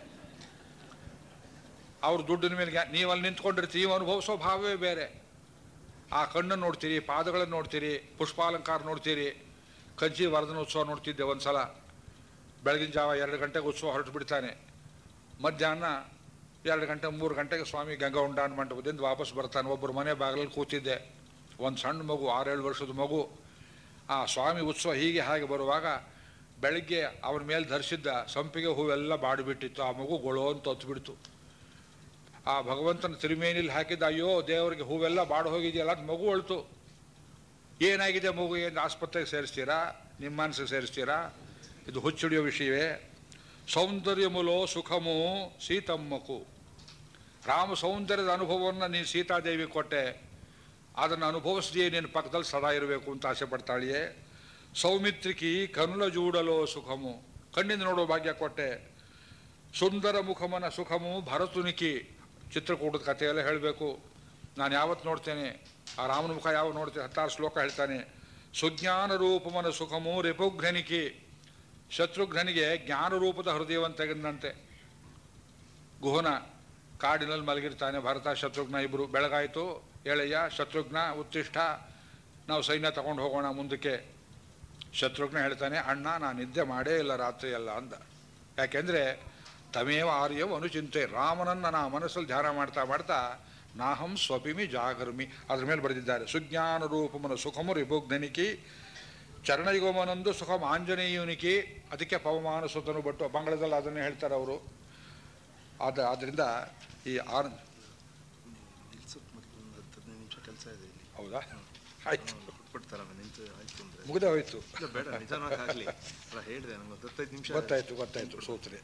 ಅವ್ರ ದುಡ್ಡಿನ ಮೇಲೆ ಗ್ಯಾ- ನೀವು ಅಲ್ಲಿ ನಿಂತ್ಕೊಂಡಿರ್ತೀವಿ ನೀವು ಅನುಭವಿಸೋ ಭಾವವೇ ಬೇರೆ ಆ ಕಣ್ಣನ್ನು ನೋಡ್ತೀರಿ ಪಾದಗಳನ್ನು ನೋಡ್ತೀರಿ ಪುಷ್ಪಾಲಂಕಾರ ನೋಡ್ತೀರಿ ಕಂಚಿ ವರದನ ಉತ್ಸವ ನೋಡ್ತಿದ್ದೆ ಒಂದ್ಸಲ ಬೆಳಗಿನ ಜಾವ ಎರಡು ಗಂಟೆಗೆ ಉತ್ಸವ ಹೊರಟು ಬಿಡ್ತಾನೆ ಮಧ್ಯಾಹ್ನ ಎರಡು ಗಂಟೆ ಮೂರು ಗಂಟೆಗೆ ಸ್ವಾಮಿ ಗಂಗಾ ಉಂಡಾನ್ ಮಂಟಪದಿಂದ ವಾಪಸ್ ಬರ್ತಾನೆ ಒಬ್ಬರು ಮನೆ ಬಾಗಿಲಲ್ಲಿ ಕೂತಿದ್ದೆ ಒಂದು ಸಣ್ಣ ಮಗು ಆರೇಳು ವರ್ಷದ ಮಗು ಆ ಸ್ವಾಮಿ ಉತ್ಸವ ಹೀಗೆ ಹಾಗೆ ಬರುವಾಗ ಬೆಳಗ್ಗೆ ಅವನ ಮೇಲೆ ಧರಿಸಿದ್ದ ಸಂಪಿಗೆ ಹೂವೆಲ್ಲ ಬಾಡಿಬಿಟ್ಟಿತ್ತು ಆ ಮಗು ಗೊಳೋ ಅಂತ ಹೊತ್ಬಿಡ್ತು ಆ ಭಗವಂತನ ತಿರುಮೇನಿಲಿ ಹಾಕಿದ್ದ ಅಯ್ಯೋ ದೇವರಿಗೆ ಹೂವೆಲ್ಲ ಬಾಡು ಹೋಗಿದೆಯಲ್ಲ ಅದು ಮಗು ಅಳ್ತು ಏನಾಗಿದೆ ಮಗು ಏನು ಆಸ್ಪತ್ರೆಗೆ ಸೇರಿಸ್ತೀರಾ ನಿಮ್ಮ ಮನಸ್ಸಿಗೆ ಸೇರಿಸ್ತೀರಾ ಇದು ಹುಚ್ಚಿಡಿಯೋ ವಿಷಯವೇ ಸೌಂದರ್ಯಮುಲೋ ಸುಖಮು ಸೀತಮ್ಮಕು ರಾಮ ಸೌಂದರ್ಯದ ಅನುಭವವನ್ನು ನೀನು ಸೀತಾದೇವಿ ಕೊಟ್ಟೆ ಅದನ್ನು ಅನುಭವಿಸಿದೆಯೇ ನಿನ್ನ ಪಕ್ಕದಲ್ಲಿ ಸದಾ ಇರಬೇಕು ಅಂತ ಆಸೆ ಪಡ್ತಾಳಿಯೇ ಸೌಮಿತ್ರಿಕಿ ಕನುಲ ಜೂಡಲೋ ಸುಖಮು ಕಣ್ಣಿಂದ ನೋಡೋ ಭಾಗ್ಯ ಕೊಟ್ಟೆ ಸುಂದರ ಮುಖಮನ ಸುಖಮು ಭರತುನಿಕಿ ಚಿತ್ರಕೂಟದ ಕಥೆಯೆಲ್ಲ ಹೇಳಬೇಕು ನಾನು ಯಾವತ್ತು ನೋಡ್ತೇನೆ ಆ ರಾಮನ ಮುಖ ಯಾವ ನೋಡ್ತೇನೆ ಹತ್ತಾರು ಶ್ಲೋಕ ಹೇಳ್ತಾನೆ ಸುಜ್ಞಾನ ರೂಪಮನ ಸುಖಮು ರಿಪುಘ್ನಿಕಿ ಶತ್ರುಘ್ನಿಗೆ ಜ್ಞಾನ ರೂಪದ ಹೃದಯವನ್ನು ತೆಗೆದಂತೆ ಗುಹನ ಕಾಡಿನಲ್ಲಿ ಮಲಗಿರ್ತಾನೆ ಭರತ ಶತ್ರುಘ್ನ ಇಬ್ಬರು ಬೆಳಗಾಯಿತು ಹೇಳಯ್ಯ ಶತ್ರುಘ್ನ ಉತ್ತಿಷ್ಠ ನಾವು ಸೈನ್ಯ ತಗೊಂಡು ಹೋಗೋಣ ಮುಂದಕ್ಕೆ ಶತ್ರುಘ್ನ ಹೇಳ್ತಾನೆ ಅಣ್ಣ ನಾನು ನಿದ್ದೆ ಮಾಡೇ ಇಲ್ಲ ರಾತ್ರಿ ಎಲ್ಲ ಅಂದ ಯಾಕೆಂದರೆ ತಮೇವ ಆರ್ಯವ ಅನುಚಿಂತೆ ರಾಮನನ್ನು ನಾ ಮನಸ್ಸಲ್ಲಿ ಧ್ಯಾನ ಮಾಡ್ತಾ ಮಾಡ್ತಾ ನಾಹಂ ಸ್ವಪಿಮಿ ಜಾಗರ್ಮಿ ಅದ್ರ ಮೇಲೆ ಬರೆದಿದ್ದಾರೆ ಸುಜ್ಞಾನ ರೂಪಮನ ಸುಖಮು ರಿಭುಗ್ಧನಿಕಿ ಚರಣಯುಗಮನಂದು ಸುಖಂ ಆಂಜನೇಯುನಿಕಿ ಅದಕ್ಕೆ ಪವಮಾನ ಸುತನು ಬಟ್ಟು ಬಂಗಳದಲ್ಲಿ ಅದನ್ನೇ ಹೇಳ್ತಾರೆ ಅವರು ಆದ ಆದ್ದರಿಂದ ಈ ಆರ್ ನಿಲ್ಸೋಕ್ ಮೊದಲು ಒಂದು ಹತ್ತು ಹದಿನೈದು ನಿಮಿಷ ಕೆಲಸ ಇದೆ ಇಲ್ಲಿ ಹೌದಾ ಆಯ್ತು ಕೊಡ್ತಾರಲ್ಲ ನಿಂತು ಆಯ್ತು ಅಂದ್ರೆ ಮುಗ್ದೇ ಹೋಯ್ತು ಇಲ್ಲ ಬೇಡ ನಿಧಾನವಾಗಿ ಆಗ್ಲಿ ಅಲ್ಲ ಹೇಳಿದೆ ನಂಗೆ ಒಂದು ಹತ್ತೈದು ನಿಮಿಷ ಗೊತ್ತಾಯ್ತು ಗೊತ್ತಾಯ್ತು ಸೂತ್ರೆ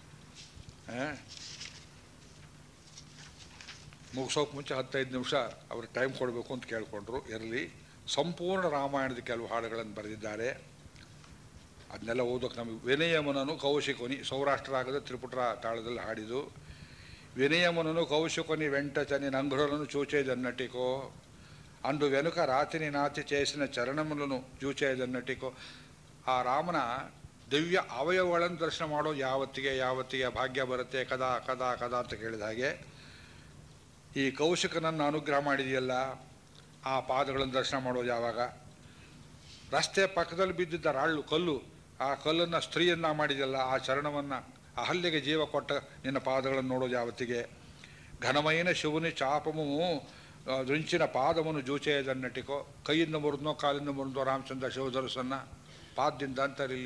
ಮುಗಿಸೋಕೆ ಮುಂಚೆ ಹತ್ತೈದು ನಿಮಿಷ ಅವ್ರಿಗೆ ಟೈಮ್ ಕೊಡಬೇಕು ಅಂತ ಕೇಳಿಕೊಂಡ್ರು ಇರಲಿ ಸಂಪೂರ್ಣ ರಾಮಾಯಣದ ಕೆಲವು ಹಾಡುಗಳನ್ನು ಬರೆದಿದ್ದಾರೆ ಅದನ್ನೆಲ್ಲ ಓದೋಕೆ ನಮಗೆ ವಿನಯಮನನು ಕೌಶಿಕೊನಿ ಸೌರಾಷ್ಟ್ರ ರಾಗದ ತ್ರಿಪುಟ ತಾಳದಲ್ಲಿ ಹಾಡಿದು ವಿನಯಮನನು ಕೌಶಿಕೊನಿ ವೆಂಟಚನಿ ನಂಗ್ರನು చూచేదన్నటికో ಅಂದು వెనుక రాతిని నాతి చేసిన ಚರಣములను చూచేದನ್ನಟಿಕೋ ಆ ರಾಮನ ದಿವ್ಯ ಅವಯವಗಳನ್ನು ದರ್ಶನ ಮಾಡೋ ಯಾವತ್ತಿಗೆ ಯಾವತ್ತಿಗೆ ಭಾಗ್ಯ ಬರುತ್ತೆ ಕದಾ ಕದಾ ಕದಾ ಅಂತ ಕೇಳಿದ ಹಾಗೆ ಈ ಕೌಶಿಕನನ್ನು ಅನುಗ್ರಹ ಮಾಡಿದೆಯಲ್ಲ ಆ ಪಾದಗಳನ್ನು ದರ್ಶನ ಮಾಡೋದು ಯಾವಾಗ ರಸ್ತೆ ಪಕ್ಕದಲ್ಲಿ ಬಿದ್ದಿದ್ದ ರಾళ్ళు ಕಲ್ಲು ಆ ಕಲ್ಲನ್ನು ಸ್ತ್ರೀಯನ್ನ ಮಾಡಿದೆಯಲ್ಲ ಆ ಚರಣವನ್ನು ಅಹಲ್ಯಗೆ ಜೀವ ಕೊಟ್ಟ ನಿನ್ನ ಪಾದಗಳನ್ನು ನೋಡೋದು ಯಾವತ್ತಿಗೆ ಘನಮೈನ ಶಿವನಿ ಚಾಪಮು ಆ, ರುಂಚಿನ ಪಾದವನ್ನು ಜೂಚೆಯದನ್ನಟಿಕೋ ಕೈಯಿಂದ ಮುರಿದ್ನೋ ಕಾಲಿಂದ ಮುರಿದ್ನೋ ರಾಮಚಂದ್ರ ಶಿವಧರಸನ್ನ ಪಾದದಿಂದ ಅಂತರಿಲ್ಲಿ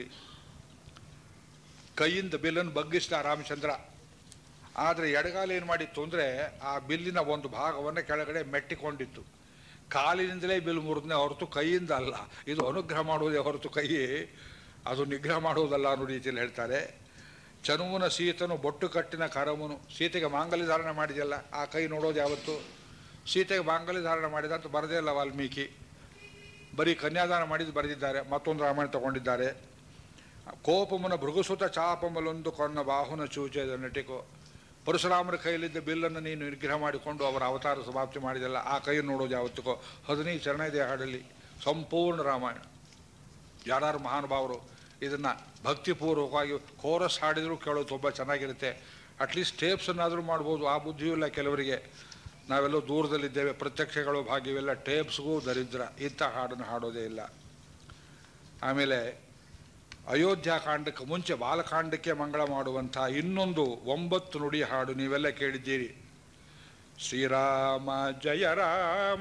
ಕೈಯಿಂದ ಬಿಲ್ಲನ್ನು ಬಗ್ಗಿಸಿದ ರಾಮಚಂದ್ರ ಆದರೆ ಎಡಗಾಲ ಏನು ಮಾಡಿತ್ತು ಅಂದರೆ ಆ ಬಿಲ್ಲಿನ ಒಂದು ಭಾಗವನ್ನು ಕೆಳಗಡೆ ಮೆಟ್ಟಿಕೊಂಡಿತ್ತು ಕಾಲಿನಿಂದಲೇ ಬಿಲ್ ಮುರಿದ್ನೆ ಹೊರತು ಕೈಯಿಂದ ಅಲ್ಲ ಇದು ಅನುಗ್ರಹ ಮಾಡುವುದೇ ಹೊರತು ಕೈ ಅದು ನಿಗ್ರಹ ಮಾಡುವುದಲ್ಲ ಅನ್ನೋ ರೀತಿಯಲ್ಲಿ ಹೇಳ್ತಾರೆ ಚನುವನ ಸೀತನು ಬೊಟ್ಟು ಕಟ್ಟಿನ ಕರಮನು ಸೀತೆಗೆ ಮಾಂಗಲ್ಯ ಧಾರಣೆ ಮಾಡಿದೆಯಲ್ಲ ಆ ಕೈ ನೋಡೋದು ಯಾವತ್ತು ಸೀತೆಗೆ ಮಾಂಗಲ್ಯ ಧಾರಣೆ ಮಾಡಿದ ಅಂತ ಬರದೇ ಇಲ್ಲ ವಾಲ್ಮೀಕಿ ಬರೀ ಕನ್ಯಾದಾನ ಮಾಡಿದ್ದು ಬರೆದಿದ್ದಾರೆ ಮತ್ತೊಂದು ರಾಮಾಯಣ ತಗೊಂಡಿದ್ದಾರೆ ಕೋಪಮನ ಭೃಗುಸುತ ಚಾಪಮಲೊಂದು ಕೊನ್ನ ಬಾಹುನ ಚೂಚೆದ ನಟಿಕೋ ಪರಶುರಾಮರ ಕೈಯಲ್ಲಿದ್ದ ಬಿಲ್ಲನ್ನು ನೀನು ನಿಗ್ರಹ ಮಾಡಿಕೊಂಡು ಅವರ ಅವತಾರ ಸಮಾಪ್ತಿ ಮಾಡಿದಲ್ಲ ಆ ಕೈಯನ್ನು ನೋಡೋದು ಯಾವತ್ತಿಗೋ ಹದಿನೈದು ಚರಣ ಇದೆ ಹಾಡಲ್ಲಿ ಸಂಪೂರ್ಣ ರಾಮಾಯಣ ಯಾರು ಮಹಾನುಭಾವರು ಇದನ್ನು ಭಕ್ತಿಪೂರ್ವಕವಾಗಿ ಕೋರಸ್ ಹಾಡಿದರೂ ಕೇಳೋದು ತುಂಬ ಚೆನ್ನಾಗಿರುತ್ತೆ ಅಟ್ಲೀಸ್ಟ್ ಟೇಪ್ಸನ್ನಾದರೂ ಮಾಡ್ಬೋದು ಆ ಬುದ್ಧಿಯೂ ಇಲ್ಲ ಕೆಲವರಿಗೆ ನಾವೆಲ್ಲೋ ದೂರದಲ್ಲಿದ್ದೇವೆ ಪ್ರತ್ಯಕ್ಷಗಳು ಭಾಗ್ಯವಿಲ್ಲ ಟೇಪ್ಸ್ಗೂ ದರಿದ್ರ ಇಂಥ ಹಾಡನ್ನು ಹಾಡೋದೇ ಇಲ್ಲ ಆಮೇಲೆ ಅಯೋಧ್ಯಾಕಾಂಡಕ್ಕೆ ಮುಂಚೆ ಬಾಲಕಾಂಡಕ್ಕೆ ಮಂಗಳ ಮಾಡುವಂಥ ಇನ್ನೊಂದು ಒಂಬತ್ತು ನುಡಿ ಹಾಡು ನೀವೆಲ್ಲ ಕೇಳಿದ್ದೀರಿ ಶ್ರೀರಾಮ ಜಯ ರಾಮ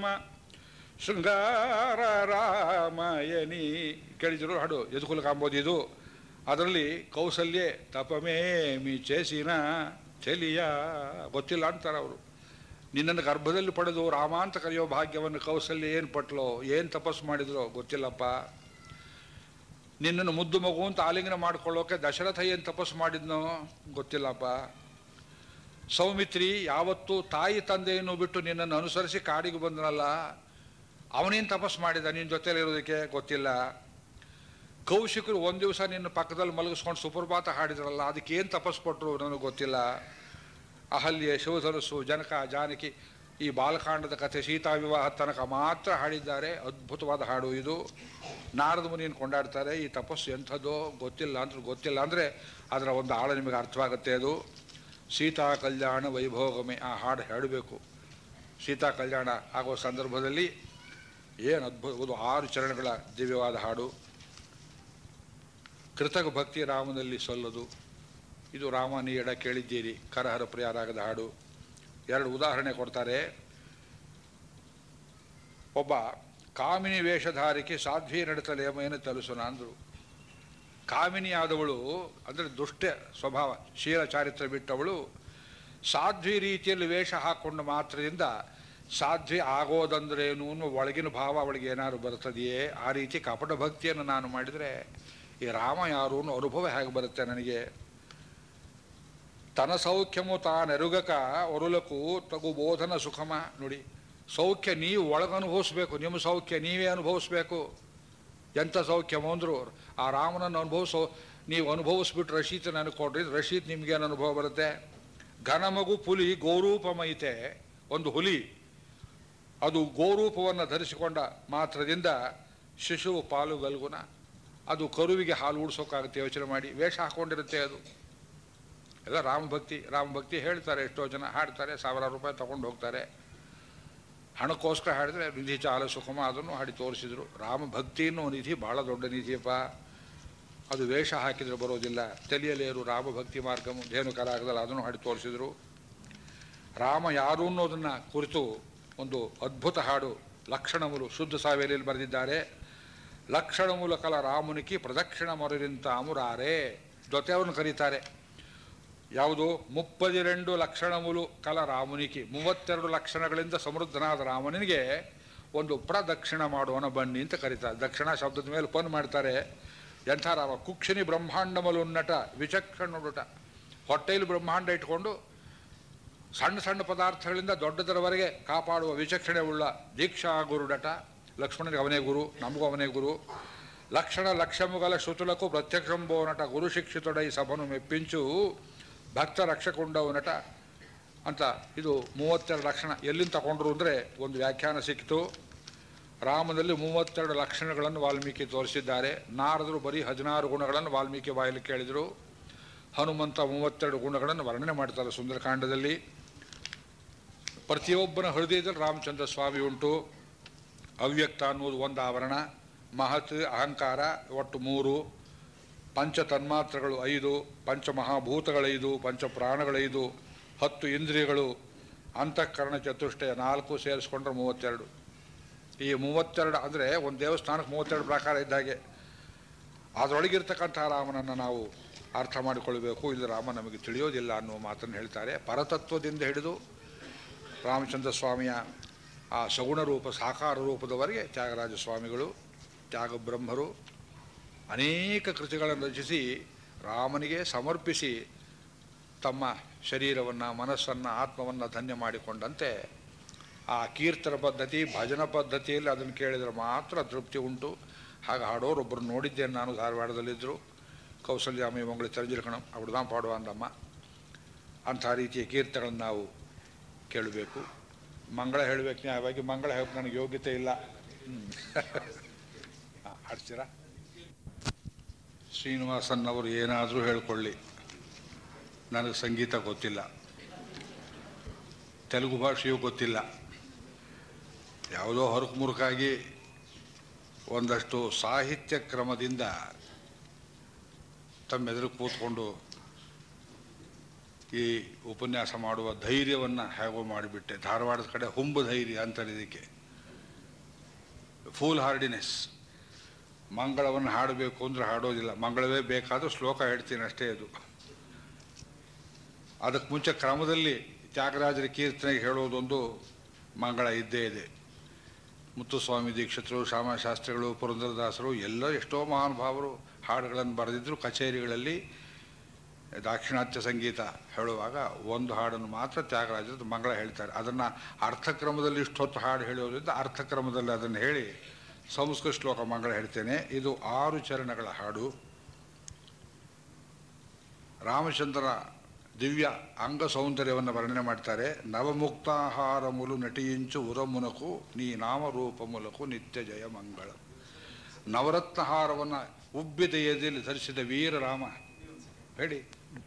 ಶೃಂಗಾರ ರಾಮಾಯಣಿ ಕೇಳಿದ್ರು ಹಾಡು ಯದುಕುಲ ಕಾಂಬೋದು ಇದು ಅದರಲ್ಲಿ ಕೌಸಲ್ಯೆ ತಪಮೇಮಿ ಚೇಸಿನ ಚೆಲಿಯ ಗೊತ್ತಿಲ್ಲ ಅಂತಾರೆ ಅವರು ನಿನ್ನನ್ನು ಗರ್ಭದಲ್ಲಿ ಪಡೆದು ರಾಮ ಅಂತ ಕರೆಯೋ ಭಾಗ್ಯವನ್ನು ಕೌಸಲ್ಯ ಏನು ಪಟ್ಲೋ ಏನು ತಪಸ್ಸು ಮಾಡಿದ್ರೋ ಗೊತ್ತಿಲ್ಲಪ್ಪ ನಿನ್ನನ್ನು ಮುದ್ದು ಮಗು ಅಂತ ಆಲಿಂಗನ ಮಾಡ್ಕೊಳ್ಳೋಕೆ ದಶರಥ ಏನು ತಪಸ್ಸು ಮಾಡಿದ್ನೋ ಗೊತ್ತಿಲ್ಲಪ್ಪ ಸೌಮಿತ್ರಿ ಯಾವತ್ತು ತಾಯಿ ತಂದೆಯನ್ನು ಬಿಟ್ಟು ನಿನ್ನನ್ನು ಅನುಸರಿಸಿ ಕಾಡಿಗೆ ಬಂದನಲ್ಲ ಅವನೇನು ತಪಸ್ಸು ಮಾಡಿದ ನಿನ್ನ ಜೊತೆಲಿ ಇರೋದಕ್ಕೆ ಗೊತ್ತಿಲ್ಲ ಕೌಶಿಕರು ಒಂದು ದಿವಸ ನಿನ್ನ ಪಕ್ಕದಲ್ಲಿ ಮಲಗಿಸ್ಕೊಂಡು ಸುಪ್ರಭಾತ ಹಾಡಿದ್ರಲ್ಲ ಅದಕ್ಕೆ ಏನು ತಪಸ್ಸು ಪಟ್ಟರು ನನಗೆ ಗೊತ್ತಿಲ್ಲ ಅಹಲ್ಯೆ ಶಿವಧನಸ್ಸು ಜನಕ ಜಾನಕಿ ಈ ಬಾಲಕಾಂಡದ ಕಥೆ ಸೀತಾ ವಿವಾಹ ತನಕ ಮಾತ್ರ ಹಾಡಿದ್ದಾರೆ ಅದ್ಭುತವಾದ ಹಾಡು ಇದು ನಾರದ ಮುನಿಯನ್ನು ಕೊಂಡಾಡ್ತಾರೆ ಈ ತಪಸ್ಸು ಎಂಥದ್ದೋ ಗೊತ್ತಿಲ್ಲ ಅಂತ ಗೊತ್ತಿಲ್ಲ ಅಂದರೆ ಅದರ ಒಂದು ಆಳ ನಿಮಗೆ ಅರ್ಥವಾಗುತ್ತೆ ಅದು ಸೀತಾ ಕಲ್ಯಾಣ ವೈಭೋಗಮೆ ಆ ಹಾಡು ಹೇಳಬೇಕು ಸೀತಾ ಕಲ್ಯಾಣ ಆಗೋ ಸಂದರ್ಭದಲ್ಲಿ ಏನು ಅದ್ಭುತ ಒಂದು ಆರು ಚರಣಗಳ ದಿವ್ಯವಾದ ಹಾಡು ಕೃತಕ ಭಕ್ತಿ ರಾಮನಲ್ಲಿ ಸಲ್ಲದು ಇದು ರಾಮ ನೀ ಎಡ ಕೇಳಿದ್ದೀರಿ ಕರಹರ ಪ್ರಿಯರಾಗದ ಹಾಡು ಎರಡು ಉದಾಹರಣೆ ಕೊಡ್ತಾರೆ ಒಬ್ಬ ಕಾಮಿನಿ ವೇಷಧಾರಿಕೆ ಸಾಧ್ವಿ ನಡತಲೇಮಯನ್ನು ತಲುಸೋಣ ಅಂದರು ಕಾಮಿನಿಯಾದವಳು ಅಂದರೆ ದುಷ್ಟ ಸ್ವಭಾವ ಶೀಲ ಚಾರಿತ್ರ್ಯ ಬಿಟ್ಟವಳು ಸಾಧ್ವಿ ರೀತಿಯಲ್ಲಿ ವೇಷ ಹಾಕ್ಕೊಂಡ ಮಾತ್ರದಿಂದ ಸಾಧ್ವಿ ಆಗೋದಂದ್ರೇನು ಅನ್ನೋ ಒಳಗಿನ ಭಾವ ಅವಳಿಗೆ ಏನಾದ್ರು ಬರ್ತದೆಯೇ ಆ ರೀತಿ ಕಪಟ ಭಕ್ತಿಯನ್ನು ನಾನು ಮಾಡಿದರೆ ಈ ರಾಮ ಯಾರು ಅನ್ನೋ ಅನುಭವ ಹೇಗೆ ಬರುತ್ತೆ ನನಗೆ ತನ ಸೌಖ್ಯಮು ತಾನೆರುಗಕ ಒರುಲಕು ತಗು ಬೋಧನ ಸುಖಮ ನೋಡಿ ಸೌಖ್ಯ ನೀವು ಒಳಗೆ ಅನುಭವಿಸ್ಬೇಕು ನಿಮ್ಮ ಸೌಖ್ಯ ನೀವೇ ಅನುಭವಿಸ್ಬೇಕು ಎಂಥ ಸೌಖ್ಯಮೋ ಅಂದರು ಆ ರಾಮನನ್ನು ಅನುಭವಿಸೋ ನೀವು ಅನುಭವಿಸ್ಬಿಟ್ಟು ರಶೀತ್ ನನಗೆ ಕೊಡ್ರಿ ರಶೀತ್ ನಿಮಗೇನು ಅನುಭವ ಬರುತ್ತೆ ಘನಮಗು ಪುಲಿ ಗೋರೂಪಮೈತೆ ಒಂದು ಹುಲಿ ಅದು ಗೋರೂಪವನ್ನು ಧರಿಸಿಕೊಂಡ ಮಾತ್ರದಿಂದ ಶಿಶುವು ಪಾಲು ಗಲ್ಗುನ ಅದು ಕರುವಿಗೆ ಹಾಲು ಉಡ್ಸೋಕ್ಕಾಗುತ್ತೆ ಯೋಚನೆ ಮಾಡಿ ವೇಷ ಹಾಕ್ಕೊಂಡಿರುತ್ತೆ ಅದು ಎಲ್ಲ ರಾಮಭಕ್ತಿ ರಾಮಭಕ್ತಿ ಹೇಳ್ತಾರೆ ಎಷ್ಟೋ ಜನ ಹಾಡ್ತಾರೆ ಸಾವಿರಾರು ರೂಪಾಯಿ ತಗೊಂಡು ಹೋಗ್ತಾರೆ ಹಣಕ್ಕೋಸ್ಕರ ಹಾಡಿದ್ರೆ ನಿಧಿ ಚಾಲ ಸುಖಮ ಅದನ್ನು ಹಾಡಿ ತೋರಿಸಿದ್ರು ರಾಮಭಕ್ತಿ ಅನ್ನೋ ನಿಧಿ ಭಾಳ ದೊಡ್ಡ ನಿಧಿಯಪ್ಪ ಅದು ವೇಷ ಹಾಕಿದರೆ ಬರೋದಿಲ್ಲ ತಲೆಯಲೇರು ರಾಮಭಕ್ತಿ ಮಾರ್ಗಮು ಧೇನುಕರಾಗದಲ್ಲ ಅದನ್ನು ಹಾಡಿ ತೋರಿಸಿದ್ರು ರಾಮ ಯಾರು ಅನ್ನೋದನ್ನು ಕುರಿತು ಒಂದು ಅದ್ಭುತ ಹಾಡು ಲಕ್ಷಣములు ಶುದ್ಧ ಸಾವೇಲಿಯಲ್ಲಿ ಬರೆದಿದ್ದಾರೆ ಲಕ್ಷಣముల ಕಲ ರಾಮುನಿಕಿ ಪ್ರದಕ್ಷಿಣ ಮೊರರಿಂತ ಅಮುರಾರೆ ಜೊತೆಯವ್ರನ್ನ ಕರೀತಾರೆ ಯಾವುದು ಮುಪ್ಪದಿರೆಂಡು ಲಕ್ಷಣములు ಕಲ ರಾಮುನಿಕಿ ಮೂವತ್ತೆರಡು ಲಕ್ಷಣಗಳಿಂದ ಸಮೃದ್ಧನಾದ ರಾಮನಿಗೆ ಒಂದು ಪ್ರದಕ್ಷಿಣ ಮಾಡುವನ ಬನ್ನಿ ಅಂತ ಕರೀತಾರೆ ದಕ್ಷಿಣ ಶಬ್ದದ ಮೇಲೆ ಪನ್ ಮಾಡ್ತಾರೆ ಎಂಥ ರಾಮ ಕುಕ್ಷಿನಿ ಬ್ರಹ್ಮಾಂಡಮಲುನ್ನಟ ವಿಚಕ್ಷಣುಡುಟ ಹೊಟ್ಟೆಯಲ್ಲಿ ಬ್ರಹ್ಮಾಂಡ ಇಟ್ಕೊಂಡು ಸಣ್ಣ ಸಣ್ಣ ಪದಾರ್ಥಗಳಿಂದ ದೊಡ್ಡದರವರೆಗೆ ಕಾಪಾಡುವ ವಿಚಕ್ಷಣೆ ಉಳ್ಳ ದೀಕ್ಷಾ ಗುರುಡಟ ಲಕ್ಷ್ಮಣನಿಗೆ ಅವನೇ ಗುರು ನಮಗೂ ಅವನೇ ಗುರು ಲಕ್ಷಣ ಲಕ್ಷಮುಗಲ ಶ್ರುತುಲಕು ಪ್ರತ್ಯಕ್ಷಂಬೋ ನಟ ಗುರು ಶಿಕ್ಷಿತೊಡೈ ಸಭನು ಮೆಪ್ಪಿಂಚು ಭಕ್ತ ರಕ್ಷಕೊಂಡವು ನಟ ಅಂತ ಇದು ಮೂವತ್ತೆರಡು ಲಕ್ಷಣ ಎಲ್ಲಿಂದ ತಗೊಂಡ್ರು ಅಂದರೆ ಒಂದು ವ್ಯಾಖ್ಯಾನ ಸಿಕ್ಕಿತು ರಾಮನಲ್ಲಿ ಮೂವತ್ತೆರಡು ಲಕ್ಷಣಗಳನ್ನು ವಾಲ್ಮೀಕಿ ತೋರಿಸಿದ್ದಾರೆ ನಾರದರು ಬರೀ ಹದಿನಾರು ಗುಣಗಳನ್ನು ವಾಲ್ಮೀಕಿ ಬಾಯಲ್ಲಿ ಕೇಳಿದರು ಹನುಮಂತ ಮೂವತ್ತೆರಡು ಗುಣಗಳನ್ನು ವರ್ಣನೆ ಮಾಡ್ತಾರೆ ಸುಂದರಕಾಂಡದಲ್ಲಿ ಪ್ರತಿಯೊಬ್ಬನ ಹೃದಯದಲ್ಲಿ ರಾಮಚಂದ್ರ ಸ್ವಾಮಿ ಉಂಟು ಅವ್ಯಕ್ತ ಅನ್ನೋದು ಒಂದು ಆವರಣ ಮಹತ್ ಅಹಂಕಾರ ಒಟ್ಟು ಮೂರು ಪಂಚ ತನ್ಮಾತ್ರಗಳು ಐದು ಪಂಚಮಹಾಭೂತಗಳೈದು ಪಂಚ ಪ್ರಾಣಗಳೈದು ಹತ್ತು ಇಂದ್ರಿಯಗಳು ಅಂತಃಕರಣ ಚತುಷ್ಟಯ ನಾಲ್ಕು ಸೇರಿಸ್ಕೊಂಡ್ರೆ ಮೂವತ್ತೆರಡು ಈ ಮೂವತ್ತೆರಡು ಅಂದರೆ ಒಂದು ದೇವಸ್ಥಾನಕ್ಕೆ ಮೂವತ್ತೆರಡು ಪ್ರಕಾರ ಇದ್ದಾಗೆ ಅದರೊಳಗಿರ್ತಕ್ಕಂಥ ರಾಮನನ್ನು ನಾವು ಅರ್ಥ ಮಾಡಿಕೊಳ್ಬೇಕು ಇಲ್ಲಿ ರಾಮ ನಮಗೆ ತಿಳಿಯೋದಿಲ್ಲ ಅನ್ನುವ ಮಾತನ್ನು ಹೇಳ್ತಾರೆ ಪರತತ್ವದಿಂದ ಹಿಡಿದು ರಾಮಚಂದ್ರ ಸ್ವಾಮಿಯ ಆ ಸಗುಣ ರೂಪ ಸಾಕಾರ ರೂಪದವರೆಗೆ ತ್ಯಾಗರಾಜ ಸ್ವಾಮಿಗಳು ತ್ಯಾಗ ಬ್ರಹ್ಮರು ಅನೇಕ ಕೃತಿಗಳನ್ನು ರಚಿಸಿ ರಾಮನಿಗೆ ಸಮರ್ಪಿಸಿ ತಮ್ಮ ಶರೀರವನ್ನು ಮನಸ್ಸನ್ನು ಆತ್ಮವನ್ನು ಧನ್ಯ ಮಾಡಿಕೊಂಡಂತೆ ಆ ಕೀರ್ತನ ಪದ್ಧತಿ ಭಜನ ಪದ್ಧತಿಯಲ್ಲಿ ಅದನ್ನು ಕೇಳಿದರೆ ಮಾತ್ರ ತೃಪ್ತಿ ಉಂಟು ಹಾಗೆ ಹಾಡೋರೊಬ್ಬರು ನೋಡಿದ್ದೇನೆ ನಾನು ಧಾರವಾಡದಲ್ಲಿದ್ದರು ಕೌಸಲ್ಯಾಮಿ ಮಂಗಳ ತೆರಜಿಲ್ಕಣಂ ಅವಡ್ದಾಂ ಪಾಡುವ ಅಂದಮ್ಮ ಅಂಥ ರೀತಿಯ ಕೀರ್ತಗಳನ್ನು ನಾವು ಕೇಳಬೇಕು ಮಂಗಳ ಹೇಳಬೇಕು ನ್ಯಾಯವಾಗಿ ಮಂಗಳ ಹೇಳಕ್ಕೆ ನನಗೆ ಯೋಗ್ಯತೆ ಇಲ್ಲ ಹ್ಮ್. ಆ, ಹಾಡ್ತೀರಾ ಶ್ರೀನಿವಾಸನ್ ಅವರು ಏನಾದರೂ ಹೇಳ್ಕೊಳ್ಳಿ ನನಗೆ ಸಂಗೀತ ಗೊತ್ತಿಲ್ಲ ತೆಲುಗು ಭಾಷೆಯೂ ಗೊತ್ತಿಲ್ಲ ಯಾವುದೋ ಹೊರಕು ಮುರುಕಾಗಿ ಒಂದಷ್ಟು ಸಾಹಿತ್ಯ ಕ್ರಮದಿಂದ ತಮ್ಮೆದುರು ಕೂತ್ಕೊಂಡು ಈ ಉಪನ್ಯಾಸ ಮಾಡುವ ಧೈರ್ಯವನ್ನು ಹೇಗೋ ಮಾಡಿಬಿಟ್ಟೆ ಧಾರವಾಡದ ಕಡೆ ಹುಂಬು ಧೈರ್ಯ ಅಂತಾರೆ ಇದಕ್ಕೆ ಫೂಲ್ ಹಾರ್ಡಿನೆಸ್ ಮಂಗಳವನ್ನು ಹಾಡಬೇಕು ಅಂದರೆ ಹಾಡೋದಿಲ್ಲ ಮಂಗಳವೇ ಬೇಕಾದರೂ ಶ್ಲೋಕ ಹೇಳ್ತೀನಿ ಅಷ್ಟೇ ಅದು ಅದಕ್ಕೆ ಮುಂಚೆ ಕ್ರಮದಲ್ಲಿ ತ್ಯಾಗರಾಜರ ಕೀರ್ತನೆಗೆ ಹೇಳೋದೊಂದು ಮಂಗಳ ಇದ್ದೇ ಇದೆ ಮುತ್ತುಸ್ವಾಮಿ ದೀಕ್ಷಿತರು ಶ್ಯಾಮಶಾಸ್ತ್ರಿಗಳು ಪುರಂದರದಾಸರು ಎಲ್ಲ ಎಷ್ಟೋ ಮಹಾನುಭಾವರು ಹಾಡುಗಳನ್ನು ಬರೆದಿದ್ದರು ಕಚೇರಿಗಳಲ್ಲಿ ದಾಕ್ಷಿಣಾತ್ಯ ಸಂಗೀತ ಹೇಳುವಾಗ ಒಂದು ಹಾಡನ್ನು ಮಾತ್ರ ತ್ಯಾಗರಾಜರದ್ದು ಮಂಗಳ ಹೇಳ್ತಾರೆ ಅದನ್ನು ಅರ್ಥಕ್ರಮದಲ್ಲಿ ಇಷ್ಟೊತ್ತು ಹಾಡು ಹೇಳೋದ್ರಿಂದ ಅರ್ಥಕ್ರಮದಲ್ಲಿ ಅದನ್ನು ಹೇಳಿ ಸಂಸ್ಕೃತ ಶ್ಲೋಕ ಮಂಗಳ ಹೇಳ್ತೇನೆ ಇದು ಆರು ಚರಣಗಳ ಹಾಡು ರಾಮಚಂದ್ರ ದಿವ್ಯ ಅಂಗ ಸೌಂದರ್ಯವನ್ನು ವರ್ಣನೆ ಮಾಡ್ತಾರೆ ನವಮುಕ್ತಾಹಾರ ಮುಲು ನಟಿಯಿಂಚು ಉರಮುನಕು ನೀ ನಾಮರೂಪ ಮೂಲಕು ನಿತ್ಯ ಜಯ ಮಂಗಳ ನವರತ್ನಹಾರವನ್ನು ಉಬ್ಬಿದ ಎದೆಯಲ್ಲಿ ಧರಿಸಿದ ವೀರ ರಾಮ ಹೇಳಿ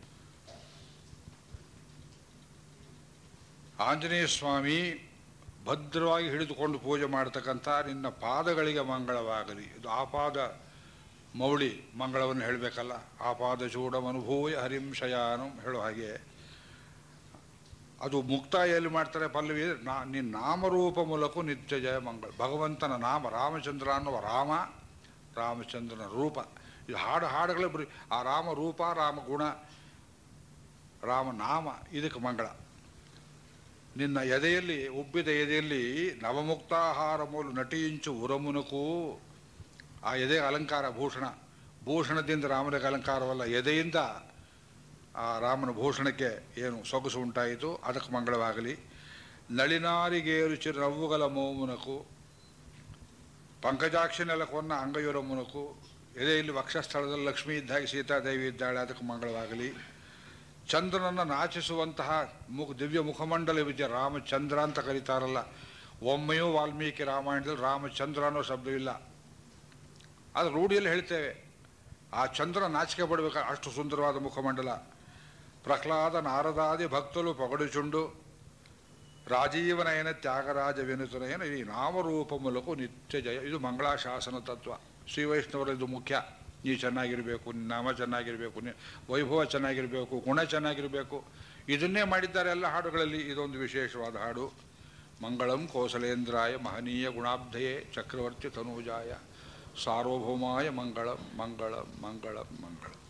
ಆಂಜನೇಯ ಸ್ವಾಮಿ ಭದ್ರವಾಗಿ ಹಿಡಿದುಕೊಂಡು ಪೂಜೆ ಮಾಡತಕ್ಕಂಥ ನಿನ್ನ ಪಾದಗಳಿಗೆ ಮಂಗಳವಾಗಲಿ ಇದು ಆಪಾದ ಮೌಳಿ ಮಂಗಳವನ್ನು ಹೇಳಬೇಕಲ್ಲ ಆಪಾದ ಚೂಡಂ ಅನುಭೂಯ ಹರಿಂ ಶಯಾನಂ ಹೇಳೋ ಹಾಗೆ ಅದು ಮುಕ್ತಾಯಲ್ಲಿ ಮಾಡ್ತಾರೆ ಪಲ್ಲವಿ ನಾ ನಿನ್ನ ನಾಮರೂಪ ಮೂಲಕ ನಿತ್ಯ ಜಯ ಮಂಗಳ ಭಗವಂತನ ನಾಮ ರಾಮಚಂದ್ರ ಅನ್ನುವ ರಾಮ ರಾಮಚಂದ್ರನ ರೂಪ ಇದು ಹಾಡು ಹಾಡುಗಳೇ ಬರೀ ಆ ರಾಮ ರೂಪ ರಾಮ ಗುಣ ರಾಮನಾಮ ಇದಕ್ಕೆ ಮಂಗಳ ನಿನ್ನ ಎದೆಯಲ್ಲಿ ಉಬ್ಬಿದ ಎದೆಯಲ್ಲಿ ನವಮುಕ್ತಾಹಾರ ಮೂಲು ನಟಿಯಿಂಚು ಉರಮುನಕು ಆ ಎದೆ ಅಲಂಕಾರ ಭೂಷಣ ಭೂಷಣದಿಂದ ರಾಮನಿಗೆ ಅಲಂಕಾರವಲ್ಲ ಎದೆಯಿಂದ ಆ ರಾಮನ ಭೂಷಣಕ್ಕೆ ಏನು ಸೊಗಸು ಉಂಟಾಯಿತು ಅದಕ್ಕೆ ಮಂಗಳವಾಗಲಿ ನಳಿನಾರಿಗೇರು ಚಿರು ನವ್ವುಗಲ ಮೋಮುನಕು ಪಂಕಜಾಕ್ಷಿ ನೆಲಕವನ್ನು ಅಂಗಯುರ ಮುನಕು ಎದೆಯಲ್ಲಿ ವಕ್ಷಸ್ಥಳದಲ್ಲಿ ಲಕ್ಷ್ಮೀ ಇದ್ದಾಗಿ ಸೀತಾದೇವಿ ಇದ್ದಾಳೆ ಅದಕ್ಕೆ ಮಂಗಳವಾಗಲಿ ಚಂದ್ರನನ್ನು ನಾಚಿಸುವಂತಹ ಮುಖ ದಿವ್ಯ ಮುಖಮಂಡಲ ವಿದ್ಯೆ ರಾಮಚಂದ್ರ ಅಂತ ಕರೀತಾರಲ್ಲ ಒಮ್ಮೆಯೂ ವಾಲ್ಮೀಕಿ ರಾಮಾಯಣದಲ್ಲಿ ರಾಮಚಂದ್ರ ಅನ್ನೋ ಶಬ್ದವಿಲ್ಲ ಅದು ರೂಢಿಯಲ್ಲಿ ಹೇಳ್ತೇವೆ ಆ ಚಂದ್ರ ನಾಚಿಕೆ ಪಡಬೇಕು ಅಷ್ಟು ಸುಂದರವಾದ ಮುಖಮಂಡಲ ಪ್ರಹ್ಲಾದ ನಾರದಾದಿ ಭಕ್ತರು ಪಗಡುಚುಂಡು ರಾಜೀವನಯನ ತ್ಯಾಗರಾಜ ವಿನುತನಯನ ಈ ನಾಮರೂಪ ಮೂಲಕ ನಿತ್ಯ ಜಯ ಇದು ಮಂಗಳಾಶಾಸನ ತತ್ವ ಶ್ರೀ ವೈಷ್ಣವರ ಇದು ಮುಖ್ಯ ನೀ ಚೆನ್ನಾಗಿರಬೇಕು ನಿನ್ನ ನಾಮ ಚೆನ್ನಾಗಿರಬೇಕು ನೀ ವೈಭವ ಚೆನ್ನಾಗಿರಬೇಕು ಗುಣ ಚೆನ್ನಾಗಿರಬೇಕು ಇದನ್ನೇ ಮಾಡಿದ್ದಾರೆ ಎಲ್ಲ ಹಾಡುಗಳಲ್ಲಿ ಇದೊಂದು ವಿಶೇಷವಾದ ಹಾಡು ಮಂಗಳಂ ಕೌಸಲೇಂದ್ರಾಯ ಮಹನೀಯ ಗುಣಾಬ್ಧಯೇ ಚಕ್ರವರ್ತಿ ತನೂಜಾಯ ಸಾರ್ವಭೌಮಾಯ ಮಂಗಳಂ ಮಂಗಳಂ ಮಂಗಳಂ ಮಂಗಳಂ